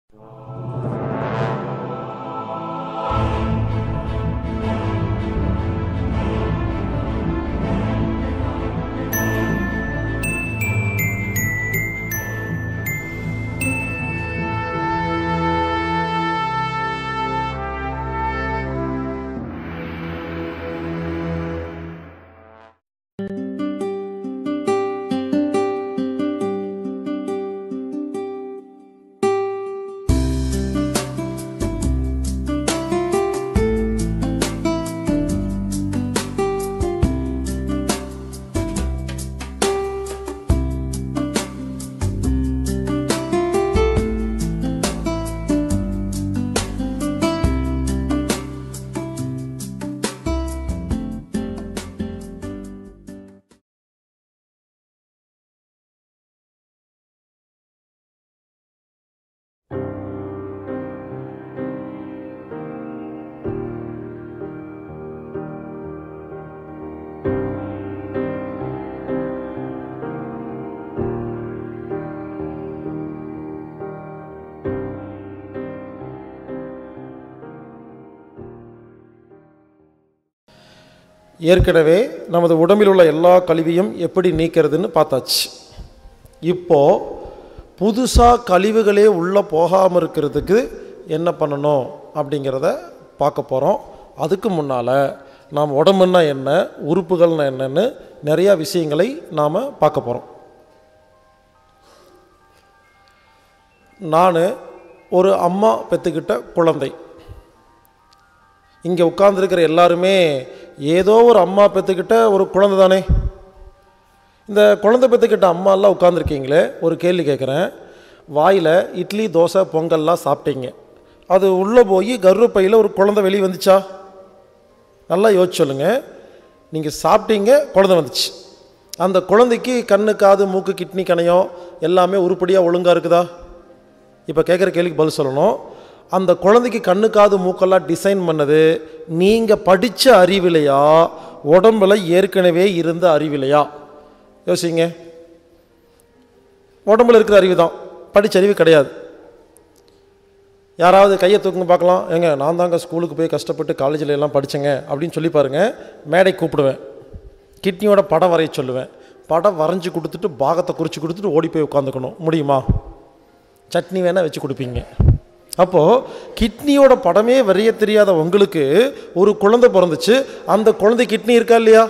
ஏற்கனவே நமது உடம்பில் உள்ள எல்லா கழிவையும் எப்படி நீக்கிறதுன்னு பார்த்தாச்சு இப்போ புதுசாக கழிவுகளே உள்ளே போகாமல் இருக்கிறதுக்கு என்ன பண்ணணும் அப்படிங்கிறத பார்க்க போகிறோம் அதுக்கு முன்னால் நாம் உடம்புன்னா என்ன உறுப்புகள்னா என்னன்னு நிறையா விஷயங்களை நாம் பார்க்க போகிறோம் நான் ஒரு அம்மா பெற்றுக்கிட்ட குழந்தை இங்கே உட்கார்ந்துருக்கிற எல்லாருமே ஏதோ ஒரு அம்மா பெற்றுக்கிட்ட ஒரு குழந்தை தானே இந்த குழந்தை பெற்றுக்கிட்ட அம்மாலாம் உட்காந்துருக்கீங்களே ஒரு கேள்வி கேட்குறேன் வாயில் இட்லி தோசை பொங்கல்லாம் சாப்பிட்டீங்க அது உள்ளே போய் கர்ப்பப்பையில் ஒரு குழந்தை வெளியே வந்துச்சா நல்லா யோசிச்சு சொல்லுங்க நீங்கள் சாப்பிட்டீங்க குழந்தை வந்துச்சு அந்த குழந்தைக்கு கண்ணு காது மூக்கு கிட்னி கணையம் எல்லாமே உருப்படியாக ஒழுங்காக இருக்குதா இப்போ கேட்குற கேள்விக்கு பதில் சொல்லணும் அந்த குழந்தைக்கு கண்ணு காது மூக்கெல்லாம் டிசைன் பண்ணது நீங்கள் படித்த அறிவிலையா உடம்புல ஏற்கனவே இருந்த அறிவிலையா யோசிங்க உடம்புல இருக்கிற அறிவு தான் படித்த அறிவு கிடையாது யாராவது கையை தூக்குங்க பார்க்கலாம் ஏங்க நான் தாங்க ஸ்கூலுக்கு போய் கஷ்டப்பட்டு காலேஜில் எல்லாம் படித்தேங்க அப்படின்னு சொல்லி பாருங்கள் மேடை கூப்பிடுவேன் கிட்னியோட படம் வரைய சொல்லுவேன் படம் வரைஞ்சி கொடுத்துட்டு பாகத்தை குறித்து கொடுத்துட்டு ஓடி போய் உட்காந்துக்கணும் முடியுமா சட்னி வேணால் வச்சு கொடுப்பீங்க அப்போது கிட்னியோட படமே வரைய தெரியாத உங்களுக்கு ஒரு குழந்தை பிறந்துச்சு அந்த குழந்தை கிட்னி இருக்கா இல்லையா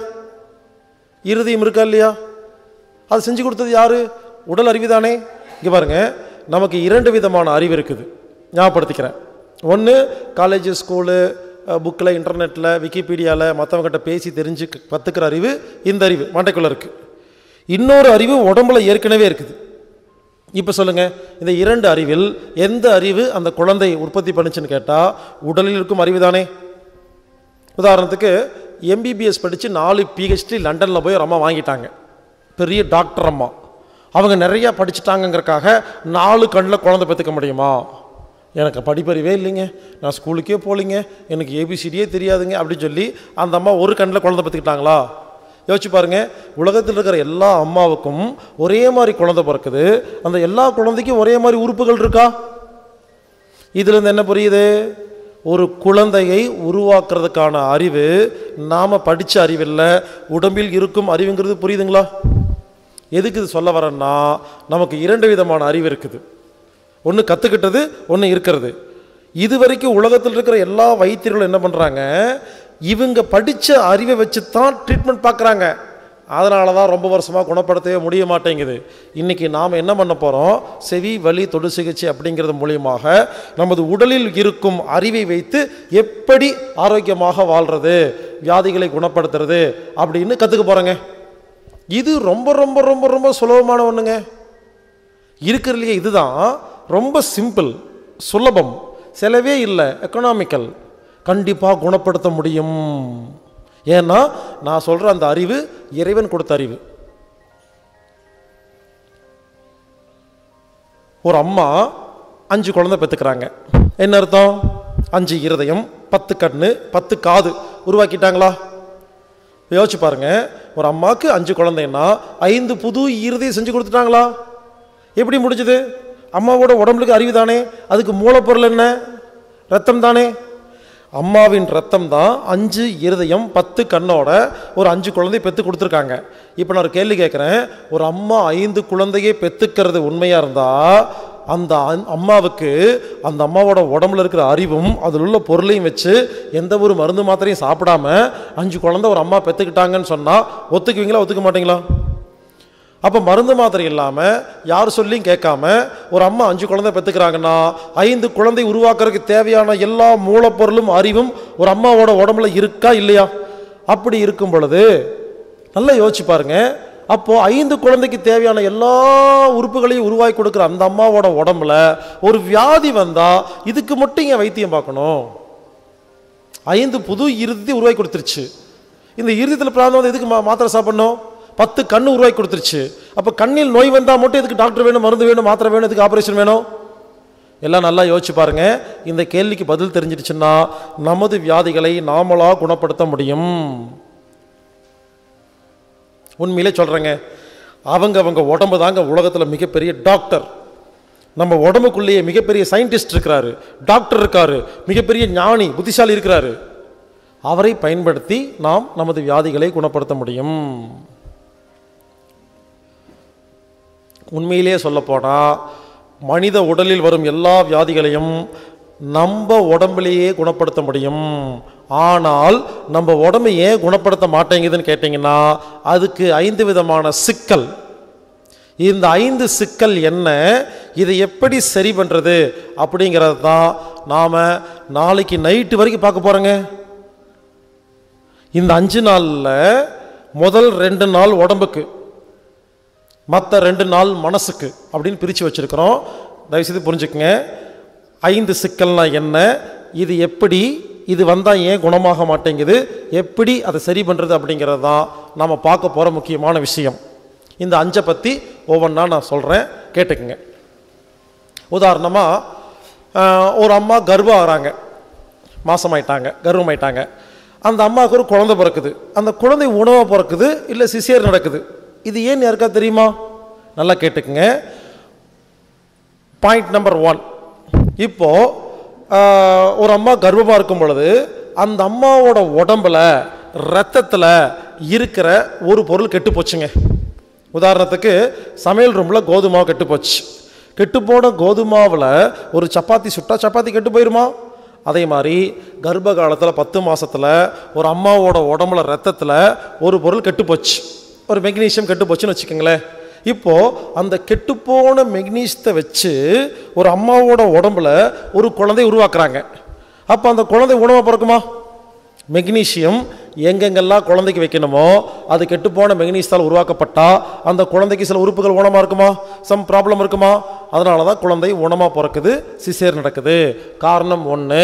இருதயம் இருக்கா இல்லையா அது செஞ்சு கொடுத்தது யாரு உடல் அறிவு தானே இங்கே பாருங்க நமக்கு இரண்டு விதமான அறிவு இருக்குது ஞாபகப்படுத்திக்கிறேன் ஒன்று காலேஜ் ஸ்கூலு புக்கில் இன்டர்நெட்டில் விக்கிபீடியாவில் மற்றவங்ககிட்ட பேசி தெரிஞ்சு கற்றுக்கிற அறிவு இந்த அறிவு மண்டைக்குள்ளே இருக்குது இன்னொரு அறிவு உடம்புல ஏற்கனவே இருக்குது இப்போ சொல்லுங்கள் இந்த இரண்டு அறிவில் எந்த அறிவு அந்த குழந்தை உற்பத்தி பண்ணுச்சுன்னு கேட்டால் உடலில் இருக்கும் அறிவு தானே உதாரணத்துக்கு எம்பிபிஎஸ் படித்து நாலு பிஹெச்டி லண்டனில் போய் ஒரு அம்மா வாங்கிட்டாங்க பெரிய டாக்டர் அம்மா அவங்க நிறையா படிச்சுட்டாங்கங்கிறக்காக நாலு கண்ணில் குழந்தை பெற்றுக்க முடியுமா எனக்கு படிப்பறிவே இல்லைங்க நான் ஸ்கூலுக்கே போகலிங்க எனக்கு ஏபிசிடியே தெரியாதுங்க அப்படின்னு சொல்லி அந்த அம்மா ஒரு கண்ணில் குழந்தை பெற்றுக்கிட்டாங்களா யோசிச்சு பாருங்க உலகத்தில் இருக்கிற எல்லா அம்மாவுக்கும் ஒரே மாதிரி குழந்தை பிறக்குது அந்த எல்லா குழந்தைக்கும் ஒரே மாதிரி உறுப்புகள் இருக்கா இதுலேருந்து என்ன புரியுது ஒரு குழந்தையை உருவாக்குறதுக்கான அறிவு நாம் படித்த அறிவில்லை உடம்பில் இருக்கும் அறிவுங்கிறது புரியுதுங்களா எதுக்கு இது சொல்ல வரேன்னா நமக்கு இரண்டு விதமான அறிவு இருக்குது ஒன்று கற்றுக்கிட்டது ஒன்று இருக்கிறது இது வரைக்கும் உலகத்தில் இருக்கிற எல்லா வைத்தியர்களும் என்ன பண்ணுறாங்க இவங்க படித்த அறிவை வச்சு தான் ட்ரீட்மெண்ட் பார்க்குறாங்க அதனால தான் ரொம்ப வருஷமாக குணப்படுத்தவே முடிய மாட்டேங்குது இன்றைக்கி நாம் என்ன பண்ண போகிறோம் செவி வலி தொடு சிகிச்சை அப்படிங்கிறது மூலியமாக நமது உடலில் இருக்கும் அறிவை வைத்து எப்படி ஆரோக்கியமாக வாழ்கிறது வியாதிகளை குணப்படுத்துறது அப்படின்னு கற்றுக்க போகிறோங்க இது ரொம்ப ரொம்ப ரொம்ப ரொம்ப சுலபமான ஒன்றுங்க இருக்கிறதுலையே இதுதான் ரொம்ப சிம்பிள் சுலபம் செலவே இல்லை எக்கனாமிக்கல் கண்டிப்பாக குணப்படுத்த முடியும் ஏன்னா நான் சொல்கிற அந்த அறிவு இறைவன் கொடுத்த அறிவு ஒரு அம்மா அஞ்சு குழந்தை பெற்றுக்கிறாங்க என்ன அர்த்தம் அஞ்சு இருதயம் பத்து கண்ணு பத்து காது உருவாக்கிட்டாங்களா யோசிச்சு பாருங்க ஒரு அம்மாவுக்கு அஞ்சு குழந்தைன்னா ஐந்து புது இருதயம் செஞ்சு கொடுத்துட்டாங்களா எப்படி முடிஞ்சது அம்மாவோட உடம்புக்கு அறிவு தானே அதுக்கு மூலப்பொருள் என்ன ரத்தம் தானே அம்மாவின் ரத்தம் தான் அஞ்சு இருதயம் பத்து கண்ணோட ஒரு அஞ்சு குழந்தை பெற்று கொடுத்துருக்காங்க இப்போ நான் ஒரு கேள்வி கேட்குறேன் ஒரு அம்மா ஐந்து குழந்தையை பெற்றுக்கிறது உண்மையாக இருந்தால் அந்த அன்- அம்மாவுக்கு அந்த அம்மாவோட உடம்புல இருக்கிற அறிவும் அதில் உள்ள பொருளையும் வச்சு எந்த ஒரு மருந்து மாத்திரையும் சாப்பிடாம அஞ்சு குழந்தை ஒரு அம்மா பெற்றுக்கிட்டாங்கன்னு சொன்னால் ஒத்துக்குவீங்களா ஒத்துக்க மாட்டீங்களா அப்போ மருந்து மாத்திரை இல்லாமல் யார் சொல்லியும் கேட்காம ஒரு அம்மா அஞ்சு குழந்தை பெற்றுக்கிறாங்கன்னா ஐந்து குழந்தை உருவாக்குறதுக்கு தேவையான எல்லா மூலப்பொருளும் அறிவும் ஒரு அம்மாவோட உடம்புல இருக்கா இல்லையா அப்படி இருக்கும் பொழுது நல்லா யோசிச்சு பாருங்க அப்போ ஐந்து குழந்தைக்கு தேவையான எல்லா உறுப்புகளையும் உருவாக்கி கொடுக்குற அந்த அம்மாவோட உடம்புல ஒரு வியாதி வந்தா இதுக்கு மட்டும் ஏன் வைத்தியம் பார்க்கணும் ஐந்து புது இறுதி உருவாக்கி கொடுத்துருச்சு இந்த இறுதியில் பிராந்தம் வந்து எதுக்கு மா- மாத்திரை சாப்பிடணும் பத்து கண்ணு உருவாக்கி கொடுத்துருச்சு அப்போ கண்ணில் நோய் வந்தால் மட்டும் எதுக்கு டாக்டர் வேணும் மருந்து வேணும் மாத்திரை வேணும் எதுக்கு ஆப்ரேஷன் வேணும் எல்லாம் நல்லா யோசிச்சு பாருங்க இந்த கேள்விக்கு பதில் தெரிஞ்சிடுச்சுன்னா நமது வியாதிகளை நாமளா குணப்படுத்த முடியும் உண்மையிலே சொல்கிறேங்க அவங்க அவங்க உடம்பு தாங்க உலகத்தில் மிகப்பெரிய டாக்டர் நம்ம உடம்புக்குள்ளேயே மிகப்பெரிய சயின்டிஸ்ட் இருக்கிறாரு டாக்டர் இருக்காரு மிகப்பெரிய ஞானி புத்திசாலி இருக்கிறாரு அவரை பயன்படுத்தி நாம் நமது வியாதிகளை குணப்படுத்த முடியும் உண்மையிலேயே சொல்லப்போனால் மனித உடலில் வரும் எல்லா வியாதிகளையும் நம்ம உடம்புலேயே குணப்படுத்த முடியும் ஆனால் நம்ம உடம்பை ஏன் குணப்படுத்த மாட்டேங்குதுன்னு கேட்டிங்கன்னா அதுக்கு ஐந்து விதமான சிக்கல் இந்த ஐந்து சிக்கல் என்ன இதை எப்படி சரி பண்ணுறது அப்படிங்கிறது தான் நாம் நாளைக்கு நைட்டு வரைக்கும் பார்க்க போகிறோங்க இந்த அஞ்சு நாளில் முதல் ரெண்டு நாள் உடம்புக்கு மற்ற ரெண்டு நாள் மனசுக்கு அப்படின்னு பிரித்து வச்சுருக்கிறோம் தயவுசெய்து புரிஞ்சுக்குங்க ஐந்து சிக்கல்னா என்ன இது எப்படி இது வந்தால் ஏன் குணமாக மாட்டேங்குது எப்படி அதை சரி பண்ணுறது அப்படிங்கிறது தான் நாம் பார்க்க போகிற முக்கியமான விஷயம் இந்த அஞ்சை பற்றி ஒவ்வொன்றா நான் சொல்கிறேன் கேட்டுக்குங்க உதாரணமாக ஒரு அம்மா கர்ப்பம் ஆகிறாங்க மாசமாயிட்டாங்க கர்ப்பமாயிட்டாங்க அந்த அம்மாவுக்கு ஒரு குழந்தை பிறக்குது அந்த குழந்தை உணவாக பிறக்குது இல்லை சிசேர் நடக்குது இது ஏன் யாருக்கா தெரியுமா நல்லா கேட்டுக்குங்க பாயிண்ட் நம்பர் ஒன் இப்போ ஆஹ், ஒரு அம்மா கர்ப்பமாக இருக்கும் பொழுது அந்த அம்மாவோட உடம்புல ரத்தத்தில் இருக்கிற ஒரு பொருள் கெட்டு போச்சுங்க உதாரணத்துக்கு சமையல் ரூமில் கோதுமாவு கெட்டு போச்சு கெட்டுப்போன கோதுமாவில் ஒரு சப்பாத்தி சுட்டா சப்பாத்தி கெட்டு போயிருமா அதே மாதிரி கர்ப்ப காலத்தில் பத்து மாசத்துல ஒரு அம்மாவோட உடம்புல ரத்தத்தில் ஒரு பொருள் கெட்டு போச்சு ஒரு மெக்னீசியம் கெட்டு போச்சுன்னு வச்சுக்கோங்களேன் இப்போ அந்த கெட்டுப்போன மெக்னீசியத்தை வச்சு ஒரு அம்மாவோட உடம்புல ஒரு குழந்தை உருவாக்குறாங்க அப்போ அந்த குழந்தை உணவாக பிறக்குமா மெக்னீசியம் எங்கெங்கெல்லாம் குழந்தைக்கு வைக்கணுமோ அது கெட்டுப்போன மெக்னீசியத்தால் உருவாக்கப்பட்டா அந்த குழந்தைக்கு சில உறுப்புகள் ஊனமாக இருக்குமா சம் ப்ராப்ளம் இருக்குமா அதனால தான் குழந்தை ஊனமாக பிறக்குது சிசேர் நடக்குது காரணம் ஒன்று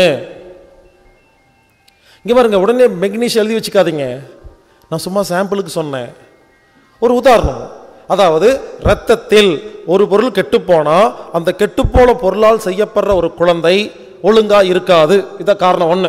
இங்கே பாருங்க உடனே மெக்னீஷியம் எழுதி வச்சுக்காதீங்க நான் சும்மா சாம்பிளுக்கு சொன்னேன் ஒரு உதாரணம் அதாவது இரத்தத்தில் ஒரு பொருள் கெட்டுப்போனா அந்த கெட்டுப்போன பொருளால் செய்யப்படுற ஒரு குழந்தை ஒழுங்கா இருக்காது இதான் காரணம் ஒன்று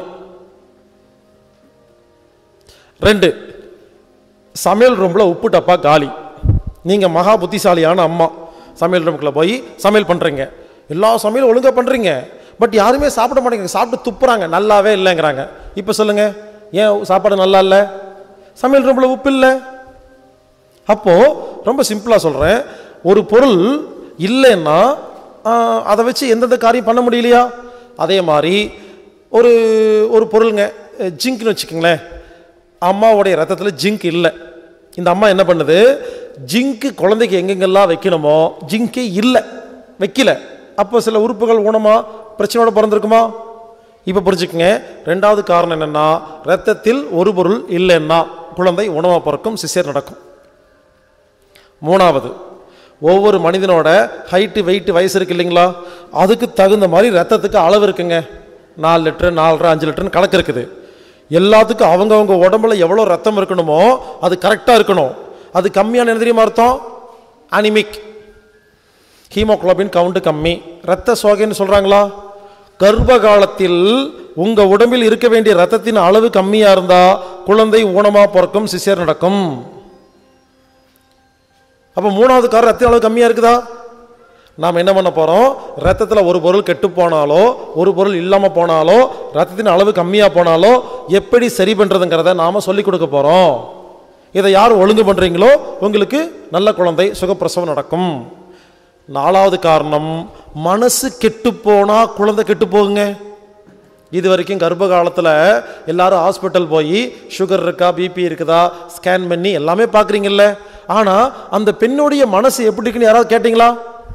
ரெண்டு சமையல் ரூமில் உப்பு டப்பா காலி நீங்கள் மகா புத்திசாலியான அம்மா சமையல் ரூமுக்குள்ள போய் சமையல் பண்ணுறீங்க எல்லா சமையலும் ஒழுங்காக பண்ணுறீங்க பட் யாருமே சாப்பிட மாட்டேங்க சாப்பிட்டு துப்புறாங்க நல்லாவே இல்லைங்கிறாங்க இப்போ சொல்லுங்கள் ஏன் சாப்பாடு நல்லா இல்லை சமையல் ரூமில் உப்பு இல்லை அப்போது ரொம்ப சிம்பிளாக சொல்கிறேன் ஒரு பொருள் இல்லைன்னா ஆஹ், அதை வச்சு எந்தெந்த காரியம் பண்ண முடியலையா அதே மாதிரி ஒரு ஒரு பொருளுங்க ஜிங்க்னு வச்சுக்கோங்களேன் அம்மாவுடைய ரத்தத்தில் ஜிங்க் இல்லை இந்த அம்மா என்ன பண்ணுது ஜிங்க்கு குழந்தைக்கு எங்கெங்கெல்லாம் வைக்கணுமோ ஜிங்கே இல்லை வைக்கல அப்போ சில உறுப்புகள் ஊனமாக பிரச்சனையோட பிறந்திருக்குமா இப்போ புரிஞ்சுக்கங்க ரெண்டாவது காரணம் என்னென்னா ரத்தத்தில் ஒரு பொருள் இல்லைன்னா குழந்தை உணவாக பிறக்கும் சிசேர் நடக்கும் மூணாவது ஒவ்வொரு மனிதனோட ஹைட்டு வெயிட் வயசு இருக்கு இல்லைங்களா அதுக்கு தகுந்த மாதிரி ரத்தத்துக்கு அளவு இருக்குங்க நாலு லிட்டரு நாலரை அஞ்சு லிட்டர்னு கணக்கு இருக்குது எல்லாத்துக்கும் அவங்கவங்க உடம்புல எவ்வளோ ரத்தம் இருக்கணுமோ அது கரெக்டாக இருக்கணும் அது கம்மியான என்ன தெரியுமா அர்த்தம் அனிமிக் ஹீமோகுளோபின் கவுண்ட் கம்மி ரத்த சோகைன்னு சொல்கிறாங்களா கர்ப்ப காலத்தில் உங்கள் உடம்பில் இருக்க வேண்டிய ரத்தத்தின் அளவு கம்மியாக இருந்தால் குழந்தை ஊனமாக பிறக்கும் சிசேர் நடக்கும் அப்போ மூணாவது காரணம் ரத்த அளவு கம்மியாக இருக்குதா நாம் என்ன பண்ண போகிறோம் ரத்தத்தில் ஒரு பொருள் கெட்டு போனாலோ ஒரு பொருள் இல்லாமல் போனாலோ ரத்தத்தின் அளவு கம்மியாக போனாலோ எப்படி சரி பண்ணுறதுங்கிறத நாம் சொல்லிக் கொடுக்க போகிறோம் இதை யார் ஒழுங்கு பண்ணுறீங்களோ உங்களுக்கு நல்ல குழந்தை சுகப்பிரசவம் நடக்கும் நாலாவது காரணம் மனசு கெட்டு போனால் குழந்தை கெட்டு போகுங்க இது வரைக்கும் கர்ப்ப காலத்தில் எல்லாரும் ஹாஸ்பிட்டல் போய் சுகர் இருக்கா பிபி இருக்குதா ஸ்கேன் பண்ணி எல்லாமே பார்க்குறீங்கல்ல ஆனால் அந்த பெண்ணுடைய மனசு எப்படி இருக்குன்னு யாராவது கேட்டிங்களா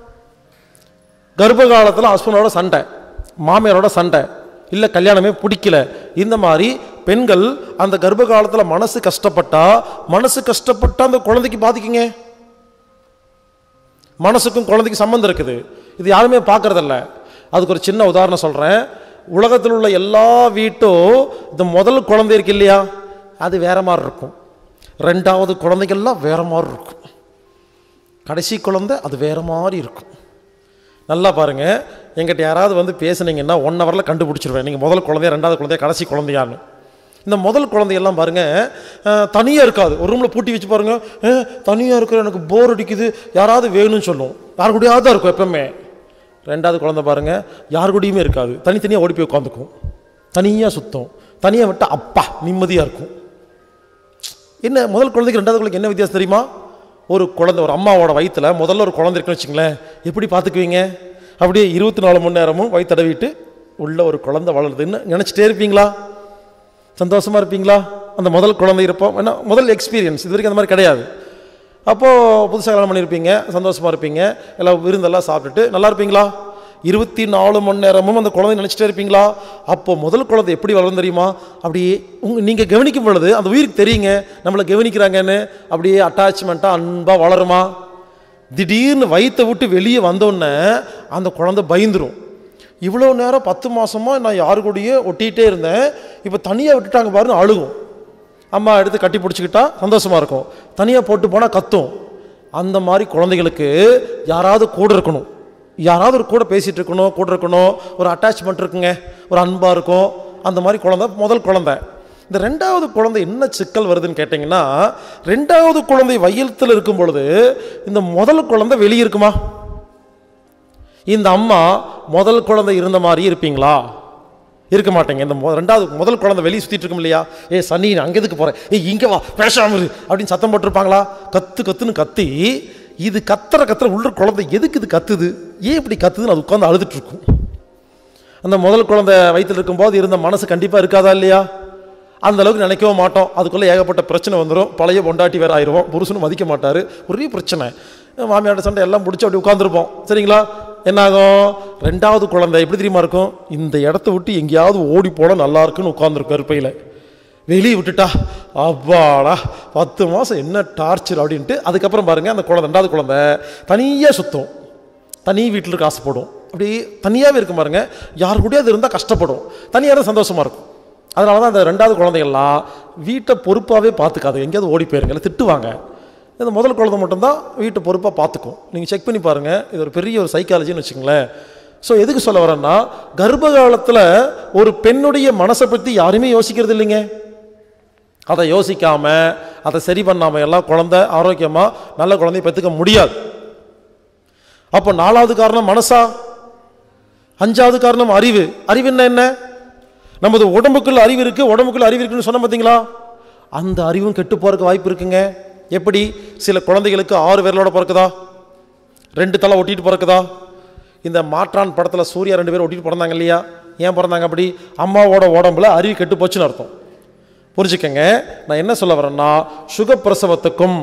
கர்ப்ப காலத்தில் ஹஸ்பண்டோட சண்டை மாமியாரோட சண்டை இல்லை கல்யாணமே பிடிக்கல இந்த மாதிரி பெண்கள் அந்த கர்ப்ப காலத்தில் மனசு கஷ்டப்பட்டா மனசு கஷ்டப்பட்டா அந்த குழந்தைக்கு பாதிக்குங்க மனசுக்கும் குழந்தைக்கும் சம்மந்தம் இருக்குது இது யாருமே பார்க்கறதில்ல அதுக்கு ஒரு சின்ன உதாரணம் சொல்கிறேன் உலகத்தில் உள்ள எல்லா வீட்டும் இந்த முதல் குழந்தை இருக்கு இல்லையா அது வேற மாதிரி இருக்கும் ரெண்டாவது குழந்தைகள்லாம் வேற மாதிரி இருக்கும் கடைசி குழந்தை அது வேற மாதிரி இருக்கும் நல்லா பாருங்க எங்கிட்ட யாராவது வந்து பேசுனீங்கன்னா ஒன் ஹவரில் கண்டுபிடிச்சிருவேன் நீங்கள் முதல் குழந்தையா ரெண்டாவது குழந்தையா கடைசி குழந்தையான்னு இந்த முதல் குழந்தையெல்லாம் பாருங்க தனியாக இருக்காது ஒரு ரூமில் பூட்டி வச்சு பாருங்க தனியாக இருக்கிற எனக்கு போர் அடிக்குது யாராவது வேணும்னு சொல்லும் யார் கூடயாவது தான் இருக்கும் எப்பவுமே ரெண்டாவது குழந்தை பாருங்க யார் கூடயுமே இருக்காது தனித்தனியாக ஓடி போய் உட்காந்துக்கும் தனியாக சுத்தம் தனியாக விட்டு அப்பா நிம்மதியாக இருக்கும் என்ன முதல் குழந்தைக்கு ரெண்டாவது குழந்தைக்கு என்ன வித்தியாசம் தெரியுமா ஒரு குழந்தை ஒரு அம்மாவோட வயித்துல முதல்ல ஒரு குழந்தை இருக்குன்னு வச்சுங்களேன் எப்படி பார்த்துக்குவீங்க அப்படியே இருபத்தி நாலு மணி நேரமும் வயிற்று தடவிட்டு உள்ள ஒரு குழந்தை வளருதுன்னு நினச்சிட்டே இருப்பீங்களா சந்தோஷமா இருப்பீங்களா அந்த முதல் குழந்தை இருப்போம் ஏன்னா முதல் எக்ஸ்பீரியன்ஸ் இது வரைக்கும் அந்த மாதிரி கிடையாது அப்போது புதுசாக கல்யாணம் பண்ணியிருப்பீங்க சந்தோஷமா இருப்பீங்க எல்லாம் விருந்தெல்லாம் சாப்பிட்டுட்டு நல்லா இருப்பீங்களா இருபத்தி நாலு மணி நேரமும் அந்த குழந்தை நினச்சிட்டே இருப்பீங்களா அப்போ முதல் குழந்தை எப்படி வளரும் தெரியுமா அப்படியே உங்க நீங்கள் கவனிக்கும் பொழுது அந்த உயிருக்கு தெரியுங்க நம்மளை கவனிக்கிறாங்கன்னு அப்படியே அட்டாச்மெண்ட்டாக அன்பாக வளருமா திடீர்னு வயித்தை விட்டு வெளியே வந்தோடனே அந்த குழந்தை பயந்துரும் இவ்வளோ நேரம் பத்து மாசமா நான் யாரு கூடயே ஒட்டிகிட்டே இருந்தேன் இப்போ தனியாக விட்டுட்டாங்க பாருன்னு அழுகும் அம்மா எடுத்து கட்டி பிடிச்சிக்கிட்டா சந்தோஷமா இருக்கும் தனியாக போட்டு போனால் கத்தும் அந்த மாதிரி குழந்தைகளுக்கு யாராவது கூட இருக்கணும் யாராவது ஒரு கூட பேசிகிட்டு இருக்கணும் கூட இருக்கணும் ஒரு அட்டாச்மெண்ட் இருக்குங்க ஒரு அன்பாக இருக்கும் அந்த மாதிரி குழந்தை முதல் குழந்தை இந்த ரெண்டாவது குழந்தை என்ன சிக்கல் வருதுன்னு கேட்டிங்கன்னா ரெண்டாவது குழந்தை வயிற்றில் இருக்கும் பொழுது இந்த முதல் குழந்தை வெளியே இருக்குமா இந்த அம்மா முதல் குழந்தை இருந்த மாதிரி இருப்பீங்களா இருக்க மாட்டேங்க இந்த மொ- ரெண்டாவது முதல் குழந்தை வெளியே சுற்றிட்டு இருக்கும் இல்லையா ஏ சனி நான் அங்கே எதுக்கு போகிறேன் ஏய் இங்கே வா பேசாம இரு அப்படின்னு சத்தம் போட்டிருப்பாங்களா கத்து கத்துன்னு கத்தி இது கத்துற கத்துற உள்ள குழந்தை எதுக்கு இது கத்துது ஏன் இப்படி கத்துதுன்னு அது உட்காந்து அழுதுட்டு இருக்கும் அந்த முதல் குழந்தை வயிற்றில் இருக்கும்போது இருந்த மனசு கண்டிப்பாக இருக்காதா இல்லையா அந்த அளவுக்கு நினைக்கவும் மாட்டோம் அதுக்குள்ளே ஏகப்பட்ட பிரச்சனை வந்துடும் பழைய பொண்டாட்டி வேற ஆயிடுவோம் புருஷனும் மதிக்க மாட்டார் ஒரே பிரச்சனை மாமியார் சண்டை எல்லாம் முடிச்சு அப்படி உட்காந்துருப்போம் சரிங்களா என்னாகும் ரெண்டாவது குழந்தை எப்படி தெரியுமா இருக்கும் இந்த இடத்த விட்டு எங்கேயாவது ஓடி போட நல்லா இருக்குன்னு உட்காந்துருக்கும் கருப்பையில் வெளியே விட்டுட்டா அப்பாடா பத்து மாதம் என்ன டார்ச்சர் அப்படின்ட்டு அதுக்கப்புறம் பாருங்க அந்த குழந்தை ரெண்டாவது குழந்தை தனியாக சுத்தும் தனி வீட்டில் இருக்க ஆசைப்படும் அப்படி தனியாகவே இருக்கும் பாருங்க யார் கூடயும் அது இருந்தால் கஷ்டப்படும் தனியாக இருந்தால் சந்தோஷமாக இருக்கும் அதனால தான் அந்த ரெண்டாவது குழந்தைகள்லாம் வீட்டை பொறுப்பாகவே பார்த்துக்காது எங்கேயாவது ஓடி போயிருங்க இல்லை திட்டுவாங்க இந்த முதல் குழந்தை மட்டும்தான் வீட்டை பொறுப்பாக பார்த்துக்கும் நீங்கள் செக் பண்ணி பாருங்கள் இது ஒரு பெரிய ஒரு சைக்காலஜின்னு வச்சுங்களேன் ஸோ எதுக்கு சொல்ல வரேன்னா கர்ப்ப காலத்தில் ஒரு பெண்ணுடைய மனசை பற்றி யாருமே யோசிக்கிறது இல்லைங்க அதை யோசிக்காம அதை சரி பண்ணாம எல்லாம் குழந்தை ஆரோக்கியமா நல்ல குழந்தைய பெற்றுக்க முடியாது அப்போ நாலாவது காரணம் மனசா அஞ்சாவது காரணம் அறிவு அறிவுன்னா என்ன நமது உடம்புக்குள்ள அறிவு இருக்கு உடம்புக்குள்ள அறிவு இருக்குன்னு சொன்ன பார்த்தீங்களா அந்த அறிவும் கெட்டு போறதுக்கு வாய்ப்பு இருக்குங்க எப்படி சில குழந்தைகளுக்கு ஆறு விரலோட பிறக்குதா ரெண்டு தலை ஒட்டிட்டு பிறக்குதா இந்த மாற்றான் படத்தில் சூர்யா ரெண்டு பேரும் ஒட்டிட்டு பிறந்தாங்க இல்லையா ஏன் பிறந்தாங்க அப்படி அம்மாவோட உடம்புல அறிவு கெட்டு போச்சுன்னு அர்த்தம் புரிஞ்சுக்கங்க நான் என்ன சொல்ல வரேன்னா சுகப்பிரசவத்துக்கும்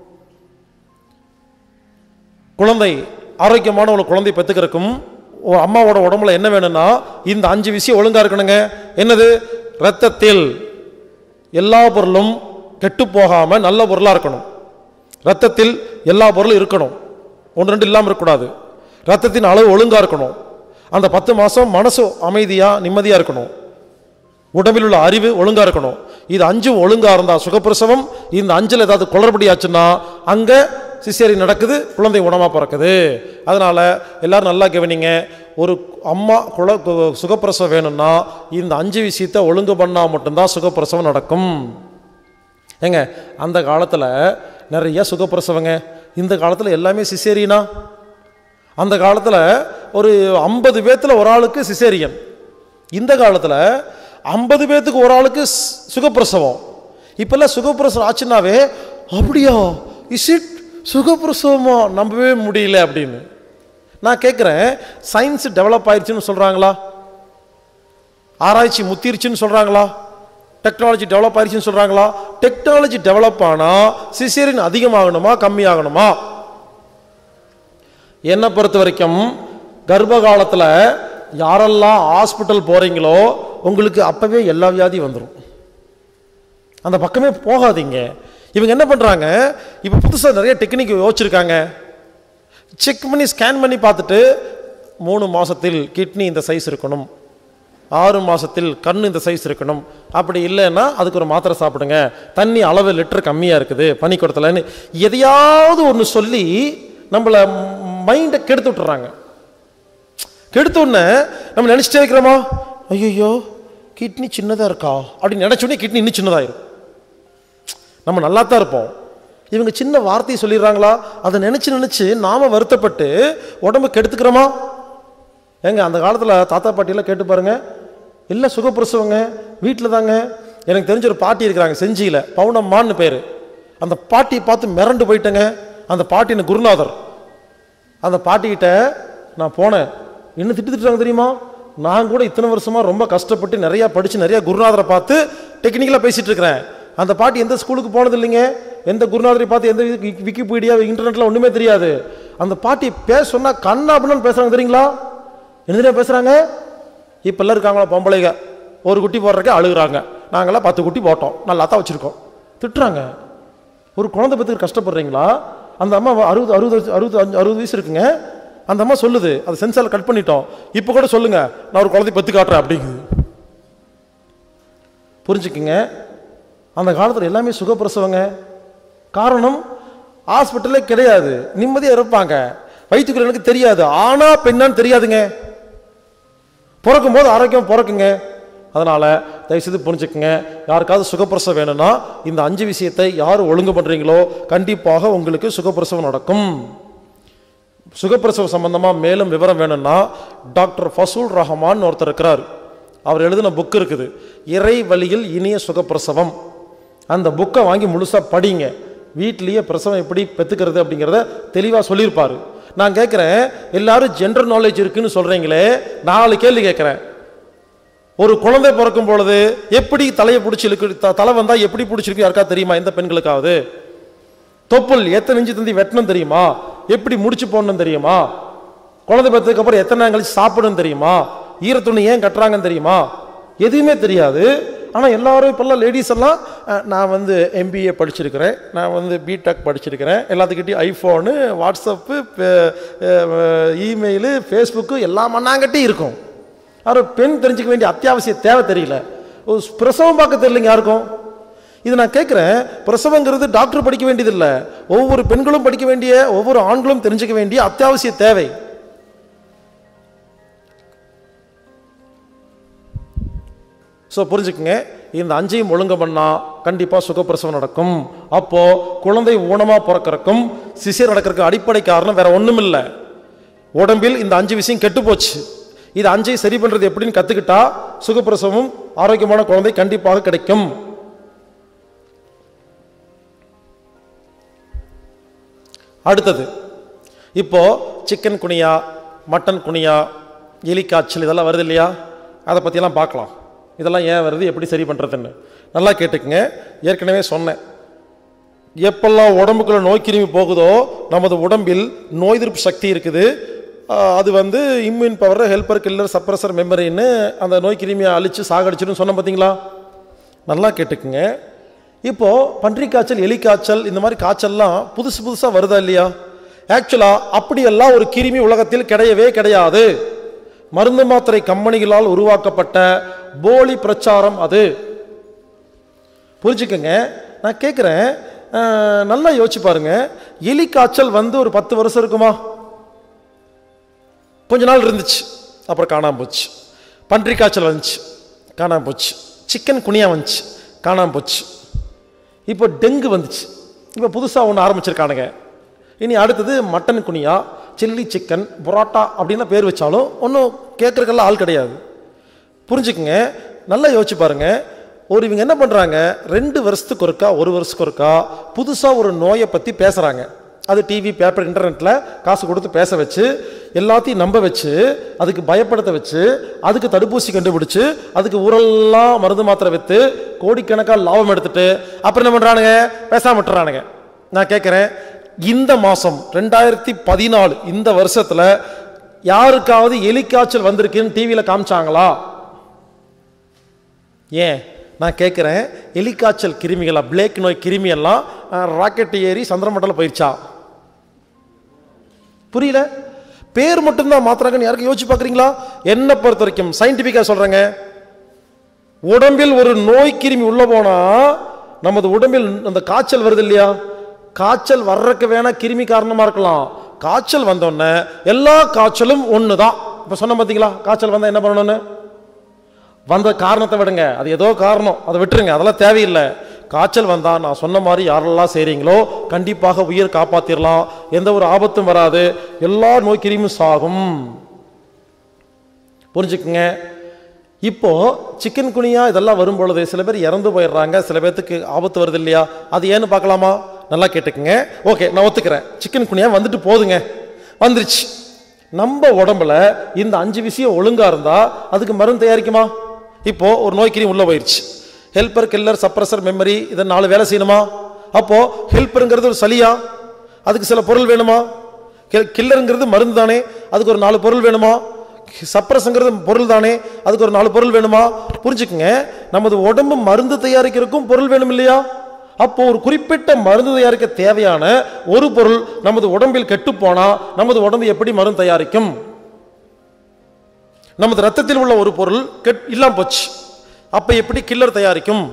குழந்தை ஆரோக்கியமான ஒரு குழந்தை பெற்றுக்கிறதுக்கும் ஒரு அம்மாவோட உடம்புல என்ன வேணும்னா இந்த அஞ்சு விஷயம் ஒழுங்கா இருக்கணுங்க என்னது ரத்தத்தில் எல்லா பொருளும் கெட்டு போகாம நல்ல பொருளா இருக்கணும் ரத்தத்தில் எல்லா பொருளும் இருக்கணும் ஒன்று ரெண்டு இல்லாமல் இருக்கக்கூடாது ரத்தத்தின் அளவு ஒழுங்கா இருக்கணும் அந்த பத்து மாசம் மனசு அமைதியா நிம்மதியா இருக்கணும் உடம்பில் உள்ள அறிவு ஒழுங்கா இருக்கணும் இது அஞ்சும் ஒழுங்கா இருந்தா சுகப்பிரசவம் இந்த அஞ்சில் ஏதாவது குளறுபடி ஆச்சுன்னா அங்க சிசேரி நடக்குது குழந்தை உணமா பிறக்குது அதனால எல்லாரும் நல்லா கவனிங்க ஒரு அம்மா குல கு- சுகப்பிரசவம் வேணும்னா இந்த அஞ்சு விஷயத்தை ஒழுங்கு பண்ணா மட்டும்தான் சுகப்பிரசவம் நடக்கும் ஏங்க அந்த காலத்தில் நிறைய சுகப்பிரசவங்க இந்த காலத்தில் எல்லாமே சிசேரினா அந்த காலத்தில் ஒரு ஐம்பது பேத்தில் ஒரு ஆளுக்கு சிசேரியன் இந்த காலத்தில் ஐம்பது பேத்துக்கு ஒரு ஆளுக்கு ஸ்- சுகப்பிரசவம் இப்போல்லாம் சுகப்பிரசவம் ஆச்சுன்னாவே அப்படியா இஸ் இட் சுகப்பிரசவமா நம்பவே முடியல அப்படின்னு நான் கேட்குறேன் சயின்ஸ் டெவலப் ஆயிடுச்சுன்னு சொல்கிறாங்களா ஆராய்ச்சி முத்திருச்சுன்னு சொல்கிறாங்களா டெக்னாலஜி டெவலப் ஆயிடுச்சுன்னு சொல்கிறாங்களா டெக்னாலஜி டெவலப் ஆனால் சிசேரியன் அதிகமாகணுமா கம்மியாகணுமா என்னை பொறுத்த வரைக்கும் கர்ப்ப காலத்தில் யாரெல்லாம் ஹாஸ்பிட்டல் போகிறீங்களோ உங்களுக்கு அப்போவே எல்லா வியாதியும் வந்துடும் அந்த பக்கமே போகாதீங்க இவங்க என்ன பண்ணுறாங்க இப்போ புதுசாக நிறைய டெக்னிக் யோசிச்சிருக்காங்க செக் பண்ணி ஸ்கேன் பண்ணி பார்த்துட்டு மூணு மாதத்தில் கிட்னி இந்த சைஸ் இருக்கணும் ஆறு மாதத்தில் கண் இந்த சைஸ் இருக்கணும் அப்படி இல்லைன்னா அதுக்கு ஒரு மாத்திரை சாப்பிடுங்க தண்ணி அளவு லிட்டர் கம்மியாக இருக்குது பனிக்கூடத்துலன்னு எதையாவது ஒன்று சொல்லி நம்மளை மைண்டை கெடுத்து விட்டுறாங்க கெடுத்த உடனே நம்ம நினச்சிட்டே இருக்கிறோமா ஐயோ கிட்னி சின்னதாக இருக்கா அப்படின்னு நினச்ச உடனே கிட்னி இன்னும் சின்னதாயிரும் நம்ம நல்லா தான் இருப்போம் இவங்க சின்ன வார்த்தையை சொல்லிடுறாங்களா அதை நினச்சி நினச்சி நாம வருத்தப்பட்டு உடம்பு கெடுத்துக்கிறோமா ஏங்க அந்த காலத்தில் தாத்தா பாட்டியெல்லாம் கேட்டு பாருங்க இல்லை சுகப்பிரசவங்க வீட்டில் தாங்க எனக்கு தெரிஞ்ச ஒரு பாட்டி இருக்கிறாங்க செஞ்சியில் பவுனம்மான்னு பேர் அந்த பாட்டியை பார்த்து மிரண்டு போயிட்டேங்க அந்த பாட்டி எனக்கு குருநாதர் அந்த பாட்டிக்கிட்ட நான் போனேன் என்ன திட்டு திட்டுறாங்க தெரியுமா நான் கூட இத்தனை வருஷமா ரொம்ப கஷ்டப்பட்டு நிறையா படித்து நிறையா குருநாதரை பார்த்து டெக்னிக்கலாக பேசிட்டு இருக்கிறேன் அந்த பாட்டி எந்த ஸ்கூலுக்கு போனது இல்லைங்க எந்த குருநாதரை பார்த்து எந்த விக்கி- விக்கிபீடியா இன்டர்நெட்டில் ஒன்றுமே தெரியாது அந்த பாட்டி பேச சொன்னால் கண்ணா அப்படின்னு பேசுகிறாங்க தெரியுங்களா என்ன தெரியுமா பேசுகிறாங்க இப்போல்லாம் இருக்காங்களா பொம்பளைங்க ஒரு குட்டி போடுறதுக்கு அழுகுறாங்க நாங்களாம் பத்து குட்டி போட்டோம் நல்லா தான் வச்சுருக்கோம் திட்டுறாங்க ஒரு குழந்தை பத்துக்கு கஷ்டப்படுறீங்களா அந்த அம்மா அறுபது அறுபது வயசு- அறுபது அஞ்சு அறுபது வயசு இருக்குங்க அந்த அம்மா சொல்லுது அது சென்சாரில் கட் பண்ணிட்டோம் இப்போ கூட சொல்லுங்க நான் ஒரு குழந்தை பெத்து காட்டுறேன் அப்படிங்குது புரிஞ்சுக்குங்க அந்த காலத்தில் எல்லாமே சுகப்பிரசவங்க காரணம் ஹாஸ்பிட்டலே கிடையாது நிம்மதியாக இருப்பாங்க வயிற்றுக்குள்ள எனக்கு தெரியாது ஆனா பெண்ணான்னு தெரியாதுங்க பிறக்கும் போது ஆரோக்கியம் பிறக்குங்க அதனால் தயவுசெய்து புரிஞ்சுக்குங்க யாருக்காவது சுகப்பிரசவம் வேணும்னா இந்த அஞ்சு விஷயத்தை யார் ஒழுங்கு பண்ணுறீங்களோ கண்டிப்பாக உங்களுக்கு சுகப்பிரசவம் நடக்கும் சுகப்பிரசவ சம்பந்தமாக மேலும் விவரம் வேணும்னா டாக்டர் ஃபசூல் ரஹமான் ஒருத்தர் இருக்கிறார் அவர் எழுதின புக் இருக்குது இறை வழியில் இனிய சுகப்பிரசவம் அந்த புக்கை வாங்கி முழுசாக படிங்க வீட்லேயே பிரசவம் எப்படி பெற்றுக்கிறது அப்படிங்கிறத தெளிவாக சொல்லியிருப்பார் நான் கேட்குறேன் எல்லாரும் ஜென்ரல் நாலேஜ் இருக்குன்னு சொல்கிறீங்களே நாலு கேள்வி கேட்குறேன் ஒரு குழந்தை பிறக்கும் பொழுது எப்படி தலையை பிடிச்சி இழுக்கு த- தலை வந்தால் எப்படி பிடிச்சிருக்கு யாருக்கா தெரியுமா எந்த பெண்களுக்காவது தொப்புள் எத்தனை இன்ச்சு தந்தி வெட்டணும் தெரியுமா எப்படி முடிச்சு போடணும் தெரியுமா குழந்தை பெற்றதுக்கு அப்புறம் எத்தனை நாள் கழிச்சு சாப்பிடணும் தெரியுமா ஈரத்துணி ஏன் கட்டுறாங்கன்னு தெரியுமா எதுவுமே தெரியாது ஆனால் எல்லாரும் இப்போல்லாம் லேடிஸ் எல்லாம் அஹ், நான் வந்து எம்பிஏ படிச்சிருக்கிறேன் நான் வந்து பிடெக் படிச்சிருக்கிறேன் எல்லாத்துக்கிட்டையும் ஐஃபோனு வாட்ஸ்அப்பு இமெயிலு ஃபேஸ்புக்கு எல்லா மண்ணாங்கட்டையும் இருக்கும் ஆனால் பெண் தெரிஞ்சுக்க வேண்டிய அத்தியாவசிய தேவை தெரியல ஒரு பிரசவம் பார்க்க தெரியலைங்க யாருக்கும் இது நான் கேட்குறேன் பிரசவங்கிறது டாக்டர் படிக்க வேண்டியதில்லை ஒவ்வொரு பெண்களும் படிக்க வேண்டிய ஒவ்வொரு ஆண்களும் தெரிஞ்சுக்க வேண்டிய அத்தியாவசிய தேவை ஸோ புரிஞ்சுக்குங்க இந்த அஞ்சையும் ஒழுங்கு பண்ணா கண்டிப்பாக சுகப்பிரசவம் நடக்கும் அப்போ குழந்தை ஊனமாக பிறக்கறக்கும் சிசிர் நடக்கிறதுக்கு அடிப்படை காரணம் வேற ஒன்றும் இல்லை உடம்பில் இந்த அஞ்சு விஷயம் கெட்டு போச்சு இது அஞ்சையும் சரி பண்ணுறது எப்படின்னு கற்றுக்கிட்டா சுகப்பிரசவமும் ஆரோக்கியமான குழந்தை கண்டிப்பாக கிடைக்கும் அடுத்தது இப்போ சிக்கன் குனியா மட்டன் குனியா எலிக்காய்ச்சல் இதெல்லாம் வருது இல்லையா அதை பற்றியெல்லாம் பார்க்கலாம் இதெல்லாம் ஏன் வருது எப்படி சரி பண்ணுறதுன்னு நல்லா கேட்டுக்குங்க ஏற்கனவே சொன்னேன் எப்பெல்லாம் உடம்புக்குள்ள நோய் கிருமி போகுதோ நமது உடம்பில் நோய் எதிர்ப்பு சக்தி இருக்குது ஆஹ் அது வந்து immune power helper killer suppressor மெமரின்னு அந்த நோய் கிருமியை அழிச்சு சாகடிச்சிடும் சொன்னோம் பார்த்தீங்களா நல்லா கேட்டுக்குங்க இப்போ பன்றி காய்ச்சல் எலி காய்ச்சல் இந்த மாதிரி காய்ச்சல்லாம் புதுசு புதுசாக வருதா இல்லையா ஆக்சுவலாக அப்படியெல்லாம் ஒரு கிருமி உலகத்தில் கிடையவே கிடையாது மருந்து மாத்திரை கம்பெனிகளால் உருவாக்கப்பட்ட போலி பிரச்சாரம் அது புரிஞ்சுக்கங்க நான் கேட்குறேன் நல்லா யோசிச்சு பாருங்க எலி காய்ச்சல் வந்து ஒரு பத்து வருஷம் இருக்குமா கொஞ்ச நாள் இருந்துச்சு அப்புறம் காணாம போச்சு பன்றி காய்ச்சல் வந்துச்சு காணாம போச்சு சிக்கன் குனியா வந்துச்சு காணாம போச்சு இப்போ டெங்கு வந்துச்சு இப்போ புதுசாக ஒன்று ஆரம்பிச்சிருக்கானுங்க இனி அடுத்தது மட்டன் குனியா சில்லி சிக்கன் புரோட்டா அப்படின்னு பேர் வச்சாலும் ஒன்றும் கேட்குறக்கெல்லாம் ஆள் கிடையாது புரிஞ்சுக்குங்க நல்லா யோசிச்சு பாருங்க ஒரு இவங்க என்ன பண்ணுறாங்க ரெண்டு வருஷத்துக்கு ஒருக்கா ஒரு வருஷத்துக்கு ஒருக்கா புதுசாக ஒரு நோயை பற்றி பேசுகிறாங்க அது டிவி பேப்பர் இன்டர்நெட்டில் காசு கொடுத்து பேச வச்சு எல்லாத்தையும் நம்ப வச்சு அதுக்கு பயப்படுத்த வச்சு அதுக்கு தடுப்பூசி கண்டுபிடிச்சு அதுக்கு ஊரெல்லாம் மருந்து மாத்திரை விற்று கோடிக்கணக்காக லாபம் எடுத்துட்டு அப்புறம் என்ன பண்ணுறானுங்க பேசாம விட்டுறானுங்க நான் கேட்குறேன் இந்த மாதம் ரெண்டாயிரத்தி பதினாலு இந்த வருஷத்தில் யாருக்காவது எலிக்காய்ச்சல் வந்திருக்குன்னு டிவியில் காமிச்சாங்களா ஏன் நான் கேட்குறேன் எலிக்காய்ச்சல் கிருமிகளா பிளேக் நோய் கிருமியெல்லாம் ராக்கெட் ஏறி சந்திரமண்டலம் போயிடுச்சா புரியல பேர் மட்டும்தான் மாத்துறாங்கன்னு யாருக்கும் யோசிச்சு பார்க்குறீங்களா என்னை பொறுத்த வரைக்கும் சயின்டிஃபிக்காக சொல்கிறேங்க உடம்பில் ஒரு நோய் கிருமி உள்ள போனா நமது உடம்பில் அந்த காய்ச்சல் வருது இல்லையா காய்ச்சல் வர்றதுக்கு வேணா கிருமி காரணமா இருக்கலாம் காய்ச்சல் வந்தோடனே எல்லா காய்ச்சலும் ஒன்று தான் இப்போ சொன்ன பார்த்தீங்களா காய்ச்சல் வந்தால் என்ன பண்ணணும்னு வந்த காரணத்தை விடுங்க அது ஏதோ காரணம் அதை விட்டுருங்க அதெல்லாம் தேவையில்லை காய்ச்சல் வந்தால் நான் சொன்ன மாதிரி யாரெல்லாம் செய்கிறீங்களோ கண்டிப்பாக உயிர் காப்பாற்றிடலாம் எந்த ஒரு ஆபத்தும் வராது எல்லா நோய் கிருமியும் சாகும் புரிஞ்சுக்குங்க இப்போ சிக்கன் குனியா இதெல்லாம் வரும் பொழுது சில பேர் இறந்து போயிடுறாங்க சில பேர்த்துக்கு ஆபத்து வருது இல்லையா அது ஏன்னு பார்க்கலாமா நல்லா கேட்டுக்குங்க ஓகே நான் ஒத்துக்கிறேன் சிக்கன் குனியா வந்துட்டு போதுங்க வந்துருச்சு நம்ம உடம்புல இந்த அஞ்சு விஷயம் ஒழுங்கா இருந்தா அதுக்கு மருந்து தயாரிக்குமா இப்போ ஒரு நோய் கிருமி உள்ள போயிடுச்சு ஹெல்ப்பர் கில்லர் சப்ரஸர் மெமரி இதை நாலு வேலை செய்யணுமா அப்போ ஹெல்ப்பருங்கிறது ஒரு சளியா அதுக்கு சில பொருள் வேணுமா கில்லருங்கிறது மருந்து தானே அதுக்கு ஒரு நாலு பொருள் வேணுமா சப்ரஸங்கிறது பொருள் தானே அதுக்கு ஒரு நாலு பொருள் வேணுமா புரிஞ்சுக்குங்க நமது உடம்பு மருந்து தயாரிக்கிறதுக்கும் பொருள் வேணும் இல்லையா அப்போ ஒரு குறிப்பிட்ட மருந்து தயாரிக்க தேவையான ஒரு பொருள் நமது உடம்பில் கெட்டு போனா நமது உடம்பு எப்படி மருந்து தயாரிக்கும் நமது ரத்தத்தில் உள்ள ஒரு பொருள் கெட் இல்லாம போச்சு அப்ப எப்படி கில்லர் தயாரிக்கும்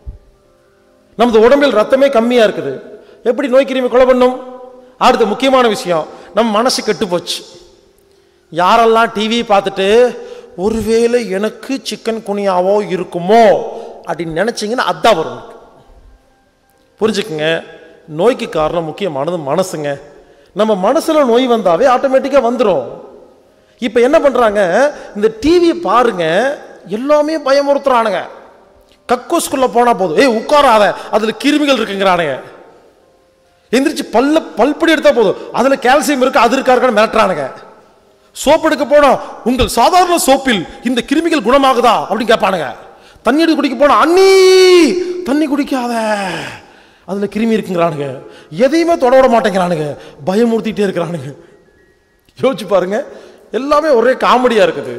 நமது உடம்பில் ரத்தமே கம்மியா இருக்குது எப்படி நோய் கிருமி கொலை பண்ணும் அடுத்த முக்கியமான விஷயம் நம்ம மனசு கெட்டு போச்சு யாரெல்லாம் டிவி பார்த்துட்டு ஒருவேளை எனக்கு சிக்கன் குனியாவோ இருக்குமோ அப்படின்னு நினைச்சீங்கன்னா அதான் வரும் உங்களுக்கு. புரிஞ்சுக்குங்க நோய்க்கு காரணம் முக்கியமானது மனசுங்க நம்ம மனசுல நோய் வந்தாவே ஆட்டோமேட்டிக்கா வந்துடும் இப்போ என்ன பண்றாங்க இந்த டிவி பாருங்க எல்லாமே பயமுறுத்துறானுங்க கக்கூஸ்குள்ள போனா போதும் ஏய் உட்காராத அதுல கிருமிகள் இருக்குங்கிறானுங்க எந்திரிச்சு பல்ல பல்படி எடுத்தா போதும் அதுல கால்சியம் இருக்கு அது இருக்கா இருக்கான்னு மிரட்டுறானுங்க சோப் எடுக்க போனா உங்கள் சாதாரண சோப்பில் இந்த கிருமிகள் குணமாகுதா அப்படின்னு கேட்பானுங்க தண்ணி எடுத்து குடிக்க போனா அண்ணி தண்ணி குடிக்காத அதுல கிருமி இருக்குங்கிறானுங்க எதையுமே தொட விட மாட்டேங்கிறானுங்க பயமுறுத்திட்டே இருக்கிறானுங்க யோசிச்சு பாருங்க எல்லாமே ஒரே காமெடியா இருக்குது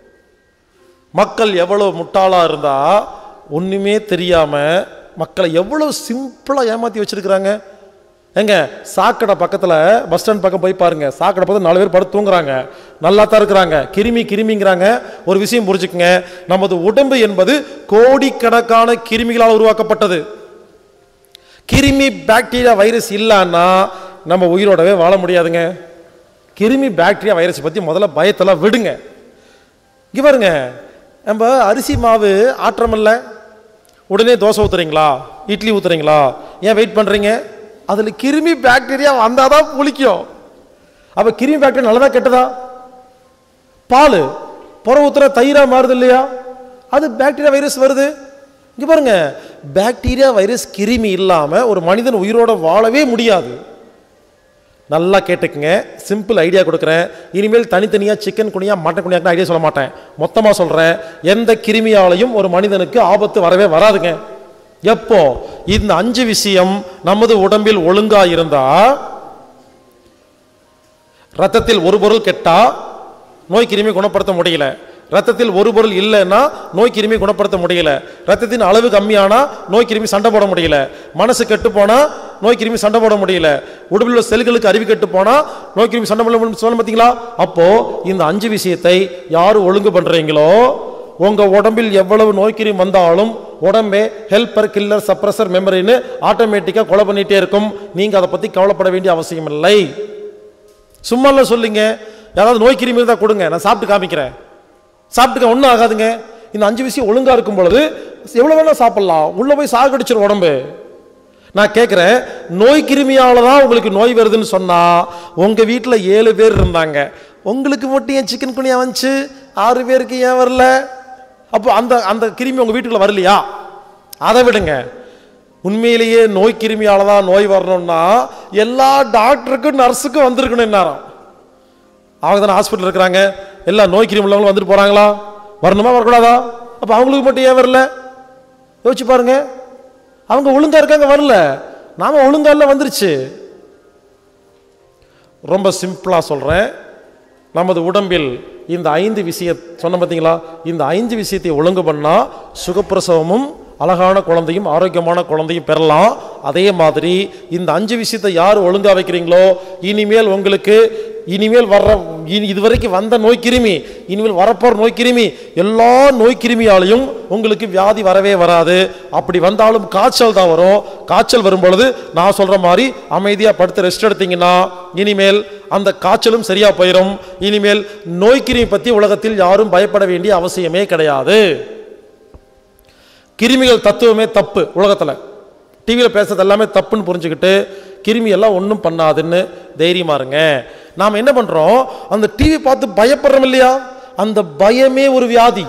மக்கள் எவ்வளவு முட்டாளா இருந்தா ஒண்ணுமே தெரியாம மக்களை எவ்வளவு சிம்பிளா ஏமாத்தி வச்சிருக்கிறாங்க ஏங்க சாக்கடை பக்கத்துல பஸ் ஸ்டாண்ட் பக்கம் போய் பாருங்க சாக்கடை பக்கத்துல நாலு பேர் படுத்து தூங்குறாங்க நல்லா தான் இருக்கிறாங்க கிருமி கிருமிங்கிறாங்க ஒரு விஷயம் புரிஞ்சுக்குங்க நமது உடம்பு என்பது கோடிக்கணக்கான கிருமிகளால் உருவாக்கப்பட்டது கிருமி பாக்டீரியா வைரஸ் இல்லைன்னா நம்ம உயிரோடவே வாழ முடியாதுங்க கிருமி பாக்டீரியா வைரஸ் பற்றி முதல்ல பயத்தெல்லாம் விடுங்க இங்கே பாருங்க நம்ம அரிசி மாவு ஆற்றமில்ல உடனே தோசை ஊத்துறீங்களா இட்லி ஊத்துறீங்களா ஏன் வெயிட் பண்ணுறீங்க அதில் கிருமி பாக்டீரியா வந்தால் தான் புளிக்கும் அப்போ கிருமி பாக்டீரியா நல்லதா கெட்டதா பால் புற ஊத்துற தயிரா மாறுது இல்லையா அது பாக்டீரியா வைரஸ் வருது இங்க பாருங்க பாக்டீரியா வைரஸ் கிருமி இல்லாம ஒரு மனிதன் உயிரோட வாழவே முடியாது நல்லா கேட்டுக்குங்க சிம்பிள் ஐடியா கொடுக்குறேன் இனிமேல் தனித்தனியா சிக்கன் குனியா மட்டன் குனியாக்கு ஐடியா சொல்ல மாட்டேன் மொத்தமா சொல்றேன் எந்த கிருமியாலையும் ஒரு மனிதனுக்கு ஆபத்து வரவே வராதுங்க எப்போ இந்த அஞ்சு விஷயம் நமது உடம்பில் ஒழுங்கா இருந்தா ரத்தத்தில் ஒரு பொருள் கெட்டா நோய் கிருமி குணப்படுத்த முடியல ரத்தத்தில் ஒரு பொருள் இல்லைன்னா நோய் கிருமி குணப்படுத்த முடியல ரத்தத்தின் அளவு கம்மியானா நோய் கிருமி சண்டை போட முடியல மனசு கெட்டு போனா நோய் கிருமி சண்டை போட முடியல உடம்பில் உள்ள செல்களுக்கு அறிவு கெட்டு போனா நோய் கிருமி சண்டை போட முடியும் சொல்ல பார்த்தீங்களா அப்போ இந்த அஞ்சு விஷயத்தை யார் ஒழுங்கு பண்றீங்களோ உங்க உடம்பில் எவ்வளவு நோய் கிருமி வந்தாலும் உடம்பே ஹெல்ப்பர் கில்லர் சப்ரஸர் மெமரின்னு ஆட்டோமேட்டிக்கா கொலை பண்ணிட்டே இருக்கும் நீங்க அதை பத்தி கவலைப்பட வேண்டிய அவசியம் இல்லை சும்மால சொல்லுங்க யாராவது நோய் கிருமி இருந்தால் கொடுங்க நான் சாப்பிட்டு காமிக்கிறேன் சாப்பிட்டுக்க ஒன்றும் ஆகாதுங்க இந்த அஞ்சு விஷயம் ஒழுங்கா இருக்கும் பொழுது எவ்வளோ வேணா சாப்பிடலாம் உள்ள போய் சாகடிச்சிரும் உடம்பு நான் கேட்குறேன் நோய் கிருமியால தான் உங்களுக்கு நோய் வருதுன்னு சொன்னா உங்க வீட்டில் ஏழு பேர் இருந்தாங்க உங்களுக்கு மட்டும் ஏன் சிக்கன் குனியா வந்துச்சு ஆறு பேருக்கு ஏன் வரல அப்போ அந்த அந்த கிருமி உங்க வீட்டுக்குள்ள வரலையா அதை விடுங்க உண்மையிலேயே நோய் கிருமியால தான் நோய் வரணும்னா எல்லா டாக்டருக்கும் நர்ஸுக்கும் வந்திருக்கணும் என்னாரம் அவங்க தானே ஹாஸ்பிட்டல் இருக்கிறாங்க எல்லா நோய் கிருமி உள்ளவங்களும் வந்துட்டு போறாங்களா வரணுமா வரக்கூடாதா அப்போ அவங்களுக்கு மட்டும் ஏன் வரல யோசிச்சு பாருங்க அவங்க ஒழுங்கா இருக்காங்க வரல நாம ஒழுங்கா இல்ல வந்துருச்சு ரொம்ப சிம்பிளா சொல்றேன் நமது உடம்பில் இந்த ஐந்து விஷய சொன்ன பார்த்தீங்களா இந்த ஐந்து விஷயத்தை ஒழுங்கு பண்ணா சுகப்பிரசவமும் அழகான குழந்தையும் ஆரோக்கியமான குழந்தையும் பெறலாம் அதே மாதிரி இந்த அஞ்சு விஷயத்தை யார் ஒழுங்கா வைக்கிறீங்களோ இனிமேல் உங்களுக்கு இனிமேல் வர்ற இனி இதுவரைக்கும் வந்த நோய் கிருமி இனிமேல் வரப்போற நோய் கிருமி எல்லா நோய் கிருமியாலையும் உங்களுக்கு வியாதி வரவே வராது அப்படி வந்தாலும் காய்ச்சல் தான் வரும் காய்ச்சல் வரும் பொழுது நான் சொல்ற மாதிரி அமைதியா படுத்து ரெஸ்ட் எடுத்தீங்கன்னா இனிமேல் அந்த காய்ச்சலும் சரியா போயிடும் இனிமேல் நோய் கிருமி பத்தி உலகத்தில் யாரும் பயப்பட வேண்டிய அவசியமே கிடையாது கிருமிகள் தத்துவமே தப்பு உலகத்துல டிவியில் பேசுறது எல்லாமே தப்புன்னு புரிஞ்சுக்கிட்டு கிருமி எல்லாம் ஒன்றும் பண்ணாதுன்னு தைரியமா இருங்க நாம் என்ன பண்றோம் அந்த டிவி பார்த்து பயப்படுறோம் இல்லையா அந்த பயமே ஒரு வியாதி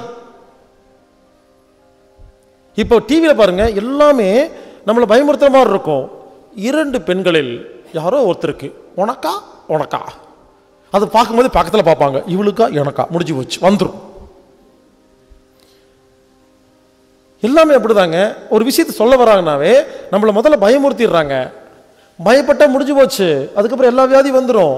இப்போ டிவியில் பாருங்க எல்லாமே நம்மளை பயமுறுத்துற மாதிரி இருக்கும் இரண்டு பெண்களில் யாரோ ஒருத்தருக்கு உனக்கா உனக்கா அது பார்க்கும்போது பக்கத்தில் பார்ப்பாங்க இவளுக்கா எனக்கா முடிஞ்சு போச்சு வந்துடும் எல்லாமே அப்படிதாங்க ஒரு விஷயத்தை சொல்ல வராங்கனாவே நம்மளை முதல்ல பயமுறுத்திடுறாங்க பயப்பட்டா முடிஞ்சு போச்சு அதுக்கப்புறம் எல்லா வியாதி வந்துடும்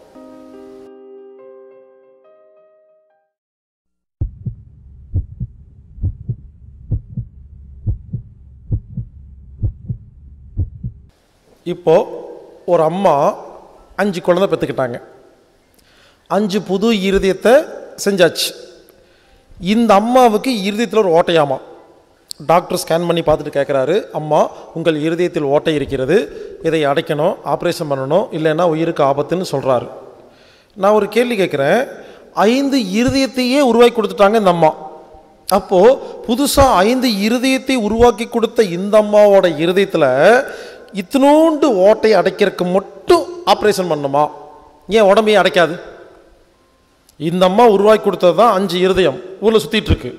இப்போ ஒரு அம்மா அஞ்சு குழந்தை பெற்றுக்கிட்டாங்க அஞ்சு புது இருதயத்தை செஞ்சாச்சு இந்த அம்மாவுக்கு இருதயத்தில் ஒரு ஓட்டையாமா டாக்டர் ஸ்கேன் பண்ணி பார்த்துட்டு கேட்குறாரு அம்மா உங்கள் இருதயத்தில் ஓட்டை இருக்கிறது இதை அடைக்கணும் ஆப்ரேஷன் பண்ணணும் இல்லைன்னா உயிருக்கு ஆபத்துன்னு சொல்கிறாரு நான் ஒரு கேள்வி கேட்குறேன் ஐந்து இருதயத்தையே உருவாக்கி கொடுத்துட்டாங்க இந்த அம்மா அப்போது புதுசாக ஐந்து இருதயத்தை உருவாக்கி கொடுத்த இந்த அம்மாவோட இருதயத்தில் இத்தினோண்டு ஓட்டை அடைக்கிறதுக்கு மட்டும் ஆப்ரேஷன் பண்ணுமா ஏன் உடம்பையே அடைக்காது இந்த அம்மா உருவாக்கி கொடுத்தது தான் அஞ்சு இருதயம் ஊரில் சுற்றிட்டு இருக்கு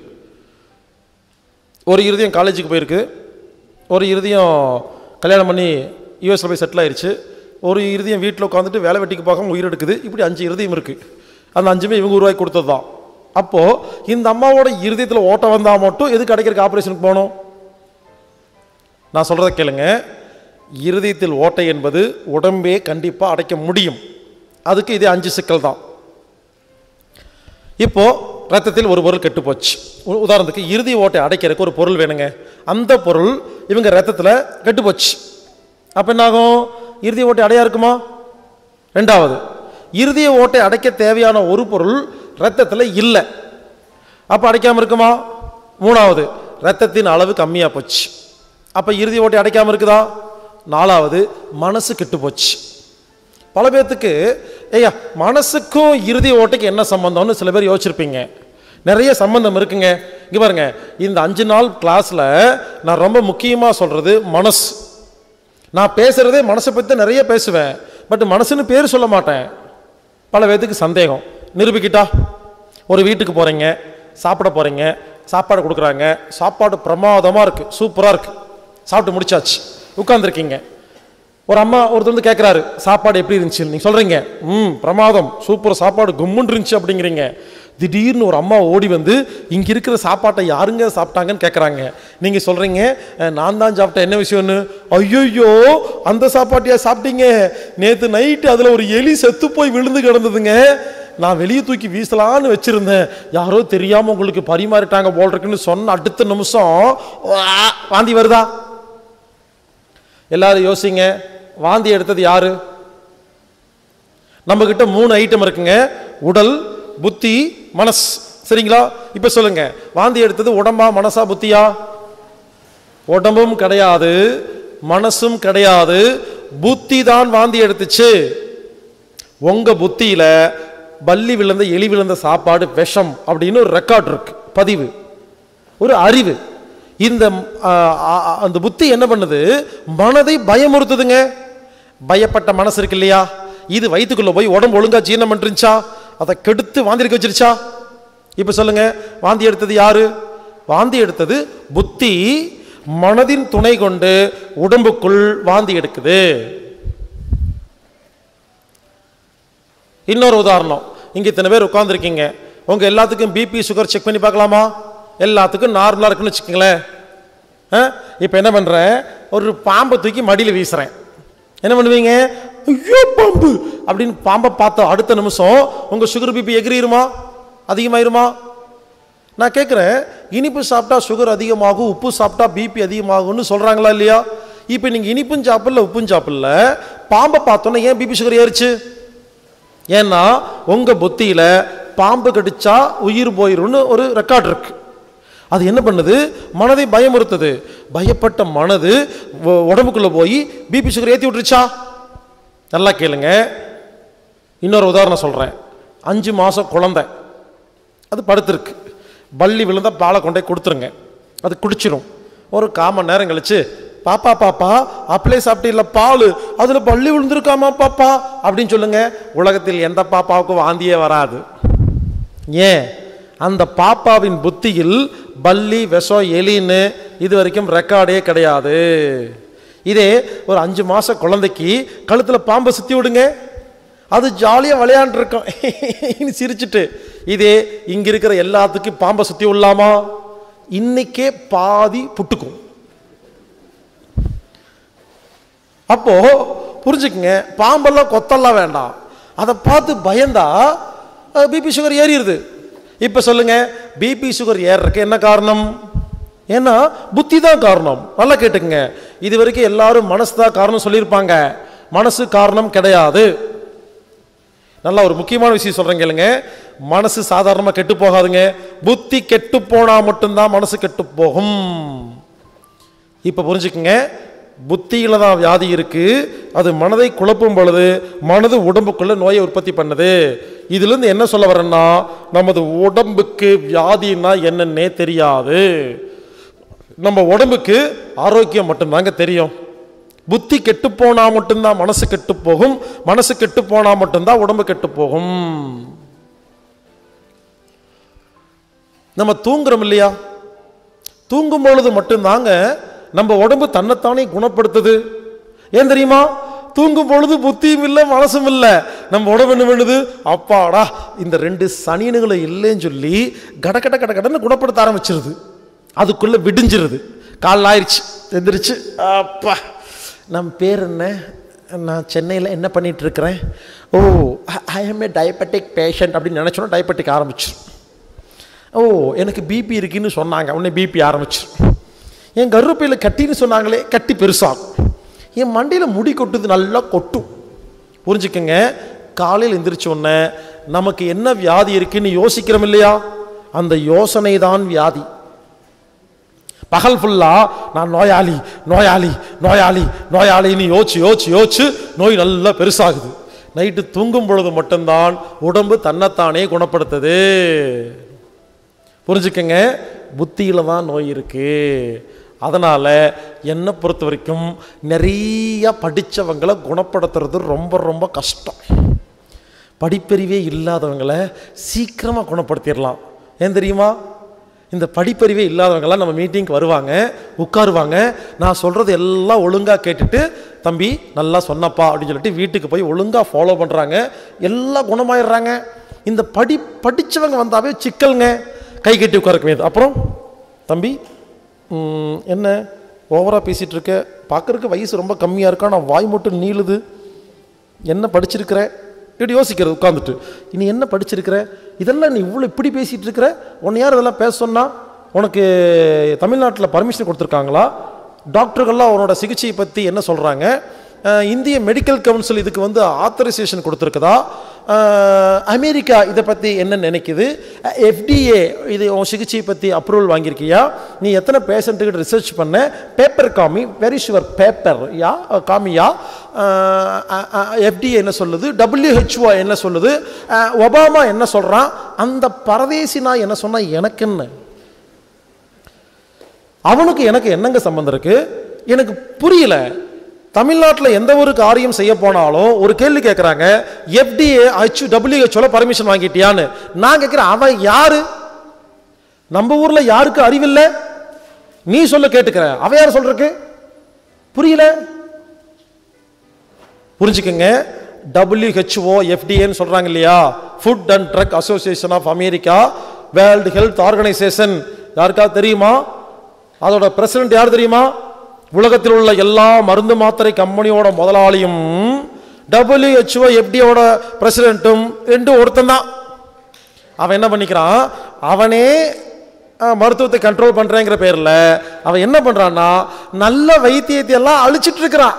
ஒரு இருதயம் காலேஜுக்கு போயிருக்கு ஒரு இருதயம் கல்யாணம் பண்ணி யூஎஸ்ல போய் செட்டில் ஆயிருச்சு ஒரு இருதயம் வீட்டில் உட்காந்துட்டு வேலை வெட்டிக்கு பார்க்காம உயிர் எடுக்குது இப்படி அஞ்சு இருதயம் இருக்குது அந்த அஞ்சுமே இவங்க உருவாக்கி கொடுத்தது தான் அப்போது இந்த அம்மாவோட இருதயத்தில் ஓட்டம் வந்தால் மட்டும் எதுக்கு அடைக்கிறதுக்கு ஆப்ரேஷனுக்கு போகணும் நான் சொல்கிறத கேளுங்க இருதயத்தில் ஓட்டை என்பது உடம்பே கண்டிப்பாக அடைக்க முடியும் அதுக்கு இதே அஞ்சு சிக்கல் தான் இப்போ ரத்தத்தில் ஒரு பொருள் கெட்டு போச்சு உ- உதாரணத்துக்கு இறுதி ஓட்டை அடைக்கிறதுக்கு ஒரு பொருள் வேணுங்க அந்த பொருள் இவங்க ரத்தத்தில் கெட்டு போச்சு அப்போ என்னாகும் இறுதி ஓட்டை அடையா இருக்குமா ரெண்டாவது இறுதிய ஓட்டை அடைக்க தேவையான ஒரு பொருள் ரத்தத்தில் இல்லை அப்போ அடைக்காமல் இருக்குமா மூணாவது ரத்தத்தின் அளவு கம்மியாக போச்சு அப்போ இறுதி ஓட்டை அடைக்காமல் இருக்குதா நாலாவது மனசு கெட்டு போச்சு பல பேர்த்துக்கு ஐயா மனசுக்கும் இறுதி ஓட்டைக்கு என்ன சம்பந்தம்னு சில பேர் யோசிச்சிருப்பீங்க நிறைய சம்பந்தம் இருக்குங்க இங்க பாருங்க இந்த அஞ்சு நாள் கிளாஸ்ல நான் ரொம்ப முக்கியமாக சொல்றது மனசு நான் பேசுறதே மனசை பற்றி நிறைய பேசுவேன் பட் மனசுன்னு பேர் சொல்ல மாட்டேன் பல பேர்த்துக்கு சந்தேகம் நிரூபிக்கிட்டா ஒரு வீட்டுக்கு போறீங்க சாப்பிட போறீங்க சாப்பாடு கொடுக்குறாங்க சாப்பாடு பிரமாதமாக இருக்கு சூப்பராக இருக்கு சாப்பிட்டு முடிச்சாச்சு உட்காந்துருக்கீங்க ஒரு அம்மா ஒருத்தர் வந்து கேட்குறாரு சாப்பாடு எப்படி இருந்துச்சு நீங்கள் சொல்கிறீங்க ம் பிரமாதம் சூப்பர் சாப்பாடு கும்முன்னு இருந்துச்சு அப்படிங்கிறீங்க திடீர்னு ஒரு அம்மா ஓடி வந்து இங்கே இருக்கிற சாப்பாட்டை யாருங்க சாப்பிட்டாங்கன்னு கேட்குறாங்க நீங்கள் சொல்கிறீங்க நான் தான் சாப்பிட்டேன் என்ன விஷயம்னு ஐயோ அந்த சாப்பாட்டையா சாப்பிட்டீங்க நேற்று நைட்டு அதில் ஒரு எலி செத்து போய் விழுந்து கிடந்ததுங்க நான் வெளியே தூக்கி வீசலான்னு வச்சுருந்தேன் யாரோ தெரியாமல் உங்களுக்கு பரிமாறிட்டாங்க போல் இருக்குன்னு சொன்ன அடுத்த நிமிஷம் வா, வாந்தி வருதா எல்லாரும் யோசிங்க வாந்தி எடுத்தது யாரு நம்ம கிட்ட மூணு ஐட்டம் இருக்குங்க உடல் புத்தி மனஸ் சரிங்களா இப்ப சொல்லுங்க வாந்தி எடுத்தது உடம்பா மனசா புத்தியா உடம்பும் கிடையாது மனசும் கிடையாது புத்தி தான் வாந்தி எடுத்துச்சு உங்க புத்தியில பல்லி விழுந்த எலி விழுந்த சாப்பாடு விஷம் அப்படின்னு ஒரு ரெக்கார்ட் இருக்கு பதிவு ஒரு அறிவு இந்த ஆ, ஆ, அந்த புத்தி என்ன பண்ணுது மனதை பயமுறுத்துதுங்க பயப்பட்ட மனசு இருக்கு இல்லையா இது வயிற்றுக்குள்ள போய் உடம்பு ஒழுங்கா ஜீரணம் பண்ணிருந்துச்சா அதை கெடுத்து வாந்தி எடுக்க வச்சிருச்சா இப்போ சொல்லுங்க வாந்தி எடுத்தது யாரு வாந்தி எடுத்தது புத்தி மனதின் துணை கொண்டு உடம்புக்குள் வாந்தி எடுக்குது இன்னொரு உதாரணம் இங்க இத்தனை பேர் உட்காந்துருக்கீங்க உங்க எல்லாத்துக்கும் பிபி சுகர் செக் பண்ணி பார்க்கலாமா எல்லாத்துக்கும் நார்மலா இருக்குன்னு வச்சுக்கோங்களேன் இப்போ என்ன பண்றேன் ஒரு பாம்பை தூக்கி மடியில் வீசுறேன் என்ன பண்ணுவீங்க ஐயோ பாம்பு அப்படின்னு பாம்பை பார்த்த அடுத்த நிமிஷம் உங்க சுகர் பிபி எகிரிருமா அதிகமாயிருமா நான் கேட்குறேன் இனிப்பு சாப்பிட்டா சுகர் அதிகமாகும் உப்பு சாப்பிட்டா பிபி அதிகமாகும்னு சொல்றாங்களா இல்லையா இப்போ நீங்க இனிப்பும் சாப்பிடல உப்பும் சாப்பிடல பாம்பை பார்த்தோன்னே ஏன் பிபி சுகர் ஏறிச்சு ஏன்னா உங்க புத்தியில பாம்பு கடிச்சா உயிர் போயிரும்னு ஒரு ரெக்கார்ட் இருக்கு அது என்ன பண்ணுது மனதை பயமுறுத்துது பயப்பட்ட மனது உ- உடம்புக்குள்ள போய் பிபி சுகர் ஏத்தி விட்டுருச்சா நல்லா கேளுங்க இன்னொரு உதாரணம் சொல்றேன் அஞ்சு மாசம் குழந்தை அது படுத்திருக்கு பள்ளி விழுந்தா பாலை கொண்டே கொடுத்துருங்க அது குடிச்சிரும் ஒரு கால் மணி நேரம் கழிச்சு பாப்பா பாப்பா அப்படியே சாப்பிட்டீங்களா பால் அதில் பள்ளி விழுந்திருக்காமா பாப்பா அப்படின்னு சொல்லுங்க உலகத்தில் எந்த பாப்பாவுக்கும் வாந்தியே வராது ஏன் அந்த பாப்பாவின் புத்தியில் பல்லி விஷம் எலின்னு இது வரைக்கும் ரெக்கார்டே கிடையாது இதே ஒரு அஞ்சு மாச குழந்தைக்கு கழுத்துல பாம்பை சுத்தி விடுங்க அது ஜாலியாக விளையாண்டுருக்கோம் சிரிச்சுட்டு இதே இங்க இருக்கிற எல்லாத்துக்கும் பாம்பை சுத்தி விடலாமா இன்னைக்கே பாதி புட்டுக்கும் அப்போ புரிஞ்சுக்குங்க பாம்பெல்லாம் கொத்தெல்லாம் வேண்டாம் அதை பார்த்து பயந்தா பிபி சுகர் ஏறிடுது இப்போ சொல்லுங்க பிபி சுகர் ஏறுறதுக்கு என்ன காரணம் ஏன்னா புத்தி தான் காரணம் நல்லா கேட்டுக்குங்க இது வரைக்கும் எல்லாரும் மனசு தான் காரணம் சொல்லியிருப்பாங்க மனசு காரணம் கிடையாது நல்லா ஒரு முக்கியமான விஷயம் சொல்றேன் கேளுங்க மனசு சாதாரணமாக கெட்டு போகாதுங்க புத்தி கெட்டு போனா மட்டும்தான் மனசு கெட்டு போகும் இப்போ புரிஞ்சுக்குங்க புத்தியில தான் வியாதி இருக்கு அது மனதை குழப்பும் பொழுது மனது உடம்புக்குள்ள நோயை உற்பத்தி பண்ணுது இதிலிருந்து என்ன சொல்ல வரேன்னா நமது உடம்புக்கு வியாதின்னா என்னன்னே தெரியாது நம்ம உடம்புக்கு ஆரோக்கியம் மட்டும்தாங்க தெரியும் புத்தி கெட்டு போனா மட்டும்தான் மனசு கெட்டு போகும் மனசு கெட்டு போனா மட்டும்தான் உடம்பு கெட்டு போகும் நம்ம தூங்குறோம் இல்லையா தூங்கும் பொழுது மட்டும்தாங்க நம்ம உடம்பு தன்னைத்தானே குணப்படுத்துது ஏன் தெரியுமா தூங்கும் பொழுது புத்தியும் இல்லை மனசும் இல்லை நம்ம உடம்பு என்ன பண்ணுது அப்பாடா இந்த ரெண்டு சனியனுங்களும் இல்லைன்னு சொல்லி கட கட கட கடன்னு குணப்படுத்த ஆரம்பிச்சிருது அதுக்குள்ள விடிஞ்சிருது காலைல ஆயிடுச்சு எந்திரிச்சு அப்பா நம் பேர் என்ன நான் சென்னையில் என்ன பண்ணிட்டு இருக்கிறேன் oh I am a diabetic patient அப்படின்னு நினச்சோன்னா டயபெட்டிக் ஆரம்பிச்சிடும் ஓ எனக்கு பிபி இருக்குன்னு சொன்னாங்க உடனே பிபி ஆரம்பிச்சு என் கருப்பையில் கட்டின்னு சொன்னாங்களே கட்டி பெருசாகும் என் மண்டையில் முடி கொட்டுது நல்லா கொட்டும் புரிஞ்சுக்கங்க காலையில் எந்திரிச்ச உடனே நமக்கு என்ன வியாதி இருக்குன்னு யோசிக்கிறோம் இல்லையா அந்த யோசனை தான் வியாதி பகல் ஃபுல்லா நான் நோயாளி நோயாளி நோயாளி நோயாளின்னு யோசிச்சு யோசிச்சு யோசிச்சு நோய் நல்லா பெருசாகுது நைட்டு தூங்கும் பொழுது மட்டும்தான் உடம்பு தன்னைத்தானே குணப்படுத்துது புரிஞ்சுக்கங்க புத்தியில தான் நோய் இருக்கு அதனால என்னை பொறுத்த வரைக்கும் நிறைய படிச்சவங்களை குணப்படுத்துறது ரொம்ப ரொம்ப கஷ்டம் படிப்பறிவே இல்லாதவங்களை சீக்கிரமாக குணப்படுத்திடலாம் ஏன் தெரியுமா இந்த படிப்பறிவே இல்லாதவங்கெல்லாம் நம்ம மீட்டிங்க்கு வருவாங்க உட்காருவாங்க நான் சொல்கிறது எல்லாம் ஒழுங்காக கேட்டுட்டு தம்பி நல்லா சொன்னப்பா அப்படின்னு சொல்லிட்டு வீட்டுக்கு போய் ஒழுங்காக ஃபாலோ பண்ணுறாங்க எல்லாம் குணமாயிடுறாங்க இந்த படி படித்தவங்க வந்தாவே சிக்கல்ங்க கை கட்டி உட்காரக்க வேண்டியது அப்புறம் தம்பி ம், என்ன ஓவராக பேசிகிட்டு இருக்க பார்க்குறதுக்கு வயசு ரொம்ப கம்மியாக இருக்கா நான் வாய் மட்டும் நீளுது என்ன படிச்சிருக்கிற இப்படி யோசிக்கிறது உட்காந்துட்டு இனி என்ன படிச்சிருக்கிற இதெல்லாம் நீ இவ்வளோ இப்படி பேசிகிட்டு இருக்கிற உன்னை யார் இதெல்லாம் பேச சொன்னா உனக்கு தமிழ்நாட்டில் பர்மிஷன் கொடுத்துருக்காங்களா டாக்டர்கள்லாம் உன்னோட சிகிச்சையை பற்றி என்ன சொல்கிறாங்க இந்திய மெடிக்கல் கவுன்சில் இதுக்கு வந்து ஆத்தரைசேஷன் கொடுத்துருக்குதா அஹ், அமெரிக்கா இதை பற்றி என்ன நினைக்குது எஃப்டிஏ இது உன் சிகிச்சையை பற்றி அப்ரூவல் வாங்கியிருக்கியா நீ எத்தனை பேஷண்ட்டுக்கிட்ட ரிசர்ச் பண்ண பேப்பர் காமி வெரி ஷுவர் பேப்பர் யா அஹ், காமியா எஃப்டிஏ என்ன சொல்லுது டபிள்யூஹெச்ஓ என்ன சொல்லுது அஹ், ஒபாமா என்ன சொல்கிறான் அந்த பரதேசி நான் என்ன சொன்னால் எனக்கு என்ன அவனுக்கு எனக்கு என்னங்க சம்பந்தம் இருக்கு எனக்கு புரியல தமிழ்நாட்டில் எந்த ஒரு காரியம் செய்ய போனாலும் ஒரு கேள்வி கேட்குறாங்க எஃப்டிஏ ஹச் டபிள்யூஹெச்ஓல பர்மிஷன் வாங்கிட்டியான்னு நான் கேட்குறேன் அவன் யாரு நம்ம ஊர்ல யாருக்கு அறிவில்லை நீ சொல்ல கேட்டுக்கிறேன் அவன் யார் சொல்றதுக்கு புரியல புரிஞ்சுக்கங்க டபிள்யூஹெச்ஓ எஃப்டிஏன்னு சொல்றாங்க இல்லையா food and drug association of America world health organisation யாருக்காவது தெரியுமா அதோட பிரசிடென்ட் யார் தெரியுமா உலகத்தில் உள்ள எல்லா மருந்து மாத்திரை கம்பெனியோட முதலாளியும் டபிள்யூஹெச்ஓ எஃப்டியோட பிரசிடென்ட்டும் ரெண்டும் ஒருத்தன் தான் அவன் என்ன பண்ணிக்கிறான் அவனே அஹ், மருத்துவத்தை கண்ட்ரோல் பண்றேங்கிற பேர்ல அவன் என்ன பண்றான்னா நல்ல வைத்தியத்தை எல்லாம் அழிச்சிட்டு இருக்கிறான்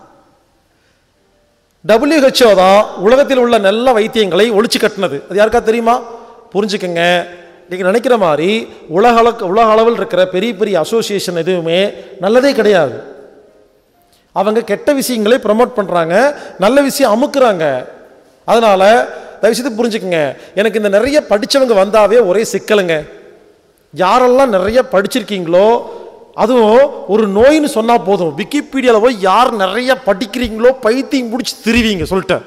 WHO தான் உலகத்தில் உள்ள நல்ல வைத்தியங்களை ஒழிச்சு கட்டினது அது யாருக்கா தெரியுமா புரிஞ்சுக்கங்க நீங்க நினைக்கிற மாதிரி உலக அளவுக்கு உலக அளவில் இருக்கிற பெரிய பெரிய அசோசியேஷன் எதுவுமே நல்லதே கிடையாது அவங்க கெட்ட விஷயங்களை ப்ரமோட் பண்றாங்க நல்ல விஷயம் அமுக்குறாங்க அதனால தயவுசெய்து புரிஞ்சுக்கங்க எனக்கு இந்த நிறைய படிச்சவங்க வந்தாவே ஒரே சிக்கலுங்க யாரெல்லாம் நிறைய படிச்சிருக்கீங்களோ அதுவும் ஒரு நோயின்னு சொன்னா போதும் விக்கிபீடியாவில் போய் யார் நிறைய படிக்கிறீங்களோ பைத்தியம் முடிச்சு திருவீங்க சொல்லிட்டேன்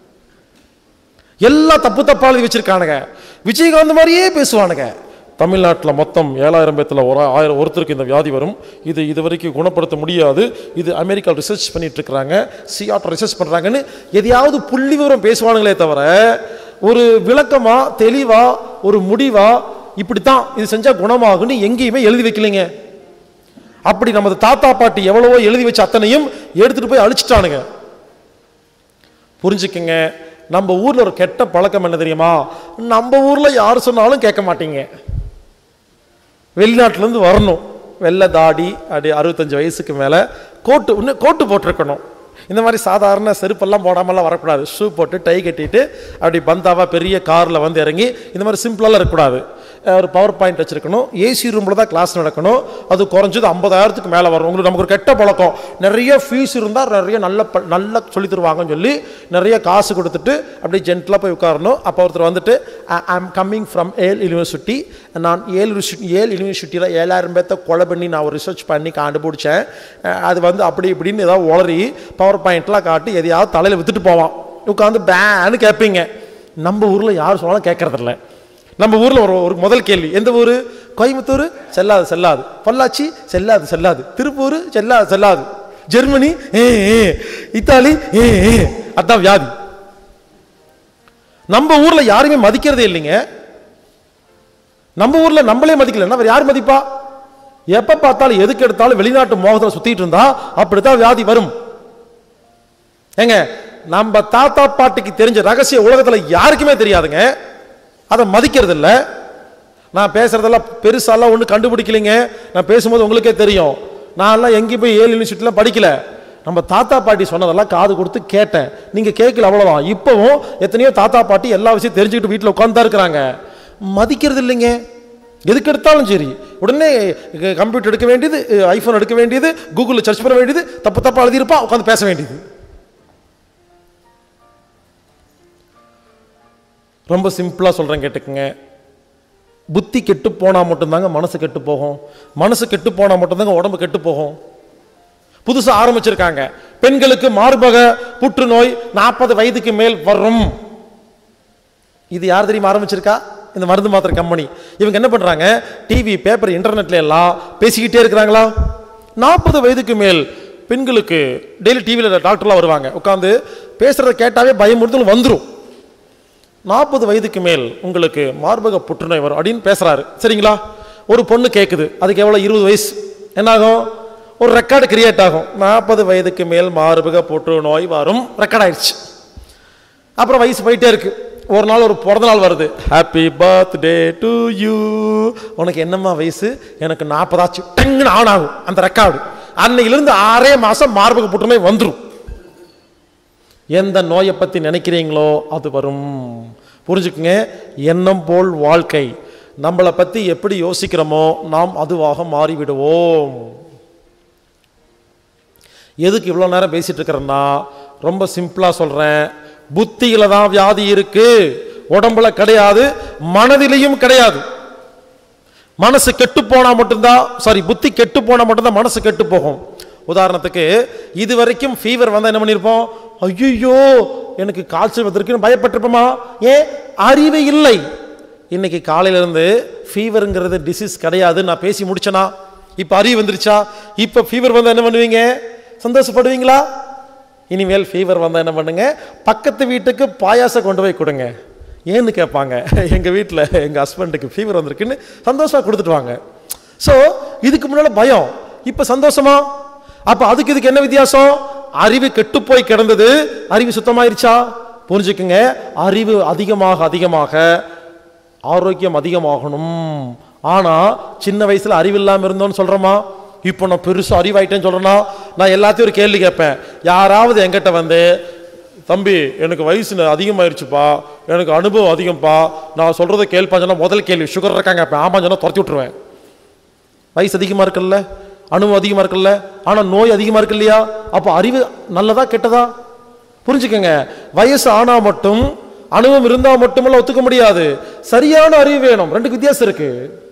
எல்லா தப்பு தப்பா எழுதி வச்சிருக்கானுங்க விஜயகாந்த் மாதிரியே பேசுவானுங்க தமிழ்நாட்டில் மொத்தம் ஏழாயிரம் பேத்துல ஒரு ஆயிரம் ஒருத்தருக்கு இந்த வியாதி வரும் இது இது வரைக்கும் குணப்படுத்த முடியாது இது அமெரிக்கா ரிசர்ச் பண்ணிட்டு இருக்கிறாங்க சிஆர்ட் ரிசர்ச் பண்றாங்கன்னு எதையாவது புள்ளி விவரம் பேசுவானுங்களே தவிர ஒரு விளக்கமா தெளிவா ஒரு முடிவா இப்படித்தான் இது செஞ்சா குணமாகும்னு எங்கேயுமே எழுதி வைக்கலைங்க அப்படி நமது தாத்தா பாட்டி எவ்வளவோ எழுதி வச்ச அத்தனையும் எடுத்துட்டு போய் அழிச்சிட்டானுங்க புரிஞ்சுக்கங்க நம்ம ஊர்ல ஒரு கெட்ட பழக்கம் என்ன தெரியுமா நம்ம ஊர்ல யார் சொன்னாலும் கேட்க மாட்டீங்க வெளிநாட்டுல இருந்து வரணும் வெள்ளை தாடி அப்படி அறுபத்தஞ்சு வயசுக்கு மேல கோட்டு இன்னும் கோட்டு போட்டிருக்கணும் இந்த மாதிரி சாதாரண செருப்பெல்லாம் போடாமலாம் வரக்கூடாது ஷூ போட்டு டை கட்டிட்டு அப்படி பந்தாவா பெரிய கார்ல வந்து இறங்கி இந்த மாதிரி சிம்பிளாலாம் இருக்கக்கூடாது அஹ் ஒரு பவர் பாயிண்ட் வச்சிருக்கணும் ஏசி ரூமில் தான் கிளாஸ் நடக்கணும் அது குறைஞ்சது ஐம்பதாயிரத்துக்கு மேலே வரும் உங்களுக்கு நமக்கு ஒரு கெட்ட பழக்கம் நிறைய ஃபீஸ் இருந்தால் நிறைய நல்ல ப நல்ல சொல்லி தருவாங்கன்னு சொல்லி நிறைய காசு கொடுத்துட்டு அப்படியே ஜென்டலாக போய் உட்காரணும் அப்போ ஒருத்தர் வந்துட்டு ஐ ஆம் கம்மிங் ஃப்ரம் ஏல் யூனிவர்சிட்டி நான் ஏல் யூனிவர்சிட்டி ஏல் யூனிவர்சிட்டியில் ஏழாயிரம் பேர்த்த கொலை பண்ணி நான் ஒரு ரிசர்ச் பண்ணி கண்டுபிடிச்சேன் அஹ் அது வந்து அப்படி இப்படின்னு ஏதாவது உளறி பவர் பாயிண்ட்லாம் காட்டி எதையாவது தலையில் வித்துட்டு போவான் உட்காந்து பேன்னு கேட்பீங்க நம்ம ஊரில் யார் சொன்னாலும் கேட்கறதில்ல நம்ம ஊர்ல ஒரு ஒரு முதல் கேள்வி எந்த ஊர் கோயம்புத்தூர் செல்லாது செல்லாது பொள்ளாச்சி செல்லாது செல்லாது திருப்பூர் செல்லாது செல்லாது ஜெர்மனி ஏ ஏ. இத்தாலி ஏ ஏ. அதான் வியாதி நம்ம ஊர்ல யாருமே மதிக்கிறதே இல்லைங்க நம்ம ஊர்ல நம்மளே மதிக்கலன்னா வேற யார் மதிப்பா எப்ப பார்த்தாலும் எதுக்கு எடுத்தாலும் வெளிநாட்டு மோகத்தில் சுத்திட்டு இருந்தா அப்படித்தான் வியாதி வரும் ஏங்க நம்ம தாத்தா பாட்டிக்கு தெரிஞ்ச ரகசிய உலகத்துல யாருக்குமே தெரியாதுங்க அதை மதிக்கிறது இல்ல நான் பேசுறதெல்லாம் பெருசாலாம் ஒன்றும் கண்டுபிடிக்கலைங்க நான் பேசும்போது உங்களுக்கே தெரியும் நான்லாம் எங்கேயும் போய் ஏழு யூனிவர்சிட்டிலாம் படிக்கல நம்ம தாத்தா பாட்டி சொன்னதெல்லாம் காது கொடுத்து கேட்டேன் நீங்க கேட்கல அவ்வளவுதான் இப்பவும் எத்தனையோ தாத்தா பாட்டி எல்லா விஷயம் தெரிஞ்சுக்கிட்டு வீட்டில் உட்காந்து இருக்காங்க மதிக்கிறது இல்லைங்க எதுக்கு எடுத்தாலும் சரி உடனே கம்ப்யூட்டர் எடுக்க வேண்டியது ஐஃபோன் எடுக்க வேண்டியது கூகுளில் சர்ச் பண்ண வேண்டியது தப்பு தப்பா எழுதியிருப்பா உட்காந்து பேச வேண்டியது ரொம்ப சிம்பிளாக சொல்கிறேன் கேட்டுக்குங்க புத்தி கெட்டு போனால் மட்டும்தாங்க மனசு கெட்டு போகும் மனசு கெட்டு போனால் மட்டும்தாங்க உடம்பு கெட்டு போகும் புதுசாக ஆரம்பிச்சிருக்காங்க பெண்களுக்கு மார்பக புற்றுநோய் நாற்பது வயதுக்கு மேல் வரும் இது யார் தெரியுமா ஆரம்பிச்சிருக்கா இந்த மருந்து மாத்திரை கம்பெனி இவங்க என்ன பண்றாங்க டிவி பேப்பர் இன்டர்நெட்ல எல்லாம் பேசிக்கிட்டே இருக்கிறாங்களா நாற்பது வயதுக்கு மேல் பெண்களுக்கு டெய்லி டிவியில் டாக்டர்லாம் வருவாங்க உட்காந்து பேசுறத கேட்டாவே பயமுறுத்தல் வந்துடும் நாற்பது வயதுக்கு மேல் உங்களுக்கு மார்பக புற்றுநோய் வரும் அப்படின்னு பேசுறாரு சரிங்களா ஒரு பொண்ணு கேட்குது அதுக்கு எவ்வளோ இருபது வயசு என்னாகும் ஒரு ரெக்கார்டு கிரியேட் ஆகும் நாற்பது வயதுக்கு மேல் மார்பக புற்றுநோய் வரும் ரெக்கார்ட் ஆயிடுச்சு அப்புறம் வயசு போயிட்டே இருக்கு ஒரு நாள் ஒரு பிறந்த நாள் வருது ஹாப்பி பர்த்டே டு யூ உனக்கு என்னம்மா வயசு எனக்கு நாற்பதாச்சு டங்குன்னு ஆன் ஆகும் அந்த ரெக்கார்டு அன்னையிலிருந்து ஆறே மாசம் மார்பக புற்றுநோய் வந்துடும் எந்த நோயை பத்தி நினைக்கிறீங்களோ அது வரும் புரிஞ்சுக்குங்க எண்ணம் போல் வாழ்க்கை நம்மளை பத்தி எப்படி யோசிக்கிறோமோ நாம் அதுவாக மாறிவிடுவோம் எதுக்கு இவ்வளோ நேரம் பேசிட்டு இருக்கிறேன்னா ரொம்ப சிம்பிளா சொல்றேன் புத்தியில தான் வியாதி இருக்கு உடம்புல கிடையாது மனதிலையும் கிடையாது மனசு கெட்டு போனா மட்டும்தான் சாரி புத்தி கெட்டு போனா மட்டும்தான் மனசு கெட்டு போகும் உதாரணத்துக்கு இது வரைக்கும் ஃபீவர் வந்தா என்ன பண்ணியிருப்போம் ஐயோ எனக்கு காய்ச்சல் வந்திருக்குன்னு பயப்பட்டிருப்போமா ஏன் அறிவு இல்லை இன்னைக்கு காலையில இருந்து ஃபீவருங்கிறது டிசீஸ் கிடையாது நான் பேசி முடிச்சனா இப்போ அறிவு வந்துருச்சா இப்போ ஃபீவர் வந்தா என்ன பண்ணுவீங்க சந்தோஷப்படுவீங்களா இனிமேல் ஃபீவர் வந்தால் என்ன பண்ணுங்க பக்கத்து வீட்டுக்கு பாயாசம் கொண்டு போய் கொடுங்க ஏன்னு கேட்பாங்க எங்கள் வீட்டில் எங்கள் ஹஸ்பண்டுக்கு ஃபீவர் வந்திருக்குன்னு சந்தோஷமா கொடுத்துட்டு வாங்க ஸோ இதுக்கு முன்னால் பயம் இப்போ சந்தோஷமா அப்போ அதுக்கு இதுக்கு என்ன வித்தியாசம் அறிவு கெட்டு போய் கிடந்தது அறிவு சுத்தமாயிருச்சா புரிஞ்சுக்குங்க அறிவு அதிகமாக அதிகமாக ஆரோக்கியம் அதிகமாகணும் ஆனா சின்ன வயசுல அறிவு இல்லாம இருந்தோம்னு சொல்றோமா இப்போ நான் பெருசா அறிவாயிட்டேன்னு சொல்றேன்னா நான் எல்லாத்தையும் ஒரு கேள்வி கேட்பேன் யாராவது என்கிட்ட வந்து தம்பி எனக்கு வயசு அதிகமாயிருச்சுப்பா எனக்கு அனுபவம் அதிகம்ப்பா நான் சொல்றதை கேள்ப்பா சொன்னா முதல் கேள்வி சுகர் இருக்காங்க கேட்பேன் ஆமா சொன்னா துரத்தி விட்டுருவேன் வயசு அதிகமா இருக்குல்ல அனுபவம் அதிகமா இருக்குல்ல ஆனா நோய் அதிகமா இருக்கு இல்லையா அப்போ அறிவு நல்லதா கெட்டதா புரிஞ்சுக்கங்க வயசு ஆனா மட்டும் அனுபவம் இருந்தா மட்டுமெல்லாம் ஒத்துக்க முடியாது சரியான அறிவு வேணும் ரெண்டுக்கு வித்தியாசம் இருக்கு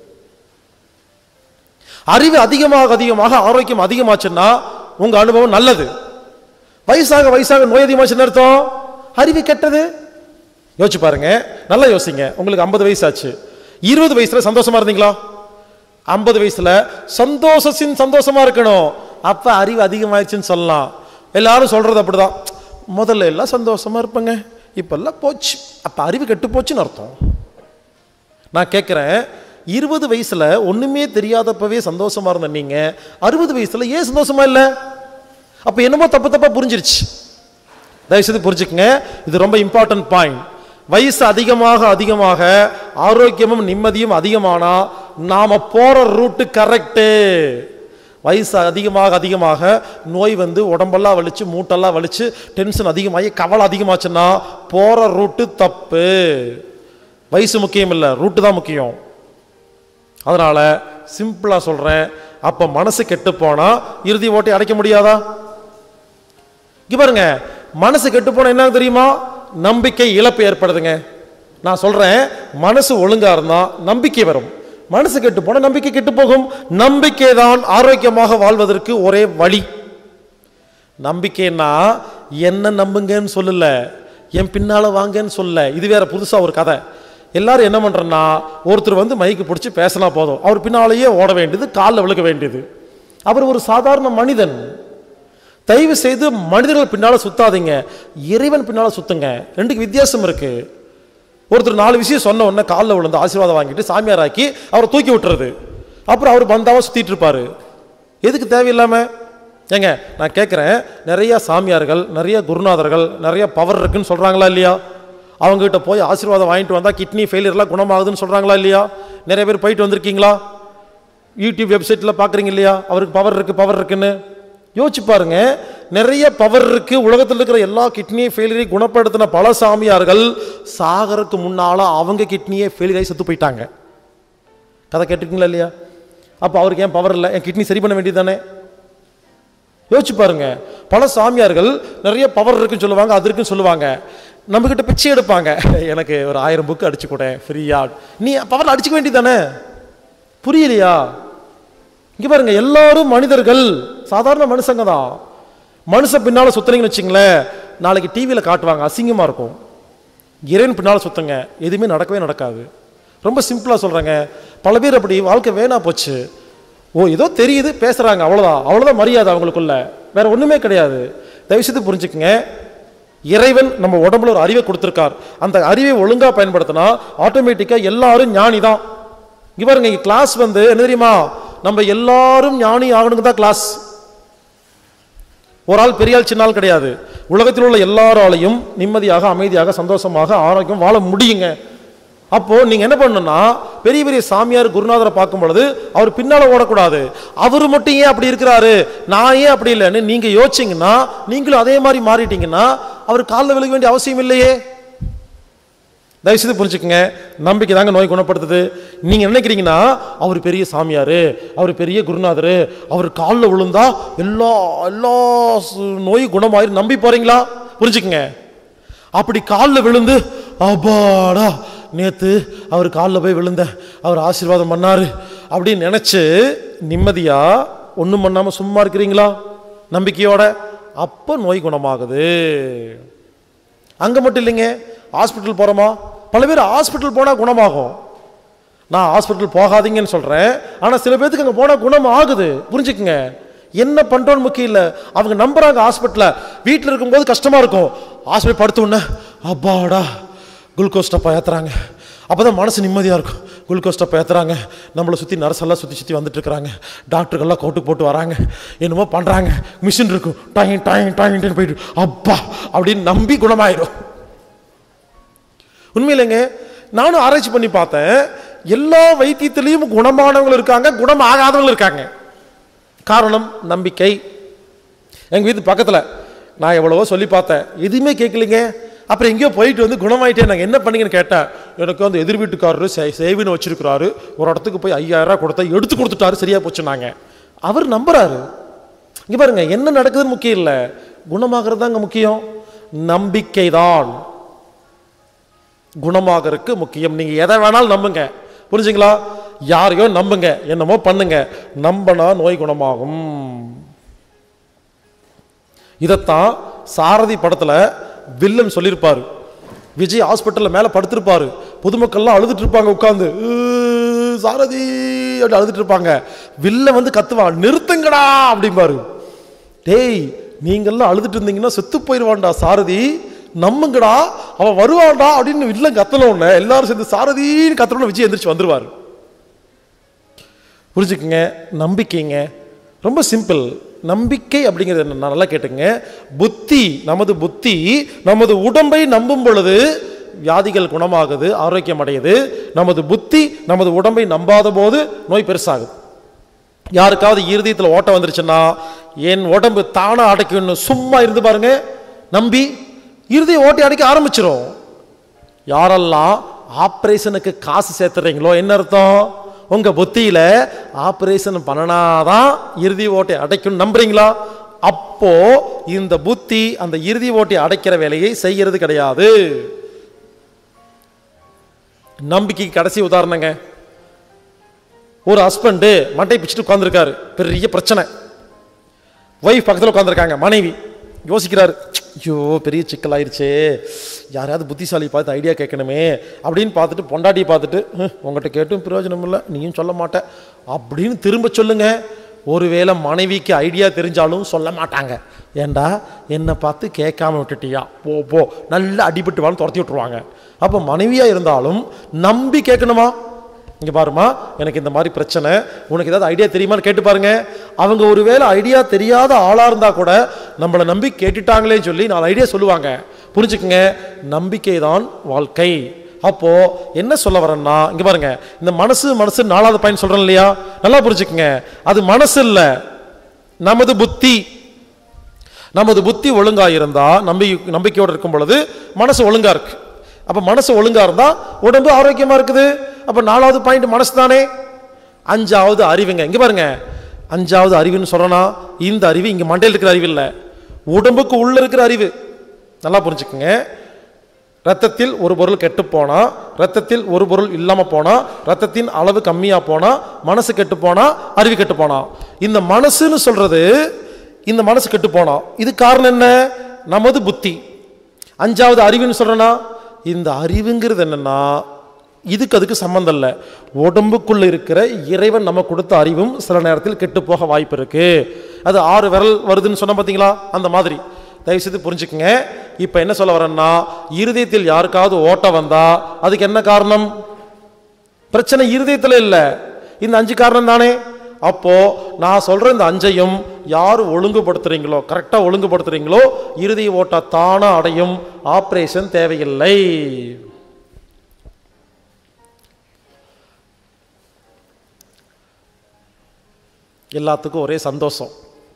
அறிவு அதிகமாக அதிகமாக ஆரோக்கியம் அதிகமாச்சுன்னா உங்க அனுபவம் நல்லது வயசாக வயசாக நோய் அதிகமாச்சுன்னு அர்த்தம் அறிவு கெட்டது யோசிச்சு பாருங்க நல்லா யோசிங்க உங்களுக்கு ஐம்பது வயசு ஆச்சு இருபது வயசுல சந்தோஷமா இருந்தீங்களா ஐம்பது வயசுல சந்தோஷத்தின் சந்தோஷமா இருக்கணும் அப்ப அறிவு அதிகமாயிடுச்சுன்னு சொல்லலாம் எல்லாரும் சொல்றது அப்படிதான் முதல்ல எல்லாம் சந்தோஷமா இருப்பேங்க இப்பெல்லாம் போச்சு அப்ப அறிவு கெட்டு போச்சுன்னு அர்த்தம் நான் கேட்குறேன் இருபது வயசுல ஒண்ணுமே தெரியாதப்பவே சந்தோஷமா இருந்த நீங்க அறுபது வயசுல ஏன் சந்தோஷமா இல்லை அப்ப என்னமோ தப்பு தப்பா புரிஞ்சிருச்சு தயவுசெய்து புரிஞ்சுக்கங்க இது ரொம்ப இம்பார்ட்டன்ட் பாயிண்ட் வயசு அதிகமாக அதிகமாக ஆரோக்கியமும் நிம்மதியும் அதிகமானா நாம போற ரூட்டு கரெக்டு வயசு அதிகமாக அதிகமாக நோய் வந்து உடம்பெல்லாம் வலிச்சு மூட்டெல்லாம் வலிச்சு டென்ஷன் அதிகமாகி கவலை அதிகமாச்சுன்னா போற ரூட்டு தப்பு வயசு முக்கியம் இல்லை ரூட்டு தான் முக்கியம் அதனால சிம்பிளா சொல்றேன் அப்ப மனசு கெட்டு போனா இறுதி ஓட்டை அடைக்க முடியாதா இங்க பாருங்க மனசு கெட்டு போனா என்ன தெரியுமா நம்பிக்கை இழப்பு ஏற்படுதுங்க நான் சொல்றேன் மனசு ஒழுங்கா இருந்தா நம்பிக்கை வரும் மனசு கெட்டு போனா நம்பிக்கை கெட்டு போகும் நம்பிக்கை தான் ஆரோக்கியமாக வாழ்வதற்கு ஒரே வழி நம்பிக்கைன்னா என்ன நம்புங்கன்னு சொல்லல என் பின்னால வாங்கன்னு சொல்லல இது வேற புதுசா ஒரு கதை எல்லாரும் என்ன பண்றேன்னா ஒருத்தர் வந்து மைக்கு பிடிச்சி பேசினா போதும் அவர் பின்னாலேயே ஓட வேண்டியது காலில் விழுக வேண்டியது அவர் ஒரு சாதாரண மனிதன் தயவு செய்து மனிதர்கள் பின்னால சுத்தாதீங்க இறைவன் பின்னால சுத்துங்க ரெண்டுக்கு வித்தியாசம் இருக்கு ஒருத்தர் நாலு விஷயம் சொன்ன உடனே காலில் விழுந்து ஆசீர்வாதம் வாங்கிட்டு சாமியார் ஆக்கி அவரை தூக்கி விட்டுறது அப்புறம் அவர் பந்தாவா சுத்திட்டு இருப்பாரு எதுக்கு தேவையில்லாம ஏங்க நான் கேட்குறேன் நிறைய சாமியார்கள் நிறைய குருநாதர்கள் நிறைய பவர் இருக்குன்னு சொல்றாங்களா இல்லையா அவங்ககிட்ட போய் ஆசீர்வாதம் வாங்கிட்டு வந்தா கிட்னி ஃபெயிலியர்லாம் குணமாகுதுன்னு சொல்றாங்களா இல்லையா நிறைய பேர் போயிட்டு வந்திருக்கீங்களா யூடியூப் வெப்சைட்டில் பார்க்குறீங்க இல்லையா அவருக்கு பவர் இருக்கு பவர் இருக்குன்னு யோசிச்சு பாருங்க நிறைய பவர் இருக்கு உலகத்தில் இருக்கிற எல்லா கிட்னியை ஃபெயிலியரை குணப்படுத்தின பல சாமியார்கள் சாகருக்கு முன்னால அவங்க கிட்னியே ஃபெயிலியர் ஆகி செத்து போயிட்டாங்க கதை கேட்டிருக்கீங்களா இல்லையா அப்போ அவருக்கு ஏன் பவர் இல்லை என் கிட்னி சரி பண்ண வேண்டியது தானே யோசிச்சு பாருங்க பல சாமியார்கள் நிறைய பவர் இருக்குன்னு சொல்லுவாங்க அது இருக்குன்னு சொல்லுவாங்க நம்ம கிட்ட பிச்சை எடுப்பாங்க எனக்கு ஒரு ஆயிரம் புக்கு அடிச்சு கூட ஃப்ரீயா நீ பவர் அடிச்சுக்க வேண்டியது தானே புரியலையா இங்க பாருங்க எல்லாரும் மனிதர்கள் சாதாரண மனுஷங்க தான் மனுஷன் பின்னால சுத்துறீங்கன்னு வச்சுங்களேன் நாளைக்கு டிவியில் காட்டுவாங்க அசிங்கமா இருக்கும் இறைவன் பின்னால சுத்துங்க எதுவுமே நடக்கவே நடக்காது ரொம்ப சிம்பிளா சொல்றேங்க பல பேர் அப்படி வாழ்க்கை வேணா போச்சு ஓ ஏதோ தெரியுது பேசுறாங்க அவ்வளவுதான் அவ்வளவுதான் மரியாதை அவங்களுக்குள்ள வேற ஒண்ணுமே கிடையாது தயவுசெய்து புரிஞ்சுக்குங்க இறைவன் நம்ம உடம்புல ஒரு அறிவை கொடுத்திருக்கார் அந்த அறிவை ஒழுங்கா பயன்படுத்தினா ஆட்டோமேட்டிக்கா எல்லாரும் ஞானி தான் இங்க பாருங்க இங்க கிளாஸ் வந்து என்ன தெரியுமா நம்ம எல்லாரும் ஞானி ஆகணுங்க தான் கிளாஸ் ஒரு ஆள் பெரிய ஆள் சின்ன ஆள் கிடையாது உலகத்தில் உள்ள எல்லாராலையும் நிம்மதியாக அமைதியாக சந்தோஷமாக ஆரோக்கியம் வாழ முடியுங்க அப்போ நீங்க என்ன பண்ணணும்னா பெரிய பெரிய சாமியார் குருநாதரை பார்க்கும் பொழுது அவர் பின்னால ஓடக்கூடாது அவர் மட்டும் ஏன் அப்படி இருக்கிறாரு நான் ஏன் அப்படி இல்லைன்னு நீங்க யோசிச்சீங்கன்னா நீங்களும் அதே மாதிரி மாறிட்டீங்கன்னா அவர் காலில் விழுக வேண்டிய அவசியம் இல்லையே தயவுசெய்து புரிஞ்சுக்கங்க நம்பிக்கை தாங்க நோய் குணப்படுத்துது நீங்க நினைக்கிறீங்கன்னா அவர் பெரிய சாமியார் அவர் பெரிய குருநாதர் அவர் காலில் விழுந்தா எல்லா எல்லா சு- நோயும் குணமாயிரும் நம்பி போறீங்களா புரிஞ்சுக்கங்க அப்படி காலில் விழுந்து அப்பாடா நேத்து அவர் காலில் போய் விழுந்த அவர் ஆசீர்வாதம் பண்ணாரு அப்படின்னு நினச்சி நிம்மதியாக ஒன்றும் பண்ணாமல் சும்மா இருக்கிறீங்களா நம்பிக்கையோட அப்போ நோய் குணமாகுது அங்கே மட்டும் இல்லைங்க ஹாஸ்பிட்டல் போகிறோமா பல பேர் ஹாஸ்பிட்டல் போனால் குணமாகும் நான் ஹாஸ்பிட்டல் போகாதீங்கன்னு சொல்கிறேன் ஆனால் சில பேர்த்துக்கு அங்கே போனால் குணம் ஆகுது புரிஞ்சுக்குங்க என்ன பண்ணுறோன்னு முக்கியம் இல்லை அவங்க நம்புறாங்க ஹாஸ்பிட்டலில் வீட்டில் இருக்கும்போது கஷ்டமாக இருக்கும் ஹாஸ்பிட்டல் படுத்த உடனே அப்பாடா குளுக்கோஸ் டப்பா ஏற்றுறாங்க அப்போ தான் மனசு நிம்மதியாக இருக்கும் குளுக்கோஸ் டப்பா ஏற்றுறாங்க நம்மளை சுற்றி நர்ஸெல்லாம் சுற்றி சுற்றி வந்துட்டு இருக்கிறாங்க டாக்டர்கள்லாம் கோட்டு போட்டு வராங்க என்னமோ பண்ணுறாங்க மிஷின் இருக்கும் டாயின் டாயின் டாயின்ட்டு போயிட்டு அப்பா அப்படின்னு நம்பி குணமாயிடும் உண்மையிலேங்க நானும் ஆராய்ச்சி பண்ணி பார்த்தேன் எல்லா வைத்தியத்திலையும் குணமானவங்களும் இருக்காங்க குணமாகாதவங்களும் இருக்காங்க காரணம் நம்பிக்கை எங்கள் வீட்டு பக்கத்தில் நான் எவ்வளவோ சொல்லி பார்த்தேன் எதுவுமே கேட்கலைங்க அப்புறம் எங்கேயோ போயிட்டு வந்து குணமாயிட்டே நாங்கள் என்ன பண்ணீங்கன்னு கேட்டேன் எனக்கு வந்து எதிர் வீட்டுக்காரரு சே- சேவின்னு வச்சிருக்கிறாரு ஒரு இடத்துக்கு போய் ஐயாயிரம் ரூபாய் கொடுத்தா எடுத்து கொடுத்துட்டாரு சரியா போச்சுனாங்க அவர் நம்புறாரு இங்கே பாருங்க என்ன நடக்குதுன்னு முக்கியம் இல்லை குணமாகிறது தாங்க முக்கியம் நம்பிக்கை தான் குணமாகறதுக்கு முக்கியம் நீங்க எதை வேணாலும் நம்புங்க புரிஞ்சுங்களா யாரையோ நம்புங்க என்னமோ பண்ணுங்க நம்பனா நோய் குணமாகும் இதைத்தான் சாரதி படத்துல வில்லன் சொல்லியிருப்பாரு விஜய் ஹாஸ்பிட்டல்ல மேல படுத்திருப்பாரு பொதுமக்கள்லாம் அழுதுட்டு இருப்பாங்க உட்காந்து சாரதி அப்படி அழுதுட்டு இருப்பாங்க வில்லன் வந்து கத்துவான் நிறுத்துங்கடா அப்படிம்பாரு டேய் நீங்கெல்லாம் அழுதுட்டு இருந்தீங்கன்னா செத்து போயிடுவான்டா சாரதி நம்புங்கடா அவன் வருவான்டா அப்படின்னு வில்லன் கத்தன உடனே எல்லாரும் சேர்ந்து சாரதின்னு கத்தன விஜய் எந்திரிச்சு வந்துருவாரு புரிஞ்சுக்குங்க நம்பிக்கைங்க ரொம்ப சிம்பிள் நம்பிக்கை அப்படிங்கிறது என்ன நல்லா கேட்டுங்க புத்தி நமது புத்தி நமது உடம்பை நம்பும் பொழுது வியாதிகள் குணமாகுது ஆரோக்கியம் அடையுது நமது புத்தி நமது உடம்பை நம்பாத போது நோய் பெருசாகுது யாருக்காவது இருதயத்தில் ஓட்டம் வந்துருச்சுன்னா என் உடம்பு தானா அடைக்கும்னு சும்மா இருந்து பாருங்க நம்பி இருதய ஓட்டி அடைக்க ஆரம்பிச்சிரும் யாரெல்லாம் ஆப்ரேஷனுக்கு காசு சேர்த்துறீங்களோ என்ன அர்த்தம் உங்க புத்தியில ஆப்ரேஷன் பண்ணனாதான் இறுதி ஓட்டை அடைக்கும் நம்புறீங்களா அப்போ இந்த புத்தி அந்த இறுதி ஓட்டை அடைக்கிற வேலையை செய்யறது கிடையாது நம்பிக்கைக்கு கடைசி உதாரணங்க ஒரு ஹஸ்பண்டு மண்டை பிச்சுட்டு உட்காந்துருக்காரு பெரிய பிரச்சனை ஒய்ஃப் பக்கத்தில் உட்காந்துருக்காங்க மனைவி யோசிக்கிறாரு ஐயோ பெரிய சிக்கல் ஆயிருச்சே யாரையாவது புத்திசாலி பார்த்து ஐடியா கேட்கணுமே அப்படின்னு பார்த்துட்டு பொண்டாட்டியை பார்த்துட்டு "ஹம், உங்ககிட்ட கேட்டும் பிரயோஜனம் இல்லை நீயும் சொல்ல மாட்ட அப்படின்னு திரும்ப சொல்லுங்க ஒருவேளை மனைவிக்கு ஐடியா தெரிஞ்சாலும் சொல்ல மாட்டாங்க ஏண்டா என்னை பார்த்து கேட்காம விட்டுட்டியா போ போ நல்லா அடிபட்டு வான்னு துரத்தி விட்டுருவாங்க அப்போ மனைவியாக இருந்தாலும் நம்பி கேட்கணுமா இங்க பாருமா எனக்கு இந்த மாதிரி பிரச்சனை உனக்கு ஏதாவது ஐடியா தெரியுமான்னு கேட்டு பாருங்க அவங்க ஒருவேளை ஐடியா தெரியாத ஆளா இருந்தா கூட நம்மளை நம்பி கேட்டுட்டாங்களேன்னு சொல்லி நாலு ஐடியா சொல்லுவாங்க புரிஞ்சுக்குங்க நம்பிக்கை தான் வாழ்க்கை அப்போ என்ன சொல்ல வரேன்னா இங்க பாருங்க இந்த மனசு மனசு நாலாவது பயன் சொல்றேன் இல்லையா நல்லா புரிஞ்சுக்குங்க அது மனசு இல்ல நமது புத்தி நமது புத்தி ஒழுங்கா இருந்தா நம்பி நம்பிக்கையோடு இருக்கும் பொழுது மனசு ஒழுங்கா இருக்கு அப்ப மனசு ஒழுங்கா இருந்தா உடம்பு ஆரோக்கியமா இருக்குது அப்ப நாலாவது பாயிண்ட் மனசு தானே அஞ்சாவது அறிவுங்க இங்க பாருங்க அஞ்சாவது அறிவுன்னு சொல்றனா இந்த அறிவு இங்க மண்டையில் இருக்கிற அறிவு இல்ல உடம்புக்கு உள்ள இருக்கிற அறிவு நல்லா புரிஞ்சுக்குங்க ரத்தத்தில் ஒரு பொருள் கெட்டு போனா ரத்தத்தில் ஒரு பொருள் இல்லாம போனா ரத்தத்தின் அளவு கம்மியா போனா மனசு கெட்டு போனா அறிவு கெட்டு போனா இந்த மனசுன்னு சொல்றது இந்த மனசு கெட்டு போனா இது காரணம் என்ன நமது புத்தி அஞ்சாவது அறிவுன்னு சொல்றேன்னா இந்த அறிவுங்கிறது என்னன்னா இதுக்கு அதுக்கு சம்மந்தம் இல்லை உடம்புக்குள்ள இருக்கிற இறைவன் நம்ம கொடுத்த அறிவும் சில நேரத்தில் கெட்டு போக வாய்ப்பு இருக்கு அது ஆறு விரல் வருதுன்னு சொன்ன பார்த்தீங்களா அந்த மாதிரி தயவு செய்து புரிஞ்சுக்குங்க இப்போ என்ன சொல்ல வரேன்னா இருதயத்தில் யாருக்காவது ஓட்டம் வந்தா அதுக்கு என்ன காரணம் பிரச்சனை இருதயத்தில் இல்லை இந்த அஞ்சு காரணம் தானே அப்போ நான் சொல்ற இந்த அஞ்சையும் யார் ஒழுங்குபடுத்துறீங்களோ கரெக்டாக ஒழுங்குபடுத்துறீங்களோ இறுதி ஓட்ட தானா அடையும் ஆப்ரேஷன் தேவையில்லை எல்லாத்துக்கும் ஒரே சந்தோஷம்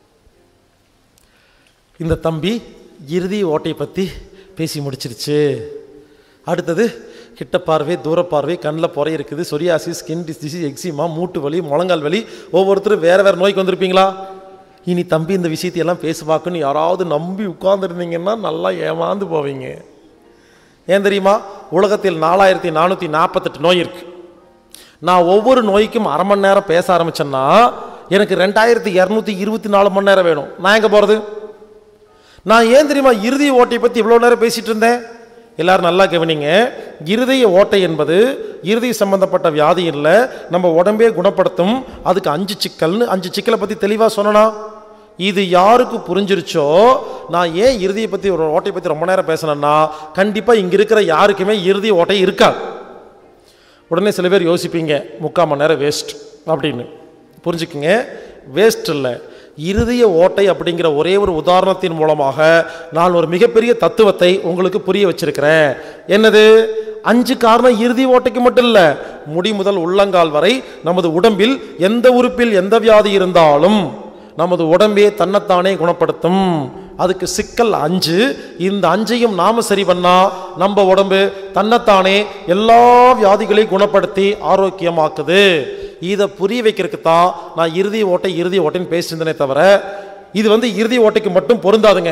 இந்த தம்பி இறுதி ஓட்டை பற்றி பேசி முடிச்சிருச்சு அடுத்தது கிட்ட பார்வை தூர பார்வை கண்ணில் புறை இருக்குது சொரியாசிஸ் ஸ்கின் டிசீஸ் எக்ஸிமா மூட்டு வலி முழங்கால் வலி ஒவ்வொருத்தரும் வேற வேற நோய்க்கு வந்திருப்பீங்களா இனி தம்பி இந்த விஷயத்தையெல்லாம் பேசுவாக்குன்னு யாராவது நம்பி உட்கார்ந்துருந்தீங்கன்னா நல்லா ஏமாந்து போவீங்க ஏன் தெரியுமா உலகத்தில் நாலாயிரத்தி நானூற்றி நாற்பத்தெட்டு நோய் இருக்கு நான் ஒவ்வொரு நோய்க்கும் அரை மணி நேரம் பேச ஆரம்பிச்சேன்னா எனக்கு ரெண்டாயிரத்தி இரநூத்தி இருபத்தி நாலு மணி நேரம் வேணும் நான் எங்கே போகிறது நான் ஏன் தெரியுமா இறுதி ஓட்டை பற்றி இவ்வளோ நேரம் பேசிட்டு இருந்தேன் எல்லாரும் நல்லா கவனிங்க இருதய ஓட்டை என்பது இருதய சம்பந்தப்பட்ட வியாதி இல்லை நம்ம உடம்பே குணப்படுத்தும் அதுக்கு அஞ்சு சிக்கல்னு அஞ்சு சிக்கலை பற்றி தெளிவாக சொன்னனா இது யாருக்கு புரிஞ்சிருச்சோ நான் ஏன் இறுதியை பற்றி ஒரு ஓட்டை பற்றி ரொம்ப நேரம் பேசினேன்னா கண்டிப்பாக இங்கே இருக்கிற யாருக்குமே இறுதி ஓட்டை இருக்காது உடனே சில பேர் யோசிப்பீங்க முக்கால் மணி நேரம் வேஸ்ட் அப்படின்னு புரிஞ்சுக்குங்க வேஸ்ட் இல்லை இருதய ஓட்டை அப்படிங்கிற ஒரே ஒரு உதாரணத்தின் மூலமாக நான் ஒரு மிகப்பெரிய தத்துவத்தை உங்களுக்கு புரிய வச்சிருக்கிறேன் என்னது அஞ்சு காரணம் இறுதி ஓட்டைக்கு மட்டும் இல்லை முடி முதல் உள்ளங்கால் வரை நமது உடம்பில் எந்த உறுப்பில் எந்த வியாதி இருந்தாலும் நமது உடம்பே தன்னைத்தானே குணப்படுத்தும் அதுக்கு சிக்கல் அஞ்சு இந்த அஞ்சையும் நாம சரி பண்ணா நம்ம உடம்பு தன்னைத்தானே எல்லா வியாதிகளையும் குணப்படுத்தி ஆரோக்கியமாக்குது இதை புரிய வைக்கிறதுக்கு தான் நான் இறுதி ஓட்டை இறுதி ஓட்டைன்னு பேசியிருந்தேனே தவிர இது வந்து இறுதி ஓட்டைக்கு மட்டும் பொருந்தாதுங்க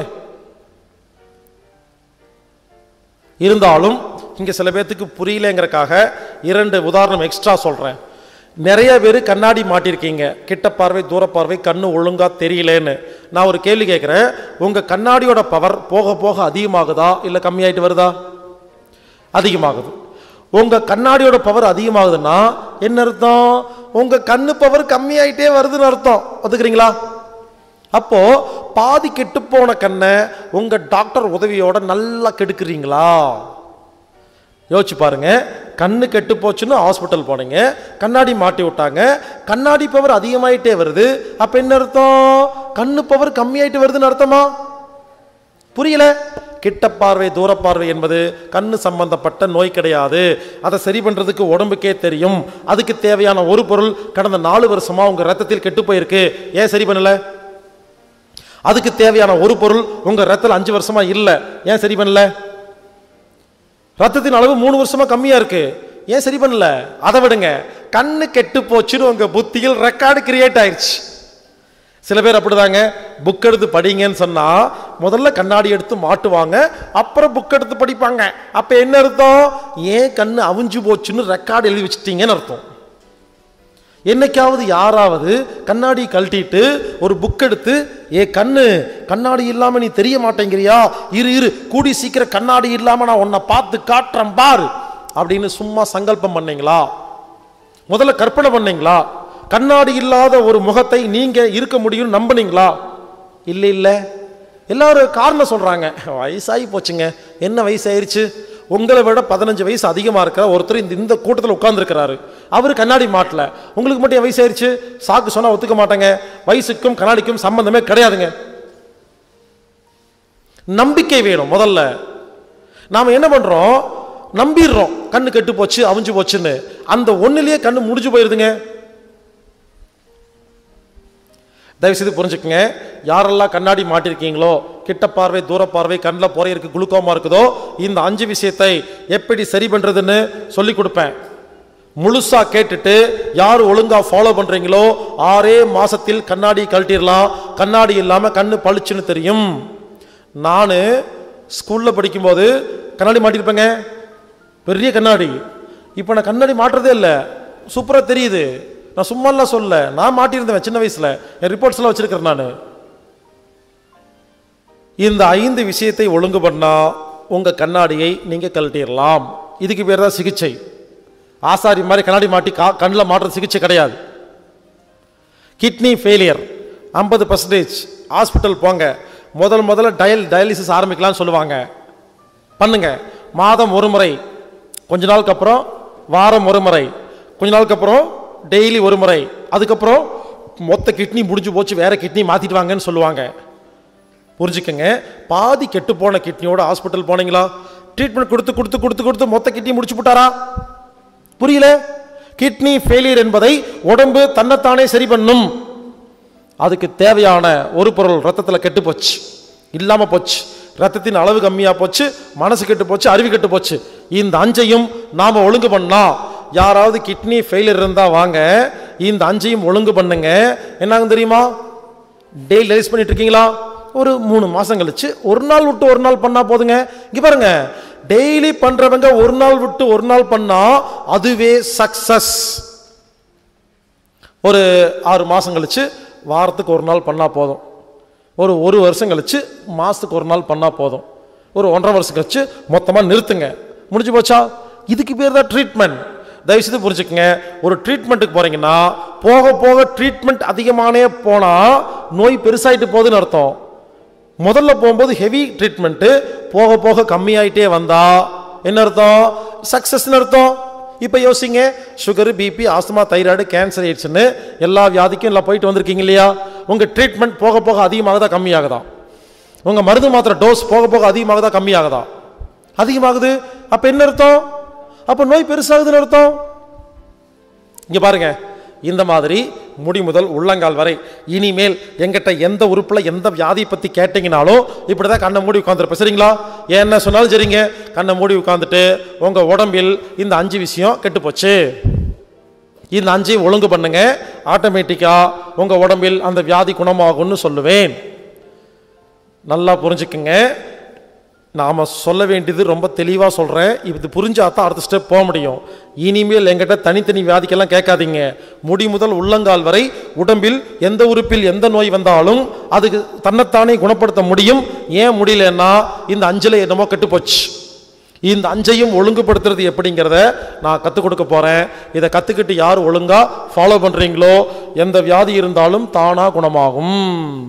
இருந்தாலும் இங்கே சில பேர்த்துக்கு புரியலங்கிறக்காக இரண்டு உதாரணம் எக்ஸ்ட்ரா சொல்கிறேன் நிறைய பேர் கண்ணாடி மாட்டியிருக்கீங்க கிட்ட பார்வை தூர பார்வை கண்ணு ஒழுங்கா தெரியலேன்னு நான் ஒரு கேள்வி கேட்குறேன் உங்கள் கண்ணாடியோட பவர் போக போக அதிகமாகுதா இல்லை கம்மியாயிட்டு வருதா அதிகமாகுது உங்கள் கண்ணாடியோட பவர் அதிகமாகுதுன்னா என்ன அர்த்தம் உங்கள் கண்ணு பவர் கம்மியாயிட்டே வருதுன்னு அர்த்தம் ஒத்துக்கிறீங்களா அப்போ பாதி கெட்டு போன கண்ணை உங்க டாக்டர் உதவியோட நல்லா கெடுக்குறீங்களா யோசிச்சு பாருங்க கண்ணு கெட்டு போச்சுன்னு ஹாஸ்பிட்டல் போனீங்க கண்ணாடி மாட்டி விட்டாங்க கண்ணாடி பவர் அதிகமாயிட்டே வருது அப்ப என்ன அர்த்தம் கண்ணு பவர் கம்மியாயிட்டு வருதுன்னு அர்த்தமா புரியல கிட்ட பார்வை தூர பார்வை என்பது கண்ணு சம்பந்தப்பட்ட நோய் கிடையாது அதை சரி பண்றதுக்கு உடம்புக்கே தெரியும் அதுக்கு தேவையான ஒரு பொருள் கடந்த நாலு வருஷமா உங்க ரத்தத்தில் கெட்டு போயிருக்கு ஏன் சரி பண்ணல அதுக்கு தேவையான ஒரு பொருள் உங்க ரத்தத்தில் அஞ்சு வருஷமா இல்ல ஏன் சரி பண்ணல ரத்தத்தின் அளவு மூணு வருஷமா கம்மியா இருக்கு ஏன் சரி பண்ணல அதை விடுங்க கண்ணு கெட்டு போச்சுன்னு உங்க புத்தியில் ரெக்கார்டு கிரியேட் ஆயிடுச்சு சில பேர் அப்படிதாங்க புக் எடுத்து படிங்கன்னு சொன்னா முதல்ல கண்ணாடி எடுத்து மாட்டுவாங்க அப்புறம் புக் எடுத்து படிப்பாங்க அப்ப என்ன அர்த்தம் ஏன் கண்ணு அவிஞ்சு போச்சுன்னு ரெக்கார்டு எழுதி வச்சிட்டீங்கன்னு அர்த்தம் என்னைக்காவது யாராவது கண்ணாடி கழட்டிட்டு ஒரு புக் எடுத்து ஏ கண்ணு கண்ணாடி இல்லாம நீ தெரிய மாட்டேங்கிறியா இரு இரு கூடி சீக்கிரம் கண்ணாடி இல்லாம நான் உன்னை பார்த்து காட்டுறேன் பார் அப்படின்னு சும்மா சங்கல்பம் பண்ணீங்களா முதல்ல கற்பனை பண்ணீங்களா கண்ணாடி இல்லாத ஒரு முகத்தை நீங்க இருக்க முடியும்னு நம்புனீங்களா இல்லை இல்லை எல்லாரும் காரணம் சொல்றாங்க வயசாகி போச்சுங்க என்ன வயசாயிருச்சு உங்களை விட பதினஞ்சு வயசு அதிகமாக இருக்கிற ஒருத்தர் இந்த இந்த கூட்டத்தில் உட்கார்ந்துருக்கிறாரு அவர் கண்ணாடி மாட்டல உங்களுக்கு மட்டும் என் வயசாயிருச்சு சாக்கு சொன்னா ஒத்துக்க மாட்டாங்க வயசுக்கும் கண்ணாடிக்கும் சம்பந்தமே கிடையாதுங்க நம்பிக்கை வேணும் முதல்ல நாம என்ன பண்றோம் நம்பிடுறோம் கண்ணு கெட்டு போச்சு அவிஞ்சு போச்சுன்னு அந்த ஒண்ணுலயே கண்ணு முடிஞ்சு போயிருதுங்க தயவு செய்து புரிஞ்சுக்கங்க யாரெல்லாம் கண்ணாடி மாட்டிருக்கீங்களோ கிட்ட பார்வை தூர பார்வை கண்ணில் புறை இருக்கு குளுக்கோமா இருக்குதோ இந்த அஞ்சு விஷயத்தை எப்படி சரி பண்றதுன்னு சொல்லி கொடுப்பேன் முழுசா கேட்டுட்டு யார் ஒழுங்கா ஃபாலோ பண்றீங்களோ ஆறே மாசத்தில் கண்ணாடி கழட்டிடலாம் கண்ணாடி இல்லாம கண்ணு பளிச்சுன்னு தெரியும் நான் ஸ்கூல்ல படிக்கும்போது கண்ணாடி மாட்டிருப்பேங்க பெரிய கண்ணாடி இப்போ நான் கண்ணாடி மாட்டுறதே இல்லை சூப்பராக தெரியுது நான் சும்மாலாம் சொல்ல நான் மாட்டியிருந்தேன் சின்ன வயசுல என் ரிப்போர்ட்ஸ்லாம் வச்சிருக்கிறேன் நான் இந்த ஐந்து விஷயத்தை ஒழுங்கு பண்ணா உங்க கண்ணாடியை நீங்க கழட்டிடலாம் இதுக்கு பேர் தான் சிகிச்சை ஆசாரி மாதிரி கண்ணாடி மாட்டி கா கண்ணில் மாட்டுற சிகிச்சை கிடையாது கிட்னி ஃபெயிலியர் ஐம்பது பர்சன்டேஜ் ஹாஸ்பிட்டல் போங்க முதல் முதல்ல டயல் டயாலிசிஸ் ஆரம்பிக்கலாம்னு சொல்லுவாங்க பண்ணுங்க மாதம் ஒரு முறை கொஞ்ச நாளுக்கு அப்புறம் வாரம் ஒரு முறை கொஞ்ச நாளுக்கு அப்புறம் டெய்லி ஒரு முறை அதுக்கப்புறம் மொத்த கிட்னி முடிஞ்சு போச்சு வேற கிட்னி மாத்திட்டு வாங்கன்னு சொல்லுவாங்க புரிஞ்சுக்கங்க பாதி கெட்டு போன கிட்னியோட ஹாஸ்பிட்டல் போனீங்களா ட்ரீட்மெண்ட் கொடுத்து கொடுத்து கொடுத்து கொடுத்து மொத்த கிட்னி முடிச்சு போட்டாரா புரியல கிட்னி ஃபெயிலியர் என்பதை உடம்பு தன்னைத்தானே சரி பண்ணும் அதுக்கு தேவையான ஒரு பொருள் ரத்தத்தில் கெட்டு போச்சு இல்லாம போச்சு ரத்தத்தின் அளவு கம்மியா போச்சு மனசு கெட்டு போச்சு அறிவு கெட்டு போச்சு இந்த அஞ்சையும் நாம ஒழுங்கு பண்ணா யாராவது கிட்னி ஃபெயிலியர் இருந்தா வாங்க இந்த அஞ்சையும் ஒழுங்கு பண்ணுங்க என்னாகும் தெரியுமா டெய்லி ரைஸ் பண்ணிட்டு இருக்கீங்களா ஒரு மூணு மாசம் கழிச்சு ஒரு நாள் விட்டு ஒரு நாள் பண்ணா போதுங்க இங்க பாருங்க டெய்லி பண்றவங்க ஒரு நாள் விட்டு ஒரு நாள் பண்ணா அதுவே சக்சஸ் ஒரு ஆறு மாதம் கழித்து வாரத்துக்கு ஒரு நாள் பண்ணால் போதும் ஒரு ஒரு வருஷம் கழித்து மாதத்துக்கு ஒரு நாள் பண்ணால் போதும் ஒரு ஒன்றரை வருஷம் கழிச்சு மொத்தமாக நிறுத்துங்க முடிஞ்சு போச்சா இதுக்கு பேர் தான் ட்ரீட்மெண்ட் தயவுசெய்து புரிஞ்சுக்கங்க ஒரு ட்ரீட்மெண்ட்டுக்கு போகிறீங்கன்னா போக போக ட்ரீட்மெண்ட் அதிகமானே போனால் நோய் பெருசாயிட்டு போகுதுன்னு அர்த்தம் முதல்ல போகும்போது ஹெவி ட்ரீட்மெண்ட்டு போக போக கம்மியாயிட்டே வந்தா என்ன அர்த்தம் சக்ஸஸ்னு அர்த்தம் இப்போ யோசிங்க sugar BP asthma thyroid cancer ஆயிடுச்சுன்னு எல்லா வியாதிக்கும் எல்லாம் போயிட்டு வந்திருக்கீங்க இல்லையா உங்கள் ட்ரீட்மெண்ட் போக போக அதிகமாகுதா கம்மியாகுதா உங்கள் மருந்து மாத்திரை டோஸ் போக போக அதிகமாகுதா கம்மியாகுதா அதிகமாகுது அப்போ என்ன அர்த்தம் அப்போ நோய் பெருசாகுதுன்னு அர்த்தம் இங்கே பாருங்க இந்த மாதிரி முடி முதல் உள்ளங்கால் வரை இனிமேல் எங்கிட்ட எந்த உறுப்பில் எந்த வியாதியை பற்றி கேட்டிங்கனாலும் இப்படி தான் கண்ணை மூடி உட்காந்துருப்பேன் சரிங்களா என்ன சொன்னாலும் சரிங்க கண்ணை மூடி உட்காந்துட்டு உங்கள் உடம்பில் இந்த அஞ்சு விஷயம் கெட்டு போச்சு இந்த அஞ்சையும் ஒழுங்கு பண்ணுங்க ஆட்டோமேட்டிக்காக உங்கள் உடம்பில் அந்த வியாதி குணமாகும்னு சொல்லுவேன் நல்லா புரிஞ்சுக்குங்க நாம் சொல்ல வேண்டியது ரொம்ப தெளிவாக சொல்கிறேன் இது புரிஞ்சா தான் அடுத்த ஸ்டெப் போக முடியும் இனிமேல் எங்கிட்ட தனித்தனி வியாதிக்கெல்லாம் கேட்காதீங்க முடி முதல் உள்ளங்கால் வரை உடம்பில் எந்த உறுப்பில் எந்த நோய் வந்தாலும் அதுக்கு தன்னைத்தானே குணப்படுத்த முடியும் ஏன் முடியலன்னா இந்த அஞ்சலை என்னமோ கெட்டு போச்சு இந்த அஞ்சையும் ஒழுங்குபடுத்துறது எப்படிங்கிறத நான் கற்றுக் கொடுக்க போகிறேன் இதை கற்றுக்கிட்டு யார் ஒழுங்காக ஃபாலோ பண்ணுறீங்களோ எந்த வியாதி இருந்தாலும் தானாக குணமாகும்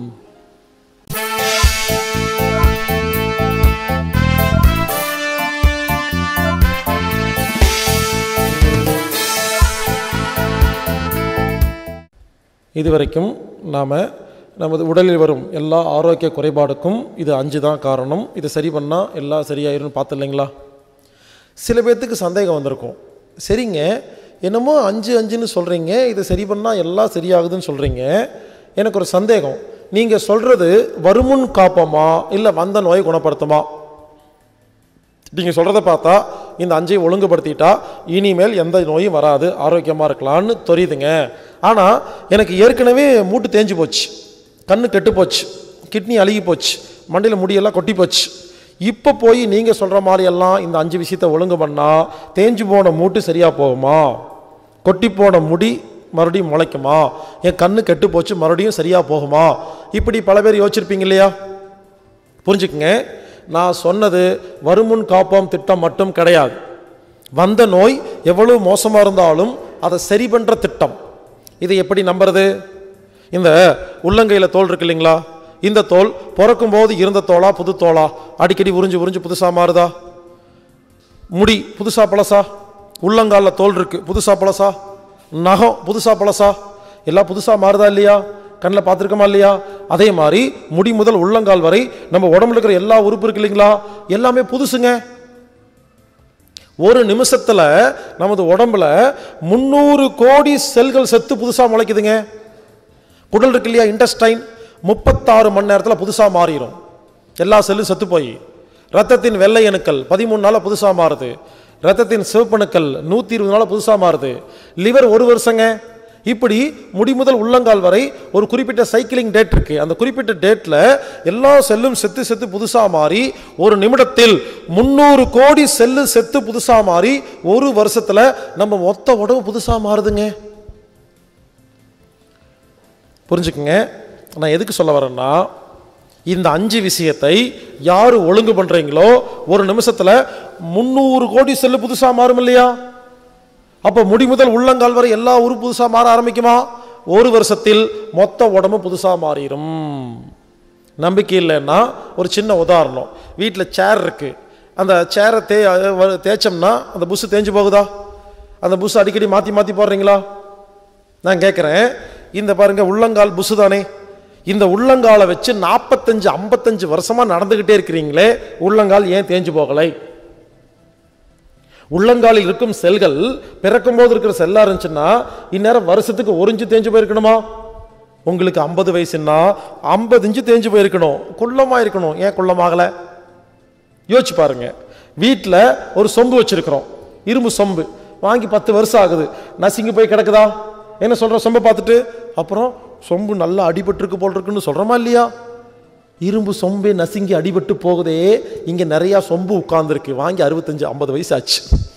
இதுவரைக்கும் நாம் நமது உடலில் வரும் எல்லா ஆரோக்கிய குறைபாடுக்கும் இது அஞ்சு தான் காரணம் இதை சரி பண்ணால் எல்லாம் சரியாயிரும்னு பார்த்து இல்லைங்களா சில பேர்த்துக்கு சந்தேகம் வந்திருக்கும் சரிங்க என்னமோ அஞ்சு அஞ்சுன்னு சொல்கிறீங்க இதை சரி பண்ணால் எல்லாம் சரியாகுதுன்னு சொல்கிறீங்க எனக்கு ஒரு சந்தேகம் நீங்கள் சொல்கிறது வருமுன் காப்பமா இல்லை வந்த நோயை குணப்படுத்துமா நீங்கள் சொல்கிறத பார்த்தா இந்த அஞ்சையும் ஒழுங்குபடுத்திட்டா இனிமேல் எந்த நோயும் வராது ஆரோக்கியமாக இருக்கலாம்னு தெரியுதுங்க ஆனால் எனக்கு ஏற்கனவே மூட்டு தேஞ்சு போச்சு கண்ணு கெட்டு போச்சு கிட்னி அழுகி போச்சு மண்டையில் முடியெல்லாம் கொட்டி போச்சு இப்போ போய் நீங்கள் சொல்கிற மாதிரியெல்லாம் இந்த அஞ்சு விஷயத்தை ஒழுங்கு பண்ணால் தேஞ்சு போன மூட்டு சரியாக போகுமா கொட்டி போன முடி மறுபடியும் முளைக்குமா என் கண்ணு கெட்டு போச்சு மறுபடியும் சரியாக போகுமா இப்படி பல பேர் யோசிச்சிருப்பீங்க இல்லையா புரிஞ்சுக்குங்க நான் சொன்னது வருமுன் காப்போம் திட்டம் மட்டும் கிடையாது வந்த நோய் எவ்வளவு மோசமாக இருந்தாலும் அதை சரி பண்ணுற திட்டம் இதை எப்படி நம்புறது இந்த உள்ளங்கையில் தோல் இருக்கு இல்லைங்களா இந்த தோல் பிறக்கும்போது இருந்த தோலா புது தோலா அடிக்கடி உறிஞ்சு உறிஞ்சு புதுசாக மாறுதா முடி புதுசா பழசா உள்ளங்காலில் தோல் இருக்கு புதுசா பழசா நகம் புதுசா பழசா எல்லாம் புதுசா மாறுதா இல்லையா கண்ணில் பார்த்துருக்கோமா இல்லையா அதே மாதிரி முடி முதல் உள்ளங்கால் வரை நம்ம உடம்புல இருக்கிற எல்லா உறுப்பு இருக்கு இல்லைங்களா எல்லாமே புதுசுங்க ஒரு நிமிஷத்துல நமது உடம்புல முந்நூறு கோடி செல்கள் செத்து புதுசா முளைக்குதுங்க குடல் இருக்கு இல்லையா இன்டஸ்டைன் முப்பத்தாறு மணி நேரத்தில் புதுசாக மாறிடும் எல்லா செல்லும் செத்து போய் ரத்தத்தின் வெள்ளை அணுக்கள் பதிமூணு நாளில் புதுசாக மாறுது ரத்தத்தின் சிவப்பணுக்கள் நூற்றி இருபது நாளில் புதுசாக மாறுது லிவர் ஒரு வருஷங்க இப்படி முடி முதல் உள்ளங்கால் வரை ஒரு குறிப்பிட்ட சைக்கிளிங் டேட் இருக்கு அந்த குறிப்பிட்ட டேட்டில் எல்லா செல்லும் செத்து செத்து புதுசாக மாறி ஒரு நிமிடத்தில் முந்நூறு கோடி செல்லு செத்து புதுசாக மாறி ஒரு வருஷத்தில் நம்ம மொத்த உடம்பு புதுசாக மாறுதுங்க புரிஞ்சுக்குங்க நான் எதுக்கு சொல்ல வரேன்னா இந்த அஞ்சு விஷயத்தை யார் ஒழுங்கு பண்ணுறீங்களோ ஒரு நிமிஷத்தில் முந்நூறு கோடி செல்லு புதுசாக மாறும் இல்லையா அப்போ முடி முதல் உள்ளங்கால் வரை எல்லா உரு புதுசாக மாற ஆரம்பிக்குமா ஒரு வருஷத்தில் மொத்த உடம்பு புதுசாக மாறிடும் நம்பிக்கை இல்லைன்னா ஒரு சின்ன உதாரணம் வீட்டில் சேர் இருக்குது அந்த சேரை தே வ- தேய்ச்சோம்னா அந்த புஷ் தேஞ்சு போகுதா அந்த புஷ் அடிக்கடி மாற்றி மாற்றி போடுறீங்களா நான் கேட்குறேன் இந்த பாருங்க உள்ளங்கால் புசு தானே இந்த உள்ளங்காலை வச்சு நாற்பத்தஞ்சு ஐம்பத்தஞ்சு வருஷமா நடந்துக்கிட்டே இருக்கிறீங்களே உள்ளங்கால் ஏன் தேஞ்சு போகலை உள்ளங்காலில் இருக்கும் செல்கள் பிறக்கும் போது இருக்கிற செல்லா இருந்துச்சுன்னா இந்நேரம் வருஷத்துக்கு ஒரு இன்ச்சு தேஞ்சு போயிருக்கணுமா உங்களுக்கு ஐம்பது வயசுன்னா ஐம்பது இன்ச்சு தேஞ்சு போயிருக்கணும் குள்ளமா இருக்கணும் ஏன் குள்ளமாகல யோசிச்சு பாருங்க வீட்டில் ஒரு சொம்பு வச்சிருக்கிறோம் இரும்பு சொம்பு வாங்கி பத்து வருஷம் ஆகுது நசுங்கி போய் கிடக்குதா என்ன சொல்ற சொம்பை பார்த்துட்டு அப்புறம் சொம்பு நல்லா அடிபட்டிருக்கு போல் இருக்குன்னு சொல்றோமா இல்லையா இரும்பு சொம்பே நசுங்கி அடிபட்டு போகுதே இங்கே நிறையா சொம்பு உட்கார்ந்துருக்கு வாங்கி அறுபத்தஞ்சு ஐம்பது வயசு ஆச்சு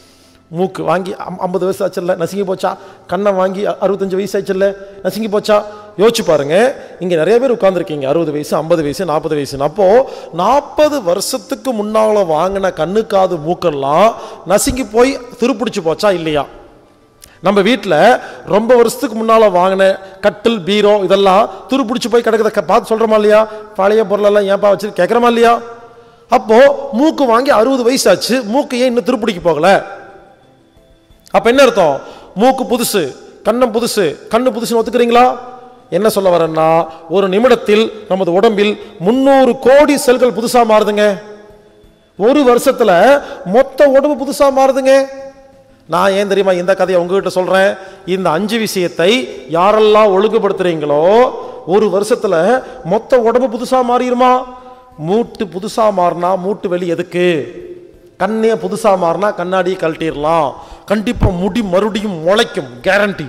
மூக்கு வாங்கி அம்- ஐம்பது வயசு ஆச்சுல்ல நசுங்கி போச்சா கண்ணை வாங்கி அ- அறுபத்தஞ்சு வயசு ஆச்சுல்ல நசுங்கி போச்சா யோசிச்சு பாருங்க இங்க நிறைய பேர் உட்கார்ந்திருக்கீங்க அறுபது வயசு ஐம்பது வயசு நாற்பது வயசு அப்போ நாற்பது வருஷத்துக்கு முன்னால வாங்கின கண்ணு காது மூக்கெல்லாம் நசுங்கி போய் துருப்பிடிச்சு போச்சா இல்லையா நம்ம வீட்டில் ரொம்ப வருஷத்துக்கு முன்னால் வாங்கின கட்டில் பீரோ இதெல்லாம் துருப்பிடிச்சு போய் கிடக்குத க- பார்த்து சொல்கிறோமா இல்லையா பழைய பொருளெல்லாம் ஏன்பா வச்சு கேட்குறோமா இல்லையா அப்போ மூக்கு வாங்கி அறுபது வயசு ஆச்சு மூக்கு ஏன் இன்னும் துருப்பிடிக்க போகல அப்ப என்ன அர்த்தம் மூக்கு புதுசு கண்ணம் புதுசு கண்ணு புதுசுன்னு ஒத்துக்கிறீங்களா என்ன சொல்ல வரேன்னா ஒரு நிமிடத்தில் நமது உடம்பில் முன்னூறு கோடி செல்கள் புதுசா மாறுதுங்க ஒரு வருஷத்துல மொத்த உடம்பு புதுசா மாறுதுங்க நான் ஏன் தெரியுமா இந்த கதையை உங்ககிட்ட சொல்றேன் இந்த அஞ்சு விஷயத்தை யாரெல்லாம் ஒழுங்குபடுத்துறீங்களோ ஒரு வருஷத்துல மொத்த உடம்பு புதுசா மாறிடுமா மூட்டு புதுசா மாறினா மூட்டு வெளி எதுக்கு கண்ணே புதுசா மாறினா கண்ணாடியை கழட்டிடலாம் கண்டிப்பா முடி மறுபடியும் முளைக்கும் கேரண்டி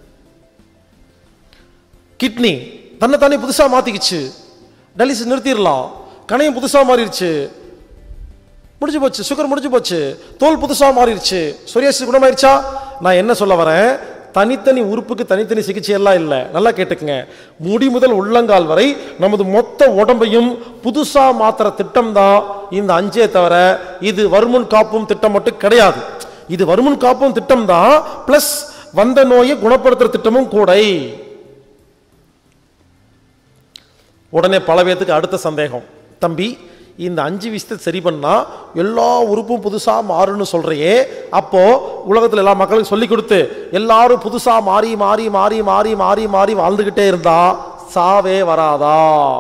கிட்னி தன்னை தானே புதுசா மாத்திக்கிச்சு டலிஸ் நிறுத்திடலாம் கணையம் புதுசா மாறிடுச்சு முடிஞ்சு போச்சு சுகர் முடிஞ்சு போச்சு தோல் புதுசா மாறிடுச்சு சொரியாசிஸ் குணமாயிருச்சா நான் என்ன சொல்ல வரேன் தனித்தனி உறுப்புக்கு தனித்தனி சிகிச்சை எல்லாம் இல்லை நல்லா கேட்டுக்குங்க முடி முதல் உள்ளங்கால் வரை நமது மொத்த உடம்பையும் புதுசா மாத்துற திட்டம் தான் இந்த அஞ்சே தவிர இது வருமுன் காப்பும் திட்டம் மட்டும் கிடையாது இது வருமுன் காப்பும் திட்டம் தான் பிளஸ் வந்த நோயை குணப்படுத்துற திட்டமும் கூடை உடனே பல பேத்துக்கு அடுத்த சந்தேகம் தம்பி இந்த அஞ்சு விஷயத்தை சரி பண்ணா எல்லா உறுப்பும் புதுசா மாறுன்னு சொல்றியே அப்போ உலகத்துல எல்லா மக்களுக்கும் சொல்லி கொடுத்து எல்லாரும் புதுசா மாறி மாறி மாறி மாறி மாறி மாறி வாழ்ந்துகிட்டே இருந்தா சாவே வராதா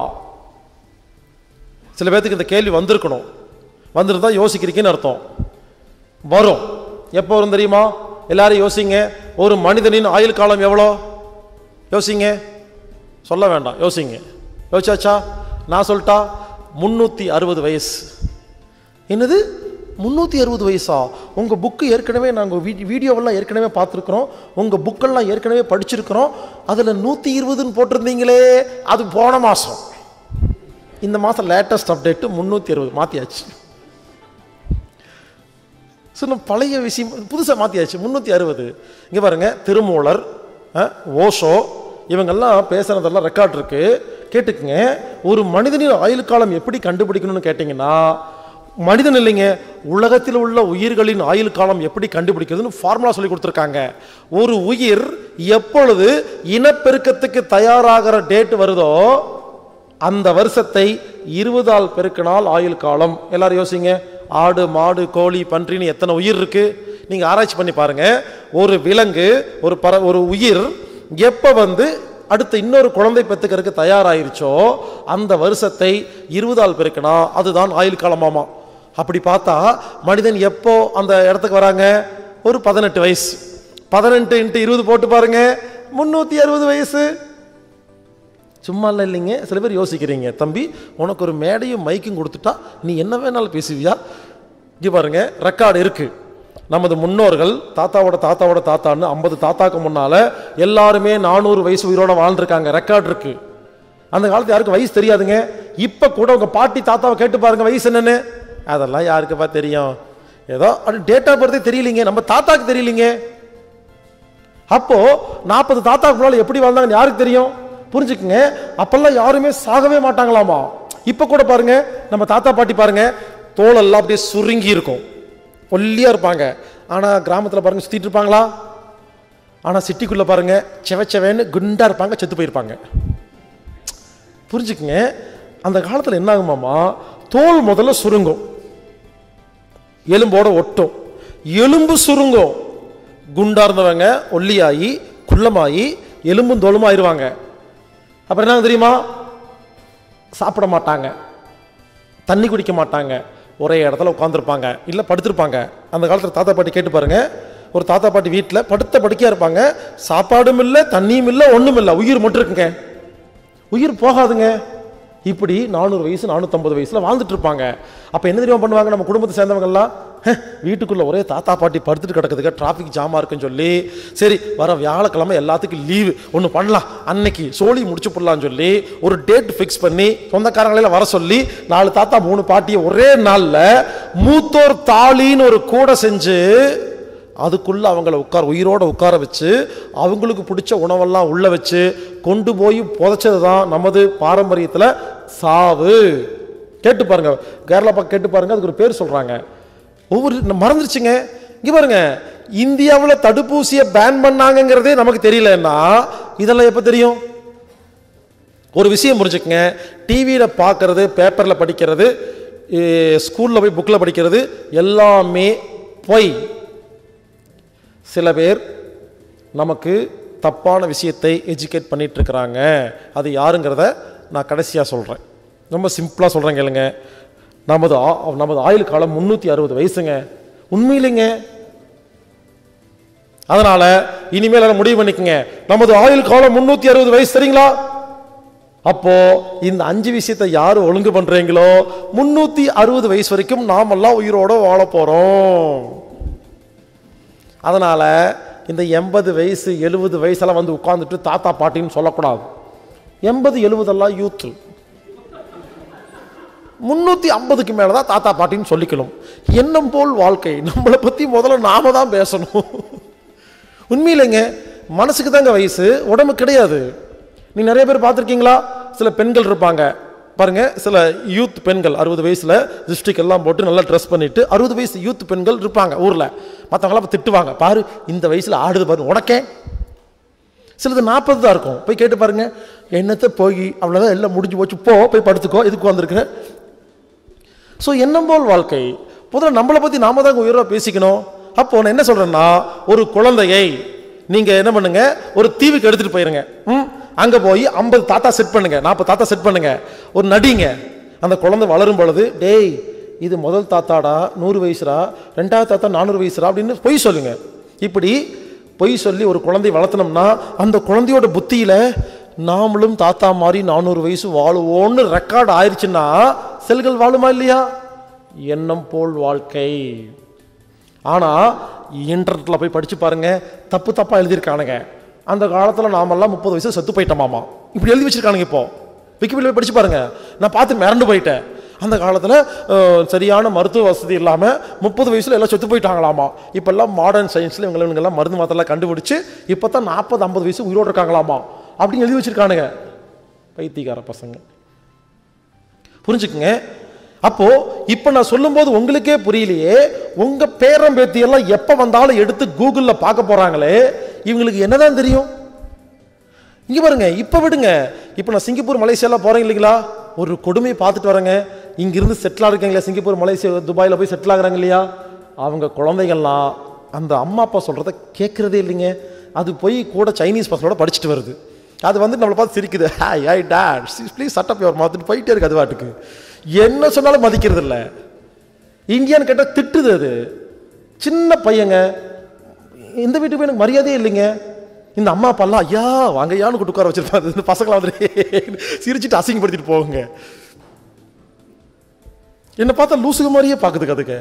சில பேர்த்துக்கு இந்த கேள்வி வந்திருக்கணும் வந்திருந்தா யோசிக்கிறீங்கன்னு அர்த்தம் வரும் எப்போ வரும் தெரியுமா எல்லாரும் யோசிங்க ஒரு மனிதனின் ஆயுள் காலம் எவ்வளோ யோசிங்க சொல்ல வேண்டாம் யோசிங்க யோசிச்சாச்சா நான் சொல்லிட்டா முந்நூற்றி அறுபது வயசு என்னது முந்நூற்றி அறுபது வயசா உங்கள் புக்கு ஏற்கனவே நாங்கள் வீ வீடியோவெல்லாம் ஏற்கனவே பார்த்துருக்குறோம் உங்கள் புக்கெல்லாம் ஏற்கனவே படிச்சிருக்கிறோம் அதில் நூற்றி இருபதுன்னு போட்டிருந்தீங்களே அது போன மாதம் இந்த மாதம் லேட்டஸ்ட் அப்டேட்டு முந்நூற்றி அறுபது மாற்றியாச்சு ஸோ நம்ம பழைய விஷயம் புதுசாக மாற்றியாச்சு முந்நூற்றி அறுபது இங்கே பாருங்க திருமூலர் அஹ், ஓஷோ இவங்கெல்லாம் பேசுனதெல்லாம் ரெக்கார்ட் இருக்கு கேட்டுக்குங்க ஒரு மனிதனின் ஆயுள் காலம் எப்படி கண்டுபிடிக்கணும்னு கேட்டிங்கன்னா மனிதன் இல்லைங்க உலகத்தில் உள்ள உயிர்களின் ஆயுள் காலம் எப்படி கண்டுபிடிக்கிறதுன்னு ஃபார்முலா சொல்லி கொடுத்துருக்காங்க ஒரு உயிர் எப்பொழுது இனப்பெருக்கத்துக்கு தயாராகிற டேட் வருதோ அந்த வருஷத்தை இருபதால் பெருக்கினால் ஆயுள் காலம் எல்லாரும் யோசிங்க ஆடு மாடு கோழி பன்றின்னு எத்தனை உயிர் இருக்கு நீங்க ஆராய்ச்சி பண்ணி பாருங்க ஒரு விலங்கு ஒரு பற ஒரு உயிர் எப்ப வந்து அடுத்த இன்னொரு குழந்தை பெத்துக்கிறதுக்கு தயாராயிருச்சோ அந்த வருஷத்தை இருபதால் பெருக்கினா அதுதான் ஆயுள் காலமாமா அப்படி பார்த்தா மனிதன் எப்போ அந்த இடத்துக்கு வராங்க ஒரு பதினெட்டு வயசு பதினெட்டு இன்ட்டு இருபது போட்டு பாருங்க முந்நூற்றி அறுபது வயசு சும்மா இல்லை இல்லைங்க சில பேர் யோசிக்கிறீங்க தம்பி உனக்கு ஒரு மேடையும் மைக்கும் கொடுத்துட்டா நீ என்ன வேணாலும் பேசுவியா இங்கே பாருங்க ரெக்கார்டு இருக்கு நமது முன்னோர்கள் தாத்தாவோட தாத்தாவோட தாத்தான்னு ஐம்பது தாத்தாக்கு முன்னால எல்லாருமே நானூறு வயசு உயிரோட வாழ்ந்திருக்காங்க ரெக்கார்டு இருக்கு அந்த காலத்து யாருக்கும் வயசு தெரியாதுங்க இப்ப கூட உங்க பாட்டி தாத்தாவை கேட்டு பாருங்க வயசு என்னன்னு அதெல்லாம் யாருக்குப்பா தெரியும் ஏதோ அது டேட் ஆஃப் பர்த்தே தெரியலீங்க நம்ம தாத்தாக்கு தெரியலீங்க அப்போ நாற்பது தாத்தாக்கு முன்னால எப்படி வாழ்ந்தாங்கன்னு யாருக்கு தெரியும் புரிஞ்சுக்குங்க அப்பெல்லாம் யாருமே சாகவே மாட்டாங்களாமா இப்ப கூட பாருங்க நம்ம தாத்தா பாட்டி பாருங்க தோலெல்லாம் அப்படியே சுருங்கி இருக்கும் ஒல்லியா இருப்பாங்க ஆனா கிராமத்துல பாருங்க சுத்திட்டு இருப்பாங்களா ஆனா சிட்டிக்குள்ள பாருங்க செவச்செவன்னு குண்டா இருப்பாங்க செத்து போயிருப்பாங்க புரிஞ்சுக்குங்க அந்த காலத்துல என்ன ஆகுமாமா தோல் முதல்ல சுருங்கும் எலும்போட ஒட்டும் எலும்பு சுருங்கும் குண்டா இருந்தவங்க ஒல்லியாகி குள்ளமாகி எலும்பும் தோலுமா ஆயிருவாங்க அப்புறம் என்ன தெரியுமா சாப்பிட மாட்டாங்க தண்ணி குடிக்க மாட்டாங்க ஒரே இடத்துல உட்காந்துருப்பாங்க இல்லை படுத்திருப்பாங்க அந்த காலத்தில் தாத்தா பாட்டி கேட்டு பாருங்க ஒரு தாத்தா பாட்டி வீட்டில் படுத்த படுக்கையாக இருப்பாங்க சாப்பாடும் இல்லை தண்ணியும் இல்லை ஒன்றும் இல்லை உயிர் மட்டும் இருக்குங்க உயிர் போகாதுங்க இப்படி நானூறு வயசு நானூற்றம்பது வயசுல வாழ்ந்துட்டு இருப்பாங்க அப்போ என்ன தெரியுமா பண்ணுவாங்க நம்ம குடும்பத்தை சேர்ந்தவங்கெல்லாம் "ஹே, வீட்டுக்குள்ள ஒரே தாத்தா பாட்டி படுத்துட்டு கிடக்குதுங்க டிராஃபிக் ஜாமா இருக்குன்னு சொல்லி சரி வர வியாழக்கிழமை எல்லாத்துக்கும் லீவு ஒன்று பண்ணலாம் அன்னைக்கு சோழி முடிச்சு போடலாம்னு சொல்லி ஒரு டேட் ஃபிக்ஸ் பண்ணி சொந்தக்காரங்களெல்லாம் வர சொல்லி நாலு தாத்தா மூணு பாட்டியை ஒரே நாளில் மூத்தோர் தாலின்னு ஒரு கூடை செஞ்சு அதுக்குள்ளே அவங்கள உட்கார உயிரோட உட்கார வச்சு அவங்களுக்கு பிடிச்ச உணவெல்லாம் உள்ளே வச்சு கொண்டு போய் புதைச்சது தான் நமது பாரம்பரியத்தில் சாவு கேட்டு பாருங்க கேரளா பக்கம் கேட்டு பாருங்க அதுக்கு ஒரு பேர் சொல்கிறாங்க ஒவ்வொரு ந- மறந்துருச்சுங்க இங்கே பாருங்க இந்தியாவில் தடுப்பூசியை பேன் பண்ணாங்கங்கிறதே நமக்கு தெரியலன்னா இதெல்லாம் எப்போ தெரியும் ஒரு விஷயம் புரிஞ்சுக்கங்க டிவியில் பார்க்கறது பேப்பரில் படிக்கிறது ஸ்கூலில் போய் புக்கில் படிக்கிறது எல்லாமே பொய் சில பேர் நமக்கு தப்பான விஷயத்தை எஜுகேட் பண்ணிட்டு இருக்கிறாங்க அது யாருங்கிறத நான் கடைசியாக சொல்கிறேன் ரொம்ப சிம்பிளாக சொல்கிறேன் கேளுங்க நமது ஆ- நமது ஆயுள் காலம் முந்நூற்றி அறுபது வயசுங்க உண்மையிலைங்க அதனால இனிமேல் அதை முடிவு பண்ணிக்கங்க நமது ஆயுள் காலம் முந்நூற்றி அறுபது வயசு சரிங்களா அப்போ இந்த அஞ்சு விஷயத்தை யார் ஒழுங்கு பண்றீங்களோ முன்னூத்தி அறுபது வயசு வரைக்கும் நாமெல்லாம் உயிரோட வாழ போறோம் அதனால இந்த எண்பது வயசு எழுபது வயசெல்லாம் வந்து உட்கார்ந்துட்டு தாத்தா பாட்டின்னு சொல்லக்கூடாது எண்பது எழுபதெல்லாம் யூத்து முன்னூத்தி ஐம்பதுக்கு மேல தான் தாத்தா பாட்டின்னு சொல்லிக்கணும் எண்ணம் போல் வாழ்க்கை நம்மளை பத்தி முதல்ல நாம தான் பேசணும் உண்மையிலேங்க மனசுக்கு தாங்க வயசு உடம்பு கிடையாது நீ நிறைய பேர் பார்த்துருக்கீங்களா சில பெண்கள் இருப்பாங்க பாருங்க சில யூத் பெண்கள் அறுபது வயசுல டிஸ்ட்ரிக் எல்லாம் போட்டு நல்லா ட்ரெஸ் பண்ணிட்டு அறுபது வயசு யூத் பெண்கள் இருப்பாங்க ஊர்ல மற்றவங்களாம் அப்ப திட்டுவாங்க பாரு இந்த வயசுல ஆடுது பாரு உனக்கே சிலது நாற்பது தான் இருக்கும் போய் கேட்டு பாருங்க என்னத்தை போய் அவ்வளோதான் எல்லாம் முடிஞ்சு போச்சு போ போய் படுத்துக்கோ இதுக்கு வந்திருக்கிறேன் ஸோ எண்ணம் போல் வாழ்க்கை முதல்ல நம்மளை பற்றி நாம தான் உயர்வாக பேசிக்கணும் அப்போ நான் என்ன சொல்கிறேன்னா ஒரு குழந்தையை நீங்கள் என்ன பண்ணுங்க ஒரு தீவுக்கு எடுத்துகிட்டு போயிருங்க ம் அங்கே போய் ஐம்பது தாத்தா செட் பண்ணுங்க நாற்பது தாத்தா செட் பண்ணுங்க ஒரு நடிங்க அந்த குழந்தை வளரும் பொழுது டேய் இது முதல் தாத்தாடா நூறு வயசுடா ரெண்டாவது தாத்தா நானூறு வயசுடா அப்படின்னு பொய் சொல்லுங்க இப்படி பொய் சொல்லி ஒரு குழந்தை வளர்த்தனோம்னா அந்த குழந்தையோட புத்தியில நாமளும் தாத்தா மாதிரி நானூறு வயசு வாழுவோன்னு ரெக்கார்ட் ஆயிடுச்சுன்னா செல்கள் வாழுமா இல்லையா எண்ணம் போல் வாழ்க்கை ஆனா இன்டர்நெட்ல போய் படிச்சு பாருங்க தப்பு தப்பா எழுதியிருக்கானுங்க அந்த காலத்துல நாமெல்லாம் முப்பது வயசு செத்து போயிட்டோமாமா இப்படி எழுதி வச்சிருக்கானுங்க இப்போ விக்கிபீடியா படிச்சு பாருங்க நான் பார்த்து மிரண்டு போயிட்டேன் அந்த காலத்தில் சரியான மருத்துவ வசதி இல்லாமல் முப்பது வயசில் எல்லாம் செத்து போயிட்டாங்களாமா இப்போல்லாம் மாடர்ன் சயின்ஸில் இவங்க இவங்கெல்லாம் மருந்து மாத்திரலாம் கண்டுபிடிச்சு இப்போ தான் நாற்பது ஐம்பது வயசு உயிரோடு இருக்காங்களாமா அப்படின்னு எழுதி வச்சிருக்கானுங்க பைத்தியக்கார பசங்க புரிஞ்சுக்குங்க அப்போ இப்போ நான் சொல்லும்போது உங்களுக்கே புரியலையே உங்க பேரன் பேத்தி எல்லாம் எப்ப வந்தாலும் எடுத்து கூகுள்ல பார்க்க போறாங்களே இவங்களுக்கு என்னதான் தெரியும் இங்க பாருங்க இப்ப விடுங்க இப்போ நான் சிங்கப்பூர் மலேசியாலாம் போறேன் இல்லைங்களா ஒரு கொடுமையை பார்த்துட்டு வரேங்க இங்கிருந்து செட்டில் ஆகிருக்காங்களா சிங்கப்பூர் மலேசியா துபாயில் போய் செட்டில் ஆகுறாங்க இல்லையா அவங்க குழந்தைகள்லாம் அந்த அம்மா அப்பா சொல்றத கேட்கறதே இல்லைங்க அது போய் கூட சைனீஸ் பசங்களோட படிச்சுட்டு வருது அது வந்து நம்மளை பார்த்து சிரிக்குது hi I date please shut up your மாத்துட்டு போயிட்டே இருக்கு அது பாட்டுக்கு என்ன சொன்னாலும் மதிக்கிறது இல்லை இந்தியான்னு கேட்டால் திட்டுது அது சின்ன பையங்க இந்த வீட்டுக்கு போய் எனக்கு மரியாதையே இல்லைங்க இந்த அம்மா அப்பாலாம் ஐயா வாங்கய்யான்னு கூட்டு உட்கார வச்சிருப்பாங்க இந்த பசங்களாம் வந்து சிரிச்சிட்டு அசிங்கப்படுத்திட்டு போகுங்க என்னை பார்த்தா லூசுக மாதிரியே பார்க்குது கதுக்க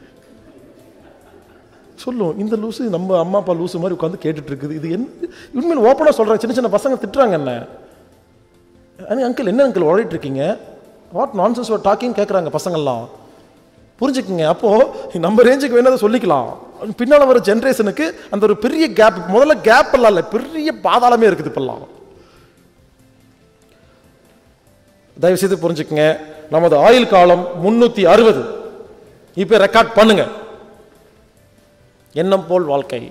சொல்லும் இந்த லூசு நம்ம அம்மா அப்பா லூசு மாதிரி உட்காந்து கேட்டுட்டு இருக்குது இது என்ன உண்மையில் ஓப்பனாக சொல்கிறேன் சின்ன சின்ன பசங்க திட்டுறாங்க என்ன அங்கிள் என்ன அங்கிள் ஓடிட்டு இருக்கீங்க வாட் நான்சென்ஸ் ஒரு டாக்கிங் கேட்குறாங்க பசங்கள்லாம் புரிஞ்சுக்குங்க அப்போது நம்ம ரேஞ்சுக்கு வேணாத சொல்லிக்கலாம் பின்னால் வர ஜென்ரேஷனுக்கு அந்த ஒரு பெரிய கேப் முதல்ல கேப் எல்லாம் இல்லை பெரிய பாதாளமே இருக்குது இப்பெல்லாம் தயவு செய்து புரிஞ்சுக்குங்க நமது ஆயுள் காலம் முன்னூற்றி அறுபது இப்போ ரெக்கார்ட் பண்ணுங்க எண்ணம் போல் வாழ்க்கை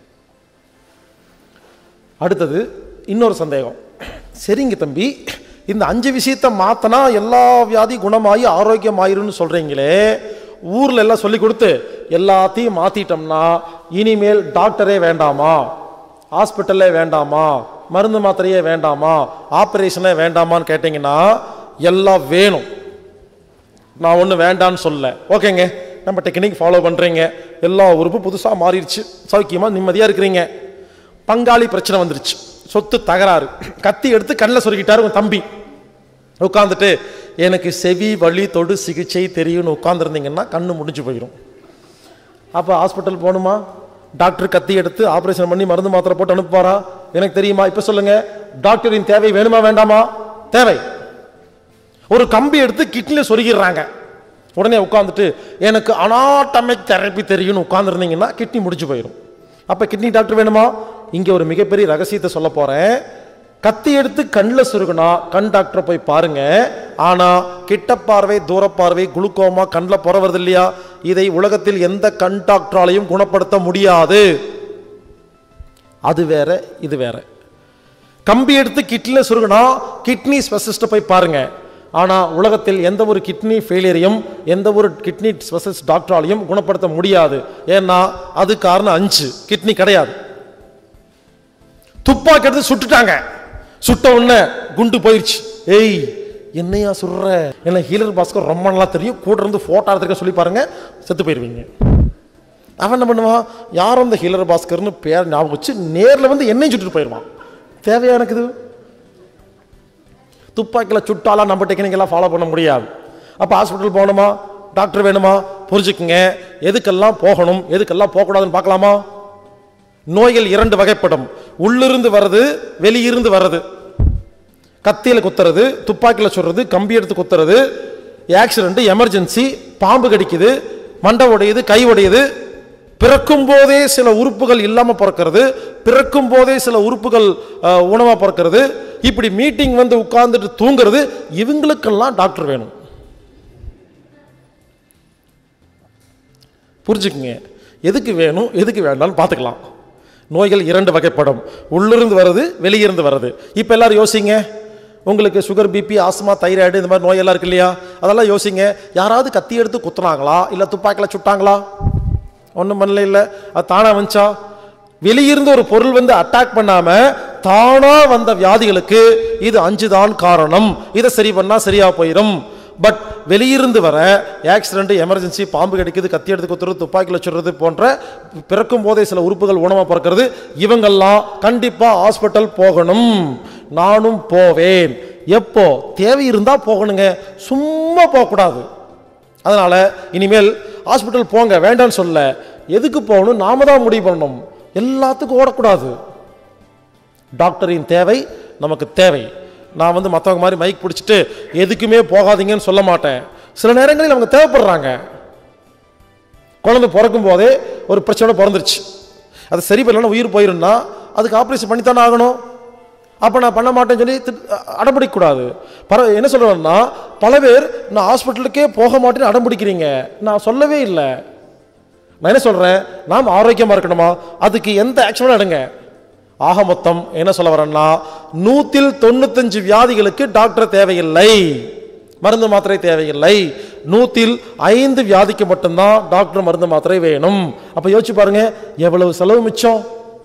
அடுத்தது இன்னொரு சந்தேகம் சரிங்க தம்பி இந்த அஞ்சு விஷயத்தை மாத்தனா எல்லா வியாதி குணமாகி ஆரோக்கியமாயிரும்னு சொல்றீங்களே ஊர்ல எல்லாம் சொல்லி கொடுத்து எல்லாத்தையும் மாத்திட்டோம்னா இனிமேல் டாக்டரே வேண்டாமா ஹாஸ்பிட்டல்லே வேண்டாமா மருந்து மாத்திரையே வேண்டாமா ஆப்ரேஷனே வேண்டாமான்னு கேட்டிங்கன்னா எல்லாம் வேணும் நான் ஒன்றும் வேண்டான்னு சொல்ல ஓகேங்க நம்ம டெக்னிக் ஃபாலோ பண்ணுறீங்க எல்லா உறுப்பும் புதுசாக மாறிடுச்சு சௌக்கியமாக நிம்மதியாக இருக்கிறீங்க பங்காளி பிரச்சனை வந்துருச்சு சொத்து தகராறு கத்தி எடுத்து கண்ணில் சொருகிட்டாரு உங்க தம்பி உட்காந்துட்டு எனக்கு செவி வலி தொடு சிகிச்சை தெரியும்னு உட்காந்துருந்தீங்கன்னா கண்ணு முடிஞ்சு போயிடும் அப்போ ஹாஸ்பிட்டல் போகணுமா டாக்டர் கத்தி எடுத்து ஆப்ரேஷன் பண்ணி மருந்து மாத்திரை போட்டு அனுப்புவாரா எனக்கு தெரியுமா இப்போ சொல்லுங்க டாக்டரின் தேவை வேணுமா வேண்டாமா தேவை ஒரு கம்பி எடுத்து கிட்னில சொருகிடுறாங்க உடனே உட்காந்துட்டு எனக்கு அனாட்டமிக் தெரப்பி தெரியும்னு உட்காந்துருந்தீங்கன்னா கிட்னி முடிஞ்சு போயிடும் அப்போ கிட்னி டாக்டர் வேணுமா இங்கே ஒரு மிகப்பெரிய ரகசியத்தை சொல்ல போகிறேன் கத்தி எடுத்து கண்ணில் சுருகுனா கண் டாக்டரை போய் பாருங்க ஆனால் கிட்ட பார்வை தூர பார்வை குளுக்கோமா கண்ணில் புற வருது இல்லையா இதை உலகத்தில் எந்த கண் டாக்டராலையும் குணப்படுத்த முடியாது அது வேற இது வேற கம்பி எடுத்து கிட்னியில் சுருகுனா கிட்னி ஸ்பெஷலிஸ்ட்டை போய் பாருங்க ஆனால் உலகத்தில் எந்த ஒரு கிட்னி ஃபெயிலியரையும் எந்த ஒரு கிட்னி ஸ்பெஷலிஸ்ட் டாக்டராலையும் குணப்படுத்த முடியாது ஏன்னா அது காரணம் அஞ்சு கிட்னி கிடையாது துப்பாக்கி எடுத்து சுட்டுட்டாங்க சுட்ட உடனே குண்டு போயிடுச்சு ஏய் என்னையா சுடுற என்ன ஹீலர் பாஸ்கர் ரொம்ப நல்லா தெரியும் கூட இருந்து ஃபோட்டோ எடுத்துக்க சொல்லி பாருங்க செத்து போயிடுவீங்க அவன் என்ன பண்ணுவான் யாரும் அந்த ஹீலர் பாஸ்கர்னு பேர் ஞாபகம் வச்சு நேரில் வந்து என்னையும் சுட்டுட்டு போயிடுவான் தேவையா எனக்கு இது துப்பாக்கியில் சுட்டாலாம் நம்ம டெக்னிக்கெல்லாம் ஃபாலோ பண்ண முடியாது அப்போ ஹாஸ்பிட்டல் போகணுமா டாக்டர் வேணுமா புரிஞ்சுக்குங்க எதுக்கெல்லாம் போகணும் எதுக்கெல்லாம் போகக்கூடாதுன்னு பார்க்கலாமா நோய்கள் இரண்டு வகைப்படும் உள்ளிருந்து வர்றது வெளியிருந்து வர்றது கத்தியில் குத்துறது துப்பாக்கியில் சுடுறது கம்பி எடுத்து குத்துறது ஆக்சிடென்ட் எமர்ஜென்சி பாம்பு கடிக்குது மண்டை உடையுது கை உடையுது பிறக்கும் போதே சில உறுப்புகள் இல்லாமல் பிறக்கிறது பிறக்கும் போதே சில உறுப்புகள் உணவாக பிறக்கிறது இப்படி மீட்டிங் வந்து உட்கார்ந்துட்டு தூங்குறது இவங்களுக்கெல்லாம் டாக்டர் வேணும் புரிஞ்சுக்குங்க எதுக்கு வேணும் எதுக்கு வேண்டாம்னு பார்த்துக்கலாம் நோய்கள் இரண்டு வகைப்படும் உள்ளிருந்து வருது வெளியிருந்து வருது இப்போ எல்லாரும் யோசிங்க உங்களுக்கு சுகர் பிபி ஆஸ்மா தைராய்டு இந்த மாதிரி நோயெல்லாம் இருக்கு இல்லையா அதெல்லாம் யோசிங்க யாராவது கத்தி எடுத்து குத்துனாங்களா இல்லை துப்பாக்கியில் சுட்டாங்களா ஒன்றும் பண்ணல இல்லை அது தானாக வந்துச்சா வெளியிருந்து ஒரு பொருள் வந்து அட்டாக் பண்ணாம தானா வந்த வியாதிகளுக்கு இது அஞ்சு தான் காரணம் இதை சரி பண்ணா சரியா போயிடும் பட் வெளியிருந்து வர ஆக்சிடென்ட் எமர்ஜென்சி பாம்பு கடிக்குது கத்தி எடுத்து குத்துறது துப்பாக்கியில் சுடுறது போன்ற பிறக்கும் போதே சில உறுப்புகள் ஊனமாக பிறக்கிறது இவங்கெல்லாம் கண்டிப்பாக ஹாஸ்பிட்டல் போகணும் நானும் போவேன் எப்போ தேவை இருந்தால் போகணுங்க சும்மா போகக்கூடாது அதனால் இனிமேல் ஹாஸ்பிட்டல் போங்க வேண்டாம்னு சொல்ல எதுக்கு போகணும் நாம தான் முடிவு பண்ணணும் எல்லாத்துக்கும் ஓடக்கூடாது டாக்டரின் தேவை நமக்கு தேவை நான் வந்து மற்றவங்க மாதிரி மைக் பிடிச்சிட்டு எதுக்குமே போகாதீங்கன்னு சொல்ல மாட்டேன் சில நேரங்களில் அவங்க தேவைப்படுறாங்க குழந்தை பிறக்கும் போதே ஒரு பிரச்சனை பிறந்துருச்சு அது சரி பண்ணலன்னா உயிர் போயிருந்தா அதுக்கு ஆப்ரேஷன் பண்ணித்தானே ஆகணும் அப்போ நான் பண்ண மாட்டேன்னு சொல்லி திட்- அடம்பிடிக்கக்கூடாது பர என்ன சொல்கிறேன்னா பல பேர் நான் ஹாஸ்பிட்டலுக்கே போக மாட்டேன்னு அடம்பிடிக்கிறீங்க நான் சொல்லவே இல்லை நான் என்ன சொல்கிறேன் நாம் ஆரோக்கியமாக இருக்கணுமா அதுக்கு எந்த ஆக்ஷனும் எடுங்க ஆக மொத்தம் என்ன சொல்ல வரேன்னா நூற்றில் தொண்ணூத்தஞ்சு வியாதிகளுக்கு டாக்டர் தேவையில்லை மருந்து மாத்திரை தேவையில்லை நூற்றில் ஐந்து வியாதிக்கு மட்டும்தான் டாக்டர் மருந்து மாத்திரை வேணும் அப்போ யோசிச்சு பாருங்க எவ்வளவு செலவு மிச்சம்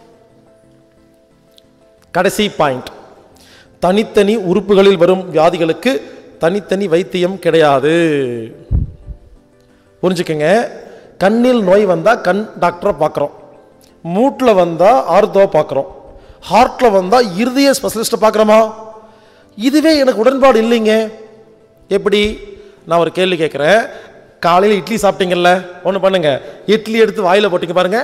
கடைசி பாயிண்ட் தனித்தனி உறுப்புகளில் வரும் வியாதிகளுக்கு தனித்தனி வைத்தியம் கிடையாது புரிஞ்சுக்கங்க கண்ணில் நோய் வந்தால் கண் டாக்டரை பார்க்குறோம் மூட்டில் வந்தால் ஆர்த்தோ பார்க்குறோம் ஹார்ட்டில் வந்தால் இருதய ஸ்பெஷலிஸ்ட்டை பார்க்குறோமா இதுவே எனக்கு உடன்பாடு இல்லைங்க எப்படி நான் ஒரு கேள்வி கேட்குறேன் காலையில் இட்லி சாப்பிட்டீங்கல்ல ஒன்று பண்ணுங்க இட்லி எடுத்து வாயில் போட்டிங்க பாருங்க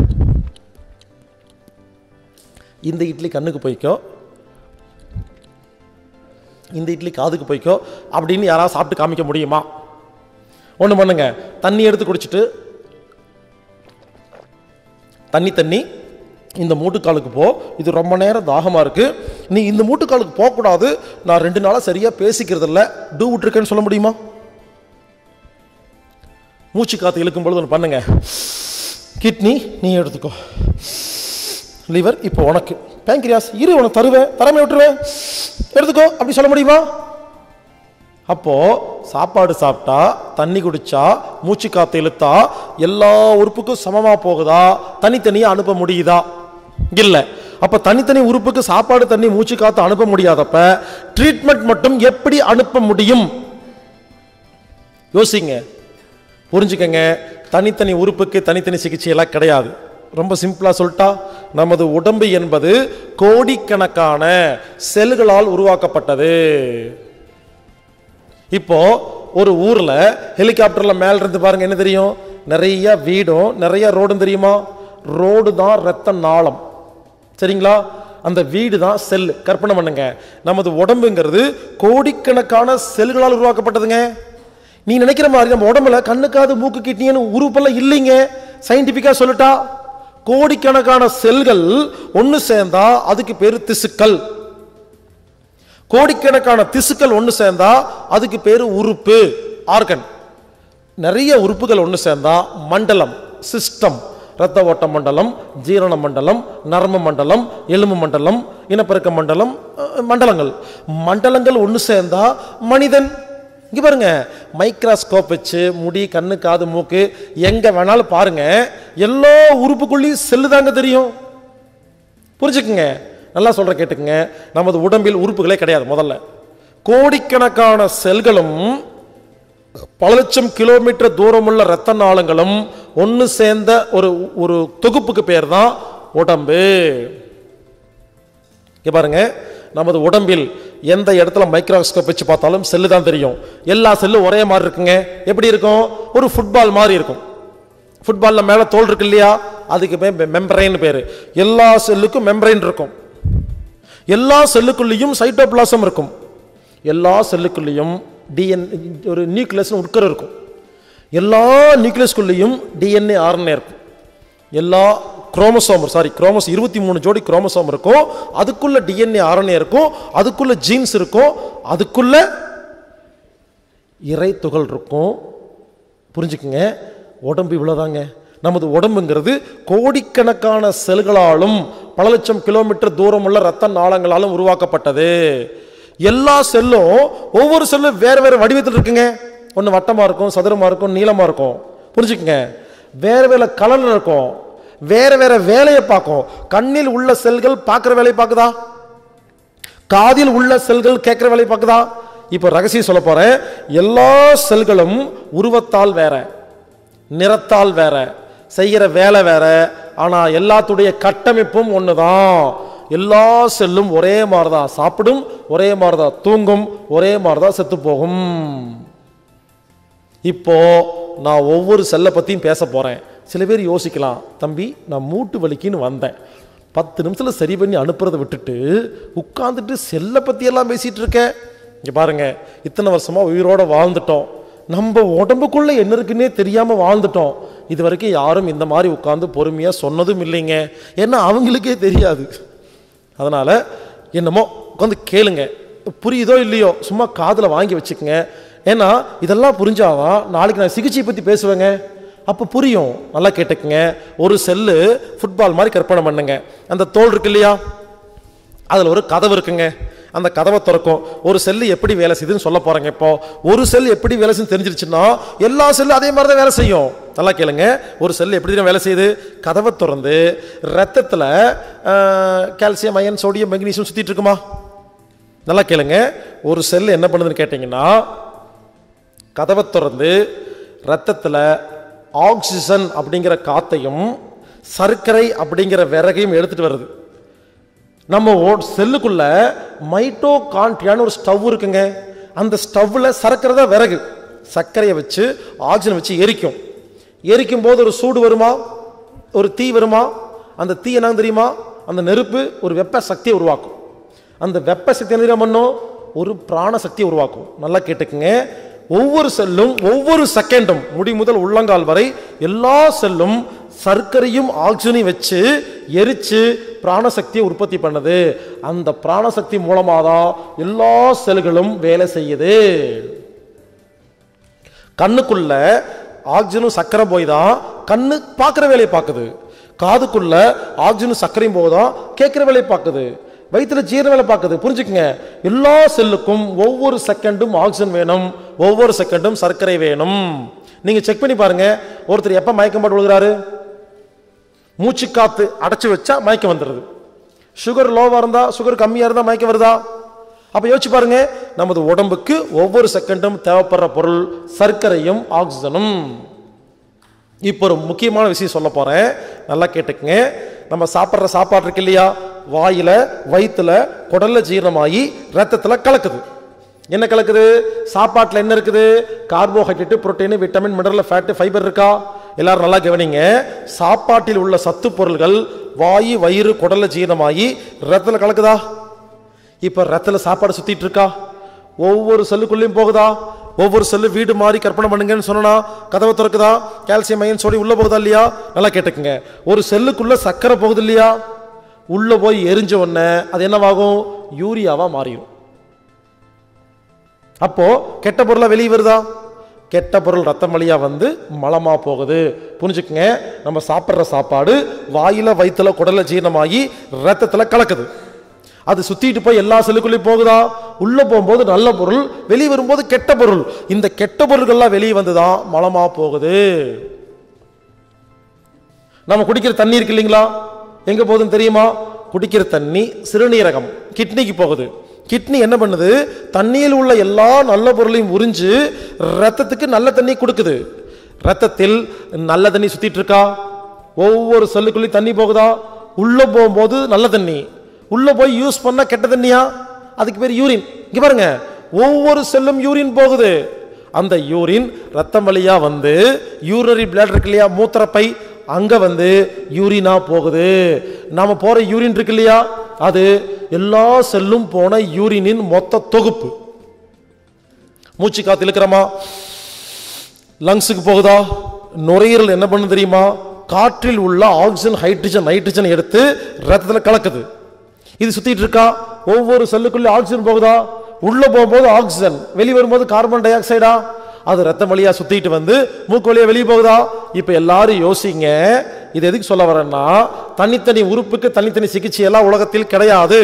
இந்த இட்லி கண்ணுக்கு போய்க்கோ இந்த இட்லி காதுக்கு போய்க்கோ அப்படின்னு யாராவது சாப்பிட்டு காமிக்க முடியுமா ஒன்று பண்ணுங்க தண்ணி எடுத்து குடிச்சிட்டு தண்ணி தண்ணி இந்த மூட்டுக்காலுக்கு போ இது ரொம்ப நேரம் தாகமாக இருக்கு நீ இந்த மூட்டுக்காலுக்கு போகக்கூடாது நான் ரெண்டு நாளாக சரியாக பேசிக்கிறது இல்லை டூ விட்டுருக்கேன்னு சொல்ல முடியுமா மூச்சு காற்று இழுக்கும் பொழுது ஒன்று பண்ணுங்க கிட்னி நீ எடுத்துக்கோ லிவர் இப்போ உனக்கு பேங்க்ரியாஸ் இரு உனக்கு தருவேன் தராம விட்டுருவேன் எடுத்துக்கோ அப்படி சொல்ல முடியுமா அப்போ சாப்பாடு சாப்பிட்டா தண்ணி குடிச்சா மூச்சு காத்து இழுத்தா எல்லா உறுப்புக்கும் சமமா போகுதா தனித்தனியா அனுப்ப முடியுதா இல்ல அப்ப தனித்தனி உறுப்புக்கு சாப்பாடு தண்ணி மூச்சு காத்து அனுப்ப முடியாதப்ப ட்ரீட்மெண்ட் மட்டும் எப்படி அனுப்ப முடியும் யோசிங்க புரிஞ்சுக்கங்க தனித்தனி உறுப்புக்கு தனித்தனி சிகிச்சை எல்லாம் கிடையாது ரொம்ப சிம்பிளா சொல்லிட்டா நமது உடம்பு என்பது கோடிக்கணக்கான செல்களால் உருவாக்கப்பட்டது இப்போ ஒரு ஊர்ல ஹெலிகாப்டர்ல மேல இருந்து பாருங்க என்ன தெரியும் நிறைய வீடும் நிறைய ரோடும் தெரியுமா ரோடு தான் ரத்த நாளம் சரிங்களா அந்த வீடு தான் செல் கற்பனை பண்ணுங்க நமது உடம்புங்கிறது கோடிக்கணக்கான செல்களால் உருவாக்கப்பட்டதுங்க நீ நினைக்கிற மாதிரி நம்ம உடம்புல கண்ணு காது மூக்கு கிட்னின்னு உறுப்பெல்லாம் இல்லைங்க சயின்டிஃபிக்காக சொல்லிட்டா கோடிக்கணக்கான செல்கள் ஒன்று சேர்ந்தா அதுக்கு பேர் திசுக்கள் கோடிக்கணக்கான திசுக்கள் ஒன்று சேர்ந்தா அதுக்கு பேர் உறுப்பு ஆர்கன் நிறைய உறுப்புகள் ஒன்று சேர்ந்தா மண்டலம் சிஸ்டம் இரத்த ஓட்ட மண்டலம் ஜீரண மண்டலம் நரம்பு மண்டலம் எலும்பு மண்டலம் இனப்பெருக்க மண்டலம் அஹ், மண்டலங்கள் மண்டலங்கள் ஒன்று சேர்ந்தா மனிதன் இங்க பாருங்க மைக்ராஸ்கோப் வச்சு முடி கண்ணு காது மூக்கு எங்க வேணாலும் பாருங்க எல்லா உறுப்புக்குள்ளேயும் செல்லு தாங்க தெரியும் புரிஞ்சுக்குங்க நல்லா சொல்ற கேட்டுக்குங்க நமது உடம்பில் உறுப்புகளே கிடையாது முதல்ல கோடிக்கணக்கான செல்களும் பல லட்சம் கிலோமீட்டர் தூரமுள்ள இரத்த நாளங்களும் ஒன்று சேர்ந்த ஒரு ஒரு தொகுப்புக்கு பேர் தான் உடம்பு இங்க பாருங்க நமது உடம்பில் எந்த இடத்துல மைக்ரோஸ்கோப் வச்சு பார்த்தாலும் செல்லு தான் தெரியும் எல்லா செல்லும் ஒரே மாதிரி இருக்குங்க எப்படி இருக்கும் ஒரு ஃபுட்பால் மாதிரி இருக்கும் ஃபுட்பாலில் மேலே தோல் இருக்கு இல்லையா அதுக்கு பேர் மெம்பரைன் பேர் எல்லா செல்லுக்கும் மெம்பரைன் இருக்கும் எல்லா செல்லுக்குள்ளேயும் சைட்டோபிளாசம் இருக்கும் எல்லா செல்லுக்குள்ளேயும் டிஎன் ஒரு நியூக்ளியஸ்னு உட்கரு இருக்கும் எல்லா நியூக்ளியஸ்குள்ளேயும் டிஎன்ஏ ஆர்என்ஏ இருக்கும் எல்லா குரோமோசோம் சாரி குரோமோஸ் இருபத்தி மூணு ஜோடி குரோமோசோம் இருக்கும் அதுக்குள்ள டிஎன்ஏ ஆர்என்ஏ இருக்கும் அதுக்குள்ள ஜீன்ஸ் இருக்கும் அதுக்குள்ள இறை துகள் இருக்கும் புரிஞ்சுக்குங்க உடம்பு இவ்வளோதாங்க நமது உடம்புங்கிறது கோடிக்கணக்கான செல்களாலும் பல லட்சம் கிலோமீட்டர் தூரமுள்ள ரத்த நாளங்களாலும் உருவாக்கப்பட்டது எல்லா செல்லும் ஒவ்வொரு செல்லும் வேறு வேறு வடிவத்தில் இருக்குங்க ஒன்று வட்டமாக இருக்கும் சதுரமாக இருக்கும் நீளமாக இருக்கும் புரிஞ்சுக்குங்க வேறு வேறு கலரில் இருக்கும் வேறு வேறு வேலையை பார்க்கும் கண்ணில் உள்ள செல்கள் பார்க்குற வேலையை பார்க்குதா காதில் உள்ள செல்கள் கேட்குற வேலையை பார்க்குதா இப்போ ரகசியம் சொல்ல போறேன் எல்லா செல்களும் உருவத்தால் வேற நிறத்தால் வேற செய்கிற வேலை வேற ஆனால் எல்லாத்துடைய கட்டமைப்பும் ஒன்று தான் எல்லா செல்லும் ஒரே மாதிரி தான் சாப்பிடும் ஒரே மாதிரி தான் தூங்கும் ஒரே மாதிரி தான் செத்து போகும் இப்போ நான் ஒவ்வொரு செல்லை பற்றியும் பேச போகிறேன் சில பேர் யோசிக்கலாம் தம்பி நான் மூட்டு வலிக்குன்னு வந்தேன் பத்து நிமிஷத்தில் சரி பண்ணி அனுப்புறதை விட்டுட்டு உட்காந்துட்டு செல்லை பற்றியெல்லாம் பேசிகிட்டு இருக்கேன் இங்கே பாருங்க இத்தனை வருஷமாக உயிரோட வாழ்ந்துட்டோம் நம்ம உடம்புக்குள்ளே என்ன இருக்குன்னே தெரியாமல் வாழ்ந்துட்டோம் இது வரைக்கும் யாரும் இந்த மாதிரி உட்காந்து பொறுமையாக சொன்னதும் இல்லைங்க ஏன்னா அவங்களுக்கே தெரியாது அதனால் என்னமோ உட்காந்து கேளுங்க புரியுதோ இல்லையோ சும்மா காதில் வாங்கி வச்சுக்கோங்க ஏன்னா இதெல்லாம் புரிஞ்சாதான் நாளைக்கு நான் சிகிச்சை பற்றி பேசுவேங்க அப்போ புரியும் நல்லா கேட்டுக்குங்க ஒரு செல்லு ஃபுட்பால் மாதிரி கற்பனை பண்ணுங்க அந்த தோல் இருக்கு இல்லையா அதில் ஒரு கதவு இருக்குங்க அந்த கதவை திறக்கும் ஒரு செல்லு எப்படி வேலை செய்யுதுன்னு சொல்ல போகிறேங்க இப்போ ஒரு செல் எப்படி வேலை செய்யுன்னு தெரிஞ்சிருச்சுன்னா எல்லா செல்லும் அதே மாதிரி தான் வேலை செய்யும் நல்லா கேளுங்க ஒரு செல் எப்படி தெரியும் வேலை செய்யுது கதவை திறந்து ரத்தத்தில் கால்சியம் அயன் சோடியம் மெக்னீசியம் சுற்றிட்டு இருக்குமா நல்லா கேளுங்க ஒரு செல் என்ன பண்ணுதுன்னு கேட்டிங்கன்னா கதவை திறந்து ரத்தத்தில் ஆக்சிஜன் அப்படிங்கிற காத்தையும் சர்க்கரை அப்படிங்கிற விறகையும் எடுத்துட்டு வருது நம்ம ஓ- செல்லுக்குள்ள மைட்டோகான்ட்ரியான்னு ஒரு ஸ்டவ் இருக்குங்க அந்த ஸ்டவ்வில் சர்க்கரை தான் விறகு சர்க்கரையை வச்சு ஆக்சிஜன் வச்சு எரிக்கும் எரிக்கும் போது ஒரு சூடு வருமா ஒரு தீ வருமா அந்த தீ என்ன தெரியுமா அந்த நெருப்பு ஒரு வெப்ப சக்தியை உருவாக்கும் அந்த வெப்ப சக்தி என்ன தெரியுமா பண்ணும் ஒரு பிராண சக்தியை உருவாக்கும் நல்லா கேட்டுக்குங்க ஒவ்வொரு செல்லும் ஒவ்வொரு செகண்டும் முடி முதல் உள்ளங்கால் வரை எல்லா செல்லும் சர்க்கரையும் ஆக்சிஜனையும் வச்சு எரிச்சு பிராணசக்தியை உற்பத்தி பண்ணுது அந்த பிராணசக்தி மூலமாக தான் எல்லா செல்களும் வேலை செய்யுது கண்ணுக்குள்ள ஆக்சிஜனும் சர்க்கரை போய் தான் கண்ணு பார்க்குற வேலையை பார்க்குது காதுக்குள்ள ஆக்சிஜனும் சர்க்கரையும் போய் தான் கேட்குற வேலையை பார்க்குது வயிற்றுல ஜீரண வேலை பார்க்குது புரிஞ்சுக்குங்க எல்லா செல்லுக்கும் ஒவ்வொரு செகண்டும் ஆக்சிஜன் வேணும் ஒவ்வொரு செகண்டும் சர்க்கரை வேணும் நீங்க செக் பண்ணி பாருங்க ஒருத்தர் எப்போ மயக்கம் போட்டு விழுகிறாரு மூச்சு காத்து அடைச்சு வச்சா மயக்கம் வந்துடுது சுகர் லோவாக இருந்தா சுகர் கம்மியாக இருந்தால் மயக்கம் வருதா அப்போ யோசிச்சு பாருங்க நமது உடம்புக்கு ஒவ்வொரு செகண்டும் தேவைப்படுற பொருள் சர்க்கரையும் ஆக்சிஜனும் இப்போ ஒரு முக்கியமான விஷயம் சொல்ல போறேன் நல்லா கேட்டுக்குங்க நம்ம சாப்பிட்ற சாப்பாடு இருக்கு இல்லையா வாயில வயிற்றுல குடல்ல ஜீரணமாகி ரத்தத்துல கலக்குது என்ன கலக்குது சாப்பாட்டில் என்ன இருக்குது carbohydrate protein vitamin mineral fat fibre இருக்கா எல்லாரும் நல்லா கவனிங்க சாப்பாட்டில் உள்ள சத்து பொருள்கள் வாயு வயிறு குடல்ல ஜீரணமாகி ரத்தத்தில் கலக்குதா இப்போ ரத்தத்தில் சாப்பாடு சுத்திட்டு இருக்கா ஒவ்வொரு செல்லுக்குள்ளேயும் போகுதா ஒவ்வொரு செல்லு வீடு மாதிரி கற்பனை பண்ணுங்கன்னு சொன்னா கதவை திறக்குதா கால்சியம் அயன் சோடி உள்ள போகுதா இல்லையா நல்லா கேட்டுக்குங்க ஒரு செல்லுக்குள்ள சக்கரை போகுது இல்லையா உள்ள போய் எரிஞ்ச உடனே அது என்னவாகும் யூரியாவா மாறிடும் அப்போ கெட்ட பொருளா வெளியே வருதா கெட்ட பொருள் ரத்தம் வழியா வந்து மலமா போகுது புரிஞ்சுக்குங்க நம்ம சாப்பிட்ற சாப்பாடு வாயில வயிற்றுல குடல ஜீரணமாகி ரத்தத்துல கலக்குது அது சுத்திட்டு போய் எல்லா செல்லுக்குள்ளேயும் போகுதா உள்ள போகும்போது நல்ல பொருள் வெளியே வரும்போது கெட்ட பொருள் இந்த கெட்ட பொருள்கள்லாம் வெளியே வந்துதான் மலமா போகுது நம்ம குடிக்கிற தண்ணி இருக்கு இல்லைங்களா எங்க போகுதுன்னு தெரியுமா குடிக்கிற தண்ணி சிறுநீரகம் கிட்னிக்கு போகுது கிட்னி என்ன பண்ணுது தண்ணியில் உள்ள எல்லா நல்ல பொருளையும் உறிஞ்சு ரத்தத்துக்கு நல்ல தண்ணி கொடுக்குது ரத்தத்தில் நல்ல தண்ணி சுத்திட்டு இருக்கா ஒவ்வொரு செல்லுக்குள்ளேயும் தண்ணி போகுதா உள்ள போகும்போது நல்ல தண்ணி உள்ள போய் யூஸ் பண்ண கெட்ட தண்ணியா அதுக்கு பேர் யூரின் இங்க பாருங்க ஒவ்வொரு செல்லும் யூரின் போகுது அந்த யூரின் ரத்தம் வழியா வந்து யூரினரி பிளட் இருக்கு இல்லையா மூத்திரப்பை அங்க வந்து யூரினா போகுது நாம போற யூரின் இருக்கு இல்லையா அது எல்லா செல்லும் போன யூரினின் மொத்த தொகுப்பு மூச்சு காத்து இழுக்கிறோமா லங்ஸுக்கு போகுதா நுரையீரல் என்ன பண்ணு தெரியுமா காற்றில் உள்ள ஆக்சிஜன் ஹைட்ரஜன் நைட்ரஜன் எடுத்து ரத்தத்தில் கலக்குது இது சுத்திட்டு இருக்கா ஒவ்வொரு செல்லுக்குள்ள ஆக்சிஜன் போகுதா உள்ள போகும்போது ஆக்சிஜன் வெளியே வரும்போது கார்பன் டை ஆக்சைடா அது ரத்தம் வழியா சுத்திட்டு வந்து மூக்கு வழியா வெளியே போகுதா இப்ப எல்லாரும் யோசிங்க இது எதுக்கு சொல்ல வரேன்னா தனித்தனி உறுப்புக்கு தனித்தனி சிகிச்சை எல்லாம் உலகத்தில் கிடையாது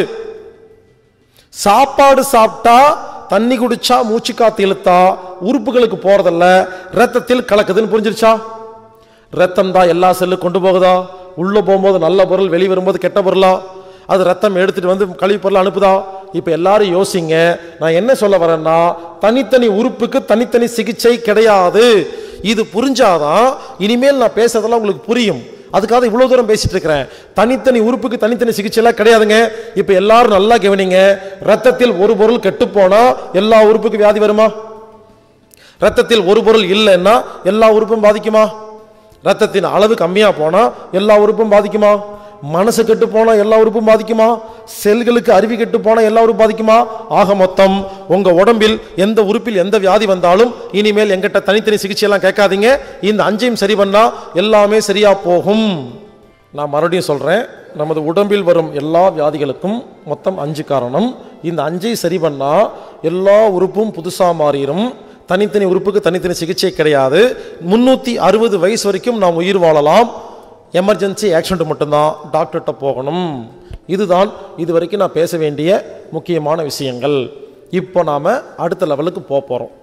சாப்பாடு சாப்பிட்டா தண்ணி குடிச்சா மூச்சு காத்து இழுத்தா உறுப்புகளுக்கு போறதில்ல ரத்தத்தில் கலக்குதுன்னு புரிஞ்சிருச்சா ரத்தம் தான் எல்லா செல்லு கொண்டு போகுதா உள்ள போகும்போது நல்ல பொருள் வெளியே வரும்போது கெட்ட பொருளா அது ரத்தம் எடுத்துட்டு வந்து கழிவு பொருள் அனுப்புதா இப்ப எல்லாரும் யோசிங்க நான் என்ன சொல்ல வரேன்னா தனித்தனி உறுப்புக்கு தனித்தனி சிகிச்சை கிடையாது இது புரிஞ்சாதான் இனிமேல் நான் பேசுறதெல்லாம் உங்களுக்கு புரியும் அதுக்காக இவ்வளவு தூரம் பேசிட்டு இருக்கிறேன் தனித்தனி உறுப்புக்கு தனித்தனி சிகிச்சை எல்லாம் கிடையாதுங்க இப்ப எல்லாரும் நல்லா கவனிங்க ரத்தத்தில் ஒரு பொருள் கெட்டு போனா எல்லா உறுப்புக்கு வியாதி வருமா ரத்தத்தில் ஒரு பொருள் இல்லைன்னா எல்லா உறுப்பும் பாதிக்குமா ரத்தத்தின் அளவு கம்மியா போனா எல்லா உறுப்பும் பாதிக்குமா மனசு கெட்டு போனா எல்லா உறுப்பும் பாதிக்குமா செல்களுக்கு அருவி கெட்டு போனா எல்லா உறுப்பும் பாதிக்குமா ஆக மொத்தம் உங்க உடம்பில் எந்த உறுப்பில் எந்த வியாதி வந்தாலும் இனிமேல் எங்கிட்ட தனித்தனி சிகிச்சை எல்லாம் கேட்காதீங்க இந்த அஞ்சையும் சரி பண்ணா எல்லாமே சரியா போகும் நான் மறுபடியும் சொல்றேன் நமது உடம்பில் வரும் எல்லா வியாதிகளுக்கும் மொத்தம் அஞ்சு காரணம் இந்த அஞ்சை சரி பண்ணா எல்லா உறுப்பும் புதுசா மாறிடும் தனித்தனி உறுப்புக்கு தனித்தனி சிகிச்சை கிடையாது முன்னூற்றி அறுபது வயசு வரைக்கும் நாம் உயிர் வாழலாம் எமர்ஜென்சி ஆக்சிடென்ட் மட்டும்தான் டாக்டர்கிட்ட போகணும் இதுதான் இது வரைக்கும் நான் பேச வேண்டிய முக்கியமான விஷயங்கள் இப்போ நாம் அடுத்த லெவலுக்கு போக போகிறோம்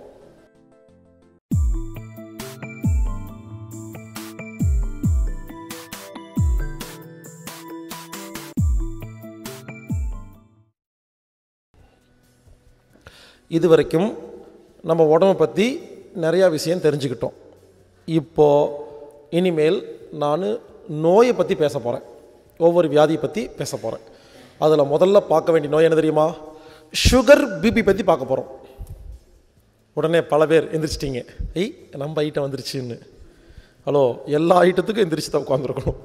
இது வரைக்கும் நம்ம உடம்பை பற்றி நிறையா விஷயம் தெரிஞ்சுக்கிட்டோம் இப்போ இனிமேல் நான் நோயை பற்றி பேச போகிறேன் ஒவ்வொரு வியாதியை பற்றி பேச போகிறேன் அதில் முதல்ல பார்க்க வேண்டிய நோய் என்ன தெரியுமா சுகர் பிபி பற்றி பார்க்க போகிறோம் உடனே பல பேர் எந்திரிச்சிட்டிங்க ஐய் நம்ம ஐட்டம் வந்துருச்சுன்னு ஹலோ எல்லா ஐட்டத்துக்கும் எந்திரிச்சு தான் உட்காந்துருக்கணும்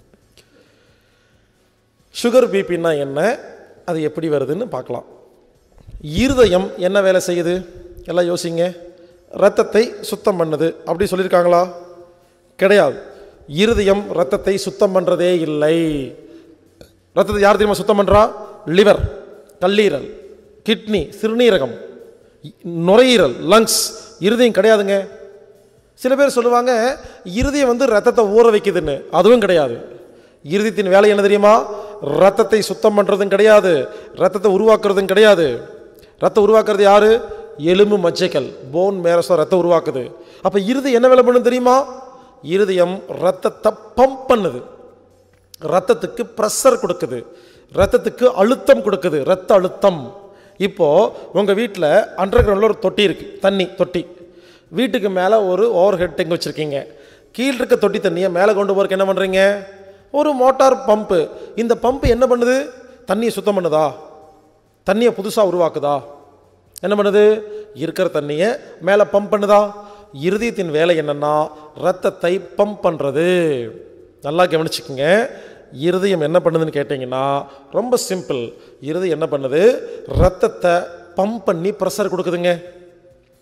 சுகர் பிபின்னா என்ன அது எப்படி வருதுன்னு பார்க்கலாம் இருதயம் என்ன வேலை செய்யுது எல்லாம் யோசிங்க ரத்தத்தை சுத்தம் பண்ணுது அப்படி சொல்லியிருக்காங்களா கிடையாது இருதயம் ரத்தத்தை சுத்தம் பண்ணுறதே இல்லை ரத்தத்தை யார் தெரியுமா சுத்தம் பண்ணுறா லிவர் கல்லீரல் கிட்னி சிறுநீரகம் இ- நுரையீரல் லங்ஸ் இருதயம் கிடையாதுங்க சில பேர் சொல்லுவாங்க இருதயம் வந்து ரத்தத்தை ஊற வைக்குதுன்னு அதுவும் கிடையாது இருதயத்தின் வேலை என்ன தெரியுமா ரத்தத்தை சுத்தம் பண்ணுறதும் கிடையாது ரத்தத்தை உருவாக்குறதும் கிடையாது ரத்தம் உருவாக்குறது யாரு எலும்பு மச்சைகள் போன் மேரஸோ ரத்தம் உருவாக்குது அப்போ இருதயம் என்ன வேலை பண்ணும் தெரியுமா இருதயம் ரத்தத்தை பம்ப் பண்ணுது ரத்தத்துக்கு ப்ரெஷர் கொடுக்குது ரத்தத்துக்கு அழுத்தம் கொடுக்குது ரத்த அழுத்தம் இப்போ உங்க வீட்டில் அண்டர் கிரவுண்டில் ஒரு தொட்டி இருக்கு தண்ணி தொட்டி வீட்டுக்கு மேலே ஒரு ஓவர் ஹெட் டேங்க் வச்சுருக்கீங்க கீழ் இருக்க தொட்டி தண்ணியை மேலே கொண்டு போறதுக்கு என்ன பண்ணுறீங்க ஒரு மோட்டார் பம்பு இந்த பம்பு என்ன பண்ணுது தண்ணியை சுத்தம் பண்ணுதா தண்ணியை புதுசாக உருவாக்குதா என்ன பண்ணுது இருக்கிற தண்ணியை மேலே பம்ப் பண்ணுதா இருதயத்தின் வேலை என்னன்னா ரத்தத்தை பம்ப் பண்ணுறது நல்லா கவனிச்சுக்கோங்க இருதயம் என்ன பண்ணுதுன்னு கேட்டிங்கன்னா ரொம்ப சிம்பிள் இருதயம் என்ன பண்ணுது ரத்தத்தை பம்ப் பண்ணி ப்ரெஷர் கொடுக்குதுங்க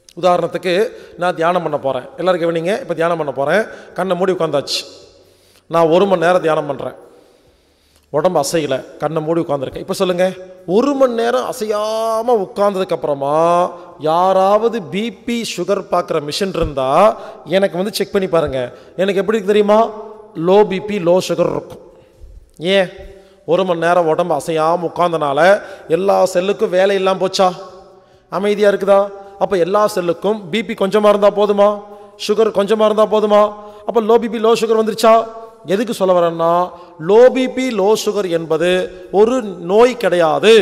உதாரணத்துக்கு நான் தியானம் பண்ண போகிறேன் எல்லாரும் கவனிங்க இப்போ தியானம் பண்ண போகிறேன் கண்ணை மூடி உட்காந்தாச்சு நான் ஒரு மணி நேரம் தியானம் பண்ணுறேன் உடம்பு அசையலை கண்ணை மூடி உட்காந்துருக்கேன் இப்போ சொல்லுங்கள் ஒரு மணி நேரம் அசையாமல் உட்கார்ந்ததுக்கப்புறமா யாராவது பிபி சுகர் பார்க்குற மிஷின் இருந்தால் எனக்கு வந்து செக் பண்ணி பாருங்கள் எனக்கு எப்படி இருக்கு தெரியுமா லோ பிபி லோ சுகர் இருக்கும் ஏன் ஒரு மணி நேரம் உடம்பு அசையாமல் உட்கார்ந்தனால எல்லா செல்லுக்கும் வேலை இல்லாமல் போச்சா அமைதியாக இருக்குதா அப்போ எல்லா செல்லுக்கும் பிபி கொஞ்சமாக இருந்தால் போதுமா சுகர் கொஞ்சமாக இருந்தால் போதுமா அப்போ லோ பிபி லோ சுகர் வந்துருச்சா எதுக்கு சொல்ல வரேன்னா லோ பிபி லோ சுகர் என்பது ஒரு நோய் கிடையாது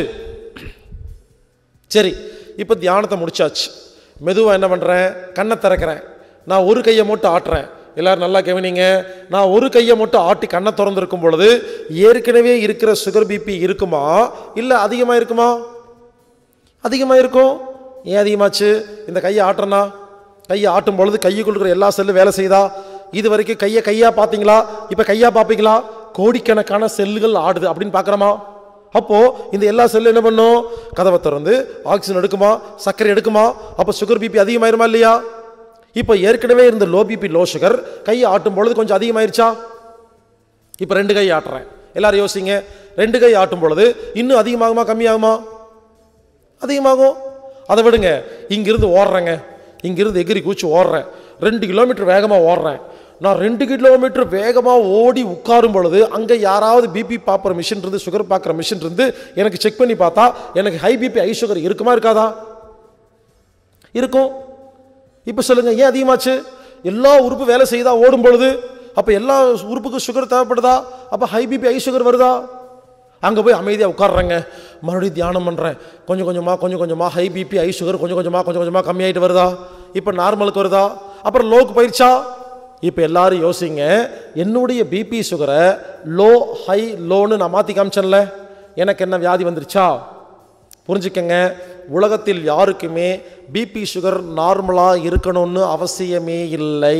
சரி இப்போ தியானத்தை முடிச்சாச்சு மெதுவாக என்ன பண்ணுறேன் கண்ணை திறக்கிறேன் நான் ஒரு கையை மட்டும் ஆட்டுறேன் எல்லாரும் நல்லா கவனிங்க நான் ஒரு கையை மட்டும் ஆட்டி கண்ணை திறந்திருக்கும் பொழுது ஏற்கனவே இருக்கிற சுகர் பிபி இருக்குமா இல்லை அதிகமாக இருக்குமா அதிகமாக இருக்கும் ஏன் அதிகமாச்சு இந்த கையை ஆட்டுறனா கையை ஆட்டும் பொழுது கையுக்குள்ள இருக்கிற எல்லா செல்லும் வேலை செய்தா இது வரைக்கும் கையை கையாக பார்த்தீங்களா இப்போ கையாக பார்ப்பீங்களா கோடிக்கணக்கான செல்லுகள் ஆடுது அப்படின்னு பார்க்குறோமா அப்போது இந்த எல்லா செல்லும் என்ன பண்ணும் கதவை திறந்து ஆக்சிஜன் எடுக்குமா சர்க்கரை எடுக்குமா அப்போ சுகர் பிபி அதிகமாயிருமா இல்லையா இப்போ ஏற்கனவே இருந்த லோ பிபி லோ சுகர் கையை ஆட்டும் பொழுது கொஞ்சம் அதிகமாயிருச்சா இப்போ ரெண்டு கை ஆட்டுறேன் எல்லாரும் யோசிங்க ரெண்டு கை ஆட்டும் பொழுது இன்னும் அதிகமாகுமா கம்மியாகுமா அதிகமாகும் அதை விடுங்க இங்கிருந்து ஓடுறேங்க இங்கிருந்து எகிரி கூச்சி ஓடுறேன் ரெண்டு கிலோமீட்டர் வேகமாக ஓடுறேன் நான் ரெண்டு கிலோமீட்டர் வேகமாக ஓடி உட்காரும் பொழுது அங்கே யாராவது பிபி பார்க்குற மிஷின் இருந்து சுகர் பார்க்குற மிஷின் இருந்து எனக்கு செக் பண்ணி பார்த்தா எனக்கு ஹை பிபி ஹை சுகர் இருக்குமா இருக்காதா இருக்கும் இப்போ சொல்லுங்க ஏன் அதிகமாச்சு எல்லா உறுப்பு வேலை செய்யுதா ஓடும் பொழுது அப்போ எல்லா உறுப்புக்கும் சுகர் தேவைப்படுதா அப்போ ஹை பிபி ஹை சுகர் வருதா அங்கே போய் அமைதியாக உட்காடுறேங்க மறுபடியும் தியானம் பண்ணுறேன் கொஞ்சம் கொஞ்சமாக கொஞ்சம் கொஞ்சமாக ஹை பிபி ஹை சுகர் கொஞ்சம் கொஞ்சமாக கொஞ்சம் கொஞ்சமாக கம்மியாயிட்டு வருதா இப்போ நார்மலுக்கு வருதா அப்புறம் லோக்கு போயிடுச்சா இப்போ எல்லாரும் யோசிங்க என்னுடைய பிபி சுகரை லோ ஹை லோன்னு நான் மாற்றி காமிச்சேன்ல எனக்கு என்ன வியாதி வந்துருச்சா புரிஞ்சுக்கங்க உலகத்தில் யாருக்குமே பிபி சுகர் நார்மலாக இருக்கணும்னு அவசியமே இல்லை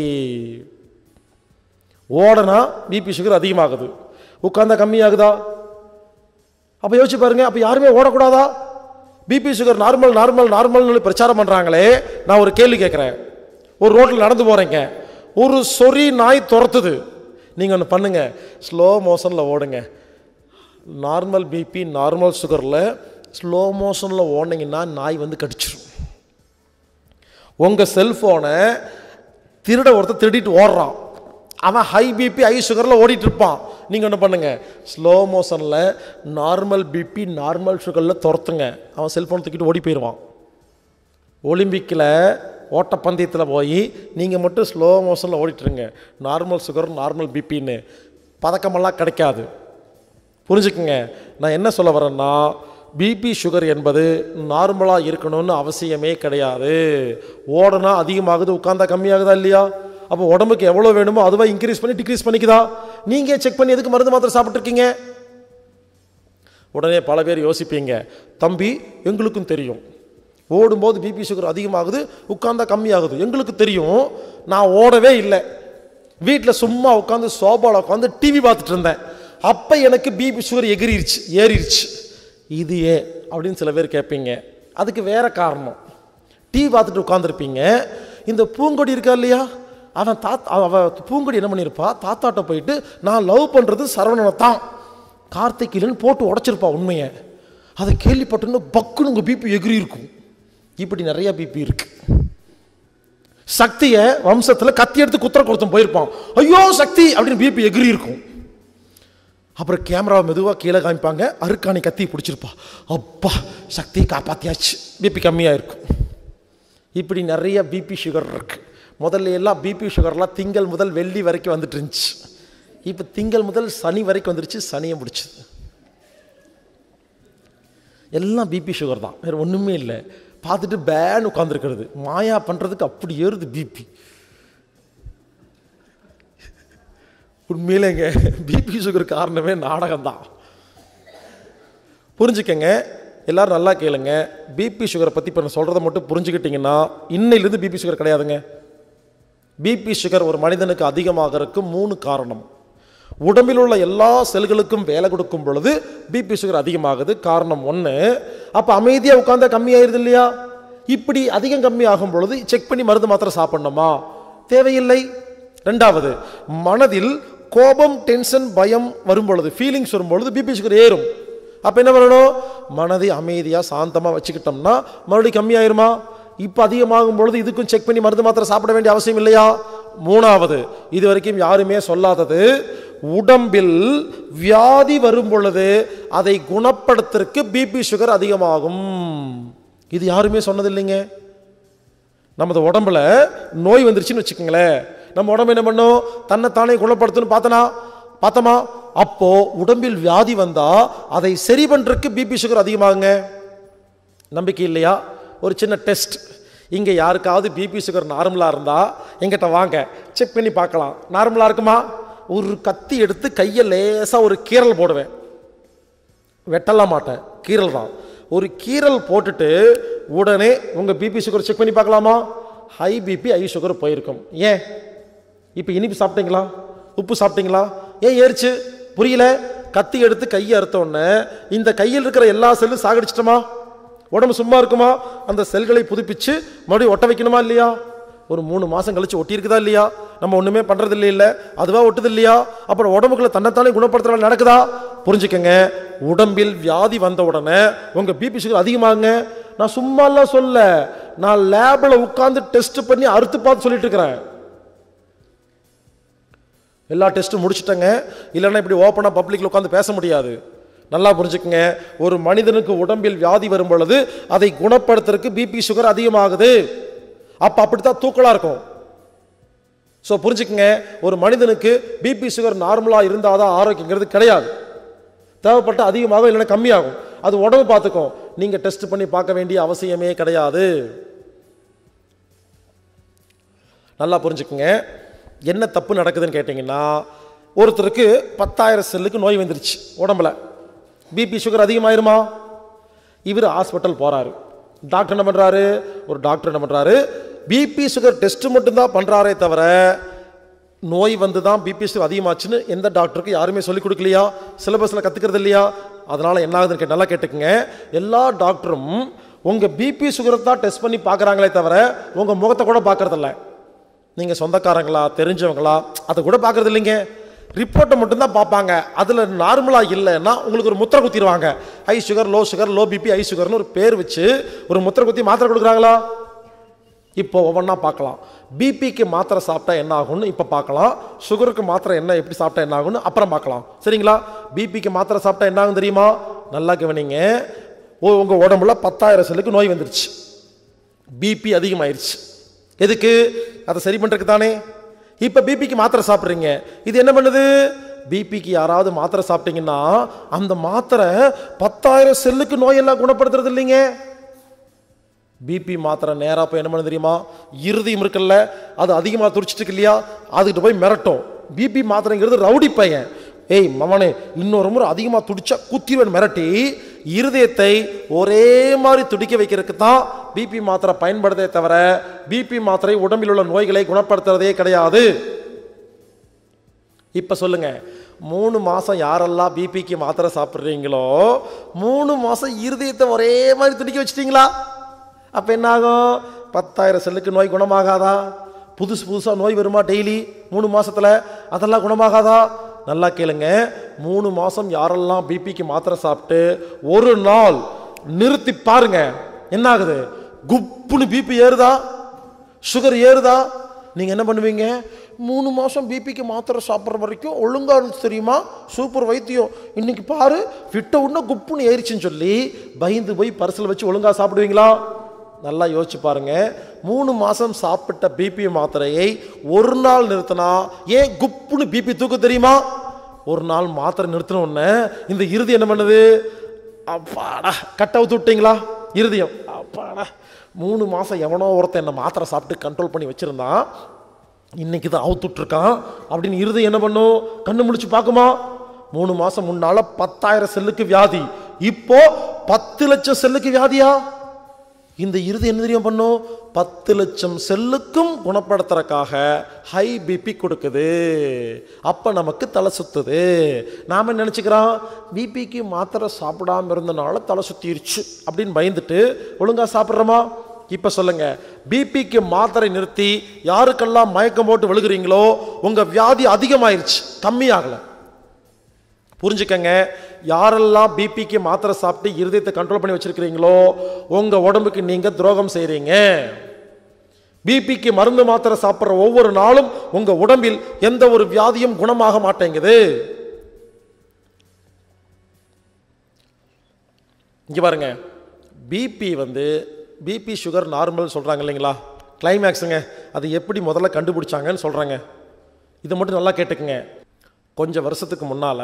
ஓடனா பிபி சுகர் அதிகமாகுது உட்காந்தா கம்மியாகுதா அப்போ யோசிச்சு பாருங்க அப்போ யாருமே ஓடக்கூடாதா பிபி சுகர் நார்மல் நார்மல் நார்மல்னு பிரச்சாரம் பண்ணுறாங்களே நான் ஒரு கேள்வி கேட்குறேன் ஒரு ரோட்டில் நடந்து போகிறேங்க ஒரு சொறி நாய் துரத்துது நீங்கள் ஒன்று பண்ணுங்க ஸ்லோ மோஷனில் ஓடுங்க நார்மல் பிபி நார்மல் சுகரில் ஸ்லோ மோஷனில் ஓடினீங்கன்னா நாய் வந்து கடிச்சிடும் உங்கள் செல்ஃபோனை திருட ஒருத்தர் திருடிட்டு ஓடுறான் அவன் ஹை பிபி ஹை சுகரில் ஓடிட்டு இருப்பான் நீங்கள் என்ன பண்ணுங்க ஸ்லோ மோஷனில் நார்மல் பிபி நார்மல் சுகரில் துரத்துங்க அவன் செல்ஃபோன் தூக்கிட்டு ஓடி போயிடுவான் ஒலிம்பிக்கில் ஓட்டப்பந்தயத்தில் போய் நீங்கள் மட்டும் ஸ்லோ மோஷனில் ஓடிட்டுருங்க நார்மல் சுகர் நார்மல் பிபின்னு பதக்கமெல்லாம் கிடைக்காது புரிஞ்சுக்குங்க நான் என்ன சொல்ல வரேன்னா பிபி சுகர் என்பது நார்மலாக இருக்கணும்னு அவசியமே கிடையாது ஓடனா அதிகமாகுது உட்காந்தா கம்மியாகுதா இல்லையா அப்போ உடம்புக்கு எவ்வளோ வேணுமோ அதுவாக இன்க்ரீஸ் பண்ணி டிக்ரீஸ் பண்ணிக்குதா நீங்கள் செக் பண்ணி எதுக்கு மருந்து மாத்திரை சாப்பிட்ருக்கீங்க உடனே பல பேர் யோசிப்பீங்க தம்பி எங்களுக்கும் தெரியும் ஓடும்போது பிபி சுகர் அதிகமாகுது உட்காந்தா கம்மியாகுது எங்களுக்கு தெரியும் நான் ஓடவே இல்லை வீட்டில் சும்மா உட்காந்து சோபாவில் உட்காந்து டிவி பார்த்துட்டு இருந்தேன் அப்போ எனக்கு பிபி சுகர் எகிரிருச்சு ஏறிடுச்சு இது ஏன் அப்படின்னு சில பேர் கேட்பீங்க அதுக்கு வேற காரணம் டிவி பார்த்துட்டு உட்காந்துருப்பீங்க இந்த பூங்கொடி இருக்கா இல்லையா அவன் தாத் அவ பூங்கொடி என்ன பண்ணியிருப்பா தாத்தாட்ட போயிட்டு நான் லவ் பண்ணுறது சரவணனை தான் கார்த்திகிலன்னு போட்டு உடச்சிருப்பா உண்மையை அதை கேள்விப்பட்டோன்னு பக்குன்னு உங்கள் பிபி எகிரி இருக்கும் இப்படி நிறைய பிபி இருக்கு சக்தியை வம்சத்தில் கத்தி எடுத்து குத்துற கொடுத்தம் போயிருப்பான் ஐயோ சக்தி அப்படின்னு பிபி எகிரி இருக்கும் அப்புறம் கேமராவை மெதுவாக கீழே காமிப்பாங்க அருக்காணி கத்தி பிடிச்சிருப்பா அப்பா சக்தியை காப்பாத்தியாச்சு பிபி கம்மியாக இருக்கும் இப்படி நிறைய பிபி சுகர் இருக்கு முதல்ல எல்லாம் பிபி சுகர்லாம் திங்கள் முதல் வெள்ளி வரைக்கும் வந்துட்டு இருந்துச்சு இப்போ திங்கள் முதல் சனி வரைக்கும் வந்துருச்சு சனியை முடிச்சுது எல்லாம் பிபி சுகர் தான் வேறு ஒன்றுமே இல்லை பார்த்துட்டு பேன் உட்காந்துருக்கிறது மாயா பண்ணுறதுக்கு அப்படி ஏறுது பிபி உண்மையிலேங்க பிபி சுகர் காரணமே நாடகம்தான் புரிஞ்சுக்கங்க எல்லாரும் நல்லா கேளுங்க பிபி சுகரை பற்றி இப்போ நான் சொல்கிறத மட்டும் புரிஞ்சுக்கிட்டிங்கன்னா இன்னையிலேருந்து பிபி சுகர் கிடையாதுங்க பிபி சுகர் ஒரு மனிதனுக்கு அதிகமாகறதுக்கு மூணு காரணம் உடம்பில் உள்ள எல்லா செல்களுக்கும் வேலை கொடுக்கும் பொழுது பிபி சுகர் அதிகமாகுது காரணம் ஒன்று அப்போ அமைதியாக உட்காந்தா கம்மியாயிருது இல்லையா இப்படி அதிகம் கம்மி ஆகும் பொழுது செக் பண்ணி மருந்து மாத்திரை சாப்பிடணுமா தேவையில்லை ரெண்டாவது மனதில் கோபம் டென்ஷன் பயம் வரும் பொழுது ஃபீலிங்ஸ் வரும் பொழுது பிபி சுகர் ஏறும் அப்போ என்ன பண்ணணும் மனதை அமைதியாக சாந்தமாக வச்சுக்கிட்டோம்னா மறுபடியும் கம்மியாயிருமா இப்போ அதிகமாகும் பொழுது இதுக்கும் செக் பண்ணி மருந்து மாத்திரை சாப்பிட வேண்டிய அவசியம் இல்லையா மூணாவது இது வரைக்கும் யாருமே சொல்லாதது உடம்பில் வியாதி வரும் பொழுது அதை குணப்படுத்துறதுக்கு பிபி சுகர் அதிகமாகும் இது யாருமே சொன்னது இல்லைங்க நமது உடம்புல நோய் வந்துருச்சுன்னு வச்சுக்கோங்களேன் நம்ம உடம்பு என்ன பண்ணும் தன்னைத்தானே குணப்படுத்தணும் பார்த்தனா பார்த்தோமா அப்போ உடம்பில் வியாதி வந்தா அதை சரி பண்றதுக்கு பிபி சுகர் அதிகமாகுங்க நம்பிக்கை இல்லையா ஒரு சின்ன டெஸ்ட் இங்கே யாருக்காவது பிபி சுகர் நார்மலாக இருந்தால் எங்கிட்ட வாங்க செக் பண்ணி பார்க்கலாம் நார்மலாக இருக்குமா ஒரு கத்தி எடுத்து கையை லேசாக ஒரு கீரல் போடுவேன் வெட்டலாம் மாட்டேன் கீரல் தான் ஒரு கீரல் போட்டுட்டு உடனே உங்கள் பிபி சுகர் செக் பண்ணி பார்க்கலாமா ஹை பிபி ஹை சுகர் போயிருக்கும் ஏன் இப்போ இனிப்பு சாப்பிட்டீங்களா உப்பு சாப்பிட்டீங்களா ஏன் ஏறிச்சு புரியல கத்தி எடுத்து கையை அறுத்த உடனே இந்த கையில் இருக்கிற எல்லா செல்லும் சாகடிச்சிட்டோமா உடம்பு சும்மா இருக்குமா அந்த செல்களை புதுப்பிச்சு மறுபடியும் ஒட்ட வைக்கணுமா இல்லையா ஒரு மூணு மாதம் கழிச்சு ஒட்டி இருக்குதா இல்லையா நம்ம ஒன்றுமே பண்ணுறது இல்லை இல்லை அதுவா ஒட்டுது இல்லையா அப்புறம் உடம்புக்குள்ள தன்னைத்தானே குணப்படுத்துற வேலை நடக்குதா புரிஞ்சுக்கங்க உடம்பில் வியாதி வந்த உடனே உங்கள் பிபி சுகர் அதிகமாகுங்க நான் சும்மாலாம் சொல்ல நான் லேபில் உட்காந்து டெஸ்ட் பண்ணி அறுத்து பார்த்து சொல்லிட்டு இருக்கிறேன் எல்லா டெஸ்ட்டும் முடிச்சிட்டங்க இல்லைன்னா இப்படி ஓப்பனாக பப்ளிக்கில் உட்காந்து பேச முடியாது நல்லா புரிஞ்சுக்கங்க ஒரு மனிதனுக்கு உடம்பில் வியாதி வரும் பொழுது அதை குணப்படுத்துறதுக்கு பிபி சுகர் அதிகமாகுது அப்போ அப்படித்தான் தூக்கலாக இருக்கும் ஸோ புரிஞ்சுக்கங்க ஒரு மனிதனுக்கு பிபி சுகர் நார்மலாக இருந்தால் தான் ஆரோக்கியங்கிறது கிடையாது தேவைப்பட்ட அதிகமாகும் இல்லைன்னா கம்மியாகும் அது உடம்பு பார்த்துக்கும் நீங்கள் டெஸ்ட் பண்ணி பார்க்க வேண்டிய அவசியமே கிடையாது நல்லா புரிஞ்சுக்குங்க என்ன தப்பு நடக்குதுன்னு கேட்டிங்கன்னா ஒருத்தருக்கு பத்தாயிரம் செல்லுக்கு நோய் வந்துருச்சு உடம்புல பிபி சுகர் அதிகமாயிருமா இவர் ஹாஸ்பிட்டல் போகிறாரு டாக்டர் என்ன பண்ணுறாரு ஒரு டாக்டர் என்ன பண்ணுறாரு பிபி சுகர் டெஸ்ட் மட்டும்தான் பண்ணுறாரே தவிர நோய் வந்து தான் பிபி சுகர் அதிகமாச்சுன்னு எந்த டாக்டருக்கு யாருமே சொல்லிக் கொடுக்கலையா சிலபஸில் கற்றுக்கிறது இல்லையா அதனால் என்ன ஆகுதுன்னு கேட்டு நல்லா கேட்டுக்குங்க எல்லா டாக்டரும் உங்கள் பிபி சுகரை தான் டெஸ்ட் பண்ணி பார்க்குறாங்களே தவிர உங்கள் முகத்தை கூட பார்க்கறதில்ல நீங்கள் சொந்தக்காரங்களா தெரிஞ்சவங்களா அதை கூட பார்க்கறது இல்லைங்க ரிப்போர்ட்டை மட்டும்தான் பார்ப்பாங்க அதில் நார்மலாக இல்லைன்னா உங்களுக்கு ஒரு முத்திரை குத்திடுவாங்க high sugar low sugar low BP high சுகர்னு ஒரு பேர் வச்சு ஒரு முத்திரை குத்தி மாத்திரை கொடுக்குறாங்களா இப்போ ஒவ்வொன்றா பார்க்கலாம் பிபிக்கு மாத்திரை சாப்பிட்டா என்ன ஆகும்னு இப்போ பார்க்கலாம் சுகருக்கு மாத்திரை என்ன எப்படி சாப்பிட்டா என்ன ஆகும்னு அப்புறம் பார்க்கலாம் சரிங்களா பிபிக்கு மாத்திரை சாப்பிட்டா என்ன ஆகும் தெரியுமா நல்லா கவனிங்க ஓ உங்கள் உடம்புல பத்தாயிரம் செல்லுக்கு நோய் வந்துருச்சு பிபி அதிகமாயிருச்சு எதுக்கு அதை சரி பண்ணுறதுக்கு தானே இப்போ பிபிக்கு மாத்திரை சாப்பிட்றீங்க இது என்ன பண்ணுது பிபிக்கு யாராவது மாத்திரை சாப்பிட்டீங்கன்னா அந்த மாத்திரை பத்தாயிரம் செல்லுக்கு நோயெல்லாம் குணப்படுத்துறது இல்லைங்க பிபி மாத்திரை நேராக போய் என்ன பண்ண தெரியுமா இருதயம் இருக்குல்ல அது அதிகமாக துடிச்சிட்டு இருக்கு இல்லையா அதுக்கிட்ட போய் மிரட்டும் பிபி மாத்திரைங்கிறது ரவுடி பையன் ஏய் மவனே இன்னொரு முறை அதிகமாக துடிச்சா குத்திவன் மிரட்டி இருதயத்தை ஒரே மாதிரி துடிக்க வைக்கிறதுக்கு தான் பிபி மாத்திரை பயன்படுதே தவிர பிபி மாத்திரை உடம்பில் உள்ள நோய்களை குணப்படுத்துறதே கிடையாது இப்போ சொல்லுங்க மூணு மாதம் யாரெல்லாம் பிபிக்கு மாத்திரை சாப்பிட்றீங்களோ மூணு மாதம் இருதயத்தை ஒரே மாதிரி துடிக்க வச்சிட்டீங்களா அப்போ என்ன ஆகும் பத்தாயிரம் செல்லுக்கு நோய் குணமாகாதா புதுசு புதுசாக நோய் வருமா டெய்லி மூணு மாசத்துல அதெல்லாம் குணமாகாதா நல்லா கேளுங்க மூணு மாதம் யாரெல்லாம் பிபிக்கு மாத்திரை சாப்பிட்டு ஒரு நாள் நிறுத்தி பாருங்க என்ன ஆகுது குப்புன்னு பிபி ஏறுதா சுகர் ஏறுதா நீங்கள் என்ன பண்ணுவீங்க மூணு மாதம் பிபிக்கு மாத்திரை சாப்பிட்ற வரைக்கும் ஒழுங்கா இருந்துச்சு தெரியுமா சூப்பர் வைத்தியம் இன்னைக்கு பாரு விட்ட உடனே குப்புன்னு ஏறிச்சுன்னு சொல்லி பயந்து போய் பரிசில் வச்சு ஒழுங்கா சாப்பிடுவீங்களா நல்லா யோசிச்சு பாருங்க மூணு மாதம் சாப்பிட்ட பிபி மாத்திரையை ஒரு நாள் நிறுத்தினா ஏன் குப்புன்னு பிபி தூக்க தெரியுமா ஒரு நாள் மாத்திரை நிறுத்தின உடனே இந்த இறுதி என்ன பண்ணுது அப்பாடா கட் அவுத்து விட்டீங்களா இருதயம் அப்பாடா மூணு மாதம் எவனோ ஒருத்தன் என்ன மாத்திரை சாப்பிட்டு கண்ட்ரோல் பண்ணி வச்சுருந்தான் இன்னைக்கு தான் அவுத்துட்ருக்கான் அப்படின்னு இருதயம் என்ன பண்ணும் கண்ணு முடிச்சு பார்க்குமா மூணு மாதம் முன்னால பத்தாயிரம் செல்லுக்கு வியாதி இப்போ பத்து லட்சம் செல்லுக்கு வியாதியா இந்த இறுதி என்ன தெரியும் பண்ணும் பத்து லட்சம் செல்லுக்கும் குணப்படுத்துறதுக்காக ஹை பிபி கொடுக்குது அப்போ நமக்கு தலை சுத்துது நாம் என்ன நினச்சிக்கிறோம் பிபிக்கு மாத்திரை சாப்பிடாம இருந்தனால தலை சுத்திருச்சு அப்படின்னு பயந்துட்டு ஒழுங்காக சாப்பிட்றோமா இப்ப சொல்லுங்க பிபிக்கு மாத்திரை நிறுத்தி யாருக்கெல்லாம் மயக்கம் போட்டு விழுகிறீங்களோ உங்க வியாதி அதிகமாயிருச்சு கம்மியாகல புரிஞ்சுக்கங்க யாரெல்லாம் பிபிக்கு மாத்திரை சாப்பிட்டு இருதயத்தை கண்ட்ரோல் பண்ணி வச்சிருக்கிறீங்களோ உங்க உடம்புக்கு நீங்க துரோகம் செய்றீங்க பிபிக்கு மருந்து மாத்திரை சாப்பிட்ற ஒவ்வொரு நாளும் உங்க உடம்பில் எந்த ஒரு வியாதியும் குணமாக மாட்டேங்குது இங்க பாருங்க பிபி வந்து பிபி சுகர் நார்மல் சொல்றாங்க இல்லைங்களா கிளைமேக்ஸுங்க அது எப்படி முதல்ல கண்டுபிடிச்சாங்கன்னு சொல்றாங்க இதை மட்டும் நல்லா கேட்டுக்குங்க கொஞ்சம் வருஷத்துக்கு முன்னால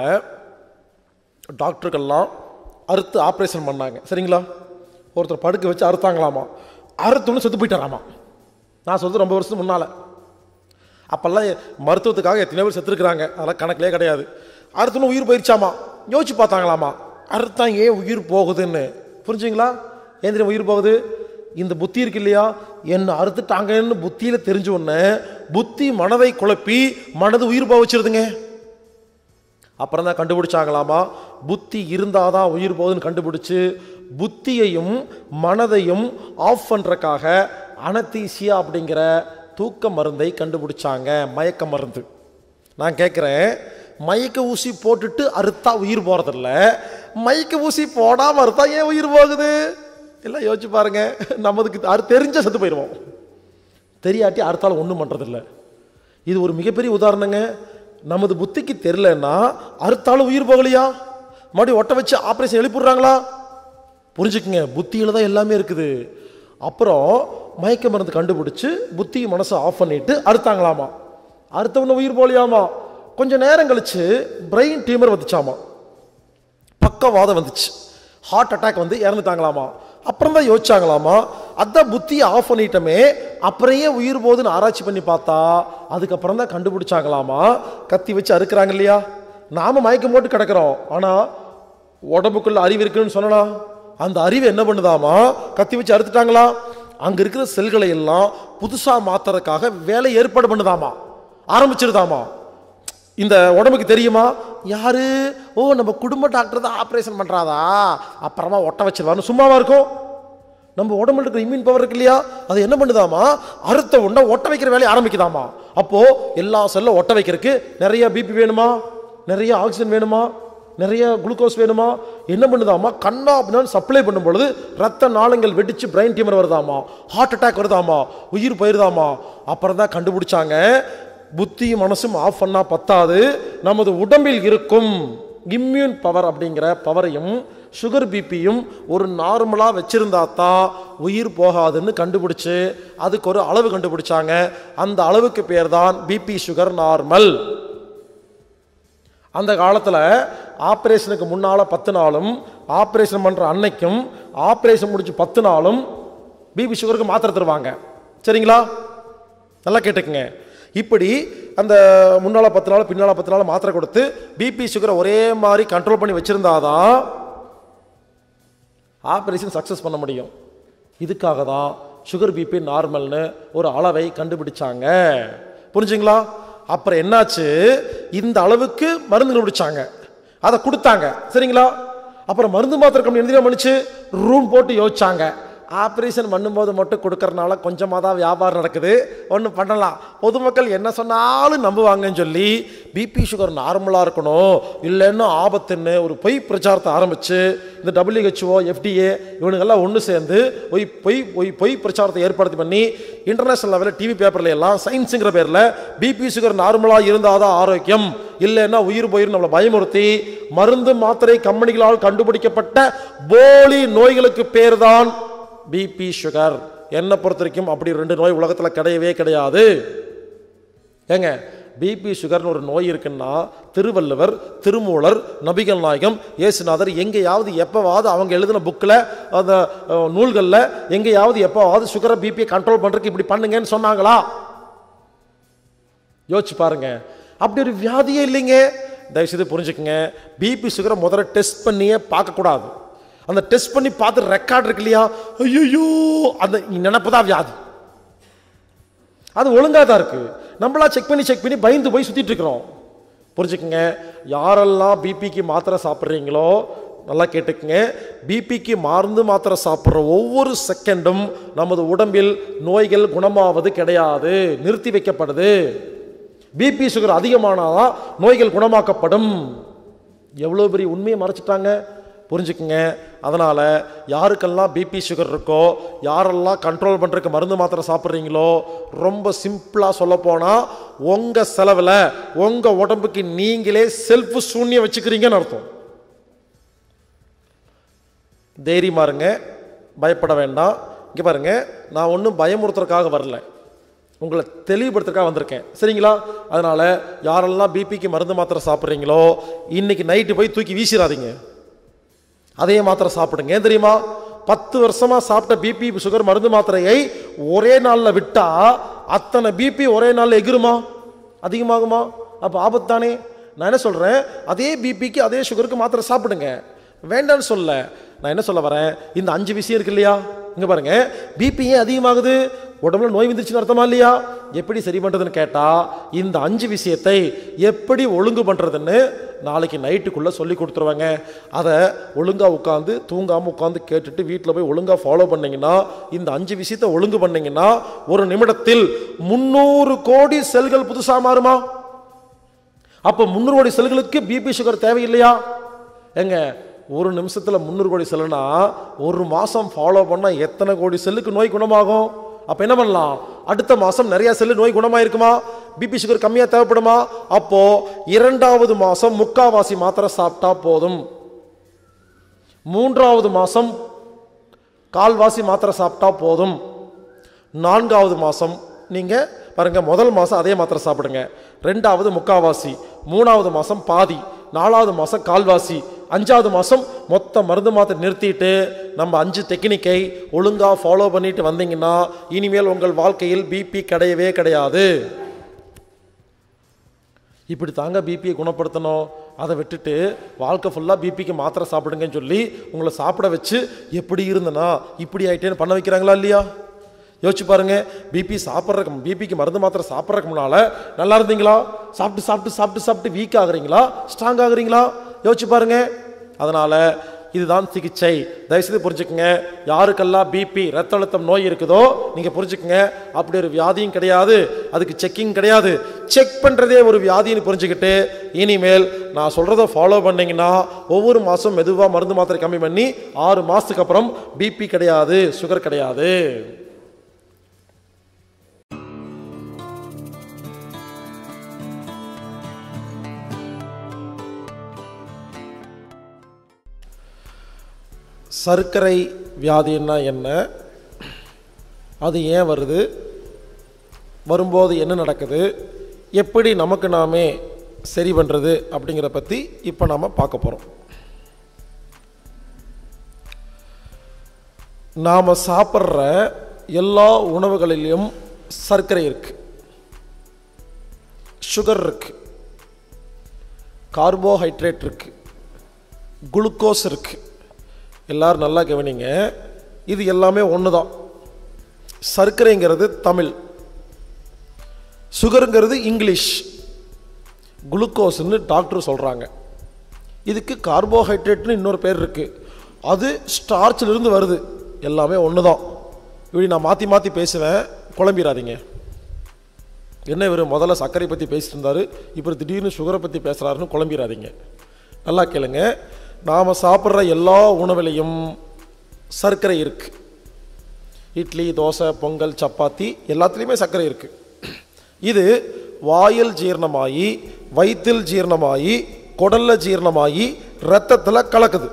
டாக்டர்கள்லாம் அறுத்து ஆப்ரேஷன் பண்ணாங்க சரிங்களா ஒருத்தர் படுக்க வச்சு அறுத்தாங்களாமா அறுத்துன்னு செத்து போயிட்டாராமா நான் சொல்றது ரொம்ப வருஷத்துக்கு முன்னால் அப்போல்லாம் மருத்துவத்துக்காக எத்தனை பேர் செத்துருக்குறாங்க அதெல்லாம் கணக்கிலே கிடையாது அறுத்துன்னு உயிர் போயிடுச்சாமா யோசிச்சு பார்த்தாங்களாமா அறுத்தா ஏன் உயிர் போகுதுன்னு புரிஞ்சுங்களா ஏன் தெரியுமா உயிர் போகுது இந்த புத்தி இருக்கு இல்லையா என்ன அறுத்துட்டாங்கன்னு புத்தியில் தெரிஞ்ச உடனே புத்தி மனதை குழப்பி மனது உயிர் போக வச்சிருதுங்க அப்புறம் தான் கண்டுபிடிச்சாங்களாமா புத்தி இருந்தால் தான் உயிர் போகுதுன்னு கண்டுபிடிச்சு புத்தியையும் மனதையும் ஆஃப் பண்ணுறக்காக அனத்தீசியா அப்படிங்கிற தூக்க மருந்தை கண்டுபிடிச்சாங்க மயக்க மருந்து நான் கேட்குறேன் மயக்க ஊசி போட்டுட்டு அறுத்தா உயிர் போகிறதில்ல மயக்க ஊசி போடாமல் அறுத்தா ஏன் உயிர் போகுது எல்லாம் யோசிச்சு பாருங்க நமதுக்கு அறு தெரிஞ்ச செத்து போயிடுவோம் தெரியாட்டி அறுத்தாலும் ஒன்றும் பண்ணுறதில்ல இது ஒரு மிகப்பெரிய உதாரணங்க நமது புத்திக்கு தெரிலன்னா அறுத்தாலும் உயிர் போகலையா மறுபடியும் ஒட்ட வச்சு ஆப்ரேஷன் எழுப்பிடுறாங்களா புரிஞ்சுக்குங்க புத்தியில் தான் எல்லாமே இருக்குது அப்புறம் மயக்க மருந்து கண்டுபிடிச்சு புத்தி மனசை ஆஃப் பண்ணிட்டு அறுத்தாங்களாமா அறுத்தவன உயிர் போலியாமா கொஞ்சம் நேரம் கழிச்சு பிரெயின் டியூமர் வந்துச்சாமா பக்கவாதம் வந்துச்சு ஹார்ட் அட்டாக் வந்து இறந்துட்டாங்களாமா அப்புறம் தான் யோசிச்சாங்களாமா அதான் புத்தியை ஆஃப் பண்ணிட்டோமே அப்புறம் ஏன் உயிர் போகுதுன்னு ஆராய்ச்சி பண்ணி பார்த்தா அதுக்கப்புறம் தான் கண்டுபிடிச்சாங்களாமா கத்தி வச்சு அறுக்குறாங்க இல்லையா நாம மயக்கம் போட்டு கிடக்கிறோம் ஆனா உடம்புக்குள்ள அறிவு இருக்குன்னு சொன்னா அந்த அறிவு என்ன பண்ணுதாமா கத்தி வச்சு அறுத்துட்டாங்களா அங்க இருக்கிற செல்களை எல்லாம் புதுசா மாத்துறதுக்காக வேலை ஏற்பாடு பண்ணுதாமா ஆரம்பிச்சிருதாமா இந்த உடம்புக்கு தெரியுமா யாரு ஓ நம்ம குடும்ப டாக்டர் தான் ஆப்ரேஷன் பண்றாதா அப்புறமா ஒட்ட வச்சிருவான்னு சும்மாவா இருக்கும் நம்ம உடம்புல இருக்கிற இம்யூன் பவர் இருக்கு இல்லையா அது என்ன பண்ணுதாமா அறுத்த உடனே ஒட்ட வைக்கிற வேலையை ஆரம்பிக்குதாமா அப்போ எல்லா செல்லும் ஒட்ட வைக்கிறதுக்கு நிறைய பிபி வேணுமா நிறைய ஆக்சிஜன் வேணுமா நிறைய குளுக்கோஸ் வேணுமா என்ன பண்ணுதாமா கண்ணா அப்படின்னு சப்ளை பண்ணும் பொழுது ரத்த நாளங்கள் வெடிச்சு பிரெயின் டியூமர் வருதாமா ஹார்ட் அட்டாக் வருதாமா உயிர் போயிருதாமா அப்புறம் தான் கண்டுபிடிச்சாங்க புத்தியும் மனசும் ஆஃப் பண்ணா பத்தாது நமது உடம்பில் இருக்கும் இம்யூன் பவர் அப்படிங்கிற பவரையும் சுகர் பிபியும் ஒரு நார்மலாக வச்சிருந்தா தான் உயிர் போகாதுன்னு கண்டுபிடிச்சு அதுக்கு ஒரு அளவு கண்டுபிடிச்சாங்க அந்த அளவுக்கு பேர் தான் பிபி சுகர் நார்மல் அந்த காலத்தில் ஆப்ரேஷனுக்கு முன்னால் பத்து நாளும் ஆப்ரேஷன் பண்ணுற அன்னைக்கும் ஆப்ரேஷன் முடிச்சு பத்து நாளும் பிபி சுகருக்கு மாத்திரை தருவாங்க சரிங்களா நல்லா கேட்டுக்குங்க இப்படி அந்த முன்னால் பத்து நாள் பின்னால் பத்து நாள் மாத்திரை கொடுத்து பிபி சுகரை ஒரே மாதிரி கண்ட்ரோல் பண்ணி வச்சுருந்தாதான் ஆப்ரேஷன் சக்ஸஸ் பண்ண முடியும் இதுக்காக தான் சுகர் பிபி நார்மல்னு ஒரு அளவை கண்டுபிடிச்சாங்க புரிஞ்சுங்களா அப்புறம் என்னாச்சு இந்த அளவுக்கு மருந்து கண்டுபிடிச்சாங்க அதை கொடுத்தாங்க சரிங்களா அப்புறம் மருந்து மாத்திரை கம்பெனி என்ன பண்ணிச்சு ரூம் போட்டு யோசிச்சாங்க ஆப்ரேஷன் பண்ணும்போது மட்டும் கொடுக்கறனால கொஞ்சமாக தான் வியாபாரம் நடக்குது ஒன்று பண்ணலாம் பொதுமக்கள் என்ன சொன்னாலும் நம்புவாங்கன்னு சொல்லி பிபி சுகர் நார்மலாக இருக்கணும் இல்லைன்னு ஆபத்துன்னு ஒரு பொய் பிரச்சாரத்தை ஆரம்பித்து இந்த டபிள்யூஹெச்ஓ எஃப்டிஏ இவனுங்கெல்லாம் ஒன்று சேர்ந்து பொய் பொய் பொய் பொய் பிரச்சாரத்தை ஏற்படுத்தி பண்ணி இன்டர்நேஷனல் லெவலில் டிவி பேப்பர்ல எல்லாம் சயின்ஸுங்கிற பேரில் பிபி சுகர் நார்மலாக இருந்தால் தான் ஆரோக்கியம் இல்லைன்னா உயிர் போயிரும் நம்மளை பயமுறுத்தி மருந்து மாத்திரை கம்பெனிகளால் கண்டுபிடிக்கப்பட்ட போலி நோய்களுக்கு பேர் தான் பிபி சுகர் என்னை பொறுத்த வரைக்கும் அப்படி ரெண்டு நோய் உலகத்தில் கிடையவே கிடையாது ஏங்க பிபி சுகர்னு ஒரு நோய் இருக்குன்னா திருவள்ளுவர் திருமூலர் நபிகள் நாயகம் இயேசுநாதர் எங்கேயாவது எப்போவாவது அவங்க எழுதின புக்கில் அந்த அஹ், நூல்களில் எங்கேயாவது எப்போவாவது சுகரை பிபியை கண்ட்ரோல் பண்ணுறதுக்கு இப்படி பண்ணுங்கன்னு சொன்னாங்களா யோசிச்சு பாருங்க அப்படி ஒரு வியாதியே இல்லைங்க தயவுசெய்து புரிஞ்சுக்கங்க பிபி சுகரை முதல்ல டெஸ்ட் பண்ணியே பார்க்கக்கூடாது அந்த டெஸ்ட் பண்ணி பார்த்து ரெக்கார்ட் இருக்கு இல்லையா ஐயோ அந்த நினப்பு தான் வியாதி அது ஒழுங்காக தான் இருக்கு நம்மளா செக் பண்ணி செக் பண்ணி பயந்து போய் சுத்திட்டு இருக்கிறோம் புரிஞ்சுக்கங்க யாரெல்லாம் பிபிக்கு மாத்திரை சாப்பிட்றீங்களோ நல்லா கேட்டுக்குங்க பிபிக்கு மருந்து மாத்திரை சாப்பிட்ற ஒவ்வொரு செகண்டும் நமது உடம்பில் நோய்கள் குணமாவது கிடையாது நிறுத்தி வைக்கப்படுது பிபி சுகர் அதிகமானாதான் நோய்கள் குணமாக்கப்படும் எவ்வளோ பெரிய உண்மையை மறைச்சிட்டாங்க புரிஞ்சுக்குங்க அதனால் யாருக்கெல்லாம் பிபி சுகர் இருக்கோ யாரெல்லாம் கண்ட்ரோல் பண்ணுறதுக்கு மருந்து மாத்திரை சாப்பிட்றீங்களோ ரொம்ப சிம்பிளாக சொல்லப்போனால் உங்கள் செலவில் உங்கள் உடம்புக்கு நீங்களே செல்ஃப் சூன்யம் வச்சுக்கிறீங்கன்னு அர்த்தம் தைரியமா இருங்க பயப்பட வேண்டாம் இங்கே பாருங்க நான் ஒன்றும் பயமுறுத்துறதுக்காக வரல உங்களை தெளிவுபடுத்துறதுக்காக வந்திருக்கேன் சரிங்களா அதனால் யாரெல்லாம் பிபிக்கு மருந்து மாத்திரை சாப்பிட்றீங்களோ இன்னைக்கு நைட்டு போய் தூக்கி வீசிடாதீங்க அதே மாத்திரை சாப்பிடுங்க ஏன் தெரியுமா பத்து வருஷமா சாப்பிட்ட பிபி சுகர் மருந்து மாத்திரையை ஒரே நாளில் விட்டா அத்தனை பிபி ஒரே நாளில் எகிருமா அதிகமாகுமா அப்போ ஆபத்தானே நான் என்ன சொல்கிறேன் அதே பிபிக்கு அதே சுகருக்கு மாத்திரை சாப்பிடுங்க வேண்டாம்னு சொல்ல நான் என்ன சொல்ல வரேன் இந்த அஞ்சு விஷயம் இருக்கு இல்லையா இங்கே பாருங்க பிபி ஏன் அதிகமாகுது உடம்புல நோய் வந்துருச்சுன்னு அர்த்தமா இல்லையா எப்படி சரி பண்ணுறதுன்னு கேட்டால் இந்த அஞ்சு விஷயத்தை எப்படி ஒழுங்கு பண்ணுறதுன்னு நாளைக்கு நைட்டுக்குள்ளே சொல்லி கொடுத்துருவாங்க அதை ஒழுங்காக உட்காந்து தூங்காமல் உட்காந்து கேட்டுட்டு வீட்டில் போய் ஒழுங்காக ஃபாலோ பண்ணீங்கன்னா இந்த அஞ்சு விஷயத்தை ஒழுங்கு பண்ணீங்கன்னா ஒரு நிமிடத்தில் முந்நூறு கோடி செல்கள் புதுசாக மாறுமா அப்போ முந்நூறு கோடி செல்களுக்கு பிபி சுகர் தேவையில்லையா ஏங்க ஒரு நிமிஷத்தில் முந்நூறு கோடி செல்லுனா ஒரு மாதம் ஃபாலோ பண்ணால் எத்தனை கோடி செல்லுக்கு நோய் குணமாகும் அப்போ என்ன பண்ணலாம் அடுத்த மாதம் நிறைய செல்லு நோய் குணமாயிருக்குமா பிபி சுகர் கம்மியாக தேவைப்படுமா அப்போ இரண்டாவது மாதம் முக்காவாசி மாத்திரை சாப்பிட்டா போதும் மூன்றாவது மாதம் கால்வாசி மாத்திரை சாப்பிட்டா போதும் நான்காவது மாதம் நீங்கள் பாருங்க முதல் மாதம் அதே மாத்திரை சாப்பிடுங்க ரெண்டாவது முக்காவாசி மூணாவது மாதம் பாதி நாலாவது மாதம் கால்வாசி அஞ்சாவது மாதம் மொத்த மருந்து மாத்திரை நிறுத்திட்டு நம்ம அஞ்சு டெக்னிக்கை ஒழுங்காக ஃபாலோ பண்ணிட்டு வந்தீங்கன்னா இனிமேல் உங்கள் வாழ்க்கையில் பிபி கிடையவே கிடையாது இப்படி தாங்க பிபியை குணப்படுத்தணும் அதை விட்டுட்டு வாழ்க்கை ஃபுல்லாக பிபிக்கு மாத்திரை சாப்பிடுங்கன்னு சொல்லி உங்களை சாப்பிட வச்சு எப்படி இருந்தனா இப்படி ஆயிட்டேன்னு பண்ண வைக்கிறாங்களா இல்லையா யோசிச்சு பாருங்க பிபி சாப்பிட்றக்கு பிபிக்கு மருந்து மாத்திரை சாப்பிட்றதுக்கு முன்னால நல்லா இருந்தீங்களா சாப்பிட்டு சாப்பிட்டு சாப்பிட்டு சாப்பிட்டு வீக் ஆகுறீங்களா ஸ்ட்ராங் ஆகுறீங்களா யோசிச்சு பாருங்க அதனால இதுதான் சிகிச்சை தயவுசெய்து புரிஞ்சுக்குங்க யாருக்கெல்லாம் பிபி ரத்த அழுத்தம் நோய் இருக்குதோ நீங்கள் புரிஞ்சுக்குங்க அப்படி ஒரு வியாதியும் கிடையாது அதுக்கு செக்கிங் கிடையாது செக் பண்ணுறதே ஒரு வியாதின்னு புரிஞ்சுக்கிட்டு இனிமேல் நான் சொல்கிறத ஃபாலோ பண்ணீங்கன்னா ஒவ்வொரு மாதம் மெதுவாக மருந்து மாத்திரை கம்மி பண்ணி ஆறு மாதத்துக்கு அப்புறம் பிபி கிடையாது சுகர் கிடையாது சர்க்கரை வியாதின்னா என்ன அது ஏன் வருது வரும்போது என்ன நடக்குது எப்படி நமக்கு நாமே சரி பண்ணுறது அப்படிங்கிற பற்றி இப்போ நாம் பார்க்க போகிறோம் நாம் சாப்பிட்ற எல்லா உணவுகளிலும் சர்க்கரை இருக்கு சுகர் இருக்கு கார்போஹைட்ரேட் இருக்கு குளுக்கோஸ் இருக்கு எல்லாரும் நல்லா கவனிங்க இது எல்லாமே ஒன்று தான் சர்க்கரைங்கிறது தமிழ் சுகருங்கிறது இங்கிலீஷ் குளுக்கோஸ்னு டாக்டர் சொல்கிறாங்க இதுக்கு கார்போஹைட்ரேட்னு இன்னொரு பேர் இருக்குது அது ஸ்டார்ச்சிலிருந்து வருது எல்லாமே ஒன்று தான் இப்படி நான் மாற்றி மாற்றி பேசுவேன் குழம்பிடாதீங்க என்ன இவர் முதல்ல சர்க்கரை பற்றி பேசிட்டு இருந்தார் இப்போ திடீர்னு சுகரை பற்றி பேசுகிறாருன்னு குழம்பிடாதீங்க நல்லா கேளுங்க நாம் சாப்பிட்ற எல்லா உணவுலையும் சர்க்கரை இருக்குது இட்லி தோசை பொங்கல் சப்பாத்தி எல்லாத்துலேயுமே சர்க்கரை இருக்குது இது வாயில் ஜீரணமாகி வயிற்றில் ஜீரணமாகி குடல்ல ஜீரணமாகி ரத்தத்தில் கலக்குது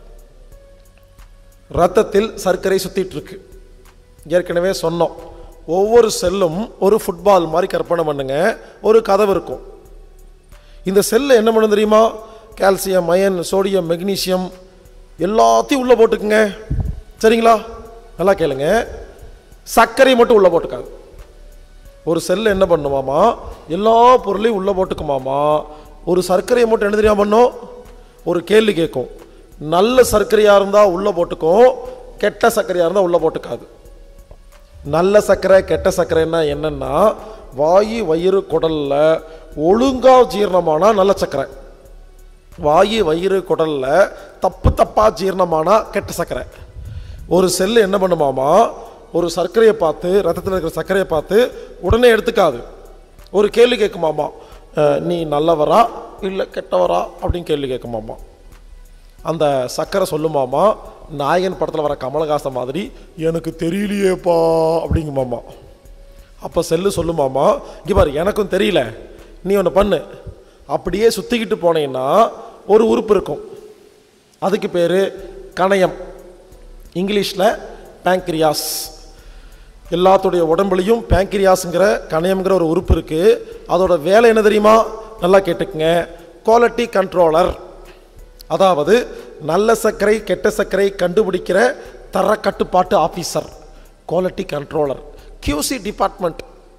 ரத்தத்தில் சர்க்கரை சுத்திட்டு இருக்கு ஏற்கனவே சொன்னோம் ஒவ்வொரு செல்லும் ஒரு ஃபுட்பால் மாதிரி கற்பனை பண்ணுங்க ஒரு கதவு இருக்கும் இந்த செல்ல என்ன பண்ணும் தெரியுமா கால்சியம் அயன் சோடியம் மெக்னீசியம் எல்லாத்தையும் உள்ளே போட்டுக்குங்க சரிங்களா நல்லா கேளுங்க சர்க்கரை மட்டும் உள்ளே போட்டுக்காது ஒரு செல் என்ன பண்ணுமாமா எல்லா பொருளையும் உள்ளே போட்டுக்குமாமா ஒரு சர்க்கரையை மட்டும் என்ன தெரியாம பண்ணும் ஒரு கேள்வி கேட்கும் நல்ல சர்க்கரையாக இருந்தால் உள்ளே போட்டுக்கும் கெட்ட சர்க்கரையாக இருந்தால் உள்ளே போட்டுக்காது நல்ல சர்க்கரை கெட்ட சர்க்கரைன்னா என்னன்னா வாயு வயிறு குடல்ல ஒழுங்கா ஜீரணமானா நல்ல சர்க்கரை வாயு வயிறு குடல்ல தப்பு தப்பா ஜீரணமானா கெட்ட சர்க்கரை ஒரு செல்லு என்ன பண்ணுமாமா ஒரு சர்க்கரையை பார்த்து ரத்தத்தில் இருக்கிற சர்க்கரையை பார்த்து உடனே எடுத்துக்காது ஒரு கேள்வி கேட்குமாமா அஹ், நீ நல்லவரா இல்லை கெட்டவரா அப்படின்னு கேள்வி கேட்குமாமா அந்த சக்கரை சொல்லுமாமா நாயகன் படத்தில் வர கமலஹாசன் மாதிரி எனக்கு தெரியலையேப்பா அப்படிங்குமாமா அப்போ செல்லு சொல்லுமாமா இங்கே பாரு எனக்கும் தெரியல நீ ஒன்று பண்ணு அப்படியே சுற்றிக்கிட்டு போனீங்கன்னா ஒரு உறுப்பு இருக்கும் அதுக்கு பேர் கணையம் இங்கிலீஷில் பேங்க்ரியாஸ் எல்லாத்துடைய உடம்புலையும் பேங்க்ரியாஸுங்கிற கணையம்ங்கிற ஒரு உறுப்பு இருக்குது அதோட வேலை என்ன தெரியுமா நல்லா கேட்டுக்குங்க குவாலிட்டி கண்ட்ரோலர் அதாவது நல்ல சர்க்கரை கெட்ட சர்க்கரை கண்டுபிடிக்கிற தர கட்டுப்பாட்டு officer quality controller QC department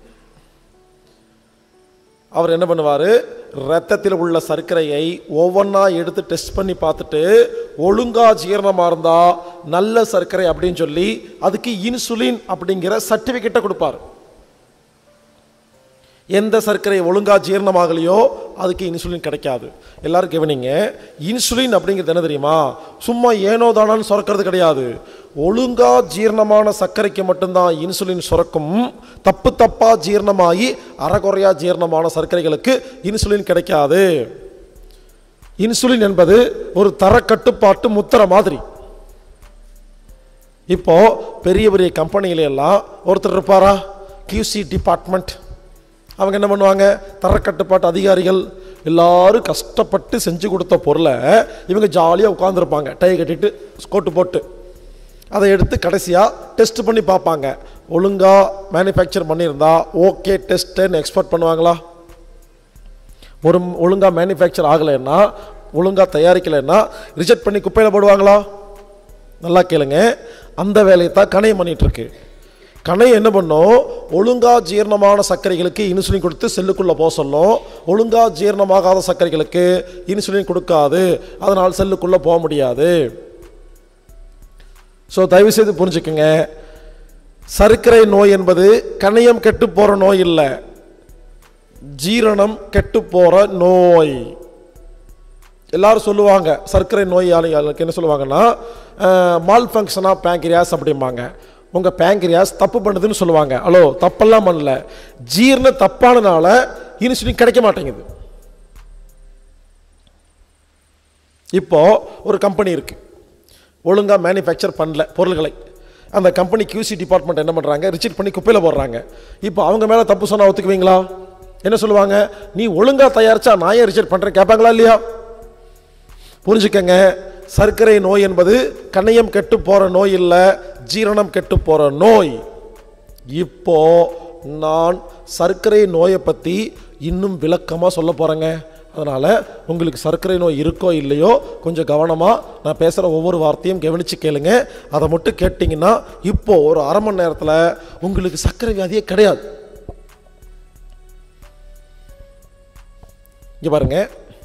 அவர் என்ன பண்ணுவார் ரத்தத்தில் உள்ள சர்க்கரையை ஒவ்வொன்றா எடுத்து டெஸ்ட் பண்ணி பார்த்துட்டு ஒழுங்கா ஜீரணமாக இருந்தால் நல்ல சர்க்கரை அப்படின்னு சொல்லி அதுக்கு இன்சுலின் அப்படிங்கிற சர்டிஃபிகேட்டை கொடுப்பார் எந்த சர்க்கரை ஒழுங்கா ஜீரணமாகலையோ அதுக்கு இன்சுலின் கிடைக்காது எல்லாரும் கவனிங்க இன்சுலின் அப்படிங்கிறது என்ன தெரியுமா சும்மா ஏனோ தானான்னு சுரக்கிறது கிடையாது ஒழுங்கா ஜீரணமான சர்க்கரைக்கு மட்டும்தான் இன்சுலின் சுரக்கும் தப்பு தப்பா ஜீரணமாகி அறகுறையா ஜீரணமான சர்க்கரைகளுக்கு இன்சுலின் கிடைக்காது இன்சுலின் என்பது ஒரு தர கட்டுப்பாட்டு முத்திரை மாதிரி இப்போ பெரிய பெரிய கம்பெனியில எல்லாம் ஒருத்தர் இருப்பாரா QC டிபார்ட்மெண்ட் அவங்க என்ன பண்ணுவாங்க தரக்கட்டுப்பாட்டு அதிகாரிகள் எல்லாரும் கஷ்டப்பட்டு செஞ்சு கொடுத்த பொருளை இவங்க ஜாலியாக உட்காந்துருப்பாங்க டை கட்டிட்டு கோட்டு போட்டு அதை எடுத்து கடைசியாக டெஸ்ட் பண்ணி பார்ப்பாங்க ஒழுங்காக மேனுஃபேக்சர் பண்ணியிருந்தா ஓகே டெஸ்ட்டுன்னு எக்ஸ்போர்ட் பண்ணுவாங்களா ஒரு ஒழுங்காக மேனுஃபேக்சர் ஆகலைன்னா ஒழுங்காக தயாரிக்கலைன்னா ரிஜெக்ட் பண்ணி குப்பையில் போடுவாங்களா நல்லா கேளுங்க அந்த வேலையை தான் கணையம் பண்ணிட்டு இருக்கு கணை என்ன பண்ணும் ஒழுங்கா ஜீரணமான சர்க்கரைகளுக்கு இன்சுலின் கொடுத்து செல்லுக்குள்ளே போக சொல்லும் ஒழுங்கா ஜீரணமாகாத சர்க்கரைகளுக்கு இன்சுலின் கொடுக்காது அதனால் செல்லுக்குள்ளே போக முடியாது ஸோ தயவு செய்து புரிஞ்சுக்குங்க சர்க்கரை நோய் என்பது கணையம் கெட்டு போகிற நோய் இல்லை ஜீரணம் கெட்டு போகிற நோய் எல்லாரும் சொல்லுவாங்க சர்க்கரை நோயாளிகளுக்கு என்ன சொல்லுவாங்கன்னா மால் ஃபங்க்ஷனாக பேங்க்ரியாஸ் அப்படிம்பாங்க உங்கள் பேங்க்ரியாஸ் தப்பு பண்ணுதுன்னு சொல்லுவாங்க ஹலோ தப்பெல்லாம் பண்ணல ஜீரண தப்பானனால இன்சுலின் கிடைக்க மாட்டேங்குது இப்போ ஒரு கம்பெனி இருக்கு ஒழுங்காக மேனுஃபேக்சர் பண்ணல பொருள்களை அந்த கம்பெனி QC டிபார்ட்மெண்ட் என்ன பண்ணுறாங்க ரிஜெக்ட் பண்ணி குப்பையில் போடுறாங்க இப்போ அவங்க மேலே தப்பு சொன்னால் ஒத்துக்குவீங்களா என்ன சொல்லுவாங்க நீ ஒழுங்காக தயாரிச்சா நான் ஏன் ரிஜெக்ட் பண்ணுறேன் கேட்பாங்களா இல்லையா புரிஞ்சுக்கங்க சர்க்கரை நோய் என்பது கணையம் கெட்டு போகிற நோய் இல்லை ஜீரணம் கெட்டு போகிற நோய் இப்போ நான் சர்க்கரை நோயை பற்றி இன்னும் விளக்கமாக சொல்ல போகிறேங்க அதனால் உங்களுக்கு சர்க்கரை நோய் இருக்கோ இல்லையோ கொஞ்சம் கவனமாக நான் பேசுகிற ஒவ்வொரு வார்த்தையும் கவனித்து கேளுங்க அதை மட்டும் கேட்டிங்கன்னா இப்போ ஒரு அரை மணி நேரத்தில் உங்களுக்கு சர்க்கரை வியாதியே கிடையாது இங்கே பாருங்க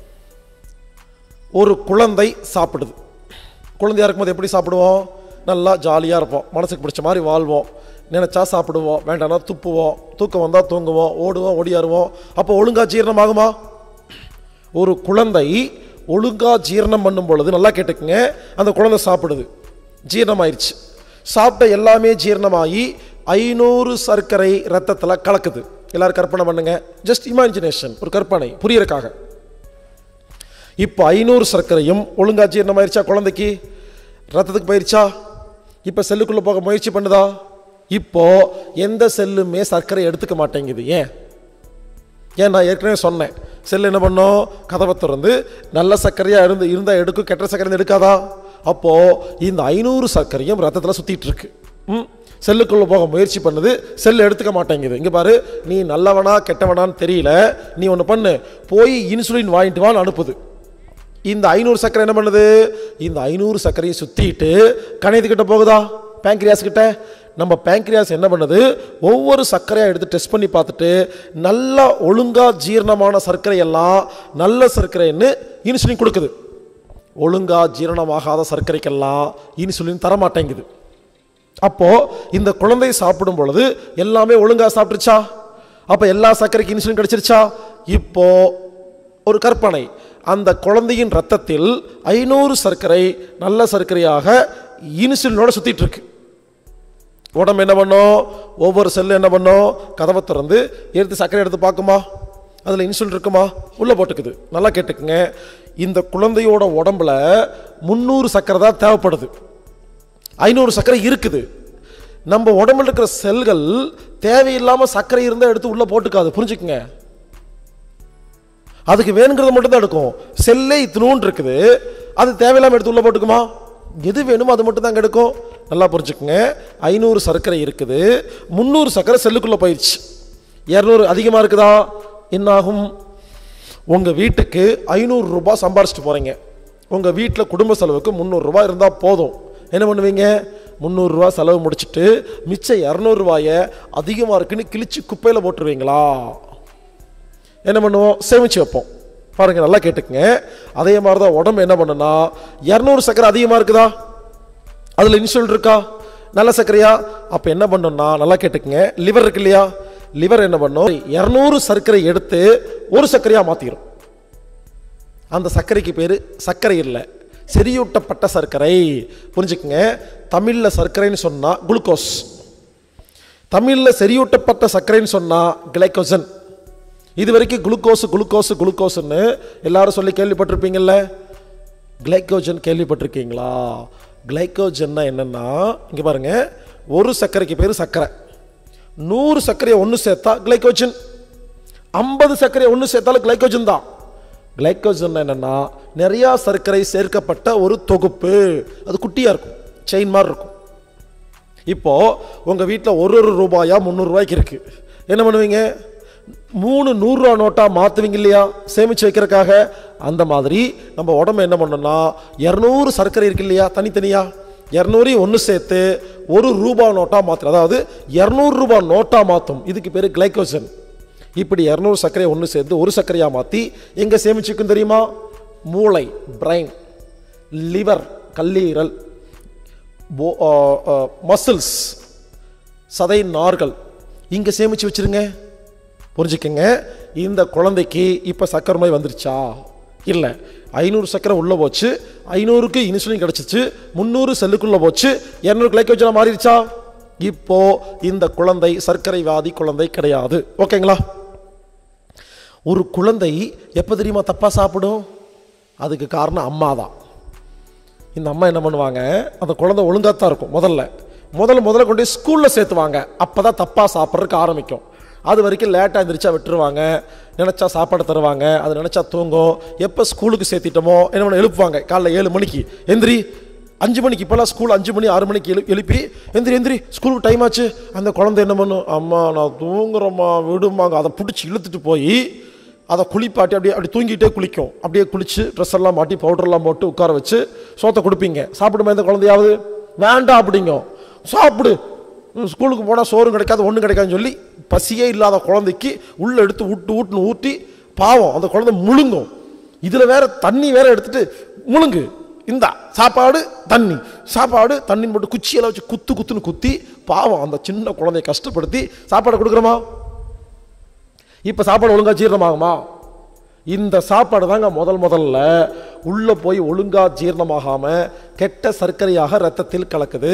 ஒரு குழந்தை சாப்பிடுது குழந்தையா இருக்கும்போது எப்படி சாப்பிடுவோம் நல்லா ஜாலியாக இருப்போம் மனசுக்கு பிடிச்ச மாதிரி வாழ்வோம் நினச்சா சாப்பிடுவோம் வேண்டாம்னா துப்புவோம் தூக்கம் வந்தால் தூங்குவோம் ஓடுவோம் ஓடியாருவோம் அப்போ ஒழுங்கா ஜீரணம் ஆகுமா ஒரு குழந்தை ஒழுங்கா ஜீரணம் பண்ணும் பொழுது நல்லா கேட்டுக்குங்க அந்த குழந்தை சாப்பிடுது ஜீரணம் ஆயிடுச்சு சாப்பிட்ட எல்லாமே ஜீரணமாகி ஐநூறு சர்க்கரை ரத்தத்தில் கலக்குது எல்லாரும் கற்பனை பண்ணுங்க ஜஸ்ட் இமேஜினேஷன் ஒரு கற்பனை புரியறக்காக இப்போ ஐநூறு சர்க்கரையும் ஒழுங்கா ஜீரணமாயிருச்சா குழந்தைக்கு ரத்தத்துக்கு போயிருச்சா இப்போ செல்லுக்குள்ளே போக முயற்சி பண்ணுதா இப்போ எந்த செல்லுமே சர்க்கரை எடுத்துக்க மாட்டேங்குது ஏன் ஏன் நான் ஏற்கனவே சொன்னேன் செல் என்ன பண்ணும் கதவை திறந்து நல்ல சர்க்கரையாக இருந்து இருந்தால் எடுக்கும் கெட்ட சர்க்கரை இருந்தா எடுக்காதா அப்போது இந்த ஐநூறு சர்க்கரையும் ரத்தத்தில் சுற்றிட்டு இருக்கு ம் செல்லுக்குள்ளே போக முயற்சி பண்ணுது செல் எடுத்துக்க மாட்டேங்குது இங்கே பாரு நீ நல்லவனா கெட்டவனான்னு தெரியல நீ ஒன்று பண்ணு போய் இன்சுலின் வாங்கிட்டு வான்னு அனுப்புது இந்த ஐநூறு சர்க்கரை என்ன பண்ணுது இந்த ஐநூறு சர்க்கரையை சுற்றிட்டு கணையத்துக்கிட்ட போகுதா பேங்க்ரியாஸ் கிட்ட நம்ம பேங்க்ரியாஸ் என்ன பண்ணுது ஒவ்வொரு சர்க்கரையாக எடுத்து டெஸ்ட் பண்ணி பார்த்துட்டு நல்லா ஒழுங்காக ஜீரணமான சர்க்கரை எல்லாம் நல்ல சர்க்கரைன்னு இன்சுலின் கொடுக்குது ஒழுங்கா ஜீரணமாகாத சர்க்கரைக்கெல்லாம் இன்சுலின் தர மாட்டேங்குது அப்போது இந்த குழந்தை சாப்பிடும் பொழுது எல்லாமே ஒழுங்காக சாப்பிட்டுருச்சா அப்போ எல்லா சர்க்கரைக்கு இன்சுலின் கிடச்சிருச்சா இப்போ ஒரு கற்பனை அந்த குழந்தையின் ரத்தத்தில் ஐநூறு சர்க்கரை நல்ல சர்க்கரையாக இன்சுலினோட சுத்திட்டு இருக்கு உடம்பு என்ன பண்ணும் ஒவ்வொரு செல்லு என்ன பண்ணும் கதவை திறந்து எடுத்து சர்க்கரை எடுத்து பார்க்குமா அதில் இன்சுலின் இருக்குமா உள்ளே போட்டுக்குது நல்லா கேட்டுக்குங்க இந்த குழந்தையோட உடம்புல முந்நூறு சர்க்கரை தான் தேவைப்படுது ஐநூறு சர்க்கரை இருக்குது நம்ம உடம்புல இருக்கிற செல்கள் தேவையில்லாமல் சர்க்கரை இருந்தால் எடுத்து உள்ளே போட்டுக்காது புரிஞ்சுக்குங்க அதுக்கு வேணுங்கிறத மட்டும் தான் எடுக்கும் செல்லே இத்தினூன் இருக்குது அது தேவையில்லாமல் எடுத்து உள்ள போட்டுக்குமா எது வேணுமோ அது மட்டும் தான் எடுக்கும் நல்லா புரிஞ்சுக்குங்க ஐநூறு சர்க்கரை இருக்குது முந்நூறு சர்க்கரை செல்லுக்குள்ளே போயிடுச்சு இரநூறு அதிகமாக இருக்குதா என்னாகும் உங்கள் வீட்டுக்கு ஐநூறு ரூபாய் சம்பாரிச்சிட்டு போகிறீங்க உங்கள் வீட்டில் குடும்ப செலவுக்கு முந்நூறுரூவா இருந்தால் போதும் என்ன பண்ணுவீங்க முந்நூறுரூவா செலவு முடிச்சிட்டு மிச்சம் இரநூறுவாயை அதிகமாக இருக்குன்னு கிழிச்சு குப்பையில் போட்டுருவீங்களா என்ன பண்ணுவோம் சேமிச்சு வைப்போம் பாருங்க நல்லா கேட்டுக்குங்க அதே மாதிரி தான் உடம்பு என்ன பண்ணுனா இரநூறு சர்க்கரை அதிகமாக இருக்குதா அதில் இன்சுலின் இருக்கா நல்ல சர்க்கரையா அப்போ என்ன பண்ணணும்னா நல்லா கேட்டுக்குங்க லிவர் இருக்கு இல்லையா லிவர் என்ன பண்ணும் இரநூறு சர்க்கரை எடுத்து ஒரு சர்க்கரையாக மாற்றிடும் அந்த சர்க்கரைக்கு பேர் சர்க்கரை இல்லை செறியூட்டப்பட்ட சர்க்கரை புரிஞ்சுக்குங்க தமிழில் சர்க்கரைன்னு சொன்னால் குளுக்கோஸ் தமிழில் செறியூட்டப்பட்ட சர்க்கரைன்னு சொன்னால் கிளைக்கோசன் இது வரைக்கும் குளுக்கோஸ் குளுக்கோஸ் குளுக்கோஸ்ன்னு எல்லாரும் சொல்லி கேள்விப்பட்டிருப்பீங்கல்ல கிளைக்கோஜன் கேள்விப்பட்டிருக்கீங்களா கிளைக்கோஜன்னா என்னன்னா இங்கே பாருங்க ஒரு சர்க்கரைக்கு பேர் சர்க்கரை நூறு சர்க்கரையை ஒன்று சேர்த்தா கிளைக்கோஜன் ஐம்பது சர்க்கரையை ஒன்று சேர்த்தாலும் கிளைக்கோஜன் தான் கிளைக்கோஜன் என்னன்னா நிறையா சர்க்கரை சேர்க்கப்பட்ட ஒரு தொகுப்பு அது குட்டியாக இருக்கும் செயின் மாதிரி இருக்கும் இப்போ உங்கள் வீட்டில் ஒரு ஒரு ரூபாயா முந்நூறுரூவாய்க்கு இருக்குது என்ன பண்ணுவீங்க மூணு நூறுரூவா நோட்டாக மாற்றுவீங்க இல்லையா சேமித்து வைக்கிறதுக்காக அந்த மாதிரி நம்ம உடம்பு என்ன பண்ணோம்னா இரநூறு சர்க்கரை இருக்கு இல்லையா தனித்தனியா இரநூறையும் ஒன்று சேர்த்து ஒரு ரூபா நோட்டாக மாற்றும் அதாவது இரநூறு ரூபா நோட்டாக மாற்றும் இதுக்கு பேர் கிளைக்கோஜன் இப்படி இரநூறு சர்க்கரையை ஒன்று சேர்த்து ஒரு சர்க்கரையாக மாற்றி எங்கே சேமிச்சுக்கும் தெரியுமா மூளை பிரைன் லிவர் கல்லீரல் மசில்ஸ் சதை நார்கள் இங்கே சேமித்து வச்சிருங்க புரிஞ்சுக்கங்க இந்த குழந்தைக்கு இப்போ சக்கரை நோய் வந்துருச்சா இல்லை ஐநூறு சக்கரை உள்ளே போச்சு ஐநூறுக்கு இன்சுலின் கிடச்சிச்சு முந்நூறு செல்லுக்குள்ளே போச்சு இரநூறு கிளைக்கோஜனா மாறிடுச்சா இப்போ இந்த குழந்தை சர்க்கரை வியாதி குழந்தை கிடையாது ஓகேங்களா ஒரு குழந்தை எப்போ தெரியுமா தப்பாக சாப்பிடும் அதுக்கு காரணம் அம்மா தான் இந்த அம்மா என்ன பண்ணுவாங்க அந்த குழந்தை ஒழுங்காக தான் இருக்கும் முதல்ல முதல்ல முதல்ல கொண்டு போய் ஸ்கூலில் சேர்த்துவாங்க அப்போ தான் தப்பாக சாப்பிட்றதுக்கு ஆரம்பிக்கும் அது வரைக்கும் லேட்டாக எந்திரிச்சா விட்டுருவாங்க நினச்சா சாப்பாடு தருவாங்க அது நினச்சா தூங்கும் எப்போ ஸ்கூலுக்கு சேர்த்திட்டோமோ என்ன பண்ண எழுப்புவாங்க காலைல ஏழு மணிக்கு எந்திரி அஞ்சு மணிக்கு இப்போல்லாம் ஸ்கூல் அஞ்சு மணி ஆறு மணிக்கு எழு எழுப்பி எந்திரி எந்திரி ஸ்கூலுக்கு டைம் ஆச்சு அந்த குழந்தை என்ன பண்ணும் அம்மா நான் தூங்குறேம்மா விடுமாங்க அதை பிடிச்சி இழுத்துட்டு போய் அதை குளிப்பாட்டி அப்படியே அப்படி தூங்கிட்டே குளிக்கும் அப்படியே குளிச்சு ட்ரெஸ் எல்லாம் மாட்டி பவுடர்லாம் போட்டு உட்கார வச்சு சோத்தை கொடுப்பீங்க சாப்பிடுமா இந்த குழந்தையாவது வேண்டாம் அப்படிங்க சாப்பிடு உம், ஸ்கூலுக்கு போனால் சோறும் கிடைக்காது ஒன்றும் கிடைக்காதுன்னு சொல்லி பசியே இல்லாத குழந்தைக்கு உள்ளே எடுத்து ஊட்டு ஊட்டுன்னு ஊட்டி பாவம் அந்த குழந்தை முழுங்கும் இதில் வேற தண்ணி வேற எடுத்துட்டு முழுங்கு இந்தா சாப்பாடு தண்ணி சாப்பாடு தண்ணின்னு போட்டு குச்சியெல்லாம் வச்சு குத்து குத்துன்னு குத்தி பாவம் அந்த சின்ன குழந்தைய கஷ்டப்படுத்தி சாப்பாடு கொடுக்குறோமா இப்போ சாப்பாடு ஒழுங்கா ஜீரணமாகுமா இந்த சாப்பாடு தாங்க முதல் முதல்ல உள்ள போய் ஒழுங்கா ஜீரணமாகாம கெட்ட சர்க்கரையாக ரத்தத்தில் கலக்குது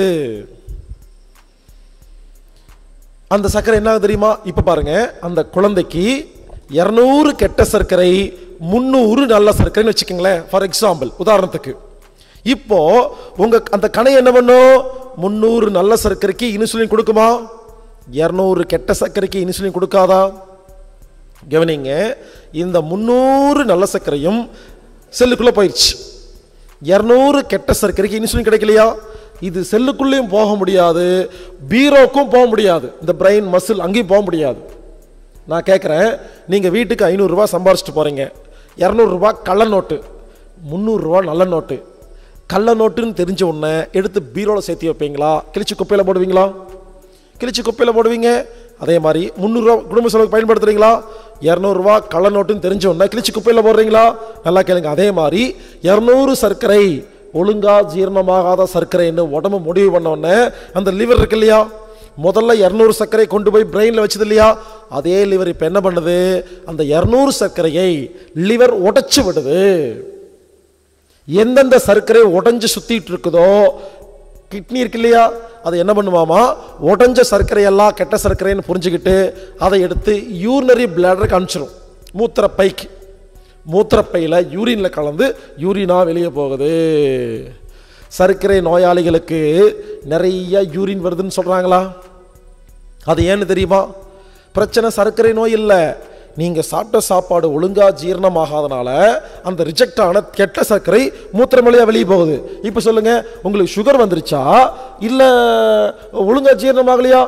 அந்த சர்க்கரை என்ன ஆகுது தெரியுமா இப்போ பாருங்க அந்த குழந்தைக்கு இரநூறு கெட்ட சர்க்கரை முந்நூறு நல்ல சர்க்கரைன்னு வச்சுக்கோங்களேன் ஃபார் எக்ஸாம்பிள் உதாரணத்துக்கு இப்போ உங்க அந்த கணை என்ன பண்ணும் முந்நூறு நல்ல சர்க்கரைக்கு இன்சுலின் கொடுக்குமா இரநூறு கெட்ட சர்க்கரைக்கு இன்சுலின் கொடுக்காதா கவனிங்க இந்த முந்நூறு நல்ல சர்க்கரையும் செல்லுக்குள்ளே போயிடுச்சு இரநூறு கெட்ட சர்க்கரைக்கு இன்சுலின் கிடைக்கலையா இது செல்லுக்குள்ளேயும் போக முடியாது பீரோக்கும் போக முடியாது இந்த பிரெயின் மசில் அங்கேயும் போக முடியாது நான் கேட்குறேன் நீங்கள் வீட்டுக்கு ஐநூறுரூவா சம்பாரிச்சிட்டு போகிறீங்க இரநூறுபா கள்ள நோட்டு முந்நூறுரூவா நல்ல நோட்டு கள்ள நோட்டுன்னு தெரிஞ்ச உடனே எடுத்து பீரோவில் சேர்த்து வைப்பீங்களா கிழிச்சு குப்பையில் போடுவீங்களா கிழிச்சு குப்பையில் போடுவீங்க அதே மாதிரி முந்நூறுரூவா குடும்ப செலவுக்கு பயன்படுத்துறீங்களா இரநூறுவா கள்ள நோட்டுன்னு தெரிஞ்ச உடனே கிழிச்சு குப்பையில் போடுறீங்களா நல்லா கேளுங்க அதே மாதிரி இரநூறு சர்க்கரை ஒழுங்கா ஜீரணமாகாத சர்க்கரைன்னு உடம்பு முடிவு பண்ண உடனே அந்த லிவர் இருக்கு இல்லையா முதல்ல இரநூறு சர்க்கரை கொண்டு போய் பிரெயினில் வச்சது இல்லையா அதே லிவர் இப்போ என்ன பண்ணுது அந்த இரநூறு சர்க்கரையை லிவர் உடைச்சு விடுது எந்தெந்த சர்க்கரை உடைஞ்சு சுத்திட்டு இருக்குதோ கிட்னி இருக்கு இல்லையா அது என்ன பண்ணுவாமா உடைஞ்ச சர்க்கரையெல்லாம் கெட்ட சர்க்கரைன்னு புரிஞ்சுக்கிட்டு அதை எடுத்து யூரினரி பிளாடருக்கு அனுப்பிச்சிடும் மூத்திர பைக்கு மூத்திரப்பையில் யூரின்ல கலந்து யூரினா வெளியே போகுது சர்க்கரை நோயாளிகளுக்கு நிறைய யூரின் வருதுன்னு சொல்றாங்களா அது ஏன்னு தெரியுமா பிரச்சனை சர்க்கரை நோய் இல்லை நீங்கள் சாப்பிட்ட சாப்பாடு ஒழுங்கா ஜீரணமாகாதனால அந்த ரிஜெக்ட் ஆன கெட்ட சர்க்கரை மூத்திரம் வழியா வெளியே போகுது இப்போ சொல்லுங்க உங்களுக்கு சுகர் வந்துருச்சா இல்லை ஒழுங்கா ஜீரணமாகலையா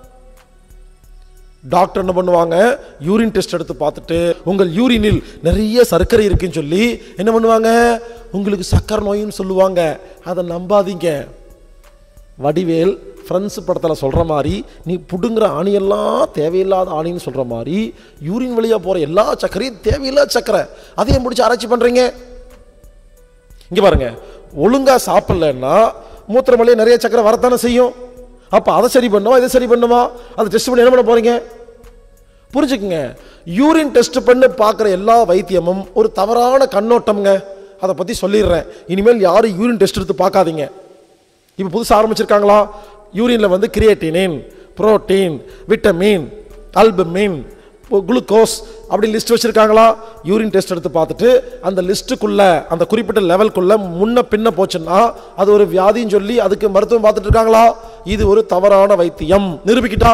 டாக்டர் என்ன பண்ணுவாங்க யூரின் டெஸ்ட் எடுத்து பார்த்துட்டு உங்கள் யூரினில் நிறைய சர்க்கரை இருக்குன்னு சொல்லி என்ன பண்ணுவாங்க உங்களுக்கு சர்க்கரை நோயின்னு சொல்லுவாங்க அதை நம்பாதீங்க வடிவேல் ஃப்ரெண்ட்ஸ் படத்தில் சொல்கிற மாதிரி நீ புடுங்குற ஆணியெல்லாம் தேவையில்லாத ஆணின்னு சொல்கிற மாதிரி யூரின் வழியாக போகிற எல்லா சர்க்கரையும் தேவையில்லாத சர்க்கரை அதையும் முடிச்சு ஆராய்ச்சி பண்ணுறீங்க இங்கே பாருங்க ஒழுங்கா சாப்பிடலன்னா மூத்திரம் வழியா நிறைய சக்கரை வரத்தானே செய்யும் அப்போ அதை சரி பண்ணுமா இதை சரி பண்ணுமா அதை டெஸ்ட் பண்ணி என்ன பண்ண போறீங்க புரிஞ்சுக்குங்க யூரின் டெஸ்ட் பண்ணி பார்க்குற எல்லா வைத்தியமும் ஒரு தவறான கண்ணோட்டம்ங்க அதை பற்றி சொல்லிடுறேன் இனிமேல் யாரும் யூரின் டெஸ்ட் எடுத்து பார்க்காதீங்க இப்போ புதுசாக ஆரம்பிச்சிருக்காங்களா யூரினில் வந்து creatinine protein vitamin albumin glucose அப்படி லிஸ்ட் வச்சிருக்காங்களா யூரின் டெஸ்ட் எடுத்து பார்த்துட்டு அந்த லிஸ்ட்டுக்குள்ள அந்த குறிப்பிட்ட லெவல்குள்ள முன்ன பின்ன போச்சுன்னா அது ஒரு வியாதின்னு சொல்லி அதுக்கு மருத்துவம் பார்த்துட்டு இருக்காங்களா இது ஒரு தவறான வைத்தியம் நிரூபிக்கிட்டா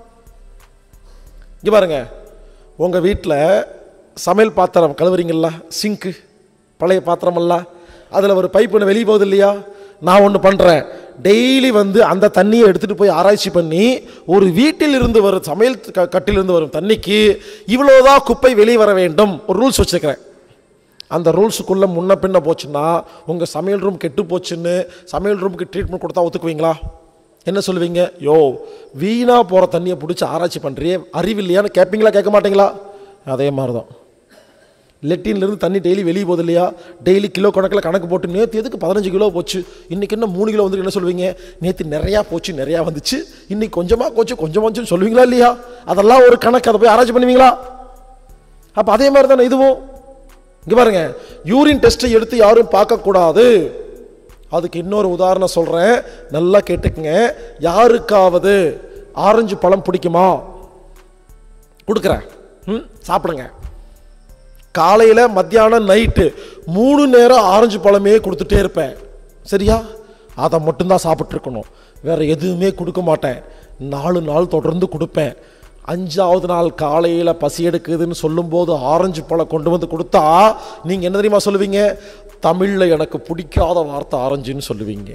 இங்க பாருங்க உங்க வீட்டில் சமையல் பாத்திரம் கழுவுறீங்களா சிங்க்கு பழைய பாத்திரமல்ல அதில் ஒரு பைப் ஒன்று வெளியே போகுது இல்லையா நான் ஒன்று பண்ணுறேன் டெய்லி வந்து அந்த தண்ணியை எடுத்துகிட்டு போய் ஆராய்ச்சி பண்ணி ஒரு வீட்டில் இருந்து வரும் சமையல் க- கட்டிலிருந்து வரும் தண்ணிக்கு இவ்வளோதான் குப்பை வெளியே வர வேண்டும் ஒரு ரூல்ஸ் வச்சுருக்கிறேன் அந்த ரூல்ஸுக்குள்ளே முன்ன பின்ன போச்சுன்னா உங்கள் சமையல் ரூம் கெட்டு போச்சுன்னு சமையல் ரூமுக்கு ட்ரீட்மெண்ட் கொடுத்தா ஒத்துக்குவீங்களா என்ன சொல்லுவீங்க யோ வீணாக போகிற தண்ணியை பிடிச்சி ஆராய்ச்சி பண்ணுறியே அறிவில்லையான்னு கேட்பீங்களா கேட்க மாட்டீங்களா அதே மாதிரி தான் லெட்டின்லேருந்து தண்ணி டெய்லி வெளியே போகுது இல்லையா டெய்லி கிலோ கணக்கில் கணக்கு போட்டு நேற்று எதுக்கு பதினஞ்சு கிலோ போச்சு இன்றைக்கி என்ன மூணு கிலோ வந்து என்ன சொல்லுவீங்க நேற்று நிறையா போச்சு நிறையா வந்துச்சு இன்னைக்கு கொஞ்சமாக போச்சு கொஞ்சம் கொஞ்சம் சொல்லுவீங்களா இல்லையா அதெல்லாம் ஒரு கணக்கு அதை போய் ஆராய்ச்சி பண்ணுவீங்களா அப்போ அதே மாதிரி தானே இதுவும் இங்கே பாருங்க யூரின் டெஸ்ட்டை எடுத்து யாரும் பார்க்கக்கூடாது அதுக்கு இன்னொரு உதாரணம் சொல்கிறேன் நல்லா கேட்டுக்குங்க யாருக்காவது ஆரஞ்சு பழம் பிடிக்குமா கொடுக்குறேன் ம் சாப்பிடுங்க காலையில் மத்தியானம் நைட்டு மூணு நேரம் ஆரஞ்சு பழமே கொடுத்துட்டே இருப்பேன் சரியா அதை மட்டும்தான் சாப்பிட்ருக்கணும் வேற எதுவுமே கொடுக்க மாட்டேன் நாலு நாள் தொடர்ந்து கொடுப்பேன் அஞ்சாவது நாள் காலையில் பசி எடுக்குதுன்னு சொல்லும்போது ஆரஞ்சு பழம் கொண்டு வந்து கொடுத்தா நீங்கள் என்ன தெரியுமா சொல்லுவீங்க தமிழில் எனக்கு பிடிக்காத வார்த்தை ஆரஞ்சுன்னு சொல்லுவீங்க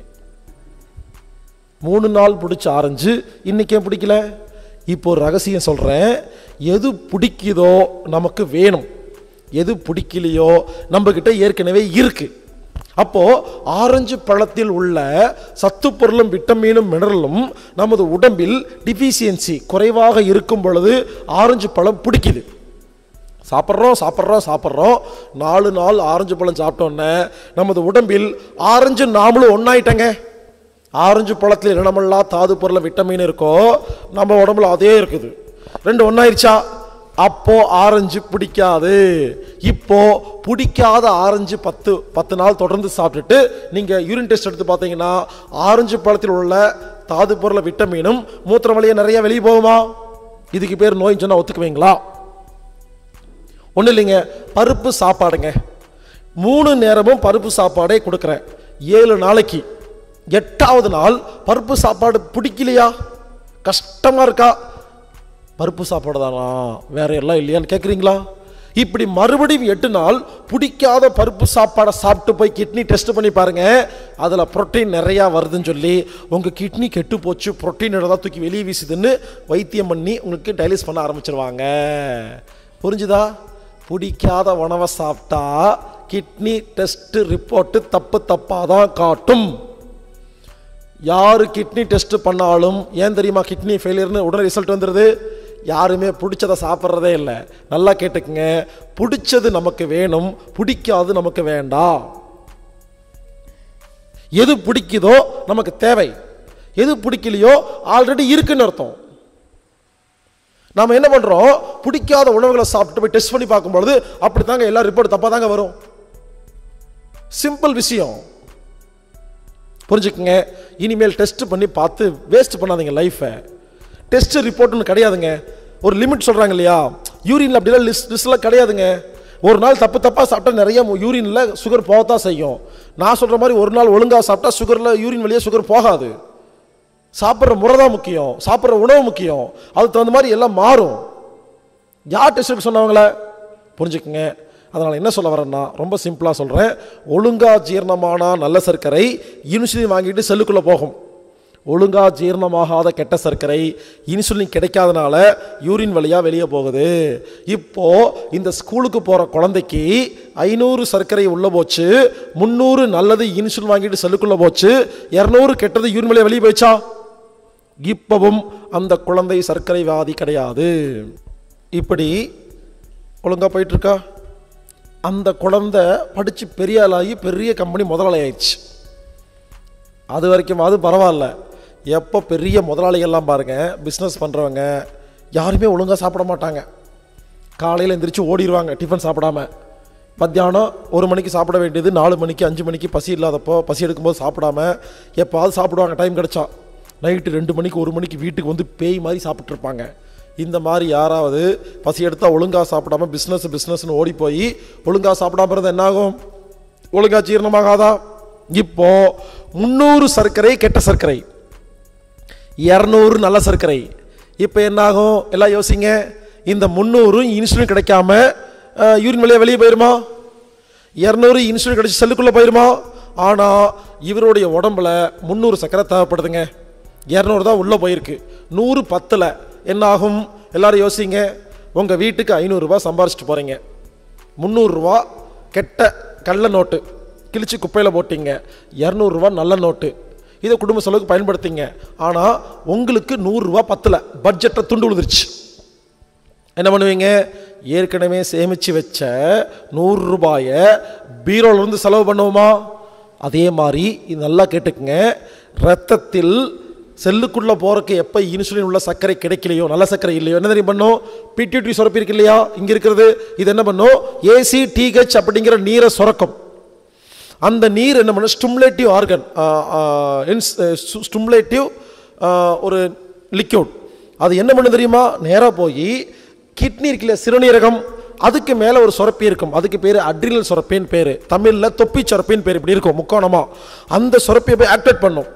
மூணு நாள் பிடிச்ச ஆரஞ்சு இன்னைக்கு ஏன் பிடிக்கல இப்போ ஒரு ரகசியம் சொல்கிறேன் எது பிடிக்குதோ நமக்கு வேணும் எது பிடிக்கலையோ நம்மக்கிட்ட ஏற்கனவே இருக்கு அப்போ ஆரஞ்சு பழத்தில் உள்ள சத்து பொருளும் விட்டமினும் மினரலும் நமது உடம்பில் டிஃபிஷியன்சி குறைவாக இருக்கும் பொழுது ஆரஞ்சு பழம் பிடிக்குது சாப்பிட்றோம் சாப்பிட்றோம் சாப்பிட்றோம் நாலு நாள் ஆரஞ்சு பழம் சாப்பிட்டோன்னே நமது உடம்பில் ஆரஞ்சு நாமளும் ஒன்றாயிட்டங்க ஆரஞ்சு பழத்தில் என்னமெல்லாம் தாது பொருள் விட்டமின் இருக்கோ நம்ம உடம்புல அதே இருக்குது ரெண்டு ஒன்றாயிருச்சா அப்போ ஆரஞ்சு பிடிக்காது இப்போ பிடிக்காத ஆரஞ்சு பத்து பத்து நாள் தொடர்ந்து சாப்பிட்டுட்டு நீங்கள் யூரின் டெஸ்ட் எடுத்து பார்த்தீங்கன்னா ஆரஞ்சு பழத்தில் உள்ள தாது பொருள் விட்டமினும் மூத்திரம் வழியே நிறைய வெளியே போகுமா இதுக்கு பேர் நோயின்னு சொன்னால் ஒத்துக்குவீங்களா ஒன்றும் இல்லைங்க பருப்பு சாப்பாடுங்க மூணு நேரமும் பருப்பு சாப்பாடே கொடுக்குறேன் ஏழு நாளைக்கு எட்டாவது நாள் பருப்பு சாப்பாடு பிடிக்கலையா கஷ்டமாக இருக்கா பருப்பு சாப்பாடு தானா வேற எல்லாம் இல்லையான்னு கேட்குறீங்களா இப்படி மறுபடியும் எட்டு நாள் பிடிக்காத பருப்பு சாப்பாடை சாப்பிட்டு போய் கிட்னி டெஸ்ட் பண்ணி பாருங்க அதில் புரோட்டீன் நிறையா வருதுன்னு சொல்லி உங்கள் கிட்னி கெட்டு போச்சு புரோட்டீன் தான் தூக்கி வெளியே வீசுதுன்னு வைத்தியம் பண்ணி உங்களுக்கு டைலிஸ் பண்ண ஆரம்பிச்சிருவாங்க புரிஞ்சுதா பிடிக்காத உணவை சாப்பிட்டா கிட்னி டெஸ்ட் ரிப்போர்ட்டு தப்பு தப்பாக தான் காட்டும் யார் கிட்னி டெஸ்ட் பண்ணாலும் ஏன் தெரியுமா கிட்னி ஃபெயிலியர்னு உடனே ரிசல்ட் வந்துடுது யாருமே பிடிச்சதை சாப்பிட்றதே இல்லை நல்லா கேட்டுக்குங்க பிடிச்சது நமக்கு வேணும் பிடிக்காது நமக்கு வேண்டாம் எது பிடிக்குதோ நமக்கு தேவை எது பிடிக்கலையோ ஆல்ரெடி இருக்குன்னு அர்த்தம் நாம என்ன பண்றோம் பிடிக்காத உணவுகளை சாப்பிட்டு போய் டெஸ்ட் பண்ணி பார்க்கும்பொழுது அப்படி தாங்க எல்லா ரிப்போர்ட் தப்பா தாங்க வரும் சிம்பிள் விஷயம் புரிஞ்சுக்குங்க இனிமேல் டெஸ்ட் பண்ணி பார்த்து வேஸ்ட் பண்ணாதீங்க லைஃப்பை டெஸ்ட் ரிப்போர்ட்னு கிடையாதுங்க ஒரு லிமிட் சொல்கிறாங்க இல்லையா யூரின்ல அப்படிலாம் லிஸ்ட் லிஸ்ட்லாம் கிடையாதுங்க ஒரு நாள் தப்பு தப்பாக சாப்பிட்டா நிறைய யூரின்ல சுகர் போகத்தான் செய்யும் நான் சொல்கிற மாதிரி ஒரு நாள் ஒழுங்காக சாப்பிட்டா சுகரில் யூரின் வழியாக சுகர் போகாது சாப்பிட்ற முறை தான் முக்கியம் சாப்பிட்ற உணவு முக்கியம் அதுக்கு தகுந்த மாதிரி எல்லாம் மாறும் யார் டெஸ்ட் எடுக்க சொன்னவங்கள புரிஞ்சுக்குங்க அதனால் என்ன சொல்ல வரேன்னா ரொம்ப சிம்பிளாக சொல்கிறேன் ஒழுங்கா ஜீரணமான நல்ல சர்க்கரை இன்சுலின் வாங்கிட்டு செல்லுக்குள்ளே போகும் ஒழுங்கா ஜீரணமாகாத கெட்ட சர்க்கரை இன்சுலின் கிடைக்காதனால யூரின் வழியாக வெளியே போகுது இப்போ இந்த ஸ்கூலுக்கு போகிற குழந்தைக்கு ஐநூறு சர்க்கரை உள்ளே போச்சு முந்நூறு நல்லது இன்சுலின் வாங்கிட்டு செல்லுக்குள்ளே போச்சு இரநூறு கெட்டது யூரின் வழியாக வெளியே போயிடுச்சா இப்பவும் அந்த குழந்தை சர்க்கரை வியாதி கிடையாது இப்படி ஒழுங்காக போயிட்டுருக்கா அந்த குழந்தை படித்து பெரிய ஆளாகி பெரிய கம்பெனி முதலாளி ஆயிடுச்சு அது வரைக்கும் அது பரவாயில்ல எப்போ பெரிய முதலாளிகள்லாம் பாருங்கள் பிஸ்னஸ் பண்ணுறவங்க யாருமே ஒழுங்காக சாப்பிட மாட்டாங்க காலையில் எந்திரிச்சு ஓடிடுவாங்க டிஃபன் சாப்பிடாம மத்தியானம் ஒரு மணிக்கு சாப்பிட வேண்டியது நாலு மணிக்கு அஞ்சு மணிக்கு பசி இல்லாதப்போ பசி எடுக்கும்போது சாப்பிடாம எப்போவாது சாப்பிடுவாங்க டைம் கிடச்சா நைட்டு ரெண்டு மணிக்கு ஒரு மணிக்கு வீட்டுக்கு வந்து பேய் மாதிரி சாப்பிட்ருப்பாங்க இந்த மாதிரி யாராவது பசி எடுத்தால் ஒழுங்காக சாப்பிடாம பிஸ்னஸ் பிஸ்னஸ்னு ஓடி போய் ஒழுங்காக சாப்பிடாம இருந்தால் என்னாகும் ஒழுங்காக ஜீரணமாகாதா இப்போ முந்நூறு சர்க்கரை கெட்ட சர்க்கரை இரநூறு நல்ல சர்க்கரை இப்போ என்னாகும் எல்லாம் யோசிங்க இந்த முந்நூறு இன்சுலின் கிடைக்காம யூரின் வழியாக வெளியே போயிருமா இரநூறு இன்சுலின் கிடைச்சி செல்லுக்குள்ளே போயிருமா ஆனால் இவருடைய உடம்புல முந்நூறு சர்க்கரை தேவைப்படுதுங்க இரநூறு தான் உள்ளே போயிருக்கு நூறு பத்தில் என்ன ஆகும் எல்லாரும் யோசிங்க உங்கள் வீட்டுக்கு ஐநூறுரூவா சம்பாரிச்சிட்டு போகிறீங்க முந்நூறுரூவா கெட்ட கள்ள நோட்டு கிழிச்சு குப்பையில் போட்டீங்க இரநூறுவா நல்ல நோட்டு இதை குடும்ப செலவுக்கு பயன்படுத்திங்க ஆனால் உங்களுக்கு நூறுரூவா பத்தில் பட்ஜெட்டை துண்டு விழுந்துருச்சு என்ன பண்ணுவீங்க ஏற்கனவே சேமித்து வச்ச நூறு ரூபாயை பீரோலேருந்து செலவு பண்ணுவோமா அதே மாதிரி இது நல்லா கேட்டுக்குங்க ரத்தத்தில் செல்லுக்குள்ளே போகிறக்கு எப்போ இன்சுலின் உள்ள சர்க்கரை கிடைக்கலையோ நல்ல சர்க்கரை இல்லையோ என்ன தெரியும் பண்ணும் பிடிடி சுரப்பி இருக்கு இல்லையா இங்கே இருக்கிறது இது என்ன பண்ணும் ஏசி டிஹெச் அப்படிங்கிற நீரை சுரக்கும் அந்த நீர் என்ன பண்ணும் ஸ்டிமுலேட்டிவ் ஆர்கன் ஸ்டிமுலேட்டிவ் ஒரு லிக்யூட் அது என்ன பண்ணு தெரியுமா நேராக போய் கிட்னி இருக்குல்ல சிறுநீரகம் அதுக்கு மேலே ஒரு சுரப்பி இருக்கும் அதுக்கு பேர் அட்ரினல் சுரப்பின்னு பேர் தமிழில் தொப்பி சுரப்பின்னு பேர் இப்படி இருக்கும் முக்கோணமாக அந்த சுரப்பியை போய் ஆக்டிவேட் பண்ணும்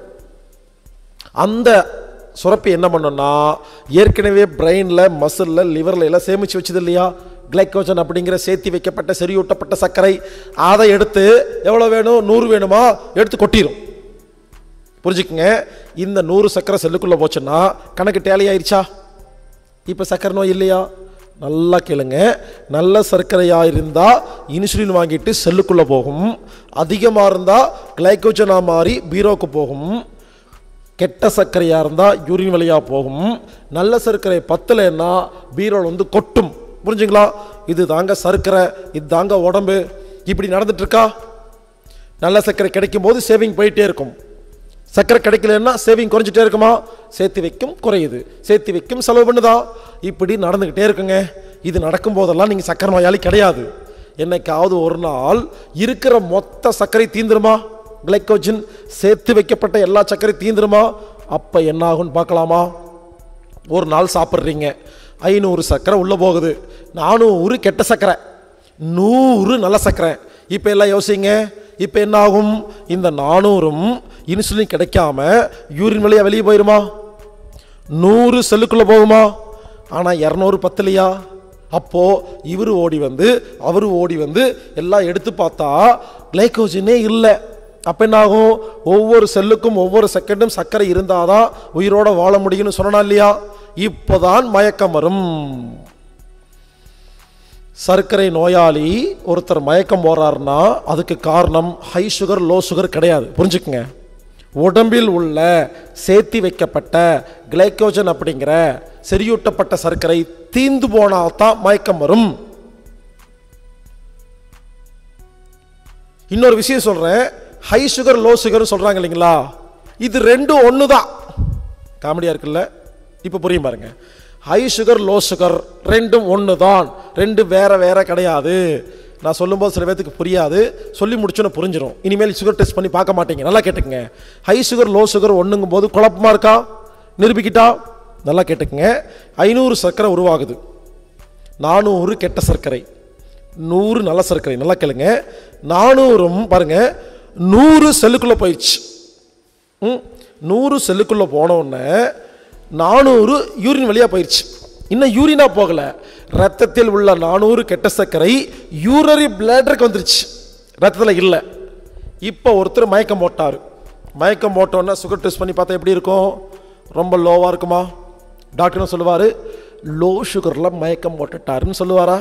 அந்த சுரப்பி என்ன பண்ணும்னா ஏற்கனவே பிரெயினில் மசிலில் லிவரில் எல்லாம் சேமித்து வச்சது இல்லையா கிளைக்கோஜன் அப்படிங்கிற சேர்த்தி வைக்கப்பட்ட செறியூட்டப்பட்ட சர்க்கரை அதை எடுத்து எவ்வளோ வேணும் நூறு வேணுமா எடுத்து கொட்டிடும் புரிஞ்சுக்குங்க இந்த நூறு சர்க்கரை செல்லுக்குள்ளே போச்சுன்னா கணக்கு டேலி ஆயிடுச்சா இப்போ சர்க்கரை நோய் இல்லையா நல்லா கேளுங்க நல்ல சர்க்கரையாக இருந்தால் இன்சுலின் வாங்கிட்டு செல்லுக்குள்ளே போகும் அதிகமாக இருந்தால் கிளைக்கோஜனாக மாறி பீரோக்கு போகும் கெட்ட சர்க்கரையாக இருந்தால் யூரின் வழியாக போகும் நல்ல சர்க்கரை பத்தலைன்னா பீரோல் வந்து கொட்டும் புரிஞ்சுங்களா இது தாங்க சர்க்கரை இது தாங்க உடம்பு இப்படி நடந்துட்டு இருக்கா நல்ல சர்க்கரை கிடைக்கும் போது சேவிங் போயிட்டே இருக்கும் சர்க்கரை கிடைக்கலன்னா சேவிங் குறைஞ்சிட்டே இருக்குமா சேர்த்து வைக்கும் குறையுது சேர்த்து வைக்கும் செலவு பண்ணுதா இப்படி நடந்துக்கிட்டே இருக்குங்க இது நடக்கும் போதெல்லாம் நீங்கள் சர்க்கரை நோயாளி கிடையாது என்னைக்காவது ஒரு நாள் இருக்கிற மொத்த சர்க்கரை தீந்துருமா கிளைக்கோஜன் சேர்த்து வைக்கப்பட்ட எல்லா சர்க்கரை தீந்துருமா அப்போ என்ன ஆகும்னு பார்க்கலாமா ஒரு நாள் சாப்பிட்றீங்க ஐநூறு சர்க்கரை உள்ளே போகுது நானூறு கெட்ட சர்க்கரை நூறு நல்ல சர்க்கரை இப்போ எல்லாம் யோசிங்க இப்போ என்ன ஆகும் இந்த நானூறும் இன்சுலின் கிடைக்காம யூரின் வழியாக வெளியே போயிருமா நூறு செல்லுக்குள்ளே போகுமா ஆனால் இரநூறு பத்தலையா அப்போது இவர் ஓடி வந்து அவர் ஓடி வந்து எல்லாம் எடுத்து பார்த்தா கிளைக்கோஜனே இல்லை அப்போ என்ன ஆகும் ஒவ்வொரு செல்லுக்கும் ஒவ்வொரு செகண்டும் சர்க்கரை இருந்தாதான் உயிரோட வாழ முடியும்னு சொன்னா இல்லையா இப்போதான் மயக்கம் வரும் சர்க்கரை நோயாளி ஒருத்தர் மயக்கம் போறாருன்னா அதுக்கு காரணம் ஹை சுகர் லோ சுகர் கிடையாது புரிஞ்சுக்குங்க உடம்பில் உள்ள சேர்த்தி வைக்கப்பட்ட கிளைக்கோஜன் அப்படிங்கிற செறியூட்டப்பட்ட சர்க்கரை தீந்து போனால் தான் மயக்கம் வரும் இன்னொரு விஷயம் சொல்கிறேன் ஹை சுகர் லோ சுகர் சொல்கிறாங்க இல்லைங்களா இது ரெண்டும் ஒன்று தான் காமெடியாக இருக்குல்ல இப்போ புரியும் பாருங்க ஹை சுகர் லோ சுகர் ரெண்டும் ஒன்று தான் ரெண்டு வேற வேற கிடையாது நான் சொல்லும்போது சில பேத்துக்கு புரியாது சொல்லி முடிச்சோன்னு புரிஞ்சிடும் இனிமேல் சுகர் டெஸ்ட் பண்ணி பார்க்க மாட்டீங்க நல்லா கேட்டுக்கங்க ஹை சுகர் லோ சுகர் ஒன்றுங்கும் போது குழப்பமா இருக்கா நிரூபிக்கிட்டா நல்லா கேட்டுக்கங்க ஐநூறு சர்க்கரை உருவாகுது நானூறு கெட்ட சர்க்கரை நூறு நல்ல சர்க்கரை நல்லா கேளுங்க நானூறும் பாருங்க நூறு செல்லுக்குள்ளே போயிடுச்சு ம், நூறு செல்லுக்குள்ளே போன உடனே நானூறு யூரின் வழியாக போயிடுச்சு இன்னும் யூரினா போகல ரத்தத்தில் உள்ள நானூறு கெட்ட சர்க்கரை யூரரி பிளேடருக்கு வந்துருச்சு ரத்தத்தில் இல்லை இப்போ ஒருத்தர் மயக்கம் போட்டார் மயக்கம் போட்டோன்னே சுகர் டெஸ்ட் பண்ணி பார்த்தா எப்படி இருக்கும் ரொம்ப லோவாக இருக்குமா டாக்டர் என்ன சொல்லுவார் லோ சுகரில் மயக்கம் போட்டுட்டாருன்னு சொல்லுவாரா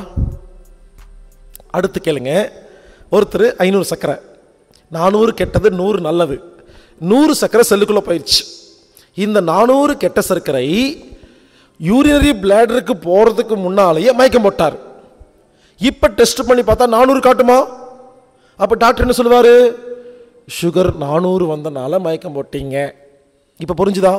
அடுத்து கேளுங்க ஒருத்தர் ஐநூறு சர்க்கரை நானூறு கெட்டது நூறு நல்லது நூறு சர்க்கரை செல்லுக்குள்ளே போயிடுச்சு இந்த நானூறு கெட்ட சர்க்கரை யூரினரி பிளேடருக்கு போகிறதுக்கு முன்னாலேயே மயக்கம் போட்டார் இப்போ டெஸ்ட் பண்ணி பார்த்தா நானூறு காட்டுமா அப்போ டாக்டர் என்ன சொல்லுவார் சுகர் நானூறு வந்தனால மயக்கம் போட்டீங்க இப்போ புரிஞ்சுதா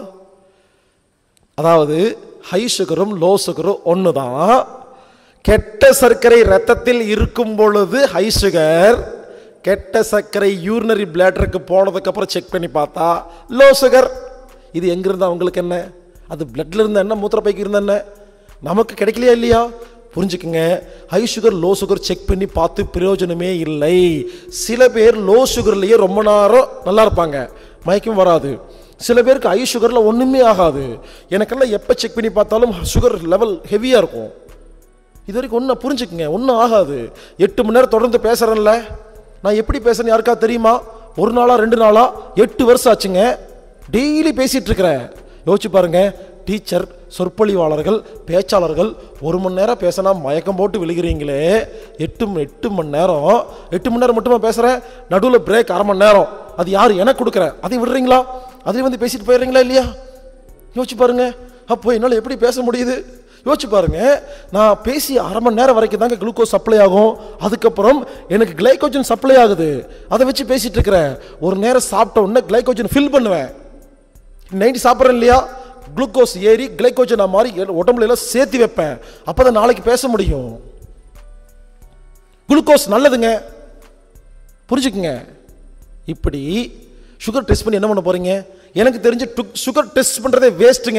அதாவது ஹை சுகரும் லோ சுகரும் ஒன்று தான் கெட்ட சர்க்கரை ரத்தத்தில் இருக்கும் பொழுது ஹை சுகர் கெட்ட சர்க்கரை யூரினரி பிளேடருக்கு போனதுக்கு அப்புறம் செக் பண்ணி பார்த்தா லோ சுகர் இது எங்க இருந்தா உங்களுக்கு என்ன அது பிளட்ல இருந்தா என்ன மூத்திரப்பைக்கு இருந்தா என்ன நமக்கு கிடைக்கலையா இல்லையா புரிஞ்சுக்குங்க high sugar low sugar check பண்ணி பார்த்து பிரயோஜனமே இல்லை சில பேர் லோ சுகர்லயே ரொம்ப நேரம் நல்லா இருப்பாங்க மயக்கம் வராது சில பேருக்கு ஹை சுகரில் ஒன்றுமே ஆகாது எனக்கெல்லாம் எப்போ செக் பண்ணி பார்த்தாலும் சுகர் லெவல் ஹெவியாக இருக்கும் இது வரைக்கும் ஒன்றும் புரிஞ்சுக்குங்க ஒன்றும் ஆகாது எட்டு மணி நேரம் தொடர்ந்து பேசுகிறேன்ல நான் எப்படி பேசுறேன்னு யாருக்கா தெரியுமா ஒரு நாளா ரெண்டு நாளா எட்டு வருஷம் ஆச்சுங்க டெய்லி பேசிட்டு இருக்கிறேன் யோசிச்சு பாருங்க டீச்சர் சொற்பொழிவாளர்கள் பேச்சாளர்கள் ஒரு மணி நேரம் பேசினா மயக்கம் போட்டு விழுகிறீங்களே எட்டு ம- எட்டு மணி நேரம் எட்டு மணி நேரம் மட்டுமா பேசுகிறேன் நடுவில் பிரேக் அரை மணி நேரம் அது யார் எனக்கு கொடுக்குறேன் அதை விடுறீங்களா அதையும் வந்து பேசிட்டு போயிடுறீங்களா இல்லையா யோசிச்சு பாருங்க அப்போ என்னால் எப்படி பேச முடியுது யோசிச்சு பாருங்க நான் பேசி அரை மணி நேரம் வரைக்கும் தாங்க குளுக்கோஸ் சப்ளை ஆகும் அதுக்கப்புறம் எனக்கு கிளைக்கோஜன் சப்ளை ஆகுது அதை வச்சு பேசிட்டு இருக்கிறேன் ஒரு நேரம் சாப்பிட்ட உடனே கிளைக்கோஜன் ஃபில் பண்ணுவேன் நைட்டு சாப்பிட்றேன் இல்லையா குளுக்கோஸ் ஏறி கிளைக்கோஜன் மாதிரி என் உடம்புல எல்லாம் சேர்த்து வைப்பேன் அப்பதான் நாளைக்கு பேச முடியும் குளுக்கோஸ் நல்லதுங்க புரிஞ்சுக்குங்க இப்படி சுகர் டெஸ்ட் பண்ணி என்ன பண்ண போறீங்க எனக்கு தெரிஞ்சு சுகர் டெஸ்ட் பண்றதே வேஸ்ட்டுங்க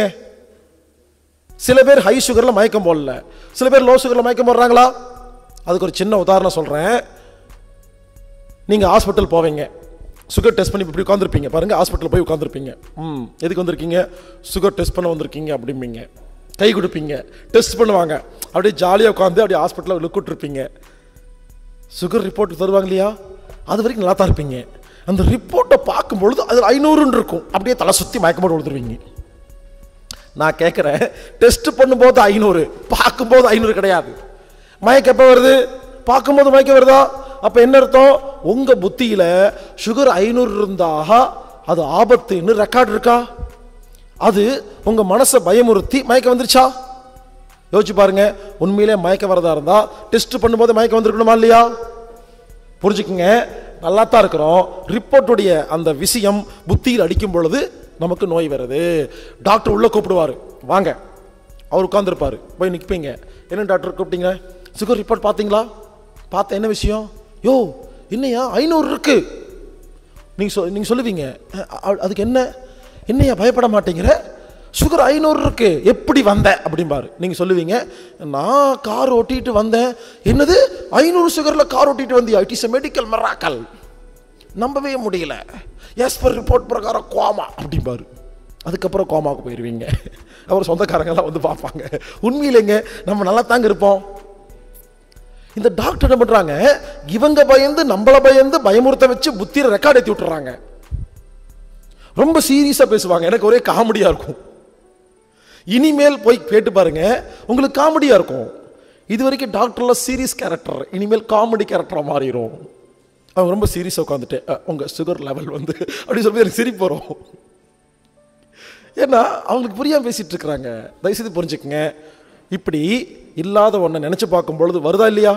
சில பேர் ஹை சுகர்ல மயக்கம் போடல சில பேர் லோ சுகர்ல மயக்கம் போடுறாங்களா அதுக்கு ஒரு சின்ன உதாரணம் சொல்றேன் நீங்க ஹாஸ்பிட்டல் போவீங்க சுகர் டெஸ்ட் பண்ணி இப்படி உட்காந்துருப்பீங்க பாருங்க ஹாஸ்பிட்டல் போய் உட்காந்துருப்பீங்க ம் எதுக்கு வந்திருக்கீங்க சுகர் டெஸ்ட் பண்ண வந்திருக்கீங்க அப்படிம்பீங்க கை கொடுப்பீங்க டெஸ்ட் பண்ணுவாங்க அப்படியே ஜாலியாக உட்காந்து அப்படியே ஹாஸ்பிட்டலில் லுக்கிட்டு இருப்பீங்க சுகர் ரிப்போர்ட் தருவாங்க இல்லையா அது வரைக்கும் நல்லா தான் இருப்பீங்க அந்த ரிப்போர்ட்டை பார்க்கும் பொழுது அது ஐநூறுன்னு இருக்கும் அப்படியே தலை சுற்றி மயக்கம் போட்டு விழுந்துருவீங்க நான் கேட்குறேன் டெஸ்ட் பண்ணும்போது ஐநூறு பார்க்கும்போது ஐநூறு கிடையாது மயக்கம் எப்போ வருது பார்க்கும்போது மயக்கம் வருதா அப்போ என்ன அர்த்தம் உங்கள் புத்தியில் சுகர் ஐநூறு இருந்தாக அது ஆபத்துன்னு ரெக்கார்ட் இருக்கா அது உங்கள் மனசை பயமுறுத்தி மயக்கம் வந்துருச்சா யோசிச்சு பாருங்க உண்மையிலே மயக்கம் வரதா இருந்தா டெஸ்ட் பண்ணும்போது மயக்கம் வந்திருக்கணுமா இல்லையா புரிஞ்சுக்குங்க நல்லா தான் இருக்கிறோம் ரிப்போர்ட்டுடைய அந்த விஷயம் புத்தியில் அடிக்கும் பொழுது நமக்கு நோய் வருது டாக்டர் உள்ள கூப்பிடுவார் வாங்க அவர் உட்காந்துருப்பாரு போய் நிற்பீங்க என்ன டாக்டர் கூப்பிட்டீங்க சுகர் ரிப்போர்ட் பார்த்தீங்களா பார்த்த என்ன விஷயம் யோ என்னையா ஐநூறு இருக்கு நீங்க சொல் நீங்க சொல்லுவீங்க "அ- அ- அதுக்கு என்ன என்னையா பயப்பட மாட்டேங்கிற சுகர் ஐநூறு இருக்கு எப்படி வந்த அப்படிம்பாரு நீங்க சொல்லுவீங்க நான் கார் ஓட்டிட்டு வந்தேன் என்னது ஐநூறு சுகர்ல கார் ஓட்டிட்டு வந்தியா இட் இஸ் மெடிக்கல் மெராக்கல் நம்பவே முடியல எஸ் பர் ரிப்போர்ட் பிரகாரம் கோமா அப்படிம்பாரு அதுக்கப்புறம் கோமாவுக்கு போயிடுவீங்க அப்புறம் சொந்தக்காரங்கெல்லாம் வந்து பார்ப்பாங்க உண்மையிலேங்க நம்ம நல்லா தாங்க இருப்போம் இந்த டாக்டர் என்ன பண்றாங்க இவங்க பயந்து நம்மள பயந்து பயமுறுத்த வச்சு புத்தியில ரெக்கார்ட் ஏத்தி விட்டுறாங்க ரொம்ப சீரியஸா பேசுவாங்க எனக்கு ஒரே காமெடியா இருக்கும் இனிமேல் போய் கேட்டு பாருங்க உங்களுக்கு காமெடியா இருக்கும் இது வரைக்கும் டாக்டர்ல சீரியஸ் கேரக்டர் இனிமேல் காமெடி கேரக்டரா மாறிடும் அவங்க ரொம்ப சீரியஸா உட்காந்துட்டு "அ, உங்க சுகர் லெவல் வந்து அப்படி சொல்லி எனக்கு சிரிப்பு வரும் ஏன்னா அவங்களுக்கு புரியாம பேசிட்டு இருக்கிறாங்க தயவுசெய்து புரிஞ்சுக்கங்க இப்படி இல்லாத ஒன்றை நினைச்சு பார்க்கும் பொழுது வருதா இல்லையா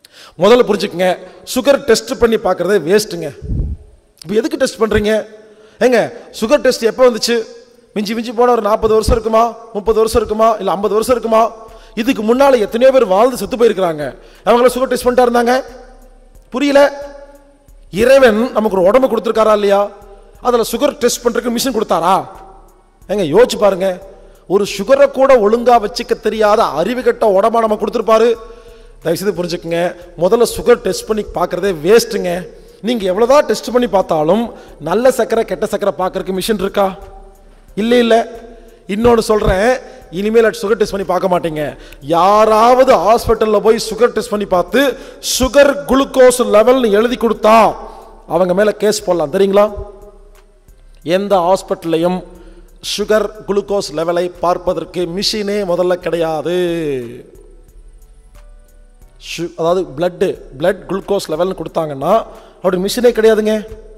முதல்ல புரிஞ்சுக்கங்க சுகர் டெஸ்ட் பண்ணி பார்க்கறதே வேஸ்ட்டுங்க இப்போ எதுக்கு டெஸ்ட் பண்றீங்க ஏங்க சுகர் டெஸ்ட் எப்போ வந்துச்சு மிஞ்சி மிஞ்சி போன ஒரு நாற்பது வருஷம் இருக்குமா முப்பது வருஷம் இருக்குமா இல்லை ஐம்பது வருஷம் இருக்குமா இதுக்கு முன்னால எத்தனையோ பேர் வாழ்ந்து செத்து போயிருக்கிறாங்க அவங்கள சுகர் டெஸ்ட் பண்ணிட்டா இருந்தாங்க புரியல இறைவன் நமக்கு ஒரு உடம்பு கொடுத்துருக்காரா இல்லையா அதில் சுகர் டெஸ்ட் பண்றதுக்கு மிஷின் கொடுத்தாரா ஏங்க யோசிச்சு பாருங்க ஒரு சுகரை கூட ஒழுங்கா வச்சுக்க தெரியாத அறிவு கெட்ட உடம்பா நம்ம கொடுத்துருப்பாரு தயவுசெய்து புரிஞ்சுக்குங்க முதல்ல சுகர் டெஸ்ட் பண்ணி பார்க்கறதே வேஸ்ட்டுங்க நீங்க எவ்வளவுதான் டெஸ்ட் பண்ணி பார்த்தாலும் நல்ல சக்கரை கெட்ட சக்கரை பார்க்கறதுக்கு மிஷின் இருக்கா இல்லை இல்லை இன்னொன்று சொல்றேன் இனிமேல் சுகர் டெஸ்ட் பண்ணி பார்க்க மாட்டீங்க யாராவது ஹாஸ்பிட்டலில் போய் சுகர் டெஸ்ட் பண்ணி பார்த்து சுகர் குளுக்கோஸ் லெவல்னு எழுதி கொடுத்தா அவங்க மேலே கேஸ் போடலாம் தெரியுங்களா எந்த ஹாஸ்பிட்டல்லையும் சுகர் குளுக்கோஸ் லெவலை பார்ப்பதற்கு மிஷினே முதல்ல கிடையாது சு- அதாவது பிளட்டு பிளட் குளுக்கோஸ் லெவல்னு கொடுத்தாங்கன்னா அப்படி மிஷினே கிடையாதுங்க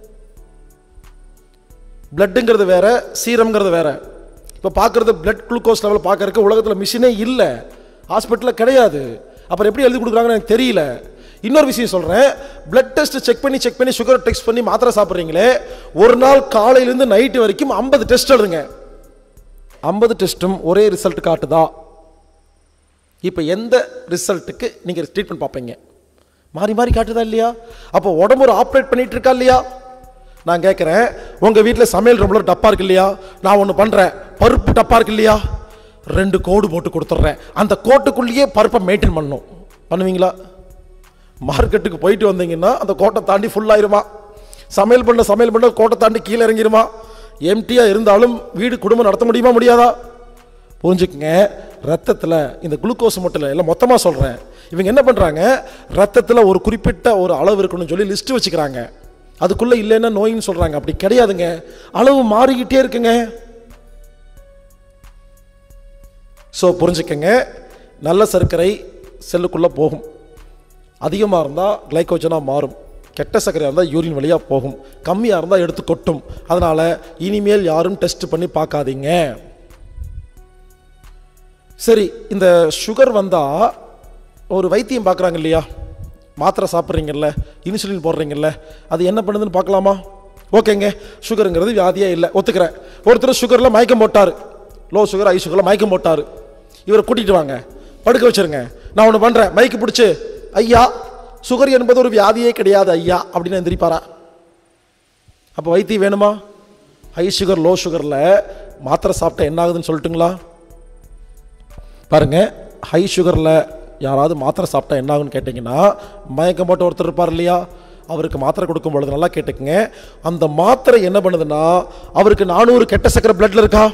பிளட்டுங்கிறது வேற சீரம்ங்கிறது வேற இப்போ பார்க்குறது பிளட் குளுக்கோஸ் லெவல் பார்க்கறதுக்கு உலகத்தில் மிஷினே இல்லை ஹாஸ்பிட்டலில் கிடையாது அப்புறம் எப்படி எழுதி கொடுக்குறாங்கன்னு எனக்கு தெரியல இன்னொரு விஷயம் சொல்கிறேன் பிளட் டெஸ்ட் செக் பண்ணி செக் பண்ணி சுகர் டெஸ்ட் பண்ணி மாத்திரை சாப்பிட்றீங்களே ஒரு நாள் காலையிலேருந்து நைட்டு வரைக்கும் ஐம்பது டெஸ்ட் எழுதுங்க ஐம்பது டெஸ்ட்டும் ஒரே ரிசல்ட் காட்டுதா இப்போ எந்த ரிசல்ட்டுக்கு நீங்கள் ட்ரீட்மெண்ட் பார்ப்பீங்க மாறி மாறி காட்டுதா இல்லையா அப்போ உடம்பு ஒரு ஆப்ரேட் பண்ணிட்டு இருக்கா இல்லையா நான் கேட்குறேன் உங்கள் வீட்டில் சமையல் ரூமில் டப்பா இருக்கு இல்லையா நான் ஒன்று பண்ணுறேன் பருப்பு டப்பா இருக்கு இல்லையா ரெண்டு கோடு போட்டு கொடுத்துட்றேன் அந்த கோட்டுக்குள்ளேயே பருப்பை மெயின்டைன் பண்ணணும் பண்ணுவீங்களா மார்க்கெட்டுக்கு போயிட்டு வந்தீங்கன்னா அந்த கோட்டை தாண்டி ஃபுல் ஆயிருமா சமையல் பண்ண சமையல் பண்ண கோட்டை தாண்டி கீழே இறங்கிருமா எம்டியாக இருந்தாலும் வீடு குடும்பம் நடத்த முடியுமா முடியாதா புரிஞ்சுக்குங்க ரத்தத்தில் இந்த குளுக்கோஸ் மட்டும் இல்லை எல்லாம் மொத்தமாக சொல்கிறேன் இவங்க என்ன பண்ணுறாங்க ரத்தத்தில் ஒரு குறிப்பிட்ட ஒரு அளவு இருக்கணும்னு சொல்லி லிஸ்ட்டு வச்சுக்கிறாங்க அதுக்குள்ளே இல்லைன்னா நோயின்னு சொல்கிறாங்க அப்படி கிடையாதுங்க அளவு மாறிக்கிட்டே இருக்குங்க ஸோ புரிஞ்சுக்கங்க நல்ல சர்க்கரை செல்லுக்குள்ளே போகும் அதிகமாக இருந்தால் கிளைக்கோஜனாக மாறும் கெட்ட சர்க்கரையாக இருந்தால் யூரின் வழியாக போகும் கம்மியாக இருந்தால் எடுத்து கொட்டும் அதனால் இனிமேல் யாரும் டெஸ்ட் பண்ணி பார்க்காதீங்க சரி இந்த சுகர் வந்தால் ஒரு வைத்தியம் பார்க்குறாங்க இல்லையா மாத்திரை சாப்பிட்றீங்கல்ல இன்சுலின் போடுறீங்கல்ல அது என்ன பண்ணுதுன்னு பார்க்கலாமா ஓகேங்க சுகருங்கிறது வியாதியே இல்லை ஒத்துக்கிறேன் ஒருத்தர் சுகரில் மயக்கம் போட்டார் லோ சுகர் ஹை சுகரில் மயக்கம் போட்டார் இவரை கூட்டிகிட்டு வாங்க படுக்க வச்சிருங்க நான் ஒன்று பண்ணுறேன் மைக்கு பிடிச்சி ஐயா சுகர் என்பது ஒரு வியாதியே கிடையாது ஐயா அப்படின்னு எந்திரிப்பாரா அப்போ வைத்தியம் வேணுமா ஹை சுகர் லோ சுகரில் மாத்திரை சாப்பிட்டா என்ன ஆகுதுன்னு சொல்லட்டுங்களா பாருங்க ஹை சுகரில் யாராவது மாத்திரை சாப்பிட்டா என்ன ஆகும்னு கேட்டிங்கன்னா மயக்கம் போட்டு ஒருத்தர் இருப்பார் இல்லையா அவருக்கு மாத்திரை கொடுக்கும் பொழுது நல்லா கேட்டுக்குங்க அந்த மாத்திரை என்ன பண்ணுதுன்னா அவருக்கு நானூறு கெட்ட சர்க்கரை பிளட்ல இருக்கா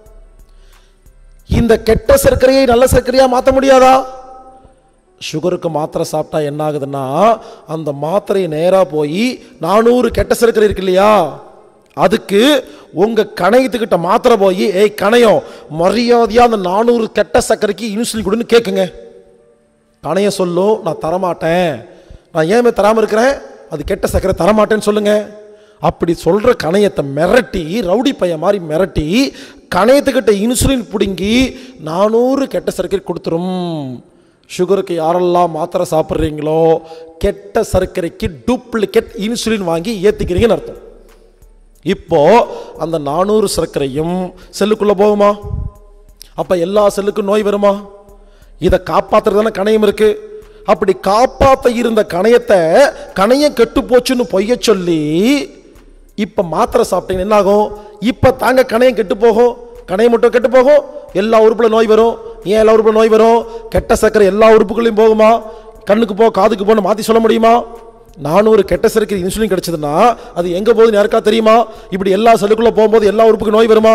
இந்த கெட்ட சர்க்கரையை நல்ல சர்க்கரையா மாற்ற முடியாதா சுகருக்கு மாத்திரை சாப்பிட்டா என்ன ஆகுதுன்னா அந்த மாத்திரை நேராக போய் நானூறு கெட்ட சர்க்கரை இருக்கு இல்லையா அதுக்கு உங்க கணையத்துக்கிட்ட மாத்திரை போய் ஏய் கணையம் மரியாதையா அந்த நானூறு கெட்ட சர்க்கரைக்கு இன்சுலின் கொடுன்னு கேட்குங்க கணையம் சொல்லும் நான் தரமாட்டேன் நான் ஏன் தராம இருக்கிறேன் அது கெட்ட சர்க்கரை தரமாட்டேன்னு சொல்லுங்க அப்படி சொல்ற கணையத்தை மிரட்டி ரவுடி பையன் மாதிரி மிரட்டி கணையத்துக்கிட்ட இன்சுலின் பிடுங்கி நானூறு கெட்ட சர்க்கரை கொடுத்துரும் சுகருக்கு யாரெல்லாம் மாத்திரை சாப்பிட்றீங்களோ கெட்ட சர்க்கரைக்கு டூப்ளிகேட் இன்சுலின் வாங்கி ஏற்றிக்கிறீங்கன்னு அர்த்தம் இப்போ அந்த நானூறு சர்க்கரையும் செல்லுக்குள்ள போகுமா அப்ப எல்லா செல்லுக்கும் நோய் வருமா இதை காப்பாத்துறதான கணையம் இருக்கு அப்படி காப்பாத்த இருந்த கணையத்தை கணையம் கெட்டு போச்சுன்னு பொய்ய சொல்லி இப்ப மாத்திரை சாப்பிட்டீங்க என்ன ஆகும் இப்ப தாங்க கணையம் கெட்டு போகும் கணையம் மட்டும் கெட்டு போகும் எல்லா உறுப்புல நோய் வரும் ஏன் எல்லா உறுப்புல நோய் வரும் கெட்ட சர்க்கரை எல்லா உறுப்புகளையும் போகுமா கண்ணுக்கு போ காதுக்கு போன்னு மாத்தி சொல்ல முடியுமா நானூறு கெட்ட சர்க்கரை இன்சுலின் கிடைச்சதுன்னா அது எங்க போகுதுன்னு யாருக்கா தெரியுமா இப்படி எல்லா செல்லுக்குள்ள போகும்போது எல்லா உறுப்புக்கு நோய் வருமா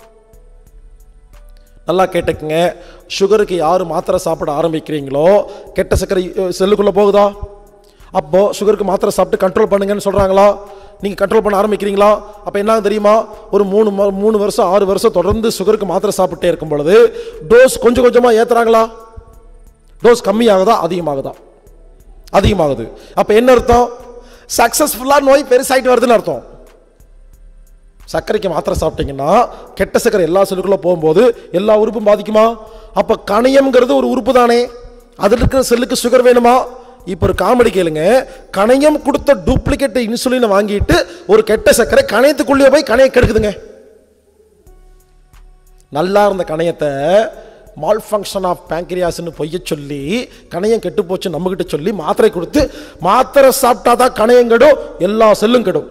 நல்லா கேட்டுக்குங்க சுகருக்கு யார் மாத்திரை சாப்பிட ஆரம்பிக்கிறீங்களோ கெட்ட சர்க்கரை அஹ், செல்லுக்குள்ள போகுதா அப்போ சுகருக்கு மாத்திரை சாப்பிட்டு கண்ட்ரோல் பண்ணுங்கன்னு சொல்றாங்களா நீங்க கண்ட்ரோல் பண்ண ஆரம்பிக்கிறீங்களா அப்ப என்ன ஆகுது தெரியுமா ஒரு மூணு ம- மூணு வருஷம் ஆறு வருஷம் தொடர்ந்து சுகருக்கு மாத்திரை சாப்பிட்டே இருக்கும் பொழுது டோஸ் கொஞ்சம் கொஞ்சமா ஏத்துறாங்களா டோஸ் கம்மியாகுதா அதிகமாகுதா அதிகமாகுது அப்ப என்ன அர்த்தம் சக்சஸ்ஃபுல்லா நோய் பெருசாயிட்டு வருதுன்னு அர்த்தம் சர்க்கரைக்கு மாத்திரை சாப்பிட்டீங்கன்னா கெட்ட சர்க்கரை எல்லா செல்லுக்குள்ள போகும்போது எல்லா உறுப்பும் பாதிக்குமா அப்ப கணையம்ங்கிறது ஒரு உறுப்பு தானே அதில் இருக்கிற செல்லுக்கு சுகர் வேணுமா இப்போ ஒரு காமெடி கேளுங்க கணையம் கொடுத்த டூப்ளிகேட் இன்சுலினை வாங்கிட்டு ஒரு கெட்ட சர்க்கரை கணையத்துக்குள்ளேயே போய் கணையை கெடுக்குதுங்க நல்லா இருந்த கணையத்தை மால் ஃபங்க்ஷன் ஆஃப் பேங்க்ரியாஸ்னு பொய்ய சொல்லி கணையம் கெட்டு போச்சு நம்மகிட்ட சொல்லி மாத்திரை கொடுத்து மாத்திரை சாப்பிட்டா தான் கணையம் கெடும் எல்லா செல்லும் கெடும்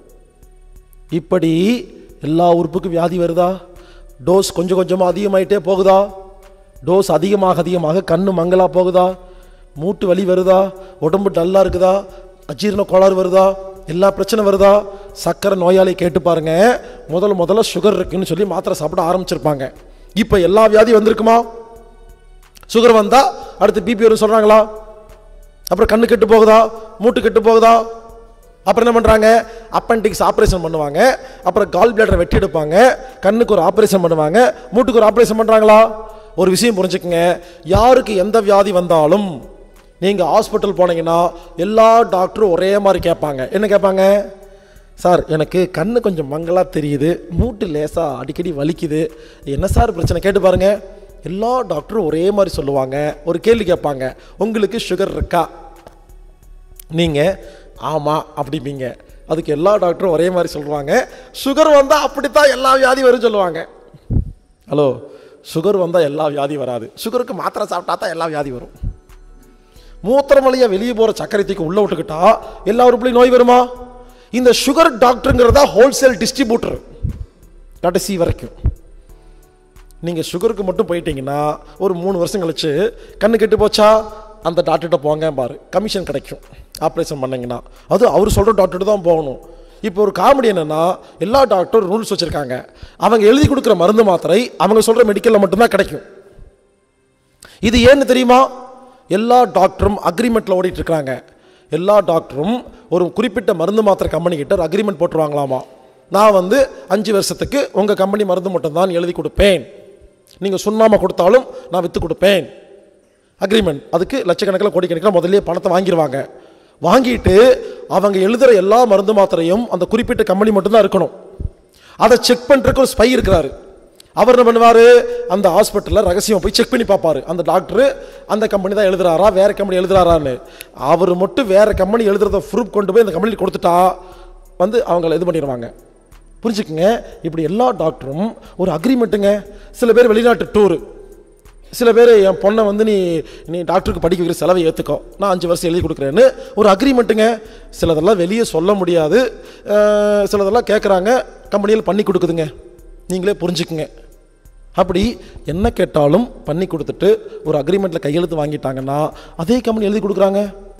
இப்படி எல்லா உறுப்புக்கும் வியாதி வருதா டோஸ் கொஞ்சம் கொஞ்சமாக அதிகமாயிட்டே போகுதா டோஸ் அதிகமாக அதிகமாக கண்ணு மங்கலா போகுதா மூட்டு வலி வருதா உடம்பு டல்லா இருக்குதா அஜீரண கோளாறு வருதா எல்லா பிரச்சனை வருதா சக்கரை நோயாளி கேட்டு பாருங்க முதல்ல முதல்ல சுகர் இருக்குன்னு சொல்லி மாத்திரை சாப்பிட ஆரம்பிச்சிருப்பாங்க இப்போ எல்லா வியாதியும் வந்திருக்குமா சுகர் வந்தா அடுத்து பிபி வரும் சொல்றாங்களா அப்புறம் கண்ணு கெட்டு போகுதா மூட்டு கெட்டு போகுதா அப்புறம் என்ன பண்ணுறாங்க அப்பண்டிக்ஸ் ஆப்ரேஷன் பண்ணுவாங்க அப்புறம் கால் பிளேடரை வெட்டி எடுப்பாங்க கண்ணுக்கு ஒரு ஆப்ரேஷன் பண்ணுவாங்க மூட்டுக்கு ஒரு ஆப்ரேஷன் பண்ணுறாங்களா ஒரு விஷயம் புரிஞ்சுக்குங்க யாருக்கு எந்த வியாதி வந்தாலும் நீங்கள் ஹாஸ்பிட்டல் போனீங்கன்னா எல்லா டாக்டரும் ஒரே மாதிரி கேட்பாங்க என்ன கேட்பாங்க சார் எனக்கு கண்ணு கொஞ்சம் மங்கலாக தெரியுது மூட்டு லேசாக அடிக்கடி வலிக்குது என்ன சார் பிரச்சனை கேட்டு பாருங்க எல்லா டாக்டரும் ஒரே மாதிரி சொல்லுவாங்க ஒரு கேள்வி கேட்பாங்க உங்களுக்கு சுகர் இருக்கா நீங்கள் ஆமாம் அப்படிம்பீங்க அதுக்கு எல்லா டாக்டரும் ஒரே மாதிரி சொல்லுவாங்க சுகர் வந்தால் அப்படித்தான் எல்லா வியாதி வரும் சொல்லுவாங்க ஹலோ சுகர் வந்தால் எல்லா வியாதி வராது சுகருக்கு மாத்திரை சாப்பிட்டா தான் எல்லா வியாதி வரும் மூத்திரம் வழியாக வெளியே போகிற சக்கரத்துக்கு உள்ளே விட்டுக்கிட்டா எல்லா உறுப்புலையும் நோய் வருமா இந்த சுகர் டாக்டருங்கிறதா ஹோல்சேல் டிஸ்ட்ரிபியூட்டர் கடைசி வரைக்கும் நீங்கள் சுகருக்கு மட்டும் போயிட்டீங்கன்னா ஒரு மூணு வருஷம் கழிச்சு கண்ணு கெட்டு போச்சா அந்த டாக்டர்கிட்ட போங்க பாரு கமிஷன் கிடைக்கும் ஆப்ரேஷன் பண்ணீங்கன்னா அது அவர் சொல்கிற டாக்டர்கிட்ட தான் போகணும் இப்போ ஒரு காமெடி என்னன்னா எல்லா டாக்டரும் ரூல்ஸ் வச்சுருக்காங்க அவங்க எழுதி கொடுக்குற மருந்து மாத்திரை அவங்க சொல்கிற மெடிக்கலில் மட்டும்தான் கிடைக்கும் இது ஏன்னு தெரியுமா எல்லா டாக்டரும் அக்ரிமெண்ட்டில் ஓடிட்டு இருக்காங்க எல்லா டாக்டரும் ஒரு குறிப்பிட்ட மருந்து மாத்திரை கம்பெனி கிட்ட ஒரு அக்ரிமெண்ட் போட்டுருவாங்களாமா நான் வந்து அஞ்சு வருஷத்துக்கு உங்கள் கம்பெனி மருந்து மட்டும் தான் எழுதி கொடுப்பேன் நீங்கள் சுண்ணாம கொடுத்தாலும் நான் விற்று கொடுப்பேன் அக்ரிமெண்ட் அதுக்கு லட்சக்கணக்கில் கோடிக்கணக்கில் முதல்லயே பணத்தை வாங்கிடுவாங்க வாங்கிட்டு அவங்க எழுதுகிற எல்லா மருந்து மாத்திரையும் அந்த குறிப்பிட்ட கம்பெனி மட்டும்தான் இருக்கணும் அதை செக் பண்ணுறதுக்கு ஒரு ஸ்பை இருக்கிறாரு அவர் என்ன பண்ணுவார் அந்த ஹாஸ்பிட்டலில் ரகசியம் போய் செக் பண்ணி பார்ப்பாரு அந்த டாக்டர் அந்த கம்பெனி தான் எழுதுறாரா வேற கம்பெனி எழுதுறாரான்னு அவர் மட்டும் வேற கம்பெனி எழுதுறத ப்ரூஃப் கொண்டு போய் அந்த கம்பெனியில் கொடுத்துட்டா வந்து அவங்கள இது பண்ணிடுவாங்க புரிஞ்சுக்குங்க இப்படி எல்லா டாக்டரும் ஒரு அக்ரிமெண்ட்டுங்க சில பேர் வெளிநாட்டு டூரு சில பேர் என் பொண்ணை வந்து நீ நீ டாக்டருக்கு படிக்க வைக்கிற செலவை ஏற்றுக்கோ நான் அஞ்சு வருஷம் எழுதி கொடுக்குறேன்னு ஒரு அக்ரிமெண்ட்டுங்க சிலதெல்லாம் வெளியே சொல்ல முடியாது அஹ், சிலதெல்லாம் கேட்குறாங்க கம்பெனியில் பண்ணி கொடுக்குதுங்க நீங்களே புரிஞ்சுக்குங்க அப்படி என்ன கேட்டாலும் பண்ணி கொடுத்துட்டு ஒரு அக்ரிமெண்ட்டில் கையெழுத்து வாங்கிட்டாங்கன்னா அதே கம்பெனி எழுதி கொடுக்குறாங்க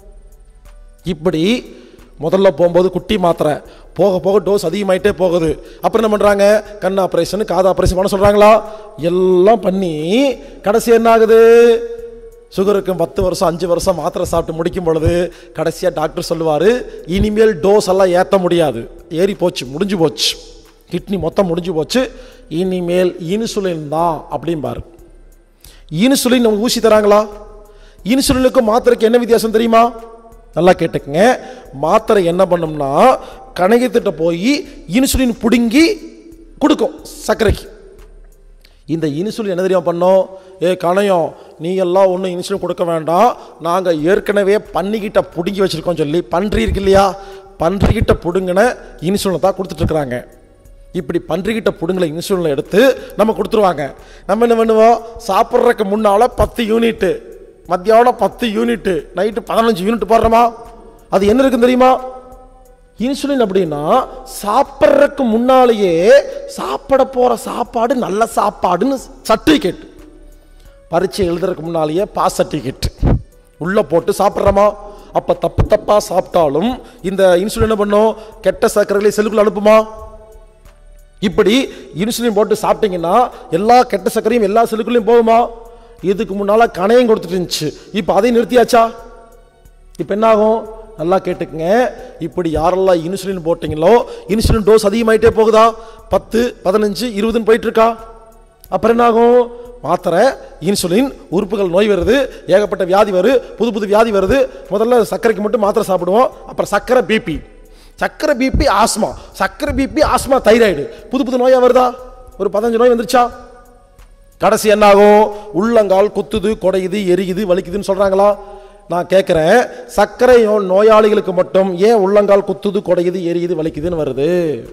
இப்படி முதல்ல போகும்போது குட்டி மாத்திரை போக போக டோஸ் அதிகமாயிட்டே போகுது அப்புறம் என்ன பண்ணுறாங்க கண் ஆப்ரேஷன் காது ஆப்ரேஷன் பண்ண சொல்கிறாங்களா எல்லாம் பண்ணி கடைசி என்ன ஆகுது சுகருக்கு பத்து வருஷம் அஞ்சு வருஷம் மாத்திரை சாப்பிட்டு முடிக்கும் பொழுது கடைசியாக டாக்டர் சொல்லுவார் இனிமேல் டோஸ் எல்லாம் ஏற்ற முடியாது ஏறி போச்சு முடிஞ்சு போச்சு கிட்னி மொத்தம் முடிஞ்சு போச்சு இனிமேல் இன்சுலின் தான் அப்படிம்பாரு இன்சுலின் நமக்கு ஊசி தராங்களா இன்சுலினுக்கும் மாத்திரைக்கு என்ன வித்தியாசம் தெரியுமா நல்லா கேட்டுக்கங்க மாத்திரை என்ன பண்ணும்னா கணையத்திட்ட போய் இன்சுலின் பிடுங்கி கொடுக்கும் சர்க்கரைக்கு இந்த இன்சுலின் என்ன தெரியுமா பண்ணோம் ஏ கணையம் நீ எல்லாம் ஒன்றும் இன்சுலின் கொடுக்க வேண்டாம் நாங்கள் ஏற்கனவே பன்னிக்கிட்ட பிடுங்கி வச்சுருக்கோம் சொல்லி பன்றி இருக்கு இல்லையா பன்றிக்கிட்ட பிடுங்கின இன்சுலினை தான் கொடுத்துட்ருக்குறாங்க இப்படி பன்றிக்கிட்ட பிடுங்கல இன்சுலினை எடுத்து நம்ம கொடுத்துருவாங்க நம்ம என்ன பண்ணுவோம் சாப்பிட்றதுக்கு முன்னால் பத்து யூனிட்டு மத்தியானம் பத்து யூனிட்டு நைட்டு பதினஞ்சு யூனிட் போடுறோமா அது என்ன இருக்குன்னு தெரியுமா இன்சுலின் அப்படின்னா சாப்பிட்றதுக்கு முன்னாலேயே சாப்பிட போகிற சாப்பாடு நல்ல சாப்பாடுன்னு சர்டிஃபிகேட் பரீட்சை எழுதுறதுக்கு முன்னாலேயே பாஸ் சர்டிஃபிகேட் உள்ளே போட்டு சாப்பிட்றோமா அப்போ தப்பு தப்பாக சாப்பிட்டாலும் இந்த இன்சுலின் என்ன பண்ணும் கெட்ட சர்க்கரைகளை செல்லுக்குள்ள அனுப்புமா இப்படி இன்சுலின் போட்டு சாப்பிட்டீங்கன்னா எல்லா கெட்ட சர்க்கரையும் எல்லா செல்லுக்குள்ளேயும் போகுமா இதுக்கு முன்னால் கணையம் கொடுத்துட்டு இருந்துச்சு இப்போ அதையும் நிறுத்தியாச்சா இப்போ என்ன ஆகும் நல்லா கேட்டுக்குங்க இப்படி யாரெல்லாம் இன்சுலின் போட்டீங்களோ இன்சுலின் டோஸ் அதிகமாயிட்டே போகுதா பத்து பதினஞ்சு இருபதுன்னு போயிட்டு இருக்கா அப்புறம் என்ன ஆகும் மாத்திரை இன்சுலின் உறுப்புகள் நோய் வருது ஏகப்பட்ட வியாதி வருது புது புது வியாதி வருது முதல்ல சர்க்கரைக்கு மட்டும் மாத்திரை சாப்பிடுவோம் அப்புறம் சர்க்கரை பிபி சர்க்கரை பிபி ஆஸ்மா சர்க்கரை பிபி ஆஸ்மா தைராய்டு புது புது நோயா வருதா ஒரு பதினஞ்சு நோய் வந்துருச்சா கடைசி என்ன ஆகும் உள்ளங்கால் குத்துது குடையுது எரியுது வலிக்குதுன்னு சொல்றாங்களா நான் கேட்குறேன் சர்க்கரை நோ- நோயாளிகளுக்கு மட்டும் ஏன் உள்ளங்கால் குத்துது குடையுது எரியுது வலிக்குதுன்னு வருது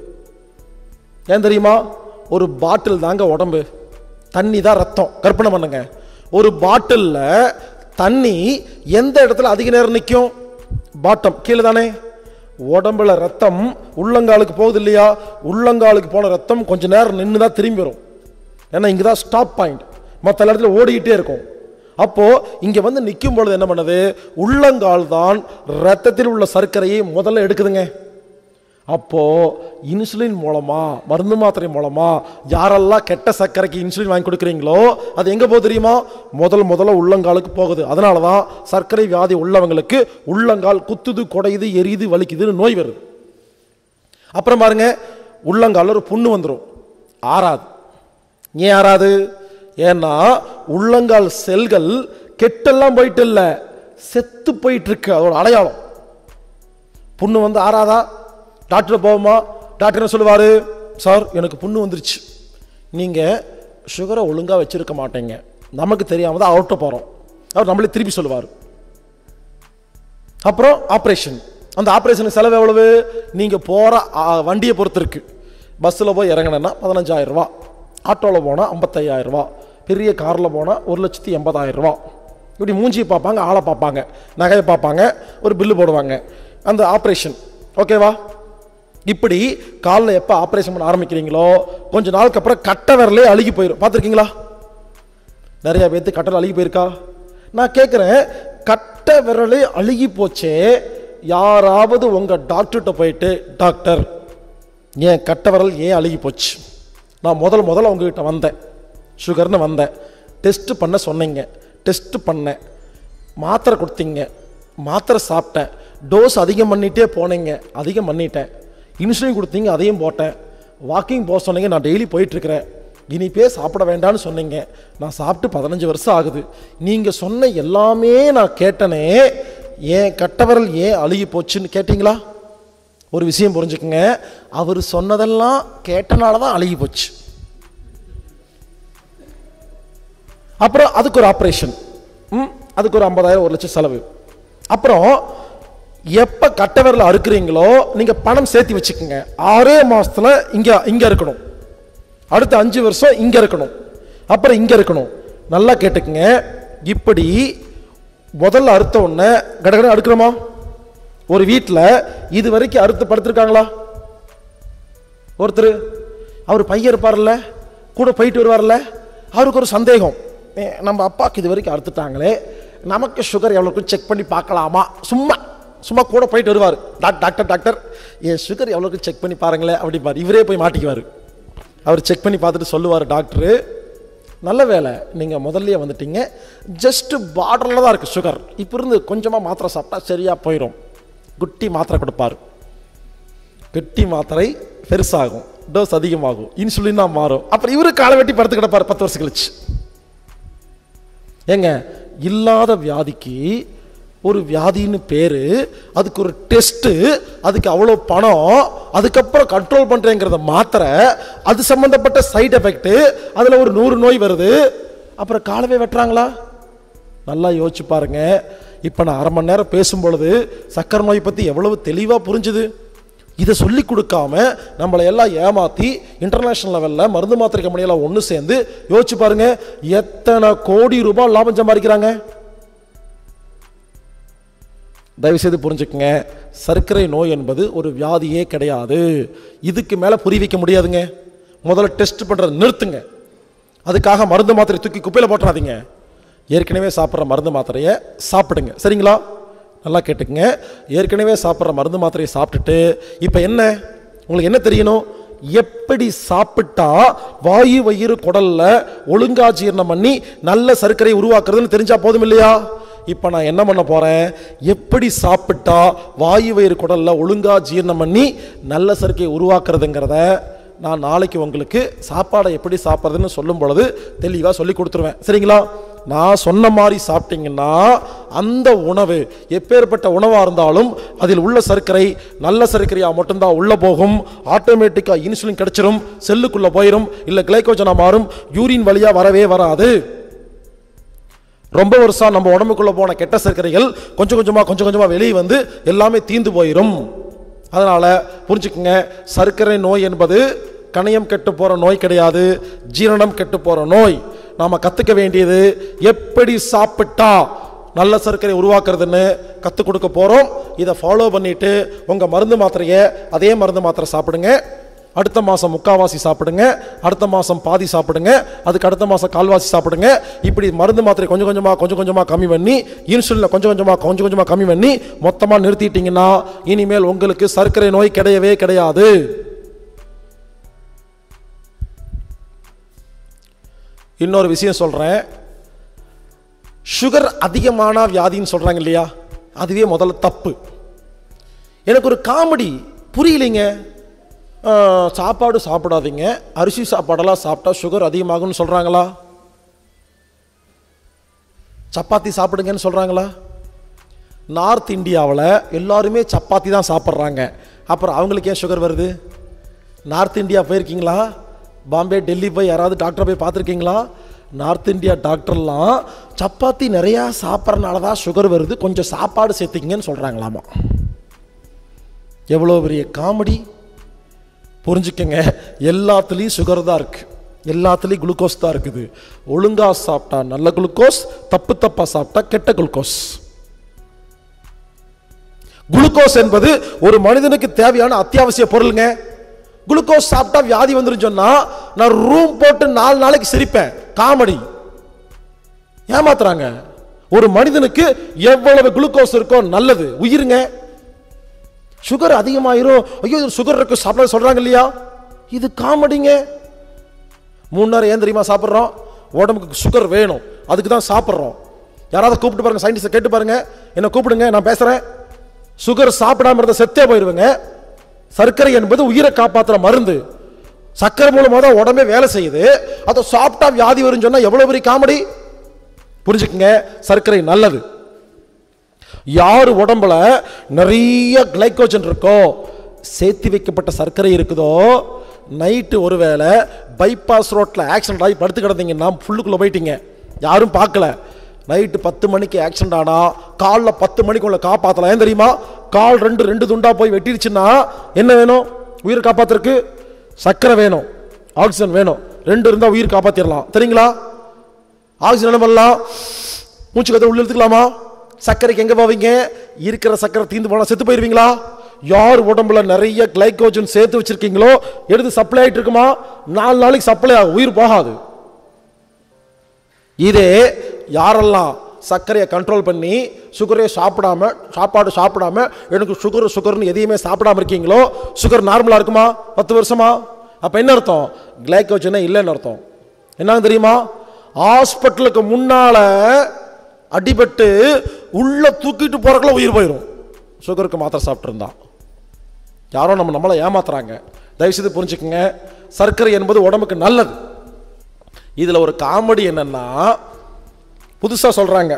ஏன் தெரியுமா ஒரு பாட்டில் தாங்க உடம்பு தண்ணி தான் ரத்தம் கற்பனை பண்ணுங்க ஒரு பாட்டிலில் தண்ணி எந்த இடத்துல அதிக நேரம் நிற்கும் பாட்டம் கீழே தானே உடம்புல ரத்தம் உள்ளங்காலுக்கு போகுது இல்லையா உள்ளங்காலுக்கு போன ரத்தம் கொஞ்ச நேரம் நின்று தான் திரும்பி வரும் ஏன்னா இங்கே தான் ஸ்டாப் பாயிண்ட் மற்ற இடத்துல ஓடிக்கிட்டே இருக்கும் அப்போ இங்க வந்து நிற்கும் பொழுது என்ன பண்ணுது உள்ளங்கால் தான் ரத்தத்தில் உள்ள சர்க்கரையை முதல்ல எடுக்குதுங்க அப்போ இன்சுலின் மூலமா மருந்து மாத்திரை மூலமா யாரெல்லாம் கெட்ட சர்க்கரைக்கு இன்சுலின் வாங்கி கொடுக்குறீங்களோ அது எங்க போகுது தெரியுமா முதல் முதல்ல உள்ளங்காலுக்கு போகுது அதனால தான் சர்க்கரை வியாதி உள்ளவங்களுக்கு உள்ளங்கால் குத்துது குடையுது எரியுது வலிக்குதுன்னு நோய் வருது அப்புறம் பாருங்க உள்ளங்கால ஒரு புண்ணு வந்துடும் ஆறாது ஏன் ஆறாது ஏன்னா உள்ளங்கால் செல்கள் கெட்டெல்லாம் போயிட்டு இல்லை செத்து போயிட்டு இருக்கு அதோட அடையாளம் புண்ணு வந்து ஆறாதா டாக்டர் போவோமா டாக்டர் என்ன சொல்லுவார் சார் எனக்கு புண்ணு வந்துருச்சு நீங்கள் சுகரை ஒழுங்காக வச்சிருக்க மாட்டீங்க நமக்கு தெரியாம தான் அவர்கிட்ட போகிறோம் அவர் நம்மளே திருப்பி சொல்லுவார் அப்புறம் ஆப்ரேஷன் அந்த ஆப்ரேஷனுக்கு செலவு எவ்வளவு நீங்கள் போகிற வண்டியை பொறுத்து இருக்கு பஸ்ஸில் போய் இறங்கினேன்னா பதினஞ்சாயிரம் ரூபா ஆட்டோவில் போனால் ஐம்பத்தையாயிரம் ரூபா பெரிய காரில் போனால் ஒரு லட்சத்தி எண்பதாயிரம் ரூபா இப்படி மூஞ்சியை பார்ப்பாங்க ஆளை பார்ப்பாங்க நகையை பார்ப்பாங்க ஒரு பில்லு போடுவாங்க அந்த ஆப்ரேஷன் ஓகேவா இப்படி காலில் எப்போ ஆப்ரேஷன் பண்ண ஆரம்பிக்கிறீங்களோ கொஞ்ச நாளுக்கு அப்புறம் கட்டை விரலே அழுகி போயிடும் பார்த்துருக்கீங்களா நிறைய பேர்த்து கட்டல் அழுகி போயிருக்கா நான் கேட்குறேன் கட்டை விரலே அழுகி போச்சே யாராவது உங்கள் டாக்டர்கிட்ட போயிட்டு டாக்டர் ஏன் கட்டை விரல் ஏன் அழுகி போச்சு நான் முதல் முதல்ல உங்ககிட்ட வந்தேன் சுகர்னு வந்தேன் டெஸ்ட் பண்ண சொன்னீங்க டெஸ்ட் பண்ணேன் மாத்திரை கொடுத்தீங்க மாத்திரை சாப்பிட்டேன் டோஸ் அதிகம் பண்ணிட்டே போனீங்க அதிகம் பண்ணிட்டேன் இன்சுலின் கொடுத்தீங்க அதையும் போட்டேன் வாக்கிங் போக சொன்னீங்க நான் டெய்லி போயிட்டுருக்கிறேன் இனிப்பே சாப்பிட வேண்டாம்னு சொன்னீங்க நான் சாப்பிட்டு பதினஞ்சு வருஷம் ஆகுது நீங்கள் சொன்ன எல்லாமே நான் கேட்டனே ஏன் கட்டவரல் ஏன் அழுகி போச்சுன்னு கேட்டிங்களா ஒரு விஷயம் புரிஞ்சுக்குங்க அவர் சொன்னதெல்லாம் கேட்டனால தான் அழுகி போச்சு அப்புறம் அதுக்கு ஒரு ஆப்ரேஷன் ம் அதுக்கு ஒரு ஐம்பதாயிரம் ஒரு லட்சம் செலவு அப்புறம் எப்போ கட்டவரில் அறுக்குறீங்களோ நீங்கள் பணம் சேர்த்து வச்சுக்கோங்க ஆறே மாசத்துல இங்கே இங்கே இருக்கணும் அடுத்த அஞ்சு வருஷம் இங்கே இருக்கணும் அப்புறம் இங்கே இருக்கணும் நல்லா கேட்டுக்குங்க இப்படி முதல்ல அறுத்த உடனே கடகட அடுக்கிறோமா ஒரு வீட்டில் இது வரைக்கும் அறுத்து படுத்திருக்காங்களா ஒருத்தர் அவர் பையன் இருப்பார்ல கூட போயிட்டு வருவார்ல அவருக்கு ஒரு சந்தேகம் ஏ, நம்ம அப்பாவுக்கு இது வரைக்கும் அறுத்துட்டாங்களே நமக்கு சுகர் எவ்வளோக்கு செக் பண்ணி பார்க்கலாமா சும்மா சும்மா கூட போயிட்டு வருவார் டாக் டாக்டர் டாக்டர் என் சுகர் எவ்வளோக்கு செக் பண்ணி பாருங்களேன் அப்படிம்பார் இவரே போய் மாட்டிக்குவார் அவர் செக் பண்ணி பார்த்துட்டு சொல்லுவார் டாக்டரு நல்ல வேலை நீங்கள் முதல்லயே வந்துட்டீங்க ஜஸ்ட் பார்டரில் தான் இருக்குது சுகர் இப்போ இருந்து கொஞ்சமாக மாத்திரை சாப்பிட்டா சரியாக போயிடும் குட்டி மாத்திரை கொடுப்பாரு கெட்டி மாத்திரை பெருசாகும் டோஸ் அதிகமாகும் இன்சுலினா மாறும் அப்புறம் இவரு காலை வெட்டி படுத்து கிடப்பாரு பத்து வருஷம் கழிச்சு ஏங்க இல்லாத வியாதிக்கு ஒரு வியாதின்னு பேரு அதுக்கு ஒரு டெஸ்ட் அதுக்கு அவ்வளோ பணம் அதுக்கப்புறம் கண்ட்ரோல் பண்றேங்கிறத மாத்திரை அது சம்பந்தப்பட்ட சைடு எஃபெக்ட் அதுல ஒரு நூறு நோய் வருது அப்புறம் காலவே வெட்டுறாங்களா நல்லா யோசிச்சு பாருங்க இப்போ நான் அரை மணி நேரம் பேசும் பொழுது சக்கரை நோய் பற்றி எவ்வளவு தெளிவாக புரிஞ்சுது இதை சொல்லி கொடுக்காம நம்மளை எல்லாம் ஏமாத்தி இன்டர்நேஷனல் லெவலில் மருந்து மாத்திரை கம்பெனியெல்லாம் ஒன்று சேர்ந்து யோசிச்சு பாருங்க எத்தனை கோடி ரூபாய் லாபம் சம்பாதிக்கிறாங்க தயவுசெய்து புரிஞ்சுக்கங்க சர்க்கரை நோய் என்பது ஒரு வியாதியே கிடையாது இதுக்கு மேலே புரிய வைக்க முடியாதுங்க முதல்ல டெஸ்ட் பண்ணுறதை நிறுத்துங்க அதுக்காக மருந்து மாத்திரை தூக்கி குப்பையில் போட்டுறாதீங்க ஏற்கனவே சாப்பிட்ற மருந்து மாத்திரையை சாப்பிடுங்க சரிங்களா நல்லா கேட்டுக்குங்க ஏற்கனவே சாப்பிட்ற மருந்து மாத்திரையை சாப்பிட்டுட்டு இப்போ என்ன உங்களுக்கு என்ன தெரியணும் எப்படி சாப்பிட்டா வாயு வயிறு குடல்ல ஒழுங்கா ஜீரணம் பண்ணி நல்ல சர்க்கரை உருவாக்குறதுன்னு தெரிஞ்சா போதும் இல்லையா இப்போ நான் என்ன பண்ண போறேன் எப்படி சாப்பிட்டா வாயு வயிறு குடல்ல ஒழுங்கா ஜீரணம் பண்ணி நல்ல சர்க்கரை உருவாக்குறதுங்கிறத நான் நாளைக்கு உங்களுக்கு சாப்பாடை எப்படி சாப்பிட்றதுன்னு சொல்லும் பொழுது தெளிவாக சொல்லி கொடுத்துருவேன் சரிங்களா நான் சொன்ன மாதிரி சாப்பிட்டீங்கன்னா அந்த உணவு எப்பேற்பட்ட உணவாக இருந்தாலும் அதில் உள்ள சர்க்கரை நல்ல சர்க்கரையாக மட்டும்தான் உள்ளே போகும் ஆட்டோமேட்டிக்காக இன்சுலின் கிடைச்சிரும் செல்லுக்குள்ளே போயிடும் இல்லை கிளைக்கோஜனாக மாறும் யூரின் வழியாக வரவே வராது ரொம்ப வருஷம் நம்ம உடம்புக்குள்ள போன கெட்ட சர்க்கரைகள் கொஞ்சம் கொஞ்சமா கொஞ்சம் கொஞ்சமா வெளியே வந்து எல்லாமே தீந்து போயிடும் அதனால புரிஞ்சுக்குங்க சர்க்கரை நோய் என்பது கணையம் கெட்டு போற நோய் கிடையாது ஜீரணம் கெட்டு போற நோய் நாம கத்துக்க வேண்டியது எப்படி சாப்பிட்டா நல்ல சர்க்கரை உருவாக்குறதுன்னு கற்றுக் கொடுக்க போகிறோம் இதை ஃபாலோ பண்ணிட்டு உங்கள் மருந்து மாத்திரையை அதே மருந்து மாத்திரை சாப்பிடுங்க அடுத்த மாதம் முக்காவாசி சாப்பிடுங்க அடுத்த மாதம் பாதி சாப்பிடுங்க அதுக்கு அடுத்த மாதம் கால்வாசி சாப்பிடுங்க இப்படி மருந்து மாத்திரை கொஞ்சம் கொஞ்சமாக கொஞ்சம் கொஞ்சமாக கம்மி பண்ணி இன்சுலினை கொஞ்சம் கொஞ்சமாக கொஞ்சம் கொஞ்சமாக கம்மி பண்ணி மொத்தமாக நிறுத்திட்டீங்கன்னா இனிமேல் உங்களுக்கு சர்க்கரை நோய் கிடையவே கிடையாது இன்னொரு விஷயம் சொல்கிறேன் சுகர் அதிகமான வியாதின்னு சொல்கிறாங்க இல்லையா அதுவே முதல்ல தப்பு எனக்கு ஒரு காமெடி புரியலைங்க ஆஹ், சாப்பாடு சாப்பிடாதீங்க அரிசி சாப்பாடெல்லாம் சாப்பிட்டா சுகர் அதிகமாகும்னு சொல்கிறாங்களா சப்பாத்தி சாப்பிடுங்கன்னு சொல்கிறாங்களா நார்த் இந்தியாவில் எல்லாருமே சப்பாத்தி தான் சாப்பிட்றாங்க அப்புறம் அவங்களுக்கு ஏன் சுகர் வருது நார்த் இந்தியா போயிருக்கீங்களா பாம்பே டெல்லி போய் யாராவது டாக்டரை போய் பார்த்துருக்கீங்களா நார்த் இந்தியா டாக்டர்லாம் சப்பாத்தி நிறையா சாப்பிட்றனால தான் சுகர் வருது கொஞ்சம் சாப்பாடு சேர்த்திங்கன்னு சொல்கிறாங்களாமா எவ்வளோ பெரிய காமெடி புரிஞ்சுக்கங்க எல்லாத்துலேயும் சுகர் தான் இருக்கு எல்லாத்துலேயும் குளுக்கோஸ் தான் இருக்குது ஒழுங்கா சாப்பிட்டா நல்ல குளுக்கோஸ் தப்பு தப்பா சாப்பிட்டா கெட்ட குளுக்கோஸ் குளுக்கோஸ் என்பது ஒரு மனிதனுக்கு தேவையான அத்தியாவசிய பொருளுங்க குளுக்கோஸ் சாப்பிட்டா வியாதி வந்துரும் சொன்னா நான் ரூம் போட்டு நாலு நாளைக்கு சிரிப்பேன் காமெடி ஏமாத்துறாங்க ஒரு மனிதனுக்கு எவ்வளவு குளுக்கோஸ் இருக்கோ நல்லது உயிருங்க சுகர் அதிகமாயிரும் ஐயோ இது சுகர் இருக்கு சாப்பிட சொல்றாங்க இல்லையா இது காமெடிங்க மூணு நேரம் ஏன் தெரியுமா சாப்பிட்றோம் உடம்புக்கு சுகர் வேணும் அதுக்கு தான் சாப்பிட்றோம் யாராவது கூப்பிட்டு பாருங்க சயின்டிஸ்ட் கேட்டு பாருங்க என்ன கூப்பிடுங்க நான் பேசுறேன் சுகர் சாப்பிடாம இருந்த செத்தே போயிருவேங்க சர்க்கரை என்பது உயிரை காப்பாத்துற மருந்து சர்க்கரை மூலமா தான் உடம்பே வேலை செய்யுது அதை சாப்பிட்டா வியாதி வரும்னு சொன்னா எவ்வளவு பெரிய காமெடி புரிஞ்சுக்குங்க சர்க்கரை நல்லது யார் உடம்புல நிறைய கிளைக்கோஜன் இருக்கோ சேர்த்து வைக்கப்பட்ட சர்க்கரை இருக்குதோ நைட்டு ஒருவேளை பைபாஸ் ரோட்டில் ஆக்சிடென்ட் ஆகி படுத்து கிடந்தீங்கன்னா ஃபுல்லுக்குள்ளே போயிட்டீங்க யாரும் பார்க்கல நைட்டு பத்து மணிக்கு ஆக்சிடென்ட் ஆனா காலைல பத்து மணிக்குள்ள காப்பாற்றலாம் ஏன் தெரியுமா கால் ரெண்டு ரெண்டு துண்டா போய் வெட்டிடுச்சுன்னா என்ன வேணும் உயிர் காப்பாத்துறதுக்கு சர்க்கரை வேணும் ஆக்சிஜன் வேணும் ரெண்டு இருந்தால் உயிர் காப்பாற்றிடலாம் தெரியுங்களா ஆக்சிஜன் என்ன பண்ணலாம் மூச்சு கதை உள்ள எடுத்துக்கலாமா சர்க்கரைக்கு எங்க போவீங்க இருக்கிற சர்க்கரை தீந்து போனா செத்து போயிருவீங்களா யார் உடம்புல நிறைய கிளைக்கோஜன் சேர்த்து வச்சிருக்கீங்களோ எடுத்து சப்ளை ஆயிட்டு இருக்குமா நாலு நாளைக்கு சப்ளை ஆகும் உயிர் போகாது இதே யாரெல்லாம் சர்க்கரையை கண்ட்ரோல் பண்ணி சுகரே சாப்பிடாம சாப்பாடு சாப்பிடாம எனக்கு சுகர் சுகர்னு எதையுமே சாப்பிடாம இருக்கீங்களோ சுகர் நார்மலா இருக்குமா பத்து வருஷமா அப்ப என்ன அர்த்தம் கிளைக்கோஜனே இல்லைன்னு அர்த்தம் என்னன்னு தெரியுமா ஹாஸ்பிட்டலுக்கு முன்னால அடிபட்டு உள்ள தூக்கிட்டு போறக்குள்ள உயிர் போயிடும் சுகருக்கு மாத்திரை சாப்பிட்டு யாரோ நம்ம நம்மளை ஏமாத்துறாங்க தயவுசெய்து புரிஞ்சுக்கங்க சர்க்கரை என்பது உடம்புக்கு நல்லது இதுல ஒரு காமெடி என்னன்னா புதுசா சொல்றாங்க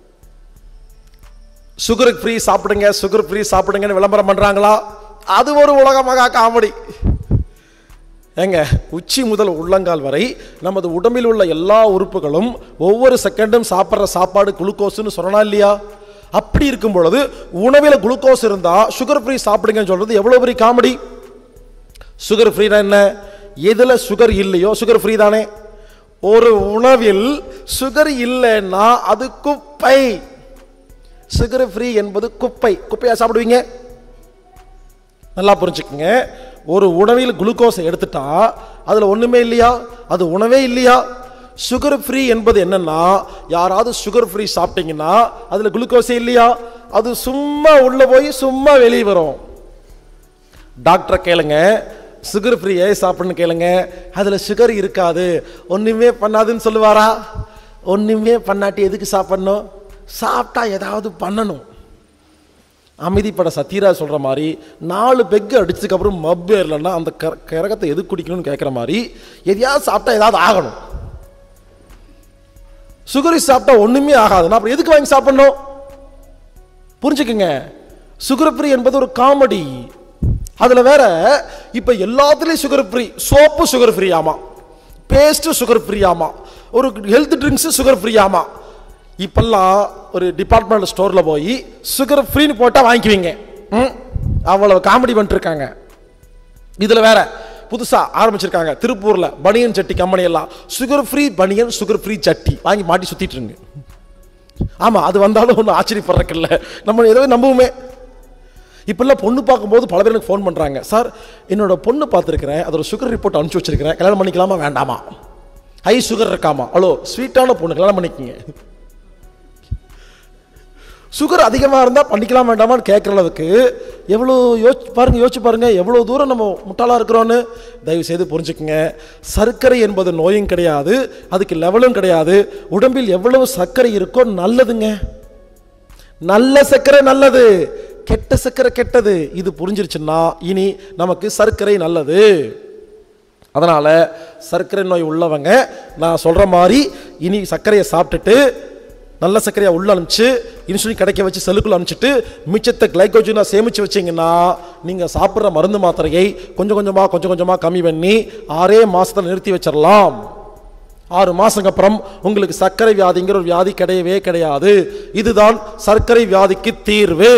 சுகர் ஃப்ரீ சாப்பிடுங்க சுகர் ஃப்ரீ சாப்பிடுங்கன்னு விளம்பரம் பண்றாங்களா அது ஒரு உலகமாக காமெடி ஏங்க உச்சி முதல் உள்ளங்கால் வரை நமது உடம்பில் உள்ள எல்லா உறுப்புகளும் ஒவ்வொரு செகண்டும் சாப்பிட்ற சாப்பாடு குளுக்கோஸ்னு சொல்லலாம் இல்லையா அப்படி இருக்கும் பொழுது உணவில் குளுக்கோஸ் இருந்தா சுகர் ஃப்ரீ சாப்பிடுங்கன்னு சொல்றது எவ்வளவு பெரிய காமெடி சுகர் ஃப்ரீனா என்ன எதுல சுகர் இல்லையோ சுகர் ஃப்ரீ தானே ஒரு உணவில் சுகர் இல்லைன்னா அது குப்பை சுகர் ஃப்ரீ என்பது குப்பை குப்பையா சாப்பிடுவீங்க நல்லா புரிஞ்சுக்கங்க ஒரு உணவில் குளுக்கோஸை எடுத்துட்டா அதுல ஒண்ணுமே இல்லையா அது உணவே இல்லையா சுகர் ஃப்ரீ என்பது என்னன்னா யாராவது சுகர் ஃப்ரீ சாப்பிட்டீங்கன்னா அதுல குளுக்கோஸே இல்லையா அது சும்மா உள்ள போய் சும்மா வெளியே வரும் டாக்டரை கேளுங்க சுகர் ஃப்ரீ ஏன் சாப்பிடணும் கேளுங்க அதில் சுகர் இருக்காது ஒன்றுமே பண்ணாதுன்னு சொல்லுவாரா ஒன்றுமே பண்ணாட்டி எதுக்கு சாப்பிடணும் சாப்பிட்டா ஏதாவது பண்ணணும் அமைதிப்பட சத்யராஜ் சொல்கிற மாதிரி நாலு பெக்கு அடிச்சதுக்கப்புறம் மப்பு ஏறலன்னா அந்த கர கரகத்தை எது குடிக்கணும்னு கேட்குற மாதிரி எதையாவது சாப்பிட்டா ஏதாவது ஆகணும் சுகரி சாப்பிட்டா ஒன்றுமே ஆகாதுன்னா அப்புறம் எதுக்கு வாங்கி சாப்பிடணும் புரிஞ்சுக்குங்க சுகர் ஃப்ரீ என்பது ஒரு காமெடி அதுல வேற இப்ப எல்லாத்துலயும் sugar free soap sugar free ஆமா பேஸ்ட் சுகர் ஃப்ரீ ஆமா ஒரு ஹெல்த் ட்ரிங்க்ஸ் சுகர் ஃப்ரீ ஆமா இப்பெல்லாம் ஒரு டிபார்ட்மெண்டல் ஸ்டோரில் போய் சுகர் ஃப்ரீன்னு போட்டால் வாங்கிக்குவீங்க ம் அவ்வளவு காமெடி பண்ணிட்டுருக்காங்க இதில் வேற புதுசாக ஆரம்பிச்சிருக்காங்க திருப்பூரில் பனியன் சட்டி கம்பெனி எல்லாம் சுகர் ஃப்ரீ பனியன் சுகர் ஃப்ரீ சட்டி வாங்கி மாட்டி சுற்றிட்டு இருங்க ஆமாம் அது வந்தாலும் ஒன்றும் ஆச்சரியப்படுறக்கில்ல நம்ம ஏதோ நம்புவோமே இப்பெல்லாம் பொண்ணு பார்க்கும்போது பல பேர் எனக்கு ஃபோன் பண்ணுறாங்க சார் என்னோட பொண்ணு பார்த்துருக்கிறேன் அதோட சுகர் ரிப்போர்ட் அனுப்பிச்சி வச்சிருக்கிறேன் கல்யாணம் பண்ணிக்கலாமா வேண்டாமா ஹை சுகர் இருக்காமா அவ்வளோ ஸ்வீட்டான பொண்ணு கல்யாணம் பண்ணிக்கங்க சுகர் அதிகமாக இருந்தால் பண்ணிக்கலாம் வேண்டாமான்னு கேட்குற அளவுக்கு எவ்வளோ யோசிச்சு பாருங்க யோசிச்சு பாருங்க எவ்வளோ தூரம் நம்ம முட்டாளாக இருக்கிறோன்னு தயவு செய்து புரிஞ்சுக்குங்க சர்க்கரை என்பது நோயும் கிடையாது அதுக்கு லெவலும் கிடையாது உடம்பில் எவ்வளவு சர்க்கரை இருக்கோ நல்லதுங்க நல்ல சர்க்கரை நல்லது கெட்ட சர்க்கரை கெட்டது இது புரிஞ்சிருச்சுன்னா இனி நமக்கு சர்க்கரை நல்லது அதனால் சர்க்கரை நோய் உள்ளவங்க நான் சொல்கிற மாதிரி இனி சர்க்கரையை சாப்பிட்டுட்டு நல்ல சர்க்கரையை உள்ள அனுப்பிச்சு இன்சுலின் கிடைக்க வச்சு செல்லுக்குள்ள அனுப்பிச்சிட்டு மிச்சத்தை கிளைக்கோஜனாக சேமித்து வச்சிங்கன்னா நீங்கள் சாப்பிட்ற மருந்து மாத்திரையை கொஞ்சம் கொஞ்சமாக கொஞ்சம் கொஞ்சமாக கம்மி பண்ணி ஆறே மாதத்தில் நிறுத்தி வச்சிடலாம் ஆறு மாதங்க அப்புறம் உங்களுக்கு சர்க்கரை வியாதிங்கிற ஒரு வியாதி கிடையவே கிடையாது இதுதான் சர்க்கரை வியாதிக்கு தீர்வு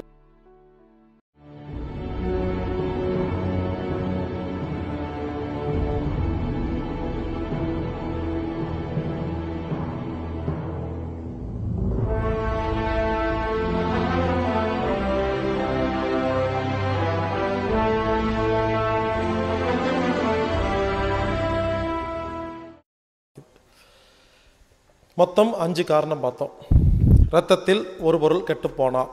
மொத்தம் அஞ்சு காரணம் பார்த்தோம் ரத்தத்தில் ஒரு பொருள் கெட்டு போனா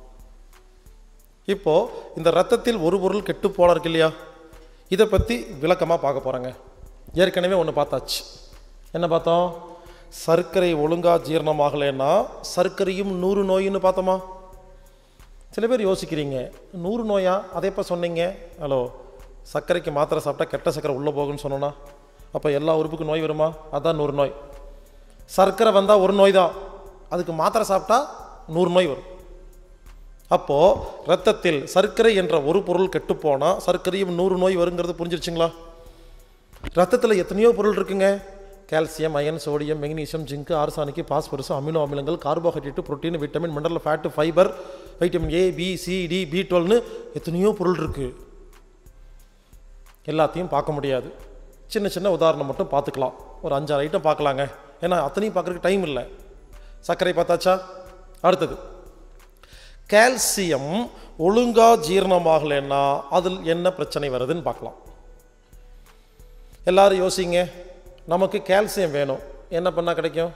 இப்போ இந்த ரத்தத்தில் ஒரு பொருள் கெட்டு போனா இருக்கு இல்லையா இதை பற்றி விளக்கமாக பார்க்க போகிறேங்க ஏற்கனவே ஒன்று பார்த்தாச்சு என்ன பார்த்தோம் சர்க்கரை ஒழுங்காக ஜீரணமாகலைன்னா சர்க்கரையும் நூறு நோயின்னு பார்த்தோமா சில பேர் யோசிக்கிறீங்க நூறு நோயா அதே இப்போ சொன்னீங்க ஹலோ சர்க்கரைக்கு மாத்திரை சாப்பிட்டா கெட்ட சர்க்கரை உள்ளே போகுன்னு சொன்னோன்னா அப்போ எல்லா உறுப்புக்கும் நோய் வருமா அதான் நூறு நோய் சர்க்கரை வந்தால் ஒரு நோய் தான் அதுக்கு மாத்திரை சாப்பிட்டா நூறு நோய் வரும் அப்போது ரத்தத்தில் சர்க்கரை என்ற ஒரு பொருள் கெட்டுப்போனால் சர்க்கரையும் நூறு நோய் வருங்கிறது புரிஞ்சிருச்சுங்களா ரத்தத்தில் எத்தனையோ பொருள் இருக்குங்க calcium iron sodium magnesium zinc arsenic phosphorus amino அமிலங்கள் carbohydrate protein vitamin mineral fat fibre vitamin A B C D B டுவெல்னு எத்தனையோ பொருள் இருக்குது எல்லாத்தையும் பார்க்க முடியாது சின்ன சின்ன உதாரணம் மட்டும் பார்த்துக்கலாம் ஒரு அஞ்சாறு ஐட்டம் பார்க்கலாங்க ஏன்னா அத்தனையும் பார்க்குறதுக்கு டைம் இல்லை சர்க்கரை பார்த்தாச்சா அடுத்தது கால்சியம் ஒழுங்கா ஜீரணமாகலைன்னா அதில் என்ன பிரச்சனை வருதுன்னு பார்க்கலாம் எல்லாரும் யோசிங்க நமக்கு கால்சியம் வேணும் என்ன பண்ணால் கிடைக்கும்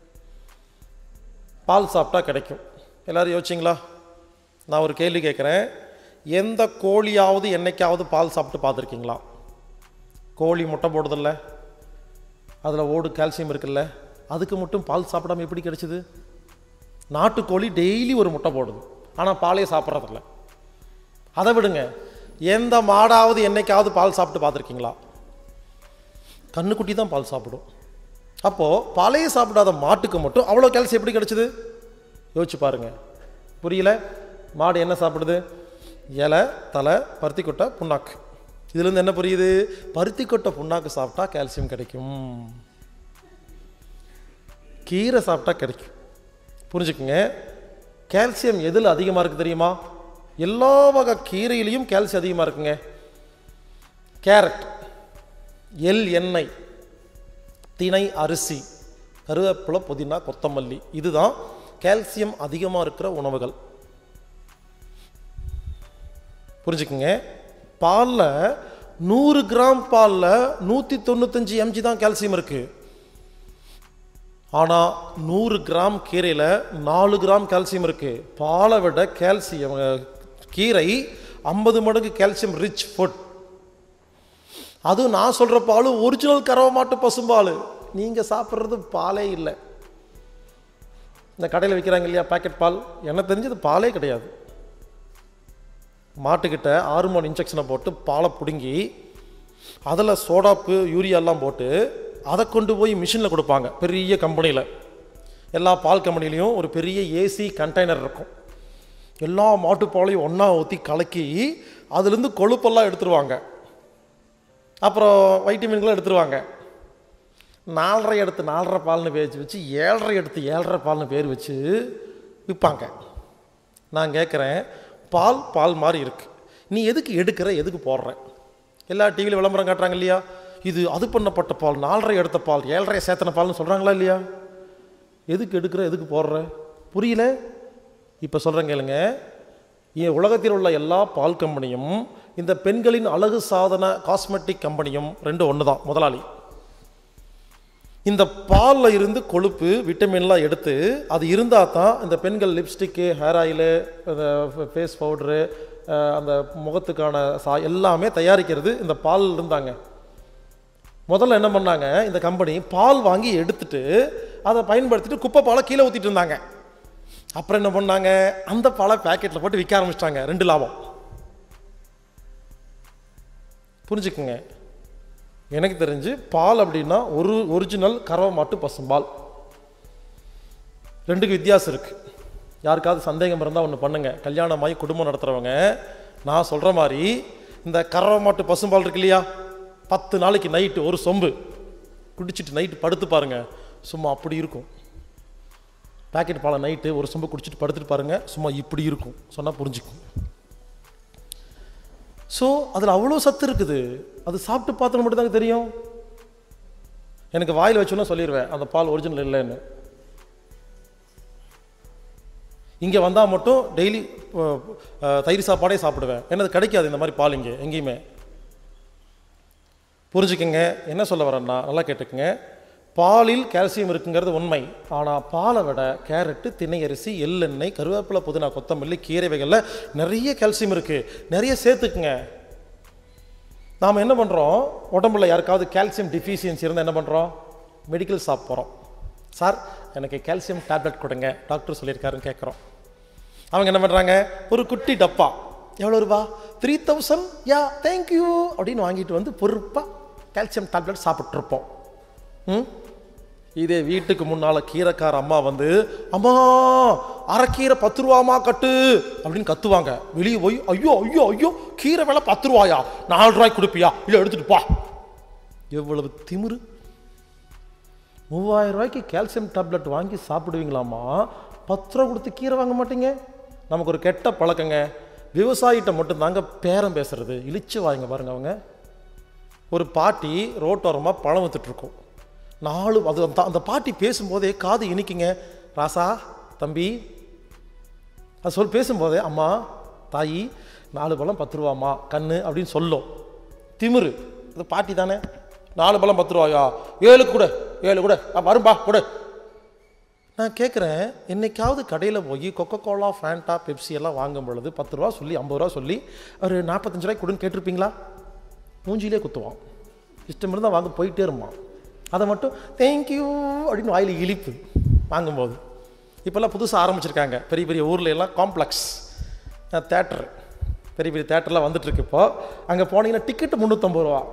பால் சாப்பிட்டா கிடைக்கும் எல்லாரும் யோசிச்சிங்களா நான் ஒரு கேள்வி கேட்குறேன் எந்த கோழியாவது என்னைக்காவது பால் சாப்பிட்டு பார்த்துருக்கீங்களா கோழி முட்டை போடுதில்ல அதில் ஓடு கால்சியம் இருக்குல்ல அதுக்கு மட்டும் பால் சாப்பிடாம எப்படி கிடைச்சிது நாட்டுக்கோழி டெய்லி ஒரு முட்டை போடுது ஆனால் பாலே சாப்பிட்றதில்ல அதை விடுங்க எந்த மாடாவது என்னைக்காவது பால் சாப்பிட்டு பார்த்துருக்கீங்களா கண்ணுக்குட்டி தான் பால் சாப்பிடும் அப்போது பாலையே சாப்பிடாத மாட்டுக்கு மட்டும் அவ்வளோ கால்சியம் எப்படி கிடைச்சிது யோசிச்சு பாருங்க புரியல மாடு என்ன சாப்பிடுது இலை தலை பருத்தி கொட்டை புண்ணாக்கு இதுலேருந்து என்ன புரியுது பருத்தி கொட்டை புண்ணாக்கு சாப்பிட்டா கால்சியம் கிடைக்கும் கீரை சாப்பிட்டா கிடைக்கும் புரிஞ்சுக்குங்க கால்சியம் எதில் அதிகமாக இருக்குது தெரியுமா எல்லா வகை கீரையிலையும் கால்சியம் அதிகமாக இருக்குங்க கேரட் எள் எண்ணெய் திணை அரிசி கருவேப்பிலை புதினா கொத்தமல்லி இதுதான் கால்சியம் அதிகமாக இருக்கிற உணவுகள் புரிஞ்சுக்குங்க பாலில் நூறு கிராம் பாலில் நூற்றி தொண்ணூத்தஞ்சு எம்ஜி தான் கால்சியம் இருக்குது ஆனால் நூறு கிராம் கீரையில் நாலு கிராம் கால்சியம் இருக்குது பாலை விட கால்சியம் அஹ், கீரை ஐம்பது மடங்கு கால்சியம் ரிச் ஃபுட் அதுவும் நான் சொல்கிற பால் ஒரிஜினல் கறவை மாட்டு பசும்பால் நீங்கள் சாப்பிட்றது பாலே இல்லை இந்த கடையில் விற்கிறாங்க இல்லையா பாக்கெட் பால் எனக்கு தெரிஞ்சது பாலே கிடையாது மாட்டுக்கிட்ட ஹார்மோன் இன்ஜெக்ஷனை போட்டு பாலை பிடுங்கி அதில் சோடாப்பு யூரியாலாம் போட்டு அதை கொண்டு போய் மிஷினில் கொடுப்பாங்க பெரிய கம்பெனியில் எல்லா பால் கம்பெனிலையும் ஒரு பெரிய ஏசி கண்டெய்னர் இருக்கும் எல்லா மாட்டுப்பாலையும் ஒன்றா ஊற்றி கலக்கி அதுலேருந்து கொழுப்பெல்லாம் எடுத்துருவாங்க அப்புறம் வைட்டமின்களும் எடுத்துருவாங்க நாலரை எடுத்து நாலரை பால்னு பேர் வச்சு ஏழரை எடுத்து ஏழரை பால்னு பேர் வச்சு விற்பாங்க நான் கேட்குறேன் பால் பால் மாதிரி இருக்கு நீ எதுக்கு எடுக்கிற எதுக்கு போடுற எல்லா டிவியில் விளம்பரம் காட்டுறாங்க இல்லையா இது அது பண்ணப்பட்ட பால் நாலரை எடுத்த பால் ஏழரை சேத்தன பால்னு சொல்கிறாங்களா இல்லையா எதுக்கு எடுக்கிற எதுக்கு போடுற புரியல இப்போ சொல்கிறேன் கேளுங்க என் உலகத்தில் உள்ள எல்லா பால் கம்பெனியும் இந்த பெண்களின் அழகு சாதன காஸ்மெட்டிக் கம்பெனியும் ரெண்டும் ஒன்று தான் முதலாளி இந்த பாலில் இருந்து கொழுப்பு விட்டமின்லாம் எடுத்து அது இருந்தால் தான் இந்த பெண்கள் லிப்ஸ்டிக்கு ஹேர் ஆயிலு இந்த ஃபேஸ் பவுட்ரு அந்த முகத்துக்கான சா எல்லாமே தயாரிக்கிறது இந்த பால் இருந்தாங்க முதல்ல என்ன பண்ணாங்க இந்த கம்பெனி பால் வாங்கி எடுத்துட்டு அதை பயன்படுத்திட்டு குப்பை பாலை கீழே ஊற்றிட்டு இருந்தாங்க அப்புறம் என்ன பண்ணாங்க அந்த பாலை பேக்கெட்டில் போட்டு விற்க ஆரம்பிச்சிட்டாங்க ரெண்டு லாபம் புரிஞ்சுக்குங்க எனக்கு தெரிஞ்சு பால் அப்படின்னா ஒரு ஒரிஜினல் கறவை மாட்டு பசும்பால் ரெண்டுக்கு வித்தியாசம் இருக்குது யாருக்காவது சந்தேகம் இருந்தால் ஒன்று பண்ணுங்க கல்யாணமாகி குடும்பம் நடத்துகிறவங்க நான் சொல்கிற மாதிரி இந்த கறவை மாட்டு பசும்பால் இருக்கு இல்லையா பத்து நாளைக்கு நைட்டு ஒரு சொம்பு குடிச்சிட்டு நைட்டு படுத்து பாருங்க சும்மா அப்படி இருக்கும் பாக்கெட் பாலை நைட்டு ஒரு சொம்பு குடிச்சிட்டு படுத்துட்டு பாருங்க சும்மா இப்படி இருக்கும் சொன்னால் புரிஞ்சுக்கும் ஸோ அதில் அவ்வளோ சத்து இருக்குது அது சாப்பிட்டு பார்த்தா மட்டும் தாங்க தெரியும் எனக்கு வாயில் வச்சோன்னா சொல்லிடுவேன் அந்த பால் ஒரிஜினல் இல்லைன்னு இங்கே வந்தால் மட்டும் டெய்லி தயிர் சாப்பாடே சாப்பிடுவேன் ஏன்னா அது கிடைக்காது இந்த மாதிரி பால் இங்கே எங்கேயுமே புரிஞ்சுக்கங்க என்ன சொல்ல வரேன்னா நல்லா கேட்டுக்கங்க பாலில் கால்சியம் இருக்குங்கிறது உண்மை ஆனால் பாலை விட கேரட்டு திணை அரிசி எள்ளெண்ணெய் கருவேப்பிலை புதினா கொத்தமல்லி கீரை வகைகளில் நிறைய கால்சியம் இருக்குது நிறைய சேர்த்துக்குங்க நாம் என்ன பண்ணுறோம் உடம்புல யாருக்காவது கால்சியம் டிஃபிஷியன்சி இருந்தால் என்ன பண்ணுறோம் மெடிக்கல் ஷாப் போகிறோம் சார் எனக்கு கால்சியம் டேப்லெட் கொடுங்க டாக்டர் சொல்லியிருக்காருன்னு கேட்குறோம் அவங்க என்ன பண்ணுறாங்க ஒரு குட்டி டப்பா எவ்வளோ ரூபா த்ரீ தௌசண்ட் யா தேங்க்யூ அப்படின்னு வாங்கிட்டு வந்து பொறுப்பாக கால்சியம் டேப்லெட் சாப்பிட்ருப்போம் ம் இதே வீட்டுக்கு முன்னால் கீரைக்கார அம்மா வந்து அம்மா அரைக்கீரை பத்து ரூபாமா கட்டு அப்படின்னு கத்துவாங்க வெளியே போய் ஐயோ ஐயோ ஐயோ கீரை விலை பத்து ரூபாயா நாலு ரூபாய்க்கு கொடுப்பியா இல்லை எடுத்துட்டு பா எவ்வளவு திமிரு மூவாயிரம் ரூபாய்க்கு கால்சியம் டேப்லெட் வாங்கி சாப்பிடுவீங்களாமா பத்து ரூபா கொடுத்து கீரை வாங்க மாட்டீங்க நமக்கு ஒரு கெட்ட பழக்கங்க விவசாயிகிட்ட மட்டும்தாங்க பேரம் பேசுறது இழிச்சு வாங்க பாருங்க அவங்க ஒரு பாட்டி ரோட்டோரமாக பழம் வித்துட்ருக்கோம் நாலு அது அந்த அந்த பாட்டி பேசும்போதே காது இனிக்குங்க ராசா தம்பி அது சொல் பேசும்போதே அம்மா தாயி நாலு பழம் பத்து ரூபாம்மா கண்ணு அப்படின்னு சொல்லும் திமிரு அது பாட்டி தானே நாலு பழம் பத்து ரூபாயா ஏழு கூட ஏழு கூட ஆ, வரும்பா கொடு நான் கேட்குறேன் என்னைக்காவது கடையில் போய் கொக்கோ கோலா ஃபேண்டா பெப்சி எல்லாம் வாங்கும் பொழுது பத்து ரூபா சொல்லி ஐம்பது ரூபா சொல்லி ஒரு நாற்பத்தஞ்சு ரூபாய்க்கு கொடுன்னு கேட்டிருப்பீங்களா மூஞ்சிலே குத்துவான் இஷ்டம் இருந்தால் வாங்க போயிட்டே இருப்பான் அதை மட்டும் தேங்க்யூ அப்படின்னு வாயில் இழிப்பு வாங்கும்போது இப்போல்லாம் புதுசாக ஆரம்பிச்சிருக்காங்க பெரிய பெரிய ஊர்ல எல்லாம் காம்ப்ளெக்ஸ் தேட்டர் பெரிய பெரிய தேட்டர்லாம் வந்துட்டுருக்கு இப்போ அங்கே போனீங்கன்னா டிக்கெட்டு முந்நூற்றம்பது ரூபா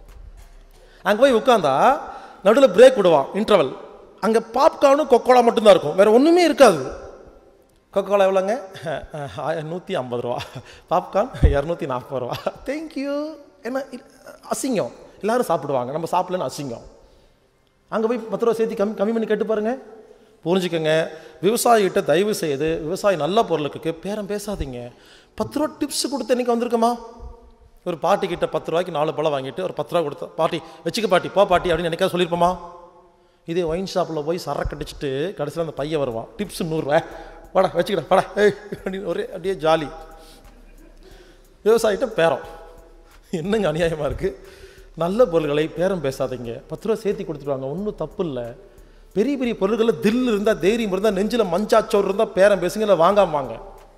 அங்கே போய் உட்காந்தா நடுவில் பிரேக் விடுவான் இன்டர்வல் அங்கே பாப்கார்னும் கொக்கோலா மட்டும்தான் இருக்கும் வேறு ஒன்றுமே இருக்காது கொக்கோலா எவ்வளோங்க நூற்றி ஐம்பது ரூபா பாப்கார்ன் இரநூத்தி நாற்பது ரூபா தேங்க்யூ என்ன இது அசிங்கம் எல்லாரும் சாப்பிடுவாங்க நம்ம சாப்பிடலன்னு அசிங்கம் அங்கே போய் பத்து ரூபா சேர்த்து கம்மி கம்மி பண்ணி கேட்டு பாருங்க புரிஞ்சுக்கங்க விவசாயிகிட்ட தயவு செய்து விவசாயி நல்ல பொருளுக்கு பேரம் பேசாதீங்க பத்து ரூபா டிப்ஸ் கொடுத்து என்னைக்கு வந்திருக்குமா ஒரு பாட்டி கிட்ட பத்து ரூபாய்க்கு நாலு பழம் வாங்கிட்டு ஒரு பத்து ரூபா கொடுத்த பாட்டி வச்சுக்க பாட்டி போ பாட்டி அப்படின்னு என்னைக்கா சொல்லியிருப்போமா இதே ஒயின் ஷாப்பில் போய் சரக்கு அடிச்சுட்டு கடைசியில் அந்த பையன் வருவான் டிப்ஸ் நூறுரூவா வாடா வச்சுக்கடா வாடா ஏய் அப்படின்னு ஒரே அப்படியே ஜாலி விவசாயிட்ட பேரம் என்னங்க அநியாயமாக இருக்குது நல்ல பொருள்களை பேரம் பேசாதீங்க பத்து ரூபா சேர்த்தி கொடுத்துருவாங்க ஒன்றும் தப்பு இல்லை பெரிய பெரிய பொருள்களில் தில் இருந்தால் தைரியம் இருந்தால் நெஞ்சில் மஞ்சாச்சோறு இருந்தால் பேரம் பேசுங்க இல்லை வாங்காம வாங்க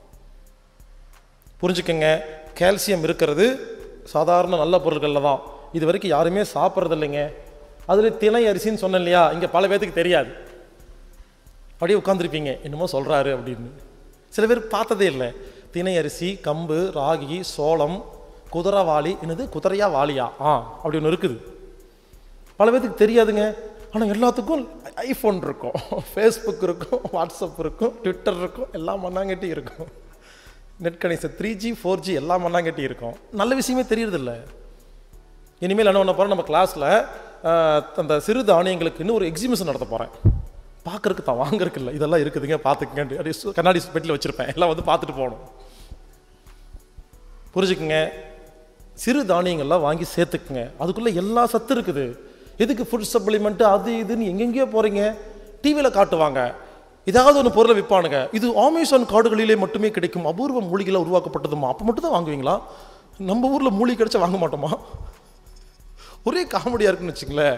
புரிஞ்சுக்கங்க கால்சியம் இருக்கிறது சாதாரண நல்ல பொருட்களில் தான் இது வரைக்கும் யாருமே சாப்பிட்றது இல்லைங்க அதில் திணை அரிசின்னு சொன்னேன் இல்லையா இங்கே பல பேர்த்துக்கு தெரியாது அப்படியே உட்காந்துருப்பீங்க என்னமோ சொல்கிறாரு அப்படின்னு சில பேர் பார்த்ததே இல்லை திணை அரிசி கம்பு ராகி சோளம் குதிரைவாளி என்னது குதிரையா வாளியா ஆ அப்படி ஒன்று இருக்குது பல பேர்த்துக்கு தெரியாதுங்க ஆனால் எல்லாத்துக்கும் ஐஃபோன் இருக்கும் ஃபேஸ்புக் இருக்கும் வாட்ஸ்அப் இருக்கும் ட்விட்டர் இருக்கும் எல்லாம் மண்ணாங்கட்டி இருக்கும் net connection three G four G எல்லாம் மண்ணாங்கட்டி இருக்கும் நல்ல விஷயமே தெரியறதில்ல இனிமேல் என்ன பண்ண போகிறோம் நம்ம கிளாஸில் அஹ், அந்த சிறு தானியங்களுக்குன்னு ஒரு எக்ஸிபிஷன் நடத்த போகிறேன் பார்க்கறதுக்கு தான் வாங்குறதுக்கு இல்லை இதெல்லாம் இருக்குதுங்க பார்த்துக்குங்க அப்படியே சு- கண்ணாடி பெட்டியில் வச்சுருப்பேன் எல்லாம் வந்து பார்த்துட்டு போகணும் புரிஞ்சுக்குங்க சிறு தானியங்கள்லாம் வாங்கி சேர்த்துக்குங்க அதுக்குள்ளே எல்லா சத்து இருக்குது எதுக்கு ஃபுட் சப்ளிமெண்ட்டு அது இதுன்னு எங்கெங்கேயோ போகிறீங்க டிவியில் காட்டுவாங்க ஏதாவது ஒன்று பொருளை விற்பானுங்க இது அமேசான் காடுகளிலே மட்டுமே கிடைக்கும் அபூர்வ மூலிகையில் உருவாக்கப்பட்டதுமா அப்போ மட்டும் தான் வாங்குவீங்களா நம்ம ஊரில் மூலிகை கிடைச்சா வாங்க மாட்டோமா ஒரே காமெடியாக இருக்குன்னு வச்சுங்களேன்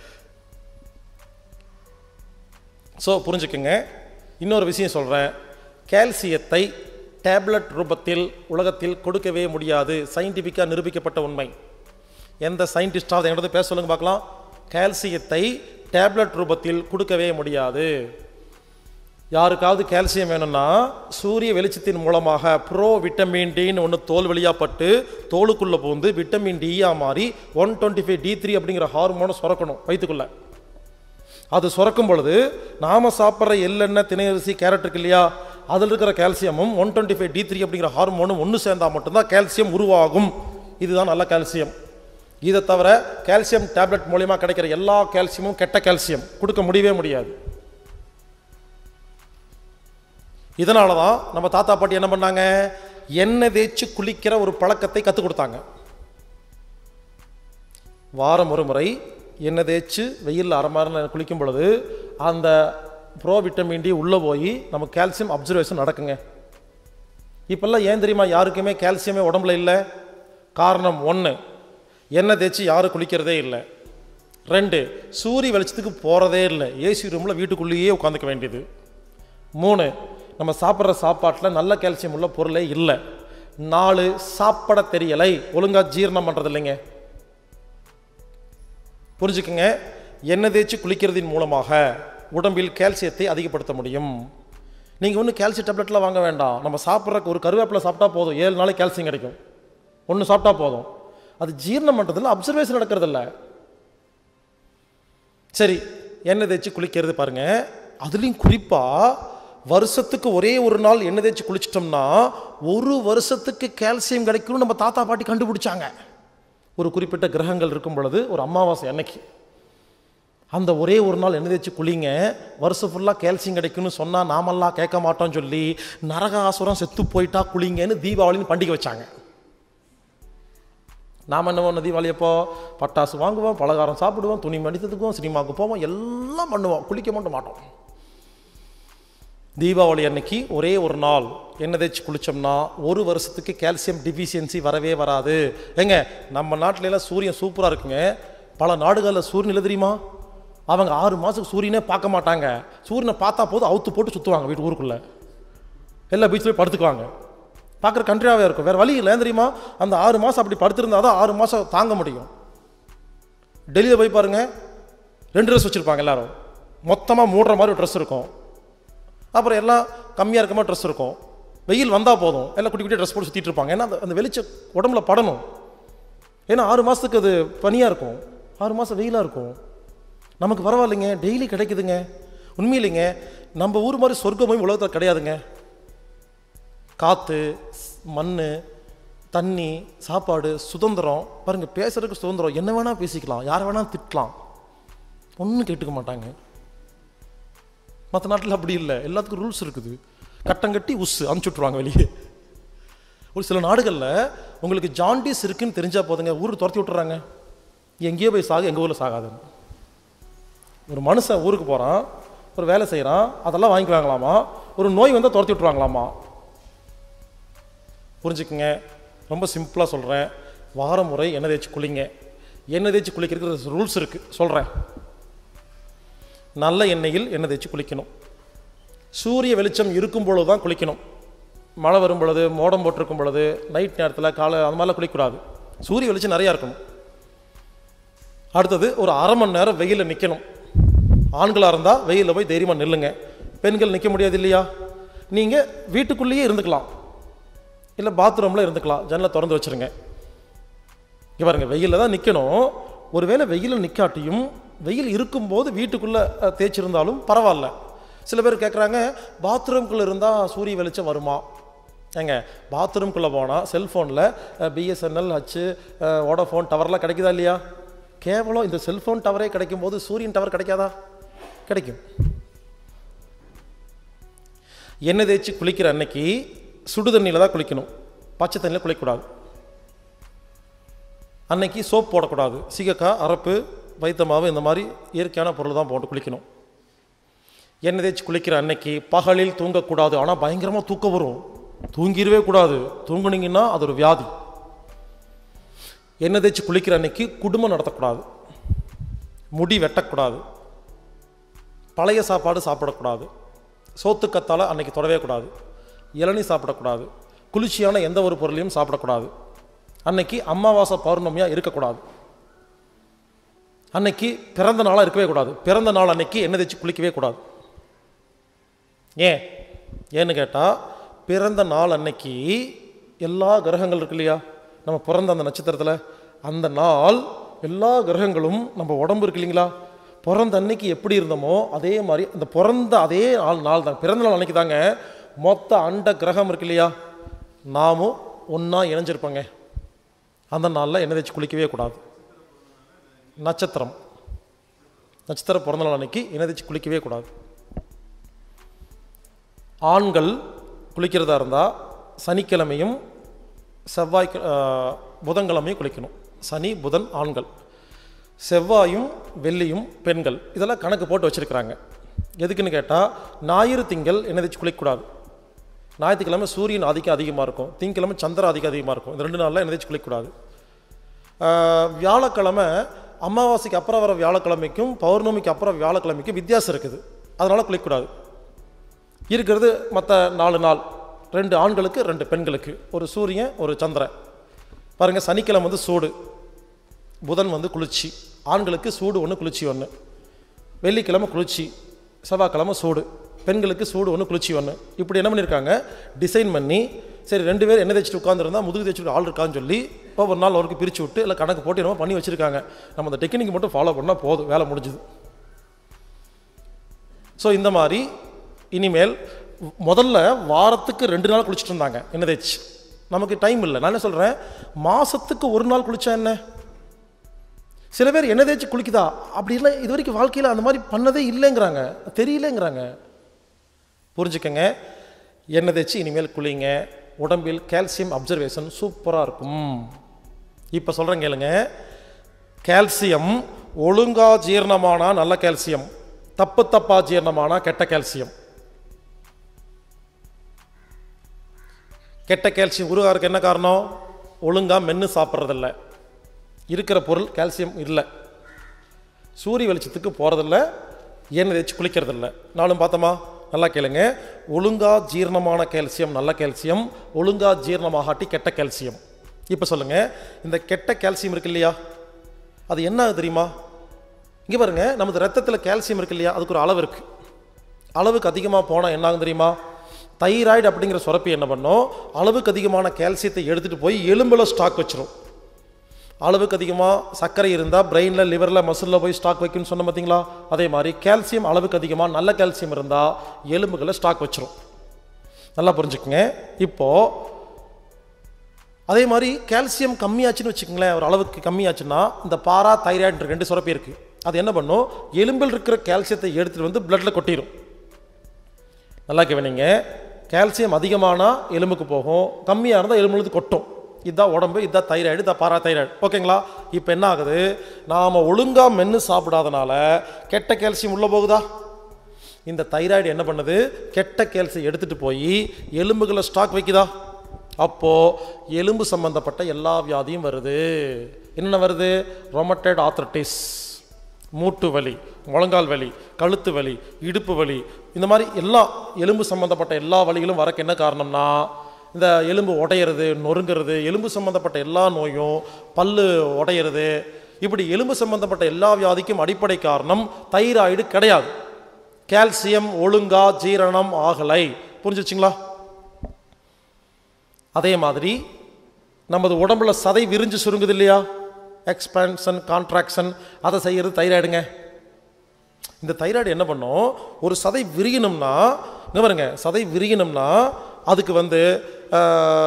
ஸோ புரிஞ்சுக்குங்க இன்னொரு விஷயம் சொல்கிறேன் கால்சியத்தை டேப்லெட் ரூபத்தில் உலகத்தில் கொடுக்கவே முடியாது சயின்டிஃபிக்காக நிரூபிக்கப்பட்ட உண்மை எந்த சயின்டிஸ்டாவது என்கிட்ட பேச சொல்லுங்க பார்க்கலாம் கால்சியத்தை டேப்லெட் ரூபத்தில் கொடுக்கவே முடியாது யாருக்காவது கால்சியம் வேணும்னா சூரிய வெளிச்சத்தின் மூலமாக ப்ரோ விட்டமின் டின்னு ஒன்று தோல் வழியாக பட்டு தோலுக்குள்ளே பூந்து விட்டமின் டியா மாறி one twenty five D three அப்படிங்கிற ஹார்மோனை சுரக்கணும் வயிற்றுக்குள்ளே அது சுரக்கும் பொழுது நாம சாப்பிட்ற எள்ளெண்ணெய் திணையரிசி கேரட் இருக்கு இல்லையா அதில் இருக்கிற கால்சியமும் one twenty five D three அப்படிங்கிற ஹார்மோனும் ஒன்று சேர்ந்தால் மட்டும்தான் கால்சியம் உருவாகும் இதுதான் நல்ல கால்சியம் இதை தவிர கால்சியம் டேப்லெட் மூலியமா கிடைக்கிற எல்லா கால்சியமும் கெட்ட கால்சியம் கொடுக்க முடியவே முடியாது இதனால தான் நம்ம தாத்தா பாட்டி என்ன பண்ணாங்க எண்ணெய் தேய்ச்சி குளிக்கிற ஒரு பழக்கத்தை கற்றுக் கொடுத்தாங்க வாரம் ஒரு முறை எண்ணெய் தேய்ச்சி வெயிலில் அரை மணி நேரம் குளிக்கும் பொழுது அந்த ப்ரோ விட்டமின் டி உள்ளே போய் நம்ம கால்சியம் அப்சர்வேஷன் நடக்குங்க இப்போல்லாம் ஏன் தெரியுமா யாருக்குமே கால்சியமே உடம்புல இல்லை காரணம் ஒன்று எண்ணெய் தேய்ச்சி யாரும் குளிக்கிறதே இல்லை ரெண்டு சூரிய வெளிச்சத்துக்கு போகிறதே இல்லை ஏசி ரூமில் வீட்டுக்குள்ளேயே உட்காந்துக்க வேண்டியது மூணு நம்ம சாப்பிட்ற சாப்பாட்டில் நல்ல கால்சியம் உள்ள பொருளே இல்லை நாலு சாப்பிட தெரியலை ஒழுங்காக ஜீரணம் பண்ணுறது இல்லைங்க புரிஞ்சுக்குங்க எண்ணெய் தேய்ச்சி குளிக்கிறதின் மூலமாக உடம்பில் கால்சியத்தை அதிகப்படுத்த முடியும் நீங்கள் ஒன்றும் கால்சியம் டேப்லெட்லாம் வாங்க வேண்டாம் நம்ம சாப்பிட்ற ஒரு கருவேப்பிலை சாப்பிட்டா போதும் ஏழு நாளைக்கு கால்சியம் கிடைக்கும் ஒன்று சாப்பிட்டா போதும் அது ஜீரணம் பண்ணுறதில்ல அப்சர்வேஷன் நடக்கிறதில்ல சரி எண்ணெய் தேய்ச்சி குளிக்கிறது பாருங்க அதுலேயும் குறிப்பாக வருஷத்துக்கு ஒரே ஒரு நாள் எண்ணெய் தேய்ச்சி குளிச்சிட்டோம்னா ஒரு வருஷத்துக்கு கால்சியம் கிடைக்கும்னு நம்ம தாத்தா பாட்டி கண்டுபிடிச்சாங்க ஒரு குறிப்பிட்ட கிரகங்கள் இருக்கும் பொழுது ஒரு அமாவாசை அன்னைக்கு அந்த ஒரே ஒரு நாள் எண்ணெய் தேய்ச்சி குளிங்க வருஷம் ஃபுல்லாக கால்சியம் கிடைக்கும்னு சொன்னால் நாமெல்லாம் கேட்க மாட்டோம்னு சொல்லி நரகாசுரம் செத்து போயிட்டா குளிங்கன்னு தீபாவளின்னு பண்டிகை வச்சாங்க நாம் என்ன பண்ணோம் தீபாவளி அப்போ பட்டாசு வாங்குவோம் பலகாரம் சாப்பிடுவோம் துணி மடித்ததுக்கும் சினிமாவுக்கு போவோம் எல்லாம் பண்ணுவோம் குளிக்க மட்டும் மாட்டோம் தீபாவளி அன்னைக்கு ஒரே ஒரு நாள் எண்ணெய் தேய்ச்சி குளிச்சோம்னா ஒரு வருஷத்துக்கு கால்சியம் டிஃபிஷியன்சி வரவே வராது ஏங்க நம்ம நாட்டுல எல்லாம் சூரியன் சூப்பராக இருக்குங்க பல நாடுகளில் சூரியன் இல்லை தெரியுமா அவங்க ஆறு மாதத்துக்கு சூரியனே பார்க்க மாட்டாங்க சூரியனை பார்த்தா போதும் அவுத்து போட்டு சுற்றுவாங்க வீட்டு ஊருக்குள்ளே எல்லா பீச்சில் போய் படுத்துக்குவாங்க பார்க்குற கண்ட்ரியாகவே இருக்கும் வேறு வழி இல்லை ஏன் தெரியுமா அந்த ஆறு மாதம் அப்படி படுத்திருந்தா தான் ஆறு மாதம் தாங்க முடியும் டெல்லியில் போய் பாருங்க ரெண்டு ட்ரெஸ் வச்சுருப்பாங்க எல்லாரும் மொத்தமாக மூடுற மாதிரி ஒரு ட்ரெஸ் இருக்கும் அப்புறம் எல்லாம் கம்மியாக இருக்க மாதிரி ட்ரெஸ் இருக்கும் வெயில் வந்தால் போதும் எல்லாம் குட்டி குட்டி ட்ரெஸ் போட்டு சுற்றிட்டு இருப்பாங்க ஏன்னா அந்த- அந்த வெளிச்சம் உடம்புல படணும் ஏன்னா ஆறு மாதத்துக்கு அது பனியாக இருக்கும் ஆறு மாதம் வெயிலாக இருக்கும் நமக்கு பரவாயில்லைங்க டெய்லி கிடைக்குதுங்க உண்மையிலைங்க நம்ம ஊர் மாதிரி சொர்க்கமும் உலகத்தில் கிடையாதுங்க காற்று மண் தண்ணி சாப்பாடு சுதந்திரம் பாருங்கள் பேசுறதுக்கு சுதந்திரம் என்ன வேணால் பேசிக்கலாம் யாரை வேணால் திட்டலாம் ஒன்றும் கேட்டுக்க மாட்டாங்க மற்ற நாட்டில் அப்படி இல்லை எல்லாத்துக்கும் ரூல்ஸ் இருக்குது கட்டம் கட்டி உஸ் அனுப்பிச்சு விட்ருவாங்க வெளியே ஒரு சில நாடுகளில் உங்களுக்கு ஜாண்டிஸ் இருக்குன்னு தெரிஞ்சால் போதுங்க ஊருக்கு துரத்தி விட்டுறாங்க எங்கேயோ போய் சாகு எங்கள் ஊரில் சாகாதுன்னு ஒரு மனுஷன் ஊருக்கு போகிறான் ஒரு வேலை செய்கிறான் அதெல்லாம் வாங்கிக்குவாங்களாமா ஒரு நோய் வந்தால் துரத்தி விட்ருவாங்களாமா புரிஞ்சுக்குங்க ரொம்ப சிம்பிளாக சொல்கிறேன் வாரம் முறை எண்ணெய் தேய்ச்சி குளிங்க எண்ணெய் தேய்ச்சி குளிக்கிறதுக்கு ரூல்ஸ் இருக்குது சொல்கிறேன் நல்ல எண்ணெயில் எண்ணெய் தேய்ச்சி குளிக்கணும் சூரிய வெளிச்சம் இருக்கும் பொழுது தான் குளிக்கணும் மழை வரும் பொழுது மோடம் போட்டிருக்கும் பொழுது நைட் நேரத்தில் காலை அந்த மாதிரிலாம் குளிக்கக்கூடாது சூரிய வெளிச்சம் நிறையா இருக்கணும் அடுத்தது ஒரு அரை மணி நேரம் வெயிலில் நிற்கணும் ஆண்களாக இருந்தால் வெயிலில் போய் தைரியமாக நில்லுங்க பெண்கள் நிற்க முடியாது இல்லையா நீங்கள் வீட்டுக்குள்ளேயே இருந்துக்கலாம் இல்லை பாத்ரூமில் இருந்துக்கலாம் ஜன்னலை திறந்து வச்சுருங்க இங்கே பாருங்க வெயிலில் தான் நிற்கணும் ஒருவேளை வெயிலில் நிற்காட்டியும் வெயில் இருக்கும்போது வீட்டுக்குள்ளே அஹ், தேய்ச்சிருந்தாலும் பரவாயில்ல சில பேர் கேட்குறாங்க பாத்ரூம்குள்ளே இருந்தால் சூரிய வெளிச்சம் வருமா ஏங்க பாத்ரூம்குள்ளே போனால் செல்ஃபோனில் பிஎஸ்என்எல் ஹச்சு வோடஃபோன் டவர்லாம் கிடைக்குதா இல்லையா கேவலம் இந்த செல்ஃபோன் டவரே கிடைக்கும் போது சூரியன் டவர் கிடைக்காதா கிடைக்கும் எண்ணெய் தேய்ச்சி குளிக்கிற அன்னைக்கு சுடு தண்ணியில் தான் குளிக்கணும் பச்சை தண்ணியில் குளிக்கக்கூடாது அன்னைக்கு சோப் போடக்கூடாது சீகக்காய் அரப்பு வைத்த மாவு இந்த மாதிரி இயற்கையான பொருள் தான் போட்டு குளிக்கணும் எண்ணெய் தேய்ச்சி குளிக்கிற அன்னைக்கு பகலில் தூங்கக்கூடாது ஆனால் பயங்கரமாக தூக்கம் வரும் தூங்கிடவே கூடாது தூங்குனீங்கன்னா அது ஒரு வியாதி எண்ணெய் தேய்ச்சி குளிக்கிற அன்னைக்கு குடும்பம் நடத்தக்கூடாது முடி வெட்டக்கூடாது பழைய சாப்பாடு சாப்பிடக்கூடாது சோத்துக்கத்தால் அன்னைக்கு தொடவே கூடாது இளநீ சாப்பிடக்கூடாது குளிர்ச்சியான எந்த ஒரு பொருளையும் சாப்பிடக்கூடாது அன்னைக்கு அமாவாசை பௌர்ணமியாக இருக்கக்கூடாது அன்னைக்கு பிறந்த நாளாக இருக்கவே கூடாது பிறந்த நாள் அன்னைக்கு எண்ணெய் தேய்ச்சி குளிக்கவே கூடாது ஏன் ஏன்னு கேட்டால் பிறந்த நாள் அன்னைக்கு எல்லா கிரகங்கள் இருக்கு இல்லையா நம்ம பிறந்த அந்த நட்சத்திரத்தில் அந்த நாள் எல்லா கிரகங்களும் நம்ம உடம்பு இருக்கு இல்லைங்களா பிறந்த அன்னைக்கு எப்படி இருந்தோமோ அதே மாதிரி அந்த பிறந்த அதே நாள் நாள் தான் பிறந்த நாள் அன்னைக்கு தாங்க மொத்த அண்ட கிரகம் இருக்கு இல்லையா நாமும் ஒன்றா இணைஞ்சிருப்போங்க அந்த நாளில் எண்ணெய் தேய்ச்சி குளிக்கவே கூடாது நட்சத்திரம் நட்சத்திர பிறந்த நாள் அன்னைக்கு எண்ணெய் தேய்ச்சி குளிக்கவே கூடாது ஆண்கள் குளிக்கிறதா இருந்தால் சனிக்கிழமையும் செவ்வாய் புதன்கிழமையும் குளிக்கணும் சனி புதன் ஆண்கள் செவ்வாயும் வெள்ளியும் பெண்கள் இதெல்லாம் கணக்கு போட்டு வச்சுருக்கிறாங்க எதுக்குன்னு கேட்டால் ஞாயிறு திங்கள் எண்ணெய் தேய்ச்சி குளிக்கக்கூடாது ஞாயிற்றுக்கிழமை சூரியன் ஆதிக்கம் அதிகமாக இருக்கும் திங்கக்கிழமை சந்திர ஆதிக்கம் அதிகமாக இருக்கும் இந்த ரெண்டு நாளில் எண்ணெய் தேய்ச்சி குளிக்கக்கூடாது ஆஹ், வியாழக்கிழமை அமாவாசைக்கு அப்புறம் வர வியாழக்கிழமைக்கும் பௌர்ணமிக்கு அப்புறம் வியாழக்கிழமைக்கும் வித்தியாசம் இருக்குது அதனால் குளிக்கக்கூடாது இருக்கிறது மற்ற நாலு நாள் ரெண்டு ஆண்களுக்கு ரெண்டு பெண்களுக்கு ஒரு சூரியன் ஒரு சந்திரன் பாருங்கள் சனிக்கிழமை வந்து சூடு புதன் வந்து குளிர்ச்சி ஆண்களுக்கு சூடு ஒன்று குளிர்ச்சி ஒன்று வெள்ளிக்கிழமை குளிர்ச்சி செவ்வாய்க்கிழமை சூடு பெண்களுக்கு சூடு ஒன்று குளிர்ச்சி ஒன்று இப்படி என்ன பண்ணியிருக்காங்க டிசைன் பண்ணி சரி ரெண்டு பேர் என்ன தேய்ச்சிட்டு உட்காந்துருந்தா முதுகு தேய்ச்சிட்டு ஆள் இருக்கான்னு சொல்லி ஒவ்வொரு நாள் அவருக்கு பிரித்து விட்டு இல்லை கணக்கு போட்டு என்னமோ பண்ணி வச்சுருக்காங்க நம்ம அந்த டெக்னிக் மட்டும் ஃபாலோ பண்ணால் போதும் வேலை முடிஞ்சுது ஸோ இந்த மாதிரி இனிமேல் முதல்ல வாரத்துக்கு ரெண்டு நாள் குளிச்சுட்டு இருந்தாங்க எண்ணெய் தேய்ச்சி நமக்கு டைம் இல்லை நான் என்ன சொல்கிறேன் மாதத்துக்கு ஒரு நாள் குளிச்சா என்ன சில பேர் எண்ணெய் தேய்ச்சி குளிக்குதா அப்படி இல்லை இது வரைக்கும் வாழ்க்கையில் அந்த மாதிரி பண்ணதே இல்லைங்கிறாங்க தெரியலங்கிறாங்க புரிஞ்சுக்கங்க எண்ணெய் தேய்ச்சி இனிமேல் குளிங்க உடம்பில் கால்சியம் அப்சர்வேஷன் சூப்பராக இருக்கும் இப்போ சொல்கிறேன் கேளுங்க கால்சியம் ஒழுங்கா ஜீரணமானா நல்ல கால்சியம் தப்பு தப்பா ஜீரணமானா கெட்ட கால்சியம் கெட்ட கால்சியம் உருவாருக்கு என்ன காரணம் ஒழுங்கா மென்று சாப்பிட்றதில்ல இருக்கிற பொருள் கால்சியம் இல்லை சூரிய வெளிச்சத்துக்கு போகிறதில்ல எண்ணெய் தேய்ச்சி குளிக்கிறதில்ல நானும் பார்த்தோமா நல்லா கேளுங்க ஒழுங்கா ஜீரணமான கால்சியம் நல்ல கால்சியம் ஒழுங்கா ஜீரணமாகாட்டி கெட்ட கால்சியம் இப்போ சொல்லுங்க இந்த கெட்ட கால்சியம் இருக்கு இல்லையா அது என்ன ஆகுது தெரியுமா இங்கே பாருங்க நமது ரத்தத்தில் கால்சியம் இருக்கு இல்லையா அதுக்கு ஒரு அளவு இருக்கு அளவுக்கு அதிகமாக போனால் என்ன ஆகும் தெரியுமா தைராய்டு அப்படிங்கிற சுரப்பி என்ன பண்ணும் அளவுக்கு அதிகமான கால்சியத்தை எடுத்துகிட்டு போய் எலும்பில் ஸ்டாக் வச்சிரும் அளவுக்கு அதிகமாக சர்க்கரை இருந்தால் பிரெயினில் லிவரில் மசிலில் போய் ஸ்டாக் வைக்கும்னு சொன்ன பார்த்தீங்களா அதே மாதிரி கால்சியம் அளவுக்கு அதிகமாக நல்ல கால்சியம் இருந்தால் எலும்புகளை ஸ்டாக் வச்சிரும் நல்லா புரிஞ்சுக்குங்க இப்போது அதே மாதிரி கால்சியம் கம்மியாச்சுன்னு வச்சுக்கோங்களேன் ஒரு அளவுக்கு கம்மியாச்சுன்னா இந்த பாரா தைராய்டு ரெண்டு சுரப்பி இருக்குது அது என்ன பண்ணும் எலும்பில் இருக்கிற கால்சியத்தை எடுத்துகிட்டு வந்து பிளட்டில் கொட்டிடும் நல்லா கவனிங்க கால்சியம் அதிகமானால் எலும்புக்கு போகும் கம்மியாக இருந்தால் எலும்புலேருந்து கொட்டும் இதுதான் உடம்பு இதுதான் தைராய்டு இதான் பாரா தைராய்டு ஓகேங்களா இப்போ என்ன ஆகுது நாம் ஒழுங்காக மென்று சாப்பிடாதனால கெட்ட கால்சியம் உள்ளே போகுதா இந்த தைராய்டு என்ன பண்ணுது கெட்ட கால்சியம் எடுத்துகிட்டு போய் எலும்புகளை ஸ்டாக் வைக்குதா அப்போது எலும்பு சம்பந்தப்பட்ட எல்லா வியாதியும் வருது என்னென்ன வருது ரொமட்டட் ஆத்ரட்டிஸ் மூட்டு வலி முழங்கால் வலி கழுத்து வலி இடுப்பு வலி இந்த மாதிரி எல்லா எலும்பு சம்மந்தப்பட்ட எல்லா வலிகளும் வரக்கு என்ன காரணம்னா இந்த எலும்பு உடையிறது நொறுங்கிறது எலும்பு சம்மந்தப்பட்ட எல்லா நோயும் பல்லு உடையிறது இப்படி எலும்பு சம்மந்தப்பட்ட எல்லா வியாதிக்கும் அடிப்படை காரணம் தைராய்டு கிடையாது கால்சியம் ஒழுங்கா ஜீரணம் ஆகலை புரிஞ்சுச்சுங்களா அதே மாதிரி நமது உடம்புல சதை விரிஞ்சு சுருங்குது இல்லையா எக்ஸ்பான்ஷன் கான்ட்ராக்ஷன் அதை செய்யறது தைராய்டுங்க இந்த தைராய்டு என்ன பண்ணும் ஒரு சதை விரியணும்னா இங்க பாருங்க சதை விரியணும்னா அதுக்கு வந்து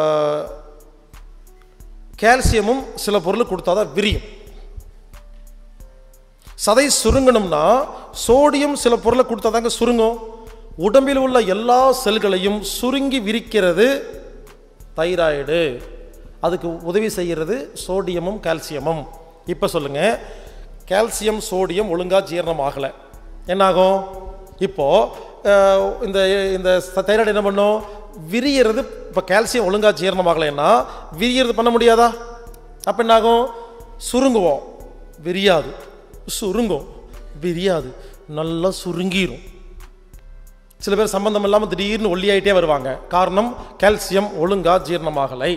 கால்சியமும் சில பொருள் கொடுத்தா தான் விரியும் சதை சுருங்கணும்னா சோடியம் சில பொருளை கொடுத்தா தாங்க சுருங்கும் உடம்பில் உள்ள எல்லா செல்களையும் சுருங்கி விரிக்கிறது தைராய்டு அதுக்கு உதவி செய்கிறது சோடியமும் கால்சியமும் இப்போ சொல்லுங்க கால்சியம் சோடியம் ஒழுங்காக ஜீரணம் ஆகலை என்னாகும் இப்போ அஹ், இந்த இந்த தைராய்டு என்ன பண்ணும் விரியறது இப்போ கால்சியம் ஒழுங்காக ஜீரணம் ஆகலைன்னா விரியறது பண்ண முடியாதா அப்போ என்னாகும் சுருங்குவோம் விரியாது சுருங்கும் விரியாது நல்லா சுருங்கிரும் சில பேர் சம்பந்தம் இல்லாமல் திடீர்னு ஒல்லியாயிட்டே வருவாங்க காரணம் கால்சியம் ஒழுங்கா ஜீரணமாகலை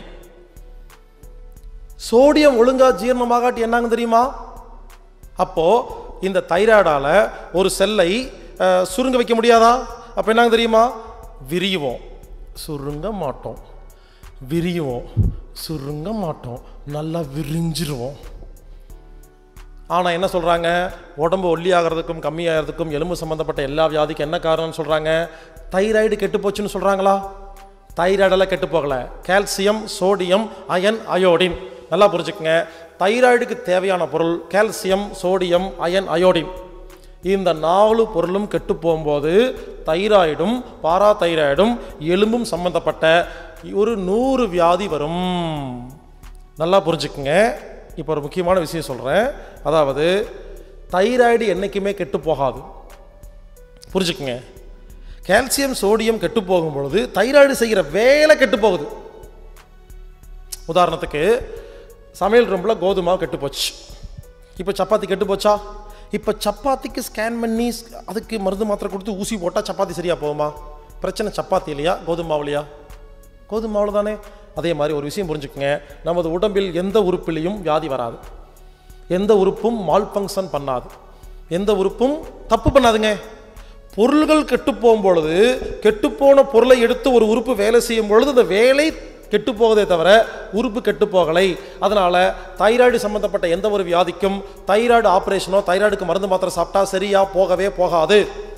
சோடியம் ஒழுங்கா ஜீரணமாகாட்டி என்னங்க தெரியுமா அப்போ இந்த தைராய்டால ஒரு செல்லை அஹ், சுருங்க வைக்க முடியாதா அப்போ என்னங்க தெரியுமா விரியுவோம் சுருங்க மாட்டோம் விரியுவோம் சுருங்க மாட்டோம் நல்லா விரிஞ்சிருவோம் ஆனால் என்ன சொல்கிறாங்க உடம்பு ஒல்லியாகிறதுக்கும் கம்மியாகிறதுக்கும் எலும்பு சம்மந்தப்பட்ட எல்லா வியாதிக்கும் என்ன காரணம்னு சொல்கிறாங்க தைராய்டு கெட்டு போச்சுன்னு சொல்கிறாங்களா தைராய்டெல்லாம் கெட்டு போகலை கால்சியம் சோடியம் அயன் அயோடின் நல்லா புரிஞ்சுக்கங்க தைராய்டுக்கு தேவையான பொருள் கால்சியம் சோடியம் அயன் அயோடின் இந்த நாலு பொருளும் கெட்டு போகும்போது தைராய்டும் பாராதைராய்டும் எலும்பும் சம்பந்தப்பட்ட ஒரு நூறு வியாதி வரும் நல்லா புரிஞ்சுக்குங்க இப்போ ஒரு முக்கியமான விஷயம் சொல்கிறேன் அதாவது தைராய்டு என்றைக்குமே கெட்டு போகாது புரிஞ்சுக்குங்க கால்சியம் சோடியம் கெட்டு போகும் பொழுது தைராய்டு செய்கிற வேலை கெட்டு போகுது உதாரணத்துக்கு சமையல் ரூமில் கோதுமை கெட்டு போச்சு இப்போ சப்பாத்தி கெட்டு போச்சா இப்போ சப்பாத்திக்கு ஸ்கேன் பண்ணி அதுக்கு மருந்து மாத்திரை கொடுத்து ஊசி போட்டால் சப்பாத்தி சரியாக போகுமா பிரச்சனை சப்பாத்தி இல்லையா கோதுமை மாவுலையா கோதுமை மாவுல தானே அதே மாதிரி ஒரு விஷயம் புரிஞ்சுக்கங்க நமது உடம்பில் எந்த உறுப்பிலையும் வியாதி வராது எந்த உறுப்பும் மால் ஃபங்க்ஷன் பண்ணாது எந்த உறுப்பும் தப்பு பண்ணாதுங்க பொருள்கள் கெட்டு போகும் பொழுது கெட்டுப்போன பொருளை எடுத்து ஒரு உறுப்பு வேலை செய்யும் பொழுது அந்த வேலை கெட்டு போகுதே தவிர உறுப்பு கெட்டு போகலை அதனால தைராய்டு சம்பந்தப்பட்ட எந்த ஒரு வியாதிக்கும் தைராய்டு ஆபரேஷனோ தைராய்டுக்கு மருந்து மாத்திரை சாப்பிட்டா சரியா போகவே போகாது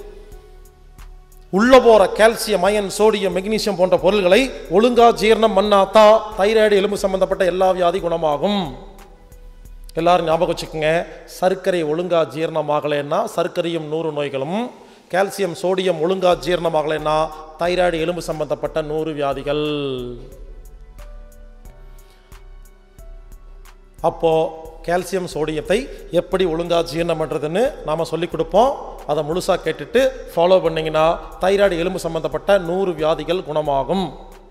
உள்ள போற கால்சியம் அயன் சோடியம் மெக்னீசியம் போன்ற பொருள்களை ஒழுங்கா ஜீரணம் பண்ணாத்தா தைராய்டு எலும்பு சம்பந்தப்பட்ட எல்லா வியாதி குணமாகும் எல்லாரும் ஞாபகம் வச்சுக்கோங்க சர்க்கரை ஒழுங்கா ஜீரணமாகலைன்னா சர்க்கரையும் நூறு நோய்களும் கால்சியம் சோடியம் ஒழுங்கா ஜீரணமாகலைன்னா தைராய்டு எலும்பு சம்பந்தப்பட்ட நூறு வியாதிகள் அப்போ கால்சியம் சோடியத்தை எப்படி ஒழுங்கா ஜீரணம் பண்ணுறதுன்னு நாம் சொல்லிக் கொடுப்போம் அதை முழுசாக கேட்டுட்டு ஃபாலோ பண்ணிங்கன்னா தைராய்டு எலும்பு சம்பந்தப்பட்ட நூறு வியாதிகள் குணமாகும்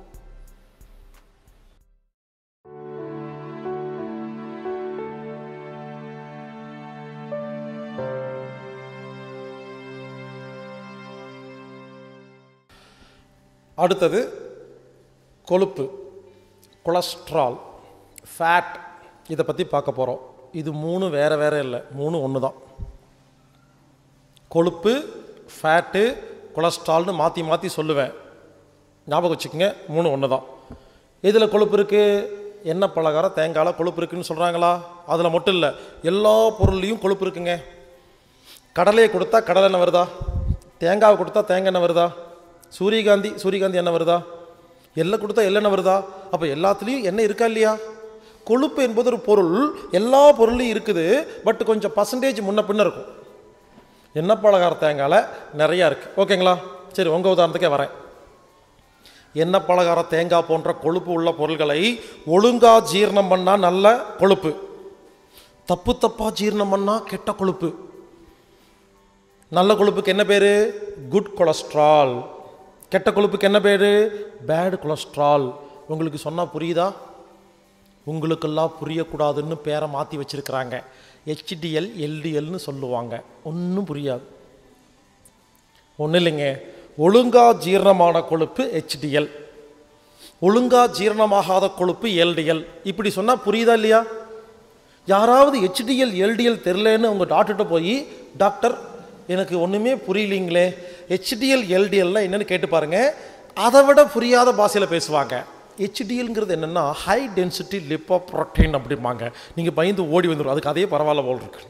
அடுத்தது கொழுப்பு கொலஸ்ட்ரால் ஃபேட் இதை பற்றி பார்க்க போகிறோம் இது மூணு வேறு வேறு இல்லை மூணு ஒன்று தான் கொழுப்பு ஃபேட்டு கொலஸ்ட்ரால்னு மாற்றி மாற்றி சொல்லுவேன் ஞாபகம் வச்சுக்கோங்க மூணு ஒன்று தான் இதில் கொழுப்பு இருக்குது எண்ணெய் பலகாரம் தேங்காயில் கொழுப்பு இருக்குன்னு சொல்கிறாங்களா அதில் மட்டும் இல்லை எல்லா பொருள்லேயும் கொழுப்பு இருக்குங்க கடலையை கொடுத்தா கடலை எண்ணெய் வருதா தேங்காவை கொடுத்தா தேங்காய் எண்ணெய் வருதா சூரியகாந்தி சூரியகாந்தி எண்ணெய் வருதா எள்ளை கொடுத்தா எள்ளெண்ணெய் வருதா அப்போ எல்லாத்துலேயும் எண்ணெய் இருக்கா இல்லையா கொழுப்பு என்பது ஒரு பொருள் எல்லா பொருளையும் இருக்குது பட் கொஞ்சம் பர்சன்டேஜ் முன்ன பின்ன இருக்கும் எண்ணெய் பலகார தேங்காயில் நிறையா இருக்குது ஓகேங்களா சரி உங்கள் உதாரணத்துக்கே வரேன் எண்ணெய் பலகார தேங்காய் போன்ற கொழுப்பு உள்ள பொருள்களை ஒழுங்கா ஜீரணம் பண்ணால் நல்ல கொழுப்பு தப்பு தப்பாக ஜீரணம் பண்ணால் கெட்ட கொழுப்பு நல்ல கொழுப்புக்கு என்ன பேர் குட் கொலஸ்ட்ரால் கெட்ட கொழுப்புக்கு என்ன பேர் பேட் கொலஸ்ட்ரால் உங்களுக்கு சொன்னால் புரியுதா உங்களுக்கெல்லாம் புரியக்கூடாதுன்னு பேரை மாற்றி வச்சிருக்கிறாங்க ஹெச்டிஎல் எல்டிஎல்னு சொல்லுவாங்க ஒன்றும் புரியாது ஒன்றும் இல்லைங்க ஒழுங்கா ஜீரணமான கொழுப்பு ஹெச்டிஎல் ஒழுங்கா ஜீரணமாகாத கொழுப்பு எல்டிஎல் இப்படி சொன்னால் புரியுதா இல்லையா யாராவது ஹெச்டிஎல் எல்டிஎல் தெரிலன்னு உங்கள் டாக்டர்கிட்ட போய் டாக்டர் எனக்கு ஒன்றுமே புரியலிங்களே ஹெச்டிஎல் எல்டிஎல்னால் என்னன்னு கேட்டு பாருங்க அதை விட புரியாத பாஷையில் பேசுவாங்க ஹெச்டிஎல்ங்கிறது என்னென்னா ஹை டென்சிட்டி லிப்போ ப்ரோட்டீன் அப்படிம்பாங்க நீங்கள் பயந்து ஓடி வந்துடும் அதுக்கு அதே பரவாயில்ல போல் இருக்கு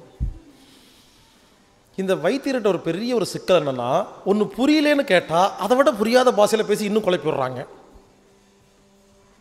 இந்த வைத்தியர்கிட்ட ஒரு பெரிய ஒரு சிக்கல் என்னென்னா ஒன்று புரியலேன்னு கேட்டால் அதை விட புரியாத பாஷையில் பேசி இன்னும் குழப்பி விடுறாங்க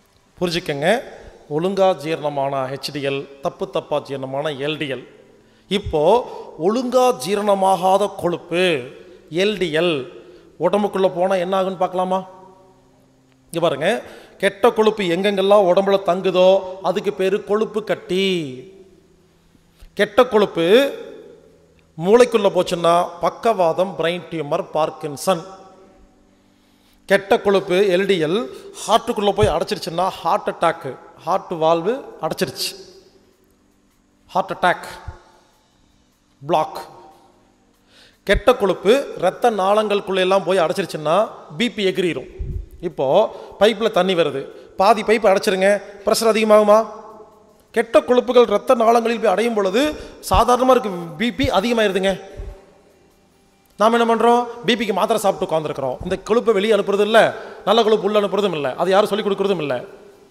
புரிஞ்சுக்கங்க ஒழுங்கா ஜீரணமான ஹெச்டிஎல் தப்பு தப்பா ஜீரணமான எல்டிஎல் இப்போ ஒழுங்கா ஜீரணமாகாத கொழுப்பு எல்டிஎல் உடம்புக்குள்ளே போனால் என்ன ஆகுன்னு பார்க்கலாமா இங்க பாருங்க கெட்ட கொழுப்பு எங்கெங்கெல்லாம் உடம்புல தங்குதோ அதுக்கு பேர் கொழுப்பு கட்டி கெட்ட கொழுப்பு மூளைக்குள்ள போச்சுன்னா பக்கவாதம் பிரைன் டியூமர் பார்க்கின்சன் கெட்ட கொழுப்பு எல்டிஎல் ஹார்ட்டுக்குள்ளே போய் அடைச்சிருச்சுன்னா ஹார்ட் அட்டாக்கு ஹார்ட் வால்வு அடைச்சிருச்சு ஹார்ட் அட்டாக் பிளாக் கெட்ட கொழுப்பு இரத்த நாளங்களுக்குள்ள எல்லாம் போய் அடைச்சிருச்சுன்னா பிபி எகிரிடும் இப்போ பைப்பில் தண்ணி வருது பாதி பைப் அடைச்சிருங்க ப்ரெஷர் அதிகமாகுமா கெட்ட கொழுப்புகள் இரத்த நாளங்களில் போய் அடையும் பொழுது சாதாரணமாக இருக்கு பிபி அதிகமாயிருதுங்க நாம் என்ன பண்ணுறோம் பிபிக்கு மாத்திரை சாப்பிட்டு உட்காந்துருக்குறோம் இந்த கொழுப்பை வெளியே அனுப்புறது இல்லை நல்ல கொழுப்பு உள்ள அனுப்புறதும் இல்லை அது யாரும் சொல்லிக் கொடுக்குறதும் இல்லை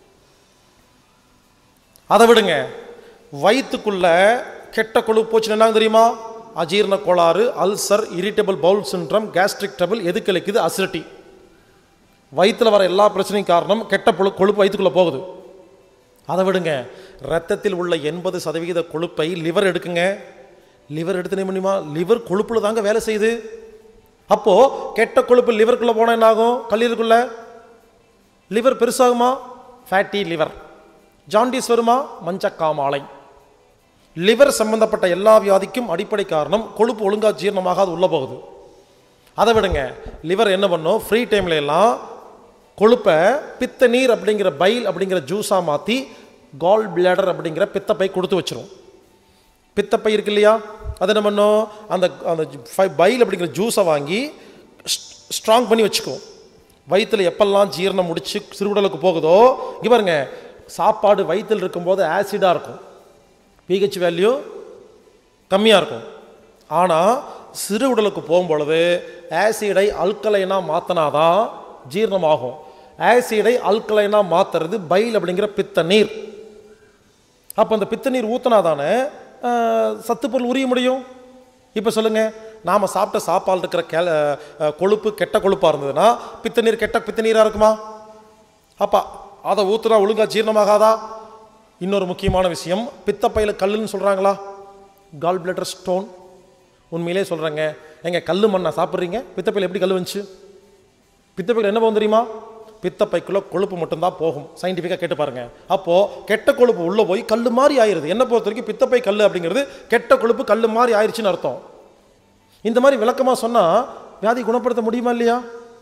அதை விடுங்க வயிற்றுக்குள்ள கெட்ட கொழுப்பு போச்சுன்னா என்ன தெரியுமா அஜீரண கோளாறு ulcer irritable bowel syndrome gastric trouble எது கழிக்குது அசிடிட்டி வயிற்றில் வர எல்லா பிரச்சனையும் காரணம் கெட்ட பொழு கொழுப்பு வயிற்றுக்குள்ளே போகுது அதை விடுங்க ரத்தத்தில் உள்ள எண்பது சதவிகித கொழுப்பை லிவர் எடுக்குங்க லிவர் எடுத்து முடியுமா லிவர் கொழுப்புல தாங்க வேலை செய்யுது அப்போ கெட்ட கொழுப்பு லிவருக்குள்ள போனால் என்ன ஆகும் கல்லீரலுக்குள்ள லிவர் பெருசாகுமா ஃபேட்டி லிவர் ஜாண்டிஸ் வருமா மஞ்சக்காமாலை லிவர் சம்பந்தப்பட்ட எல்லா வியாதிக்கும் அடிப்படை காரணம் கொழுப்பு ஒழுங்கா ஜீரணமாக அது உள்ள போகுது அதை விடுங்க லிவர் என்ன பண்ணும் ஃப்ரீ டைம்ல எல்லாம் கொழுப்பை பித்த நீர் அப்படிங்கிற பைல் அப்படிங்கிற ஜூஸாக மாற்றி கால் பிளேடர் அப்படிங்கிற பித்தப்பை கொடுத்து வச்சிரும் பித்தப்பை இருக்கு இல்லையா அது என்ன பண்ணும் அந்த அந்த ஃபை- பைல் அப்படிங்கிற ஜூஸை வாங்கி ஸ்ட்ராங் பண்ணி வச்சுக்கும் வயிற்றில் எப்பெல்லாம் ஜீரணம் முடிச்சு சிறுகுடலுக்கு போகுதோ இங்க பாருங்க சாப்பாடு வயிற்றில் இருக்கும்போது ஆசிடாக இருக்கும் பிஹெச் வேல்யூ கம்மியாக இருக்கும் ஆனால் சிறு உடலுக்கு போகும்பொழுது ஆசிடை அல்கலைனாக மாற்றினாதான் ஜீரணமாகும் ஆசிடை அல்கலைனாக மாற்றுறது பைல் அப்படிங்கிற பித்த நீர் அப்போ அந்த பித்த நீர் ஊற்றினா தானே சத்துப்பொருள் உரிய முடியும் இப்போ சொல்லுங்கள் நாம் சாப்பிட்ட சாப்பாடு இருக்கிற கே கொழுப்பு கெட்ட கொழுப்பாக இருந்ததுன்னா பித்த நீர் கெட்ட பித்த நீராக இருக்குமா அப்பா அதை ஊற்றுனா ஒழுங்கா ஜீரணமாகாதா இன்னொரு முக்கியமான விஷயம் பித்தப்பையில் கல்லுன்னு சொல்கிறாங்களா கால் பிளட்டர் ஸ்டோன் உண்மையிலே சொல்கிறேங்க எங்க கல் மண்ணை சாப்பிட்றீங்க பித்தப்பையில் எப்படி கல் வந்துச்சு பித்தப்பையில் என்ன போகும் தெரியுமா பித்தப்பைக்குள்ள கொழுப்பு மட்டும்தான் போகும் சயின்டிஃபிக்காக கேட்டு பாருங்க அப்போ கெட்ட கொழுப்பு உள்ள போய் கல் மாதிரி ஆயிருது என்ன பொறுத்த வரைக்கும் பித்தப்பை கல் அப்படிங்கிறது கெட்ட கொழுப்பு கல் மாதிரி ஆயிருச்சுன்னு அர்த்தம் இந்த மாதிரி விளக்கமாக சொன்னால் வியாதி குணப்படுத்த முடியுமா இல்லையா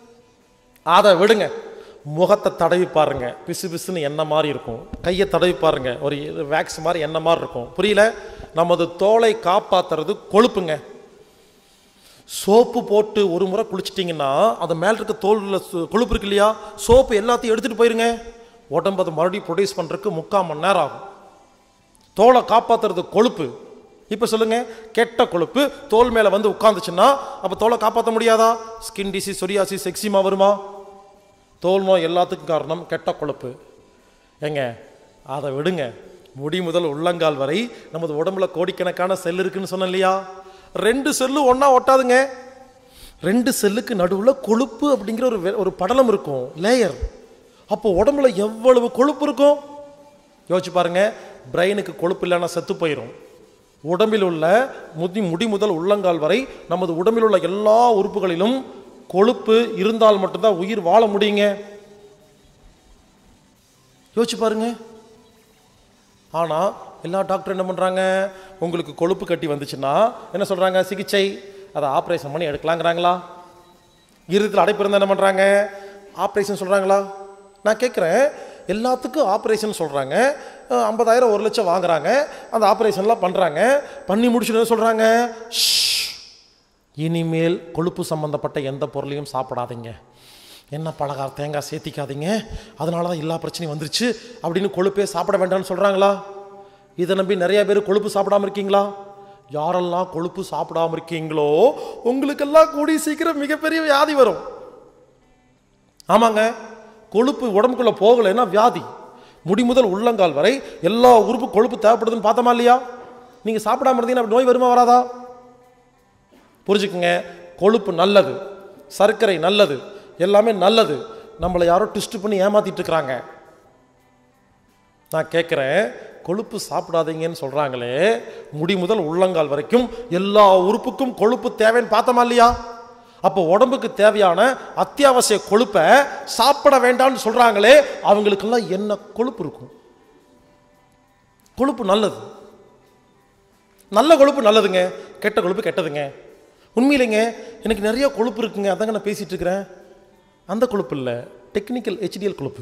அதை விடுங்க முகத்தை தடவி பாருங்க பிசு பிசுன்னு என்ன மாதிரி இருக்கும் கையை தடவி பாருங்க ஒரு வேக்ஸ் மாதிரி என்ன மாதிரி இருக்கும் புரியல நமது தோலை காப்பாத்துறது கொழுப்புங்க சோப்பு போட்டு ஒரு முறை குளிச்சிட்டிங்கன்னா அது மேல இருக்க தோலில் கொழுப்பு இருக்கு இல்லையா சோப்பு எல்லாத்தையும் எடுத்துகிட்டு போயிருங்க உடம்பு அதை மறுபடியும் ப்ரொடியூஸ் பண்ணுறதுக்கு முக்கால் மணி நேரம் ஆகும் தோலை காப்பாத்துறது கொழுப்பு இப்போ சொல்லுங்க கெட்ட கொழுப்பு தோல் மேலே வந்து உட்காந்துச்சுன்னா அப்போ தோலை காப்பாற்ற முடியாதா ஸ்கின் டிசீஸ் சொரியாசிஸ் எக்ஸிமா வருமா தோல் நோய் எல்லாத்துக்கும் காரணம் கெட்ட கொழுப்பு ஏங்க அதை விடுங்க முடி முதல் உள்ளங்கால் வரை நமது உடம்புல கோடிக்கணக்கான செல் இருக்குன்னு சொன்னேன் இல்லையா ரெண்டு செல்லு ஒன்றா ஒட்டாதுங்க ரெண்டு செல்லுக்கு நடுவில் கொழுப்பு அப்படிங்கிற ஒரு வெ- ஒரு படலம் இருக்கும் லேயர் அப்போ உடம்புல எவ்வளவு கொழுப்பு இருக்கும் யோசிச்சு பாருங்க பிரெயினுக்கு கொழுப்பு இல்லைன்னா செத்து போயிடும் உடம்பில் உள்ள முடி முடி முதல் உள்ளங்கால் வரை நமது உடம்பில் உள்ள எல்லா உறுப்புகளிலும் கொழுப்பு இருந்தால் மட்டும்தான் உயிர் வாழ முடியுங்க யோசிச்சு பாருங்க ஆனால் எல்லா டாக்டர் என்ன பண்ணுறாங்க உங்களுக்கு கொழுப்பு கட்டி வந்துச்சுன்னா என்ன சொல்கிறாங்க சிகிச்சை அதை ஆப்ரேஷன் பண்ணி எடுக்கலாங்கிறாங்களா இருதயத்தில் அடைப்பு இருந்தால் என்ன பண்ணுறாங்க ஆப்ரேஷன் சொல்கிறாங்களா நான் கேட்குறேன் எல்லாத்துக்கும் ஆப்ரேஷன் சொல்கிறாங்க ஐம்பதாயிரம் ஒரு லட்சம் வாங்குறாங்க அந்த ஆப்ரேஷன்லாம் பண்ணுறாங்க பண்ணி முடிச்சுட்டு என்ன சொல்கிறாங்க இனிமேல் கொழுப்பு சம்பந்தப்பட்ட எந்த பொருளையும் சாப்பிடாதீங்க என்ன பலகார தேங்காய் சேர்த்திக்காதீங்க அதனால தான் எல்லா பிரச்சனையும் வந்துருச்சு அப்படின்னு கொழுப்பே சாப்பிட வேண்டாம்னு சொல்கிறாங்களா இதை நம்பி நிறைய பேர் கொழுப்பு சாப்பிடாம இருக்கீங்களா யாரெல்லாம் கொழுப்பு சாப்பிடாம இருக்கீங்களோ உங்களுக்கெல்லாம் கூடி சீக்கிரம் மிகப்பெரிய வியாதி வரும் ஆமாங்க கொழுப்பு உடம்புக்குள்ள போகலைன்னா வியாதி முடி முதல் உள்ளங்கால் வரை எல்லா உறுப்பு கொழுப்பு தேவைப்படுதுன்னு பார்த்தோமா இல்லையா நீங்கள் சாப்பிடாம இருந்தீங்கன்னா அப்படி நோய் வருமா வராதா புரிஞ்சுக்குங்க கொழுப்பு நல்லது சர்க்கரை நல்லது எல்லாமே நல்லது நம்மளை யாரோ ட்விஸ்ட் பண்ணி ஏமாத்திட்டு இருக்கிறாங்க நான் கேட்குறேன் கொழுப்பு சாப்பிடாதீங்கன்னு சொல்கிறாங்களே முடி முதல் உள்ளங்கால் வரைக்கும் எல்லா உறுப்புக்கும் கொழுப்பு தேவைன்னு பார்த்தோமா இல்லையா அப்போ உடம்புக்கு தேவையான அத்தியாவசிய கொழுப்பை சாப்பிட வேண்டாம்னு சொல்கிறாங்களே அவங்களுக்கெல்லாம் என்ன கொழுப்பு இருக்கும் கொழுப்பு நல்லது நல்ல கொழுப்பு நல்லதுங்க கெட்ட கொழுப்பு கெட்டதுங்க உண்மையிலேங்க எனக்கு நிறைய கொழுப்பு இருக்குங்க அதாங்க நான் பேசிட்டு இருக்கிறேன் அந்த கொழுப்பு இல்லை டெக்னிக்கல் ஹெச்டிஎல் கொழுப்பு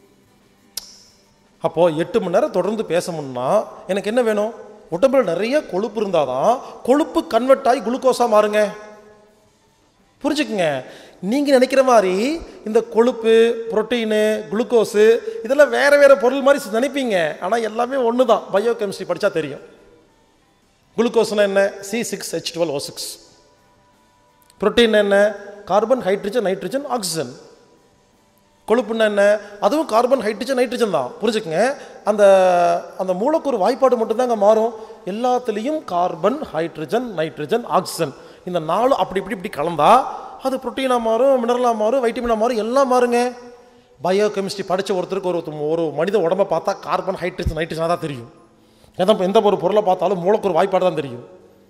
அப்போது எட்டு மணி நேரம் தொடர்ந்து பேசணும்னா எனக்கு என்ன வேணும் உடம்புல நிறைய கொழுப்பு இருந்தால் தான் கொழுப்பு கன்வெர்ட் ஆகி குளுக்கோஸாக மாறுங்க புரிஞ்சுக்குங்க நீங்கள் நினைக்கிற மாதிரி இந்த கொழுப்பு புரோட்டீனு குளுக்கோஸு இதெல்லாம் வேறு வேறு பொருள் மாதிரி நினைப்பீங்க ஆனால் எல்லாமே ஒன்று தான் பயோ கெமிஸ்ட்ரி படித்தா தெரியும் குளுக்கோஸ்னா என்ன C six H twelve O six protein என்ன கார்பன் ஹைட்ரஜன் நைட்ரஜன் ஆக்சிஜன் கொழுப்புன்னா என்ன அதுவும் கார்பன் ஹைட்ரஜன் நைட்ரஜன் தான் புரிஞ்சுக்கங்க அந்த அந்த மூலக்கூறு வாய்ப்பாடு மட்டும்தாங்க மாறும் எல்லாத்துலேயும் கார்பன் ஹைட்ரஜன் நைட்ரஜன் ஆக்சிஜன் இந்த நாலு அப்படி இப்படி இப்படி கலந்தா அது புரோட்டீனாக மாறும் மினரலாக மாறும் வைட்டமினாக மாறும் எல்லாம் மாறுங்க பயோ கெமிஸ்ட்ரி படித்த ஒருத்தருக்கு ஒரு ஒரு மனித உடம்பை பார்த்தா கார்பன் ஹைட்ரஜன் நைட்ரஜனாக தான் தெரியும் எந்த எந்த ஒரு பொருளை பார்த்தாலும் மூலக்கூறு வாய்ப்பாடு தான் தெரியும்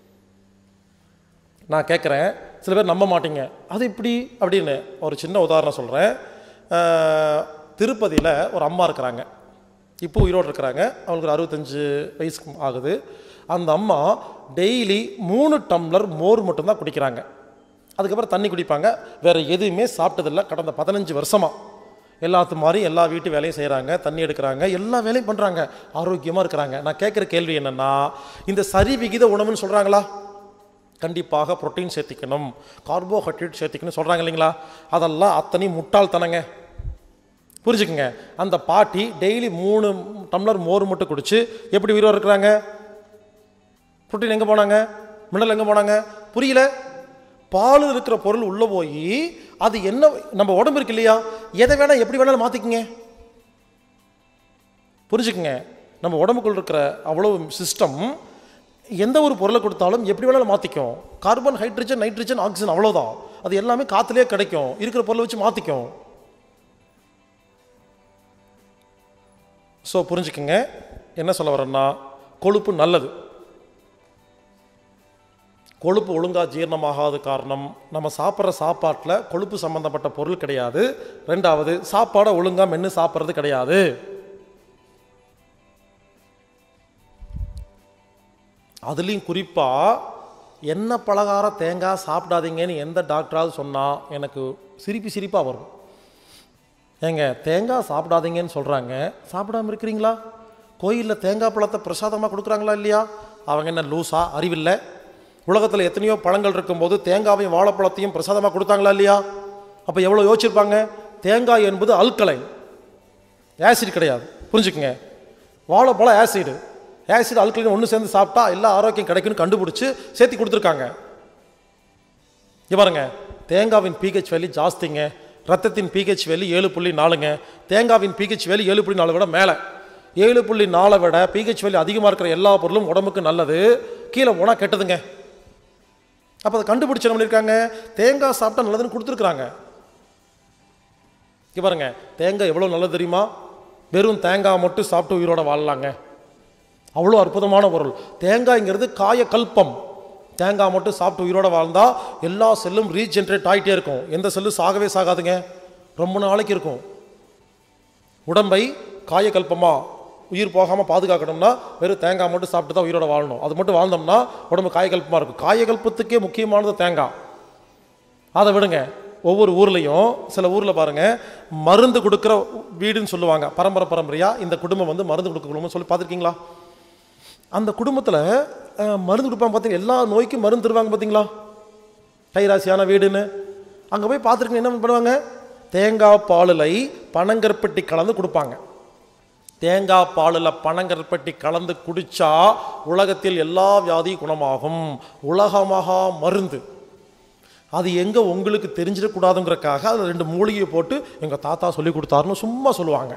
நான் கேட்குறேன் சில பேர் நம்ப மாட்டீங்க அது இப்படி அப்படின்னு ஒரு சின்ன உதாரணம் சொல்கிறேன் திருப்பதியில் ஒரு அம்மா இருக்கிறாங்க இப்போ உயிரோடு இருக்கிறாங்க அவங்களுக்கு ஒரு அறுபத்தஞ்சு வயசுக்கு ஆகுது அந்த அம்மா டெய்லி மூணு டம்ளர் மோர் மட்டும்தான் குடிக்கிறாங்க அதுக்கப்புறம் தண்ணி குடிப்பாங்க வேறு எதுவுமே சாப்பிட்டதில்ல கடந்த பதினஞ்சு வருஷமாக எல்லாத்து மாதிரி எல்லா வீட்டு வேலையும் செய்கிறாங்க தண்ணி எடுக்கிறாங்க எல்லா வேலையும் பண்ணுறாங்க ஆரோக்கியமாக இருக்கிறாங்க நான் கேட்குற கேள்வி என்னென்னா இந்த சரி விகித உணவுன்னு சொல்கிறாங்களா கண்டிப்பாக புரோட்டீன் சேர்த்திக்கணும் கார்போஹைட்ரேட் சேர்த்திக்கணும் சொல்கிறாங்க இல்லைங்களா அதெல்லாம் அத்தனையும் முட்டாள்தனங்க புரிஞ்சுக்குங்க அந்த பாட்டி டெய்லி மூணு டம்ளர் மோர் மட்டும் குடிச்சு எப்படி உயிரோடு இருக்கிறாங்க புரோட்டீன் எங்கே போனாங்க மினரல் எங்கே போனாங்க புரியல பால் இருக்கிற பொருள் உள்ளே போய் அது என்ன நம்ம உடம்பு இருக்கு இல்லையா எதை வேணால் எப்படி வேணாலும் மாற்றிக்குங்க புரிஞ்சுக்குங்க நம்ம உடம்புக்குள்ள இருக்கிற அவ்வளோ சிஸ்டம் எந்த ஒரு பொருளை கொடுத்தாலும் எப்படி வேணாலும் மாற்றிக்கும் கார்பன் ஹைட்ரஜன் நைட்ரஜன் ஆக்சிஜன் அவ்வளோதான் அது எல்லாமே காற்றுலேயே கிடைக்கும் இருக்கிற பொருளை வச்சு மாற்றிக்கும் ஸோ புரிஞ்சுக்குங்க என்ன சொல்ல வரேன்னா கொழுப்பு நல்லது கொழுப்பு ஒழுங்காக ஜீரணமாகாத காரணம் நம்ம சாப்பிட்ற சாப்பாட்டில் கொழுப்பு சம்மந்தப்பட்ட பொருள் கிடையாது ரெண்டாவது சாப்பாடை ஒழுங்காக மென்று சாப்பிட்றது கிடையாது அதுலேயும் குறிப்பாக எண்ணெய் பலகார தேங்காய் சாப்பிடாதீங்கன்னு எந்த டாக்டராவது சொன்னால் எனக்கு சிரிப்பு சிரிப்பாக வரும் ஏங்க தேங்காய் சாப்பிடாதீங்கன்னு சொல்கிறாங்க சாப்பிடாம இருக்கிறீங்களா கோயிலில் தேங்காய் பழத்தை பிரசாதமாக கொடுக்குறாங்களா இல்லையா அவங்க என்ன லூஸா அறிவில்லை உலகத்தில் எத்தனையோ பழங்கள் இருக்கும்போது தேங்காவையும் வாழைப்பழத்தையும் பிரசாதமாக கொடுத்தாங்களா இல்லையா அப்போ எவ்வளோ யோசிச்சிருப்பாங்க தேங்காய் என்பது அல்கலைன் ஆசிட் கிடையாது புரிஞ்சுக்குங்க வாழைப்பழம் ஆசிடு ஆசிட் அல்கலைன் ஒன்று சேர்ந்து சாப்பிட்டா எல்லா ஆரோக்கியம் கிடைக்கும்னு கண்டுபிடிச்சி சேர்த்து கொடுத்துருக்காங்க இங்க பாருங்க தேங்காவின் பிஹெச் வேல்யூ ஜாஸ்திங்க ரத்தத்தின் பிஹெச் வேல்யூ ஏழு புள்ளி நாலுங்க தேங்காவின் பிஹெச் வேல்யூ ஏழு புள்ளி நாலு விட மேலே ஏழு புள்ளி நாலை விட பிஹெச் வேல்யூ அதிகமாக இருக்கிற எல்லா பொருளும் உடம்புக்கு நல்லது கீழே போனால் கெட்டதுங்க அப்போ அதை கண்டுபிடிச்சு என்ன பண்ணியிருக்காங்க தேங்காய் சாப்பிட்டா நல்லதுன்னு கொடுத்துருக்குறாங்க இங்க பாருங்க தேங்காய் எவ்வளோ நல்லது தெரியுமா வெறும் தேங்காய் மட்டும் சாப்பிட்டு உயிரோட வாழலாங்க அவ்வளோ அற்புதமான பொருள் தேங்காய்ங்கிறது காய கல்பம் தேங்காய் மட்டும் சாப்பிட்டு உயிரோட வாழ்ந்தா எல்லா செல்லும் ரீஜென்ரேட் ஆகிட்டே இருக்கும் எந்த செல்லும் சாகவே சாகாதுங்க ரொம்ப நாளைக்கு இருக்கும் உடம்பை காயக்கல்பமாக உயிர் போகாமல் பாதுகாக்கணும்னா வெறும் தேங்காய் மட்டும் சாப்பிட்டு தான் உயிரோட வாழணும் அது மட்டும் வாழ்ந்தோம்னா உடம்பு காயக்கல்பமாக இருக்கும் காயக்கல்பத்துக்கே முக்கியமானது தேங்காய் அதை விடுங்க ஒவ்வொரு ஊர்லேயும் சில ஊரில் பாருங்கள் மருந்து கொடுக்குற வீடுன்னு சொல்லுவாங்க பரம்பரை பரம்பரையாக இந்த குடும்பம் வந்து மருந்து கொடுக்க குடும்பம் சொல்லி பார்த்துருக்கீங்களா அந்த குடும்பத்தில் மருந்து கொடுப்பாங்க பார்த்தீங்க எல்லா நோய்க்கும் மருந்து தருவாங்க பார்த்தீங்களா கைராசியான வீடுன்னு அங்கே போய் பார்த்துருக்கீங்க என்ன பண்ணுவாங்க தேங்காய் பாலிலை பனங்கருப்பட்டி கலந்து கொடுப்பாங்க தேங்காய் பாலில் பனங்கருப்பட்டி கலந்து குடிச்சா உலகத்தில் எல்லா வியாதியும் குணமாகும் உலகமகா மருந்து அது எங்கே உங்களுக்கு தெரிஞ்சிடக்கூடாதுங்கிறக்காக அதில் ரெண்டு மூலிகையை போட்டு எங்கள் தாத்தா சொல்லி கொடுத்தாருன்னு சும்மா சொல்லுவாங்க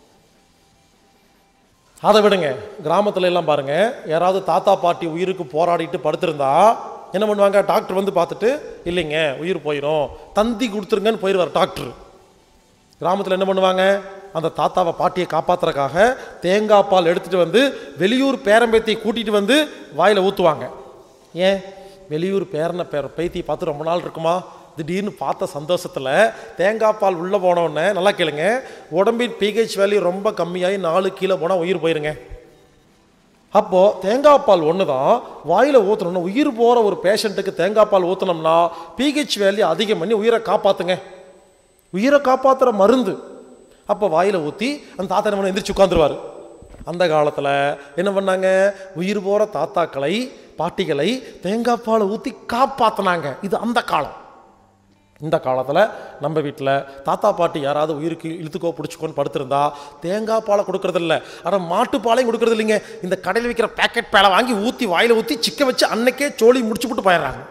அதை விடுங்க கிராமத்துல எல்லாம் பாருங்க யாராவது தாத்தா பாட்டி உயிருக்கு போராடிட்டு படுத்திருந்தா என்ன பண்ணுவாங்க டாக்டர் வந்து பார்த்துட்டு இல்லைங்க உயிர் போயிடும் தந்தி கொடுத்துருங்கன்னு போயிடுவார் டாக்டர் கிராமத்தில் என்ன பண்ணுவாங்க அந்த தாத்தாவை பாட்டியை காப்பாத்துறதுக்காக தேங்காய் பால் எடுத்துகிட்டு வந்து வெளியூர் பேரம்பேத்தியை கூட்டிகிட்டு வந்து வாயில் ஊற்றுவாங்க ஏன் வெளியூர் பேரனை பேர பேத்தியை பார்த்து ரொம்ப நாள் இருக்குமா திடீர்னு பார்த்த சந்தோஷத்தில் தேங்காய் பால் உள்ளே போனோடனே நல்லா கேளுங்க உடம்பின் பிஹெச் வேல்யூ ரொம்ப கம்மியாகி நாலு கீழே போனால் உயிர் போயிருங்க அப்போது தேங்காய் பால் ஒன்று தான் வாயில் ஊற்றணும்னா உயிர் போகிற ஒரு பேஷண்ட்டுக்கு தேங்காய் பால் ஊற்றினோம்னா பிஹெச் வேல்யூ அதிகம் பண்ணி உயிரை காப்பாற்றுங்க உயிரை காப்பாற்றுற மருந்து அப்போ வாயில் ஊற்றி அந்த தாத்தா என்ன பண்ண எந்திரிச்சு உட்காந்துருவார் அந்த காலத்தில் என்ன பண்ணாங்க உயிர் போகிற தாத்தாக்களை பாட்டிகளை தேங்காய் பாலை ஊற்றி காப்பாற்றினாங்க இது அந்த காலம் இந்த காலத்தில் நம்ம வீட்டில் தாத்தா பாட்டி யாராவது உயிருக்கு இழுத்துக்கோ பிடிச்சிக்கோன்னு படுத்திருந்தா தேங்காய் பாலை கொடுக்கறதில்ல ஆனால் மாட்டு பாலையும் கொடுக்கறது இல்லைங்க இந்த கடையில் விற்கிற பேக்கெட் பாலை வாங்கி ஊற்றி வாயில் ஊற்றி சிக்க வச்சு அன்னைக்கே சோழி முடிச்சு போட்டு போயிடுறாங்க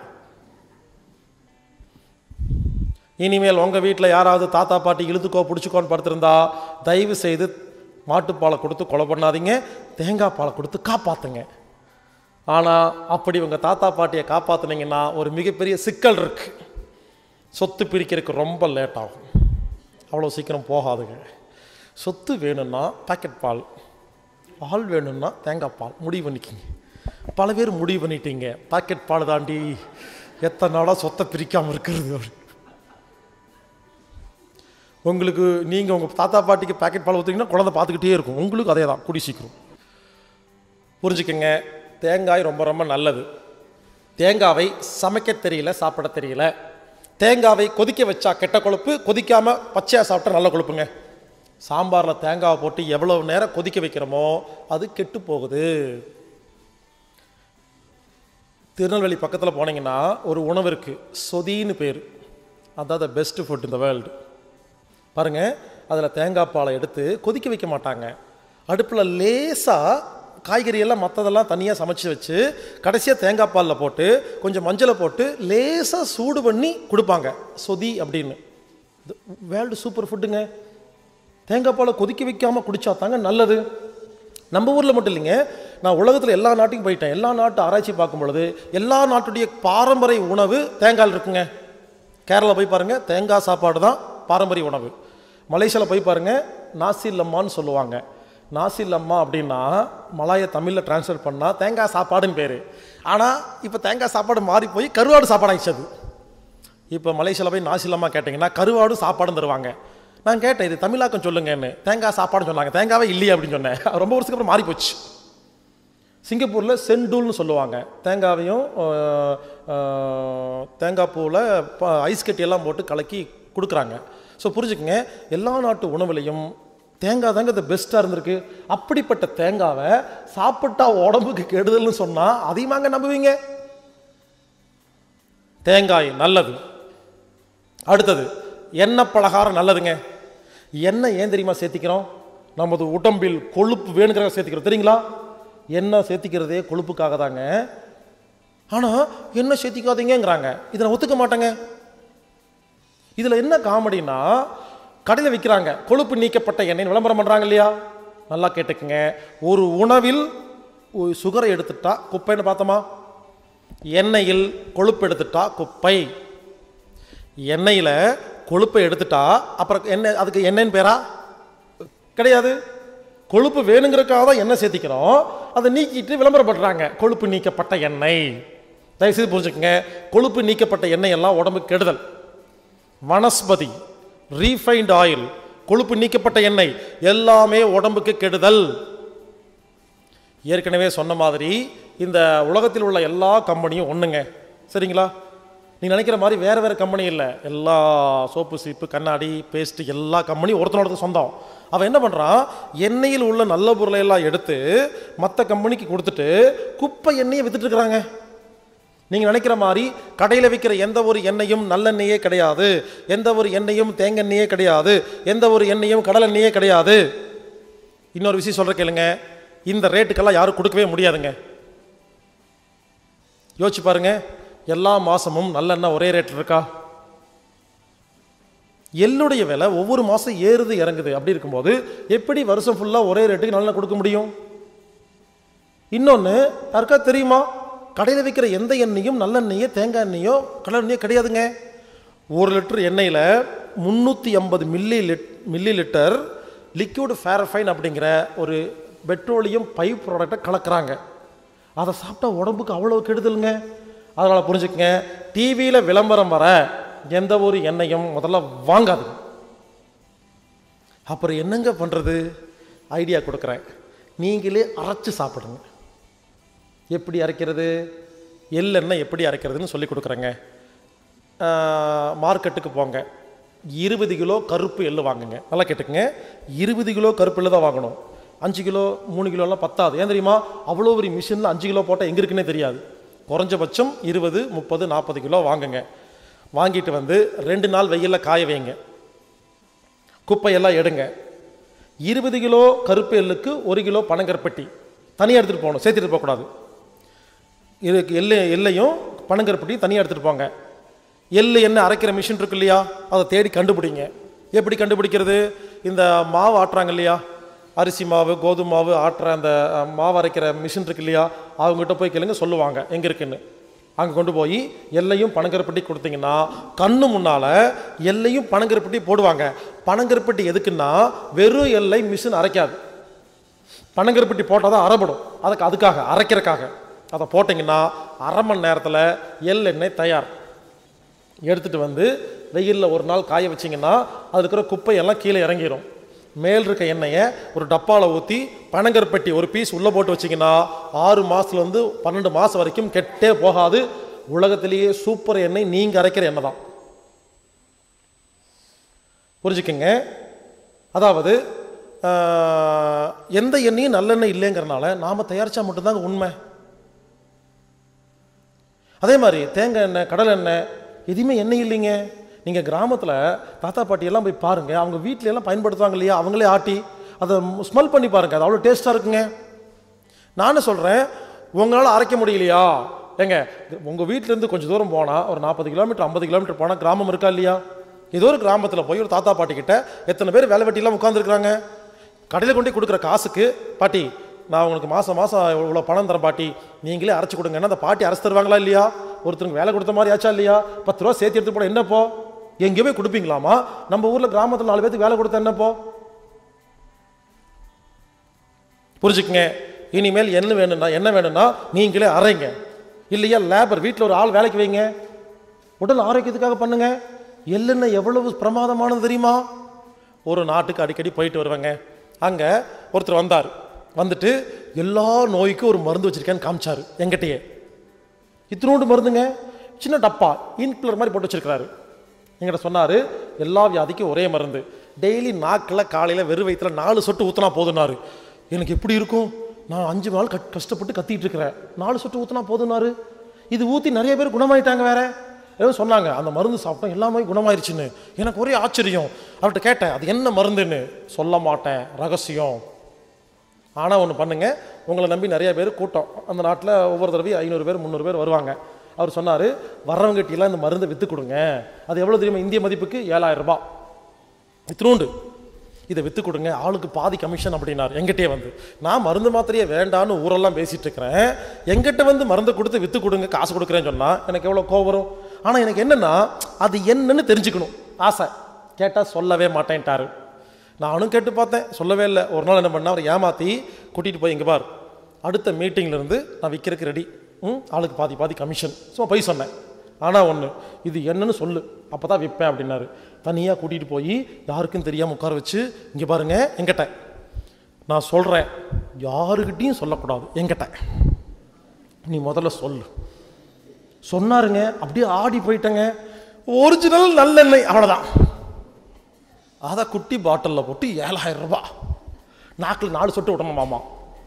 இனிமேல் உங்கள் வீட்டில் யாராவது தாத்தா பாட்டி இழுத்துக்கோ பிடிச்சிக்கோன்னு படுத்திருந்தா தயவு செய்து மாட்டுப்பாலை கொடுத்து கொலை பண்ணாதீங்க தேங்காய் பாலை கொடுத்து காப்பாற்றுங்க ஆனால் அப்படி உங்கள் தாத்தா பாட்டியை காப்பாற்றுனீங்கன்னா ஒரு மிகப்பெரிய சிக்கல் இருக்குது சொத்து பிரிக்கிறதுக்கு ரொம்ப லேட் ஆகும் அவ்வளோ சீக்கிரம் போகாதுங்க சொத்து வேணும்னா பாக்கெட் பால் பால் வேணும்னா தேங்காய் பால் முடிவு பண்ணிக்கிங்க பல பேர் முடிவு பண்ணிட்டீங்க பாக்கெட் பால் தாண்டி எத்தனை நாளாக சொத்தை பிரிக்காமல் இருக்கிறது அப்படி உங்களுக்கு நீங்கள் உங்கள் தாத்தா பாட்டிக்கு பாக்கெட் பால் ஊற்றுனீங்கன்னா குழந்தை பார்த்துக்கிட்டே இருக்கும் உங்களுக்கு அதே தான் குடி சீக்கிரம் புரிஞ்சுக்கங்க தேங்காய் ரொம்ப ரொம்ப நல்லது தேங்காவை சமைக்க தெரியல சாப்பிட தெரியல தேங்காவை கொதிக்க வச்சா கெட்ட கொழுப்பு கொதிக்காமல் பச்சையாக சாப்பிட்டா நல்ல கொழுப்புங்க சாம்பாரில் தேங்காவை போட்டு எவ்வளவு நேரம் கொதிக்க வைக்கிறோமோ அது கெட்டு போகுது திருநெல்வேலி பக்கத்தில் போனீங்கன்னா ஒரு உணவு இருக்குது சொதின்னு பேர் அதான் த பெஸ்ட் ஃபுட் இந்த வேர்ல்டு பாருங்கள் அதில் தேங்காய் பாலை எடுத்து கொதிக்க வைக்க மாட்டாங்க அடுப்பில் லேசாக காய்கறி எல்லாம் மற்றதெல்லாம் தனியாக சமைச்சு வச்சு கடைசியாக தேங்காய் பாலில் போட்டு கொஞ்சம் மஞ்சளை போட்டு லேசாக சூடு பண்ணி கொடுப்பாங்க சொதி அப்படின்னு வேர்ல்டு சூப்பர் ஃபுட்டுங்க தேங்காய் பாலை கொதிக்க வைக்காமல் குடிச்சா தாங்க நல்லது நம்ம ஊரில் மட்டும் இல்லைங்க நான் உலகத்தில் எல்லா நாட்டுக்கும் போயிட்டேன் எல்லா நாட்டு ஆராய்ச்சி பார்க்கும் பொழுது எல்லா நாட்டுடைய பாரம்பரிய உணவு தேங்காய் இருக்குங்க கேரளா போய் பாருங்கள் தேங்காய் சாப்பாடு தான் பாரம்பரிய உணவு மலேசியாவில் போய் பாருங்கள் நாசி லம்மான்னு சொல்லுவாங்க நாசி லம்மா அப்படின்னா மலாய தமிழில் டிரான்ஸ்லேட் பண்ணால் தேங்காய் சாப்பாடுன்னு பேர் ஆனால் இப்போ தேங்காய் சாப்பாடு மாறி போய் கருவாடு சாப்பாடு ஆயிடுச்சு அது இப்போ மலேசியாவில் போய் நாசி லம்மா கேட்டிங்கன்னா கருவாடு சாப்பாடும் தருவாங்க நான் கேட்டேன் இது தமிழாக்கம் சொல்லுங்கன்னு தேங்காய் சாப்பாடுன்னு சொன்னாங்க தேங்காவே இல்லையே அப்படின்னு சொன்னேன் ரொம்ப வருஷத்துக்கு அப்புறம் மாறி போச்சு சிங்கப்பூரில் செண்டூல்னு சொல்லுவாங்க தேங்காவையும் அஹ், அஹ், தேங்காய் பூவில் ஐஸ் கட்டி எல்லாம் போட்டு கலக்கி கொடுக்குறாங்க ஸோ புரிஞ்சுக்கங்க எல்லா நாட்டு உணவுலையும் தேங்காய் தாங்க இது பெஸ்ட்டாக இருந்திருக்கு அப்படிப்பட்ட தேங்காவை சாப்பிட்டா உடம்புக்கு கெடுதல்னு சொன்னால் அதிகமாங்க நம்புவீங்க தேங்காய் நல்லது அடுத்தது எண்ணெய் பலகாரம் நல்லதுங்க எண்ணெய் ஏன் தெரியுமா சேர்த்திக்கிறோம் நமது உடம்பில் கொழுப்பு வேணுங்கிறத சேர்த்திக்கிறோம் தெரியுங்களா எண்ணெய் சேர்த்திக்கிறதே கொழுப்புக்காக தாங்க ஆனால் எண்ணெய் சேர்த்திக்காதீங்கங்கிறாங்க இதை நான் ஒத்துக்க மாட்டேங்க இதில் என்ன காமெடினா கடையில் விற்கிறாங்க கொழுப்பு நீக்கப்பட்ட எண்ணெய் விளம்பரம் பண்ணுறாங்க இல்லையா நல்லா கேட்டுக்குங்க ஒரு உணவில் ஒரு சுகரை எடுத்துட்டா குப்பைன்னு பார்த்தோமா எண்ணெயில் கொழுப்பு எடுத்துட்டா குப்பை எண்ணெயில் கொழுப்பை எடுத்துட்டா அப்புறம் எண்ணெய் அதுக்கு எண்ணெய்ன்னு பேரா கிடையாது கொழுப்பு வேணுங்கிறதுக்காக தான் எண்ணெய் சேர்த்திக்கிறோம் அதை நீக்கிட்டு விளம்பரப்படுறாங்க கொழுப்பு நீக்கப்பட்ட எண்ணெய் தயவுசெய்து புரிஞ்சுக்கங்க கொழுப்பு நீக்கப்பட்ட எண்ணெய் எல்லாம் உடம்புக்கு கெடுதல் வனஸ்பதி ரீஃபைண்ட் ஆயில் கொழுப்பு நீக்கப்பட்ட எண்ணெய் எல்லாமே உடம்புக்கு கெடுதல் ஏற்கனவே சொன்ன மாதிரி இந்த உலகத்தில் உள்ள எல்லா கம்பெனியும் ஒன்றுங்க சரிங்களா நீ நினைக்கிற மாதிரி வேறு வேறு கம்பெனி இல்லை எல்லா சோப்பு சீப்பு கண்ணாடி பேஸ்ட்டு எல்லா கம்பெனியும் ஒருத்தனோட சொந்தம் அவன் என்ன பண்ணுறான் எண்ணெயில் உள்ள நல்ல பொருளை எல்லாம் எடுத்து மற்ற கம்பெனிக்கு கொடுத்துட்டு குப்பை எண்ணெயை வித்துட்டு இருக்கிறாங்க நீங்கள் நினைக்கிற மாதிரி கடையில் விற்கிற எந்த ஒரு எண்ணெயும் நல்லெண்ணெயே கிடையாது எந்த ஒரு எண்ணெயும் தேங்கெண்ணெயே கிடையாது எந்த ஒரு எண்ணெயும் கடலெண்ணெயே கிடையாது இன்னொரு விஷயம் சொல்கிற கேளுங்க இந்த ரேட்டுக்கெல்லாம் யாரும் கொடுக்கவே முடியாதுங்க யோசிச்சு பாருங்க எல்லா மாதமும் நல்லெண்ணெய் ஒரே ரேட் இருக்கா எள்ளுடைய விலை ஒவ்வொரு மாதம் ஏறுது இறங்குது அப்படி இருக்கும்போது எப்படி வருஷம் ஃபுல்லாக ஒரே ரேட்டுக்கு நல்லெண்ணெய் கொடுக்க முடியும் இன்னொன்று யாருக்கா தெரியுமா கடையில் விற்கிற எந்த எண்ணெயும் நல்லெண்ணெயோ தேங்காய் எண்ணெயோ கடல் எண்ணெயோ கிடையாதுங்க ஒரு லிட்டர் எண்ணெயில் முந்நூற்றி ஐம்பது மில்லி லிட் மில்லி லிட்டர் லிக்யூட் ஃபேரஃபைன் அப்படிங்கிற ஒரு பெட்ரோலியம் பைப் ப்ராடக்டை கலக்குறாங்க அதை சாப்பிட்டா உடம்புக்கு அவ்வளோ கெடுதலுங்க அதனால் புரிஞ்சுக்கங்க டிவியில் விளம்பரம் வர எந்த ஒரு எண்ணெயும் முதல்ல வாங்காதுங்க அப்புறம் என்னங்க பண்ணுறது ஐடியா கொடுக்குறேன் நீங்களே அரைச்சு சாப்பிடுங்க எப்படி அரைக்கிறது எள்ளெண்ணெய் எப்படி அரைக்கிறதுன்னு சொல்லி கொடுக்குறேங்க மார்க்கெட்டுக்கு போங்க இருபது கிலோ கருப்பு எள்ளு வாங்குங்க நல்லா கேட்டுக்கங்க இருபது கிலோ கருப்பு எள்ளு தான் வாங்கணும் அஞ்சு கிலோ மூணு கிலோலாம் பத்தாது ஏன் தெரியுமா அவ்வளோ ஒரு மிஷினில் அஞ்சு கிலோ போட்டால் எங்கே இருக்குன்னே தெரியாது குறைஞ்சபட்சம் இருபது முப்பது நாற்பது கிலோ வாங்குங்க வாங்கிட்டு வந்து ரெண்டு நாள் வெயிலில் காய வைங்க குப்பையெல்லாம் எடுங்க இருபது கிலோ கருப்பு எள்ளுக்கு ஒரு கிலோ பனங்கருப்பட்டி தனியாக எடுத்துகிட்டு போகணும் சேர்த்துட்டு போகக்கூடாது இதுக்கு எள்ளு எல்லையும் பனங்கருப்பட்டி தனியாக எடுத்துகிட்டு போங்க எள்ளு என்ன அரைக்கிற மிஷின் இருக்கு இல்லையா அதை தேடி கண்டுபிடிங்க எப்படி கண்டுபிடிக்கிறது இந்த மாவு ஆட்டுறாங்க இல்லையா அரிசி மாவு கோதுமை மாவு ஆட்டுற அந்த அஹ், மாவு அரைக்கிற மிஷின் இருக்கு இல்லையா அவங்ககிட்ட போய் கேளுங்க சொல்லுவாங்க எங்கே இருக்குன்னு அங்கே கொண்டு போய் எல்லையும் பனங்கருப்பட்டி கொடுத்தீங்கன்னா கண்ணு முன்னால் எல்லையும் பனங்கருப்பட்டி போடுவாங்க பனங்கருப்பட்டி எதுக்குன்னா வெறும் எல்லை மிஷின் அரைக்காது பனங்கருப்பட்டி போட்டால் தான் அரைப்படும் அதுக்கு அதுக்காக அரைக்கிறக்காக அதை போட்டிங்கன்னா அரை மணி நேரத்தில் எள்ளெண்ணெய் தயார் எடுத்துகிட்டு வந்து வெயிலில் ஒரு நாள் காய வச்சிங்கன்னா அதில் இருக்கிற குப்பையெல்லாம் கீழே இறங்கிரும் மேல் இருக்க எண்ணெயை ஒரு டப்பாவில் ஊற்றி பனங்கருப்பட்டி ஒரு பீஸ் உள்ளே போட்டு வச்சிங்கன்னா ஆறு மாதத்துலேருந்து பன்னெண்டு மாதம் வரைக்கும் கெட்டே போகாது உலகத்திலேயே சூப்பர் எண்ணெய் நீங்கள் அரைக்கிற எண்ணெய் தான் புரிஞ்சுக்கங்க அதாவது ஆஹ், எந்த எண்ணெயும் நல்லெண்ணெய் இல்லைங்கிறனால நாம் தயாரித்தா மட்டும்தாங்க உண்மை அதே மாதிரி தேங்காய் எண்ணெய் கடலை எண்ணெய் எதுவுமே எண்ணெய் இல்லைங்க நீங்கள் கிராமத்தில் தாத்தா பாட்டியெல்லாம் போய் பாருங்கள் அவங்க வீட்ல எல்லாம் பயன்படுத்துவாங்க இல்லையா அவங்களே ஆட்டி அதை ஸ்மெல் பண்ணி பாருங்கள் அது அவ்வளோ டேஸ்ட்டாக இருக்குங்க நானும் சொல்கிறேன் உங்களால் அரைக்க முடியலையா ஏங்க உங்கள் வீட்டிலேருந்து கொஞ்சம் தூரம் போனால் ஒரு நாற்பது கிலோமீட்டர் ஐம்பது கிலோமீட்டர் போனால் கிராமம் இருக்கா இல்லையா ஏதோ ஒரு கிராமத்தில் போய் ஒரு தாத்தா பாட்டி கிட்ட எத்தனை பேர் வேலை வெட்டிலாம் உட்காந்துருக்குறாங்க கடையில் கொண்டு போய் கொடுக்குற காசுக்கு பாட்டி நான் உங்களுக்கு மாதம் மாதம் இவ்வளோ பணம் தரேன் பாட்டி நீங்களே அரைச்சி கொடுங்கன்னா அந்த பாட்டி அரைச்சி தருவாங்களா இல்லையா ஒருத்தருக்கு வேலை கொடுத்த மாதிரி ஆச்சா இல்லையா பத்து ரூபா சேர்த்து எடுத்து போட என்னப்போ எங்கேயோ போய் கொடுப்பீங்களாமா நம்ம ஊரில் கிராமத்தில் நாலு பேருக்கு வேலை கொடுத்தா என்னப்போ புரிஞ்சுக்குங்க இனிமேல் என்ன வேணும்னா என்ன வேணும்னா நீங்களே அரைங்க இல்லையா லேபர் வீட்டில் ஒரு ஆள் வேலைக்கு வைங்க உடல் ஆரோக்கியத்துக்காக பண்ணுங்க எள்ளெண்ணெய் எவ்வளவு பிரமாதமானது தெரியுமா ஒரு நாட்டுக்கு அடிக்கடி போயிட்டு வருவாங்க அங்கே ஒருத்தர் வந்தார் வந்துட்டு எல்லா நோய்க்கும் ஒரு மருந்து வச்சிருக்கேன்னு காமிச்சாரு எங்கிட்டயே இத்தினோண்டு மருந்துங்க சின்ன டப்பா இன்குலர் மாதிரி போட்டு வச்சிருக்கிறாரு என்கிட்ட சொன்னார் எல்லா வியாதிக்கும் ஒரே மருந்து டெய்லி நாக்கில் காலையில் வெறும் வயிற்றுல நாலு சொட்டு ஊற்றினா போதுனாரு எனக்கு எப்படி இருக்கும் நான் அஞ்சு நாள் கட் கஷ்டப்பட்டு கத்திட்டு இருக்கிறேன் நாலு சொட்டு ஊற்றினா போதுனாரு இது ஊற்றி நிறைய பேர் குணமாயிட்டாங்க வேற ஏதோ சொன்னாங்க அந்த மருந்து சாப்பிட்டோம் எல்லாமே குணமாயிருச்சுன்னு எனக்கு ஒரே ஆச்சரியம் அவர்கிட்ட கேட்டேன் அது என்ன மருந்துன்னு சொல்ல மாட்டேன் ரகசியம் ஆனால் ஒன்று பண்ணுங்க உங்களை நம்பி நிறைய பேர் கூட்டம் அந்த நாட்டில் ஒவ்வொரு தடவையும் ஐநூறு பேர் முந்நூறு பேர் வருவாங்க அவர் சொன்னார் வர்றவங்ககிட்டலாம் இந்த மருந்தை விற்று கொடுங்க அது எவ்வளோ தெரியுமா இந்திய மதிப்புக்கு ஏழாயிரம் ரூபாய் இத்தினூண்டு இதை விற்று கொடுங்க ஆளுக்கு பாதி கமிஷன் அப்படின்னார் எங்கிட்டே வந்து நான் மருந்து மாத்திரையே வேண்டான்னு ஊரெல்லாம் பேசிட்டு இருக்கிறேன் எங்கிட்ட வந்து மருந்து கொடுத்து விற்று கொடுங்க காசு கொடுக்குறேன்னு சொன்னால் எனக்கு எவ்வளோ கோவம் வரும் ஆனால் எனக்கு என்னென்னா அது என்னன்னு தெரிஞ்சுக்கணும் ஆசை கேட்டால் சொல்லவே மாட்டேன்ட்டாரு நானும் கேட்டு பார்த்தேன் சொல்லவே இல்லை ஒரு நாள் என்ன பண்ணேன் அவர் ஏமாற்றி கூட்டிகிட்டு போய் இங்கே பார் அடுத்த மீட்டிங்ல இருந்து நான் விற்கிறதுக்கு ரெடி ம் ஆளுக்கு பாதி பாதி கமிஷன் சும்மா போய் சொன்னேன் ஆனால் ஒன்று இது என்னன்னு சொல்லு அப்போ தான் விற்பேன் அப்படின்னாரு தனியாக கூட்டிகிட்டு போய் யாருக்கும் தெரியாமல் உட்கார வச்சு இங்கே பாருங்க எங்கிட்ட நான் சொல்கிறேன் யாருக்கிட்டையும் சொல்லக்கூடாது எங்கிட்ட நீ முதல்ல சொல்லு சொன்னாருங்க அப்படியே ஆடி போயிட்டேங்க ஒரிஜினல் நல்லெண்ணெய் அவ்வளோதான் அதை குட்டி பாட்டிலில் போட்டு ஏழாயிரம் ரூபாய் நாக்கில் நாலு சொட்டு விடணுமாமா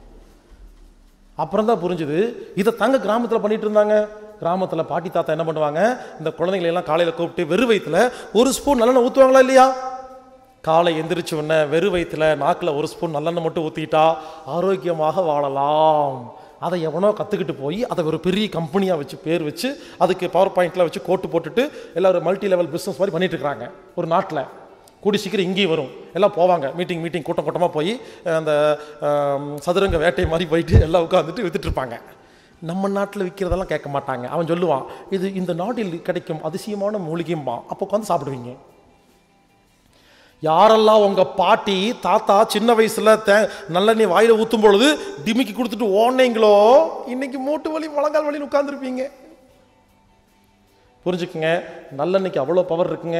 அப்புறம் தான் புரிஞ்சுது இதை தங்க கிராமத்தில் பண்ணிட்டு இருந்தாங்க கிராமத்தில் பாட்டி தாத்தா என்ன பண்ணுவாங்க இந்த குழந்தைங்களை எல்லாம் காலையில் கூப்பிட்டு வெறு வயிற்றுல ஒரு ஸ்பூன் நல்லெண்ணெய் ஊற்றுவாங்களா இல்லையா காலை எந்திரிச்ச உடனே வெறு வயிற்றுல நாக்கில் ஒரு ஸ்பூன் நல்லெண்ணெய் மட்டும் ஊற்றிட்டா ஆரோக்கியமாக வாழலாம் அதை எவனோ கற்றுக்கிட்டு போய் அதை ஒரு பெரிய கம்பெனியாக வச்சு பேர் வச்சு அதுக்கு பவர் பாயிண்ட்ல வச்சு கோட்டு போட்டுட்டு எல்லாரும் மல்டி லெவல் பிஸ்னஸ் மாதிரி பண்ணிட்டு இருக்காங்க ஒரு நாட்டில் கூடி சீக்கிரம் இங்கேயும் வரும் எல்லாம் போவாங்க மீட்டிங் மீட்டிங் கூட்டம் கூட்டமாக போய் அஹ், அந்த ஆம், சதுரங்க வேட்டை மாதிரி போயிட்டு எல்லாம் உட்காந்துட்டு வித்துட்டு இருப்பாங்க நம்ம நாட்டில் விற்கிறதெல்லாம் கேட்க மாட்டாங்க அவன் சொல்லுவான் இது இந்த நாட்டில் கிடைக்கும் அதிசயமான மூலிகையும்பா அப்போ உட்காந்து சாப்பிடுவீங்க யாரெல்லாம் உங்க பாட்டி தாத்தா சின்ன வயசுல தே நல்லெண்ணெய் வாயில ஊத்தும் பொழுது டிமிக்கி கொடுத்துட்டு ஓடுனீங்களோ இன்னைக்கு மூட்டு வலி முழங்கால் வலி உட்கார்ந்துருப்பீங்க புரிஞ்சுக்குங்க நல்லெண்ணெய்க்கு அவ்வளோ பவர் இருக்குங்க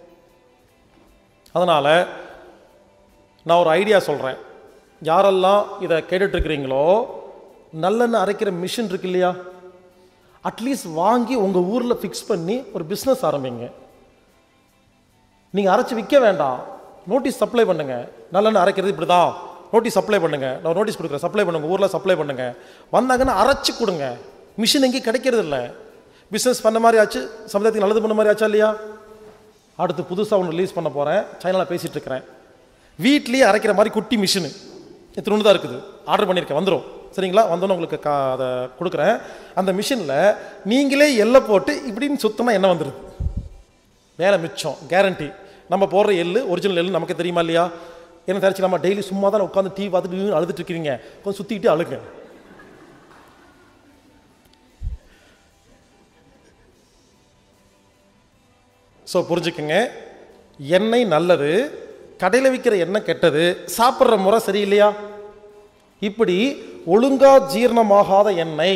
அதனால நான் ஒரு ஐடியா சொல்றேன் யாரெல்லாம் இதை கேட்டுட்டு இருக்கிறீங்களோ நல்லெண்ணெய் அரைக்கிற மிஷின் இருக்கு இல்லையா அட்லீஸ்ட் வாங்கி உங்க ஊர்ல ஃபிக்ஸ் பண்ணி ஒரு பிஸ்னஸ் ஆரம்பிங்க நீங்க அரைச்சு விற்க வேண்டாம் நோட்டீஸ் சப்ளை பண்ணுங்க நல்லெண்ணெய் அரைக்கிறது இப்படி தான் நோட்டீஸ் சப்ளை பண்ணுங்க நான் நோட்டீஸ் கொடுக்குறேன் சப்ளை பண்ணுங்க ஊர்ல சப்ளை பண்ணுங்க வந்தாங்கன்னா அரைச்சு கொடுங்க மிஷின் எங்கேயும் கிடைக்கிறது இல்லை பிஸ்னஸ் பண்ண மாதிரி ஆச்சு சமுதாயத்துக்கு நல்லது பண்ண மாதிரி ஆச்சா இல்லையா அடுத்து புதுசாக ஒன்று ரிலீஸ் பண்ண போகிறேன் சைனாவில் பேசிட்டு இருக்கிறேன் வீட்லேயே அரைக்கிற மாதிரி குட்டி மிஷினு இத்தினொன்று தான் இருக்குது ஆர்டர் பண்ணியிருக்கேன் வந்துடும் சரிங்களா வந்தோன்னே உங்களுக்கு கா அதை கொடுக்குறேன் அந்த மிஷினில் நீங்களே எல்லை போட்டு இப்படின்னு சுத்தமாக என்ன வந்துடுது வேலை மிச்சம் கேரண்டி நம்ம போடுற எள்ளு ஒரிஜினல் எள்ளு நமக்கு தெரியுமா இல்லையா என்ன தெரிச்சு நம்ம டெய்லி சும்மா தான் உட்காந்து டிவி பார்த்துட்டு அழுதுட்டு இருக்கிறீங்க கொஞ்சம் சுற்றிக்கிட்டு அழுங்க ஸோ புரிஞ்சுக்குங்க எண்ணெய் நல்லது கடையில் விற்கிற எண்ணெய் கெட்டது சாப்பிட்ற முறை சரியில்லையா இப்படி ஒழுங்கா ஜீரணமாகாத எண்ணெய்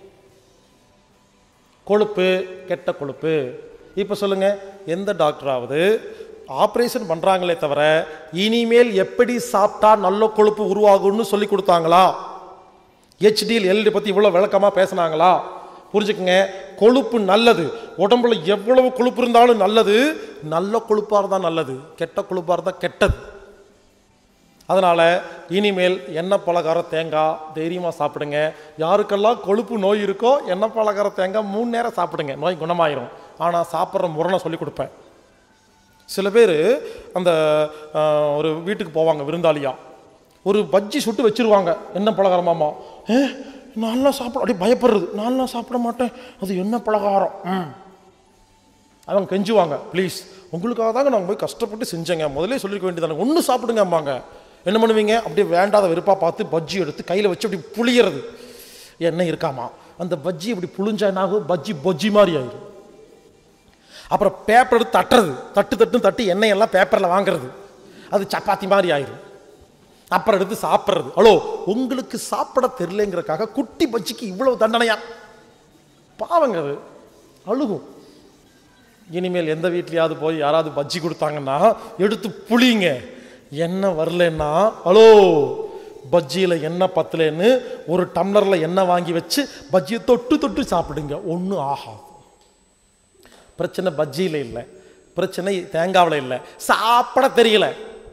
கொழுப்பு கெட்ட கொழுப்பு இப்போ சொல்லுங்க எந்த டாக்டராவது ஆப்ரேஷன் பண்றாங்களே தவிர இனிமேல் எப்படி சாப்பிட்டா நல்ல கொழுப்பு உருவாகும்னு சொல்லி கொடுத்தாங்களா ஹெச்டிஎல் எல்டி பத்தி இவ்வளவு விளக்கமா பேசுனாங்களா புரிஞ்சுக்குங்க கொழுப்பு நல்லது உடம்புல எவ்வளவு கொழுப்பு இருந்தாலும் நல்லது நல்ல கொழுப்பா இருந்தா நல்லது கெட்ட கொழுப்பா இருந்தா கெட்டது அதனால இனிமேல் எண்ணெய் பலகார தேங்காய் தைரியமாக சாப்பிடுங்க யாருக்கெல்லாம் கொழுப்பு நோய் இருக்கோ எண்ணெய் பலகார தேங்காய் மூணு நேரம் சாப்பிடுங்க நோய் குணமாயிரும் ஆனால் சாப்பிட்ற முறை சொல்லி கொடுப்பேன் சில பேர் அந்த ஆஹ், ஒரு வீட்டுக்கு போவாங்க விருந்தாளியா ஒரு பஜ்ஜி சுட்டு வச்சிருவாங்க என்ன பலகாரமாமா ஏ நான்லாம் சாப்பிட அப்படியே பயப்படுறது நான்லாம் சாப்பிட மாட்டேன் அது என்ன பலகாரம் ம் அவங்க கெஞ்சுவாங்க ப்ளீஸ் உங்களுக்காக தாங்க நாங்கள் போய் கஷ்டப்பட்டு செஞ்சேங்க முதல்ல சொல்லிருக்க வேண்டியதானே ஒன்று சாப்பிடுங்க அம்மாங்க என்ன பண்ணுவீங்க அப்படியே வேண்டாத வெறுப்பா பார்த்து பஜ்ஜி எடுத்து கையில் வச்சு அப்படி புளியறது என்ன இருக்காமா அந்த பஜ்ஜி இப்படி புளிஞ்சா என்ன ஆகும் பஜ்ஜி பொஜ்ஜி மாதிரி ஆயிடும் அப்புறம் பேப்பர் எடுத்து தட்டுறது தட்டு தட்டு தட்டி எண்ணெய் எல்லாம் பேப்பரில் வாங்குறது அது சப்பாத்தி மாதிரி ஆயிரும் அப்புறம் எடுத்து சாப்பிட்றது ஹலோ உங்களுக்கு சாப்பிட தெரியலங்கிறக்காக குட்டி பஜ்ஜிக்கு இவ்வளவு தண்டனையா பாவங்க அது அழுகும் இனிமேல் எந்த வீட்லயாவது போய் யாராவது பஜ்ஜி கொடுத்தாங்கன்னா எடுத்து புளிங்க எண்ணெய் வரலன்னா ஹலோ பஜ்ஜியில் எண்ணெய் பத்தலைன்னு ஒரு டம்ளரில் எண்ணெய் வாங்கி வச்சு பஜ்ஜியை தொட்டு தொட்டு சாப்பிடுங்க ஒன்றும் ஆகாது பிரச்சனை பஜ்ஜியில் இல்லை பிரச்சனை தேங்காவில் இல்லை சாப்பிட தெரியல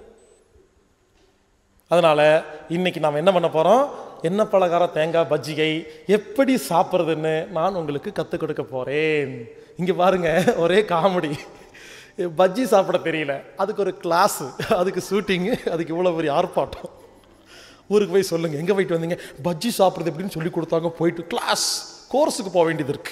அதனால இன்னைக்கு நாம் என்ன பண்ண போறோம் என்ன பலகார தேங்காய் பஜ்ஜியை எப்படி சாப்பிட்றதுன்னு நான் உங்களுக்கு கற்றுக் கொடுக்க போறேன் இங்க பாருங்க ஒரே காமெடி பஜ்ஜி சாப்பிட தெரியல அதுக்கு ஒரு கிளாஸ் அதுக்கு ஷூட்டிங்கு அதுக்கு இவ்வளோ பெரிய ஆர்ப்பாட்டம் ஊருக்கு போய் சொல்லுங்க எங்க போயிட்டு வந்தீங்க பஜ்ஜி சாப்பிட்றது எப்படின்னு சொல்லி கொடுத்தாங்க போயிட்டு கிளாஸ் கோர்ஸுக்கு போக வேண்டியது இருக்கு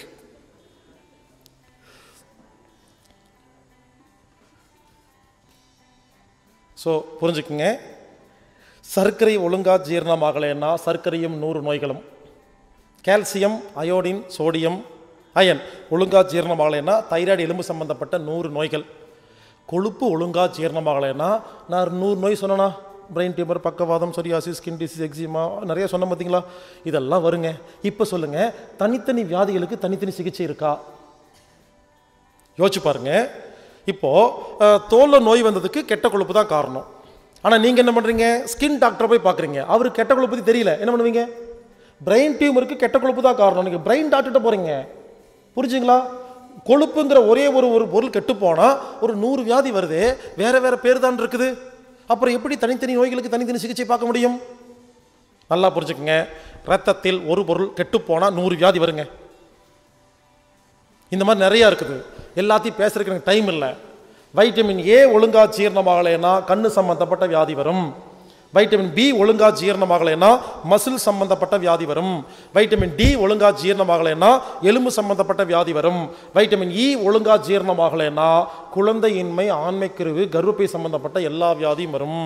ஸோ புரிஞ்சுக்குங்க சர்க்கரை ஒழுங்கா ஜீரணமாகலைன்னா சர்க்கரையும் நூறு நோய்களும் கால்சியம் அயோடின் சோடியம் அயன் ஒழுங்கா ஜீரணமாகலைன்னா தைராய்டு எலும்பு சம்பந்தப்பட்ட நூறு நோய்கள் கொழுப்பு ஒழுங்கா ஜீரணமாகலைன்னா நான் நூறு நோய் சொன்னேனா பிரெயின் டியூமர் பக்கவாதம் சொரியாசிஸ் ஸ்கின் டிசீஸ் எக்ஸிமா நிறைய சொன்ன பார்த்தீங்களா இதெல்லாம் வருங்க இப்போ சொல்லுங்க தனித்தனி வியாதிகளுக்கு தனித்தனி சிகிச்சை இருக்கா யோசிச்சு பாருங்க இப்போ அஹ், தோல்ல நோய் வந்ததுக்கு கெட்ட கொழுப்பு தான் காரணம் ஆனால் நீங்கள் என்ன பண்ணுறீங்க ஸ்கின் டாக்டரை போய் பார்க்குறீங்க அவருக்கு கெட்ட கொழுப்பு பத்தி தெரியல என்ன பண்ணுவீங்க பிரெயின் டியூமருக்கு கெட்ட கொழுப்பு தான் காரணம் நீங்கள் பிரெயின் டாக்டர்கிட்ட போகிறீங்க புரிஞ்சுங்களா கொழுப்புங்கிற ஒரே ஒரு ஒரு பொருள் கெட்டு போனால் ஒரு நூறு வியாதி வருது வேற வேற பேர் தான் இருக்குது அப்புறம் எப்படி தனித்தனி நோய்களுக்கு தனித்தனி சிகிச்சை பார்க்க முடியும் நல்லா புரிஞ்சுக்குங்க ரத்தத்தில் ஒரு பொருள் கெட்டு போனால் நூறு வியாதி வருங்க இந்த மாதிரி நிறைய இருக்குது எல்லாத்தையும் பேசுறதுக்கு எனக்கு டைம் இல்லை வைட்டமின் ஏ ஒழுங்கா ஜீரணமாகலைன்னா கண்ணு சம்பந்தப்பட்ட வியாதி வரும் வைட்டமின் பி ஒழுங்கா ஜீரணமாகலைன்னா மசில் சம்பந்தப்பட்ட வியாதி வரும் வைட்டமின் டி ஒழுங்கா ஜீரணமாகலைன்னா எலும்பு சம்பந்தப்பட்ட வியாதி வரும் வைட்டமின் இ ஒழுங்கா ஜீரணமாகலைன்னா குழந்தையின்மை ஆண்மைக்குருவு கர்ப்பப்பை சம்பந்தப்பட்ட எல்லா வியாதியும் வரும்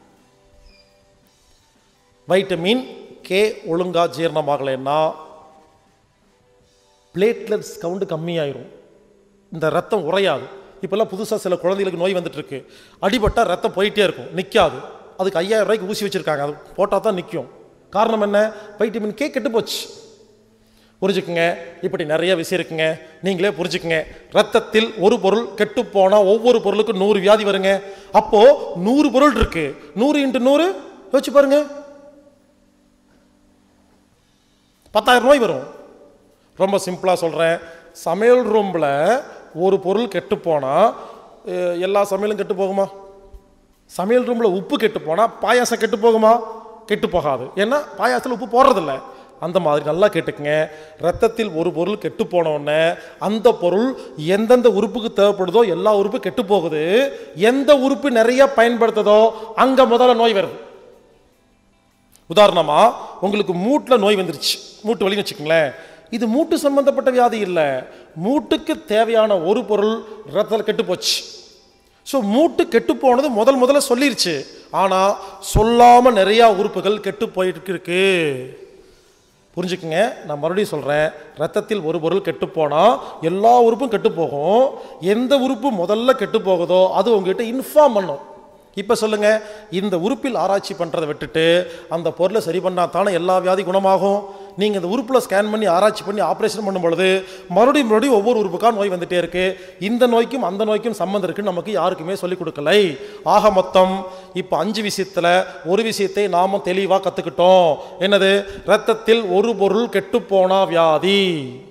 வைட்டமின் கே ஒழுங்கா ஜீரணமாகலைன்னா பிளேட்லெட்ஸ் கவுண்ட் கம்மியாயிரும் இந்த ரத்தம் உறையாது இப்போல்லாம் புதுசாக சில குழந்தைகளுக்கு நோய் வந்துட்டு இருக்கு அடிபட்டால் ரத்தம் போயிட்டே இருக்கும் நிற்காது அதுக்கு ஐயாயிரம் ரூபாய்க்கு ஊசி வச்சுருக்காங்க அது போட்டால் தான் நிற்கும் காரணம் என்ன வைட்டமின் கே கெட்டு போச்சு புரிஞ்சுக்குங்க இப்படி நிறைய விஷயம் இருக்குங்க நீங்களே புரிஞ்சுக்குங்க ரத்தத்தில் ஒரு பொருள் கெட்டு போனால் ஒவ்வொரு பொருளுக்கும் நூறு வியாதி வருங்க அப்போ நூறு பொருள் இருக்கு நூறு இன்ட்டு நூறு யோசிச்சு பாருங்க பத்தாயிரம் நோய் வரும் ரொம்ப சிம்பிளாக சொல்கிறேன் சமையல் ரூமில் ஒரு பொருள் கெட்டு போனால் எல்லா சமையலும் கெட்டு போகுமா சமையல் ரூமில் உப்பு கெட்டு போனால் பாயாசம் கெட்டு போகுமா கெட்டு போகாது ஏன்னா பாயாசத்தில் உப்பு போடுறதில்ல அந்த மாதிரி நல்லா கேட்டுக்குங்க ரத்தத்தில் ஒரு பொருள் கெட்டு போன உடனே அந்த பொருள் எந்தெந்த உறுப்புக்கு தேவைப்படுதோ எல்லா உறுப்பும் கெட்டு போகுது எந்த உறுப்பு நிறைய பயன்படுத்துதோ அங்கே முதல்ல நோய் வருது உதாரணமா உங்களுக்கு மூட்டில் நோய் வந்துருச்சு மூட்டு வலின்னு வச்சுக்கோங்களேன் இது மூட்டு சம்பந்தப்பட்ட வியாதி இல்லை மூட்டுக்கு தேவையான ஒரு பொருள் ரத்தத்தில் கெட்டு போச்சு ஸோ மூட்டு கெட்டு போனது முதல் முதல்ல சொல்லிருச்சு ஆனால் சொல்லாமல் நிறையா உறுப்புகள் கெட்டு போயிட்டு இருக்கு புரிஞ்சுக்குங்க நான் மறுபடியும் சொல்கிறேன் ரத்தத்தில் ஒரு பொருள் கெட்டு போனால் எல்லா உறுப்பும் கெட்டு போகும் எந்த உறுப்பு முதல்ல கெட்டு போகுதோ அது உங்ககிட்ட இன்ஃபார்ம் பண்ணும் இப்போ சொல்லுங்க இந்த உறுப்பில் ஆராய்ச்சி பண்ணுறதை விட்டுட்டு அந்த பொருளை சரி பண்ணால் தானே எல்லா வியாதி குணமாகும் நீங்கள் இந்த உறுப்பில் ஸ்கேன் பண்ணி ஆராய்ச்சி பண்ணி ஆப்ரேஷன் பண்ணும் பொழுது மறுபடியும் மறுபடியும் ஒவ்வொரு உறுப்புக்கா நோய் வந்துட்டே இருக்கு இந்த நோய்க்கும் அந்த நோய்க்கும் சம்மந்தம் இருக்குன்னு நமக்கு யாருக்குமே சொல்லிக் கொடுக்கலை ஆக மொத்தம் இப்போ அஞ்சு விஷயத்தில் ஒரு விஷயத்தை நாம தெளிவாக கற்றுக்கிட்டோம் என்னது ரத்தத்தில் ஒரு பொருள் கெட்டுப்போனா வியாதி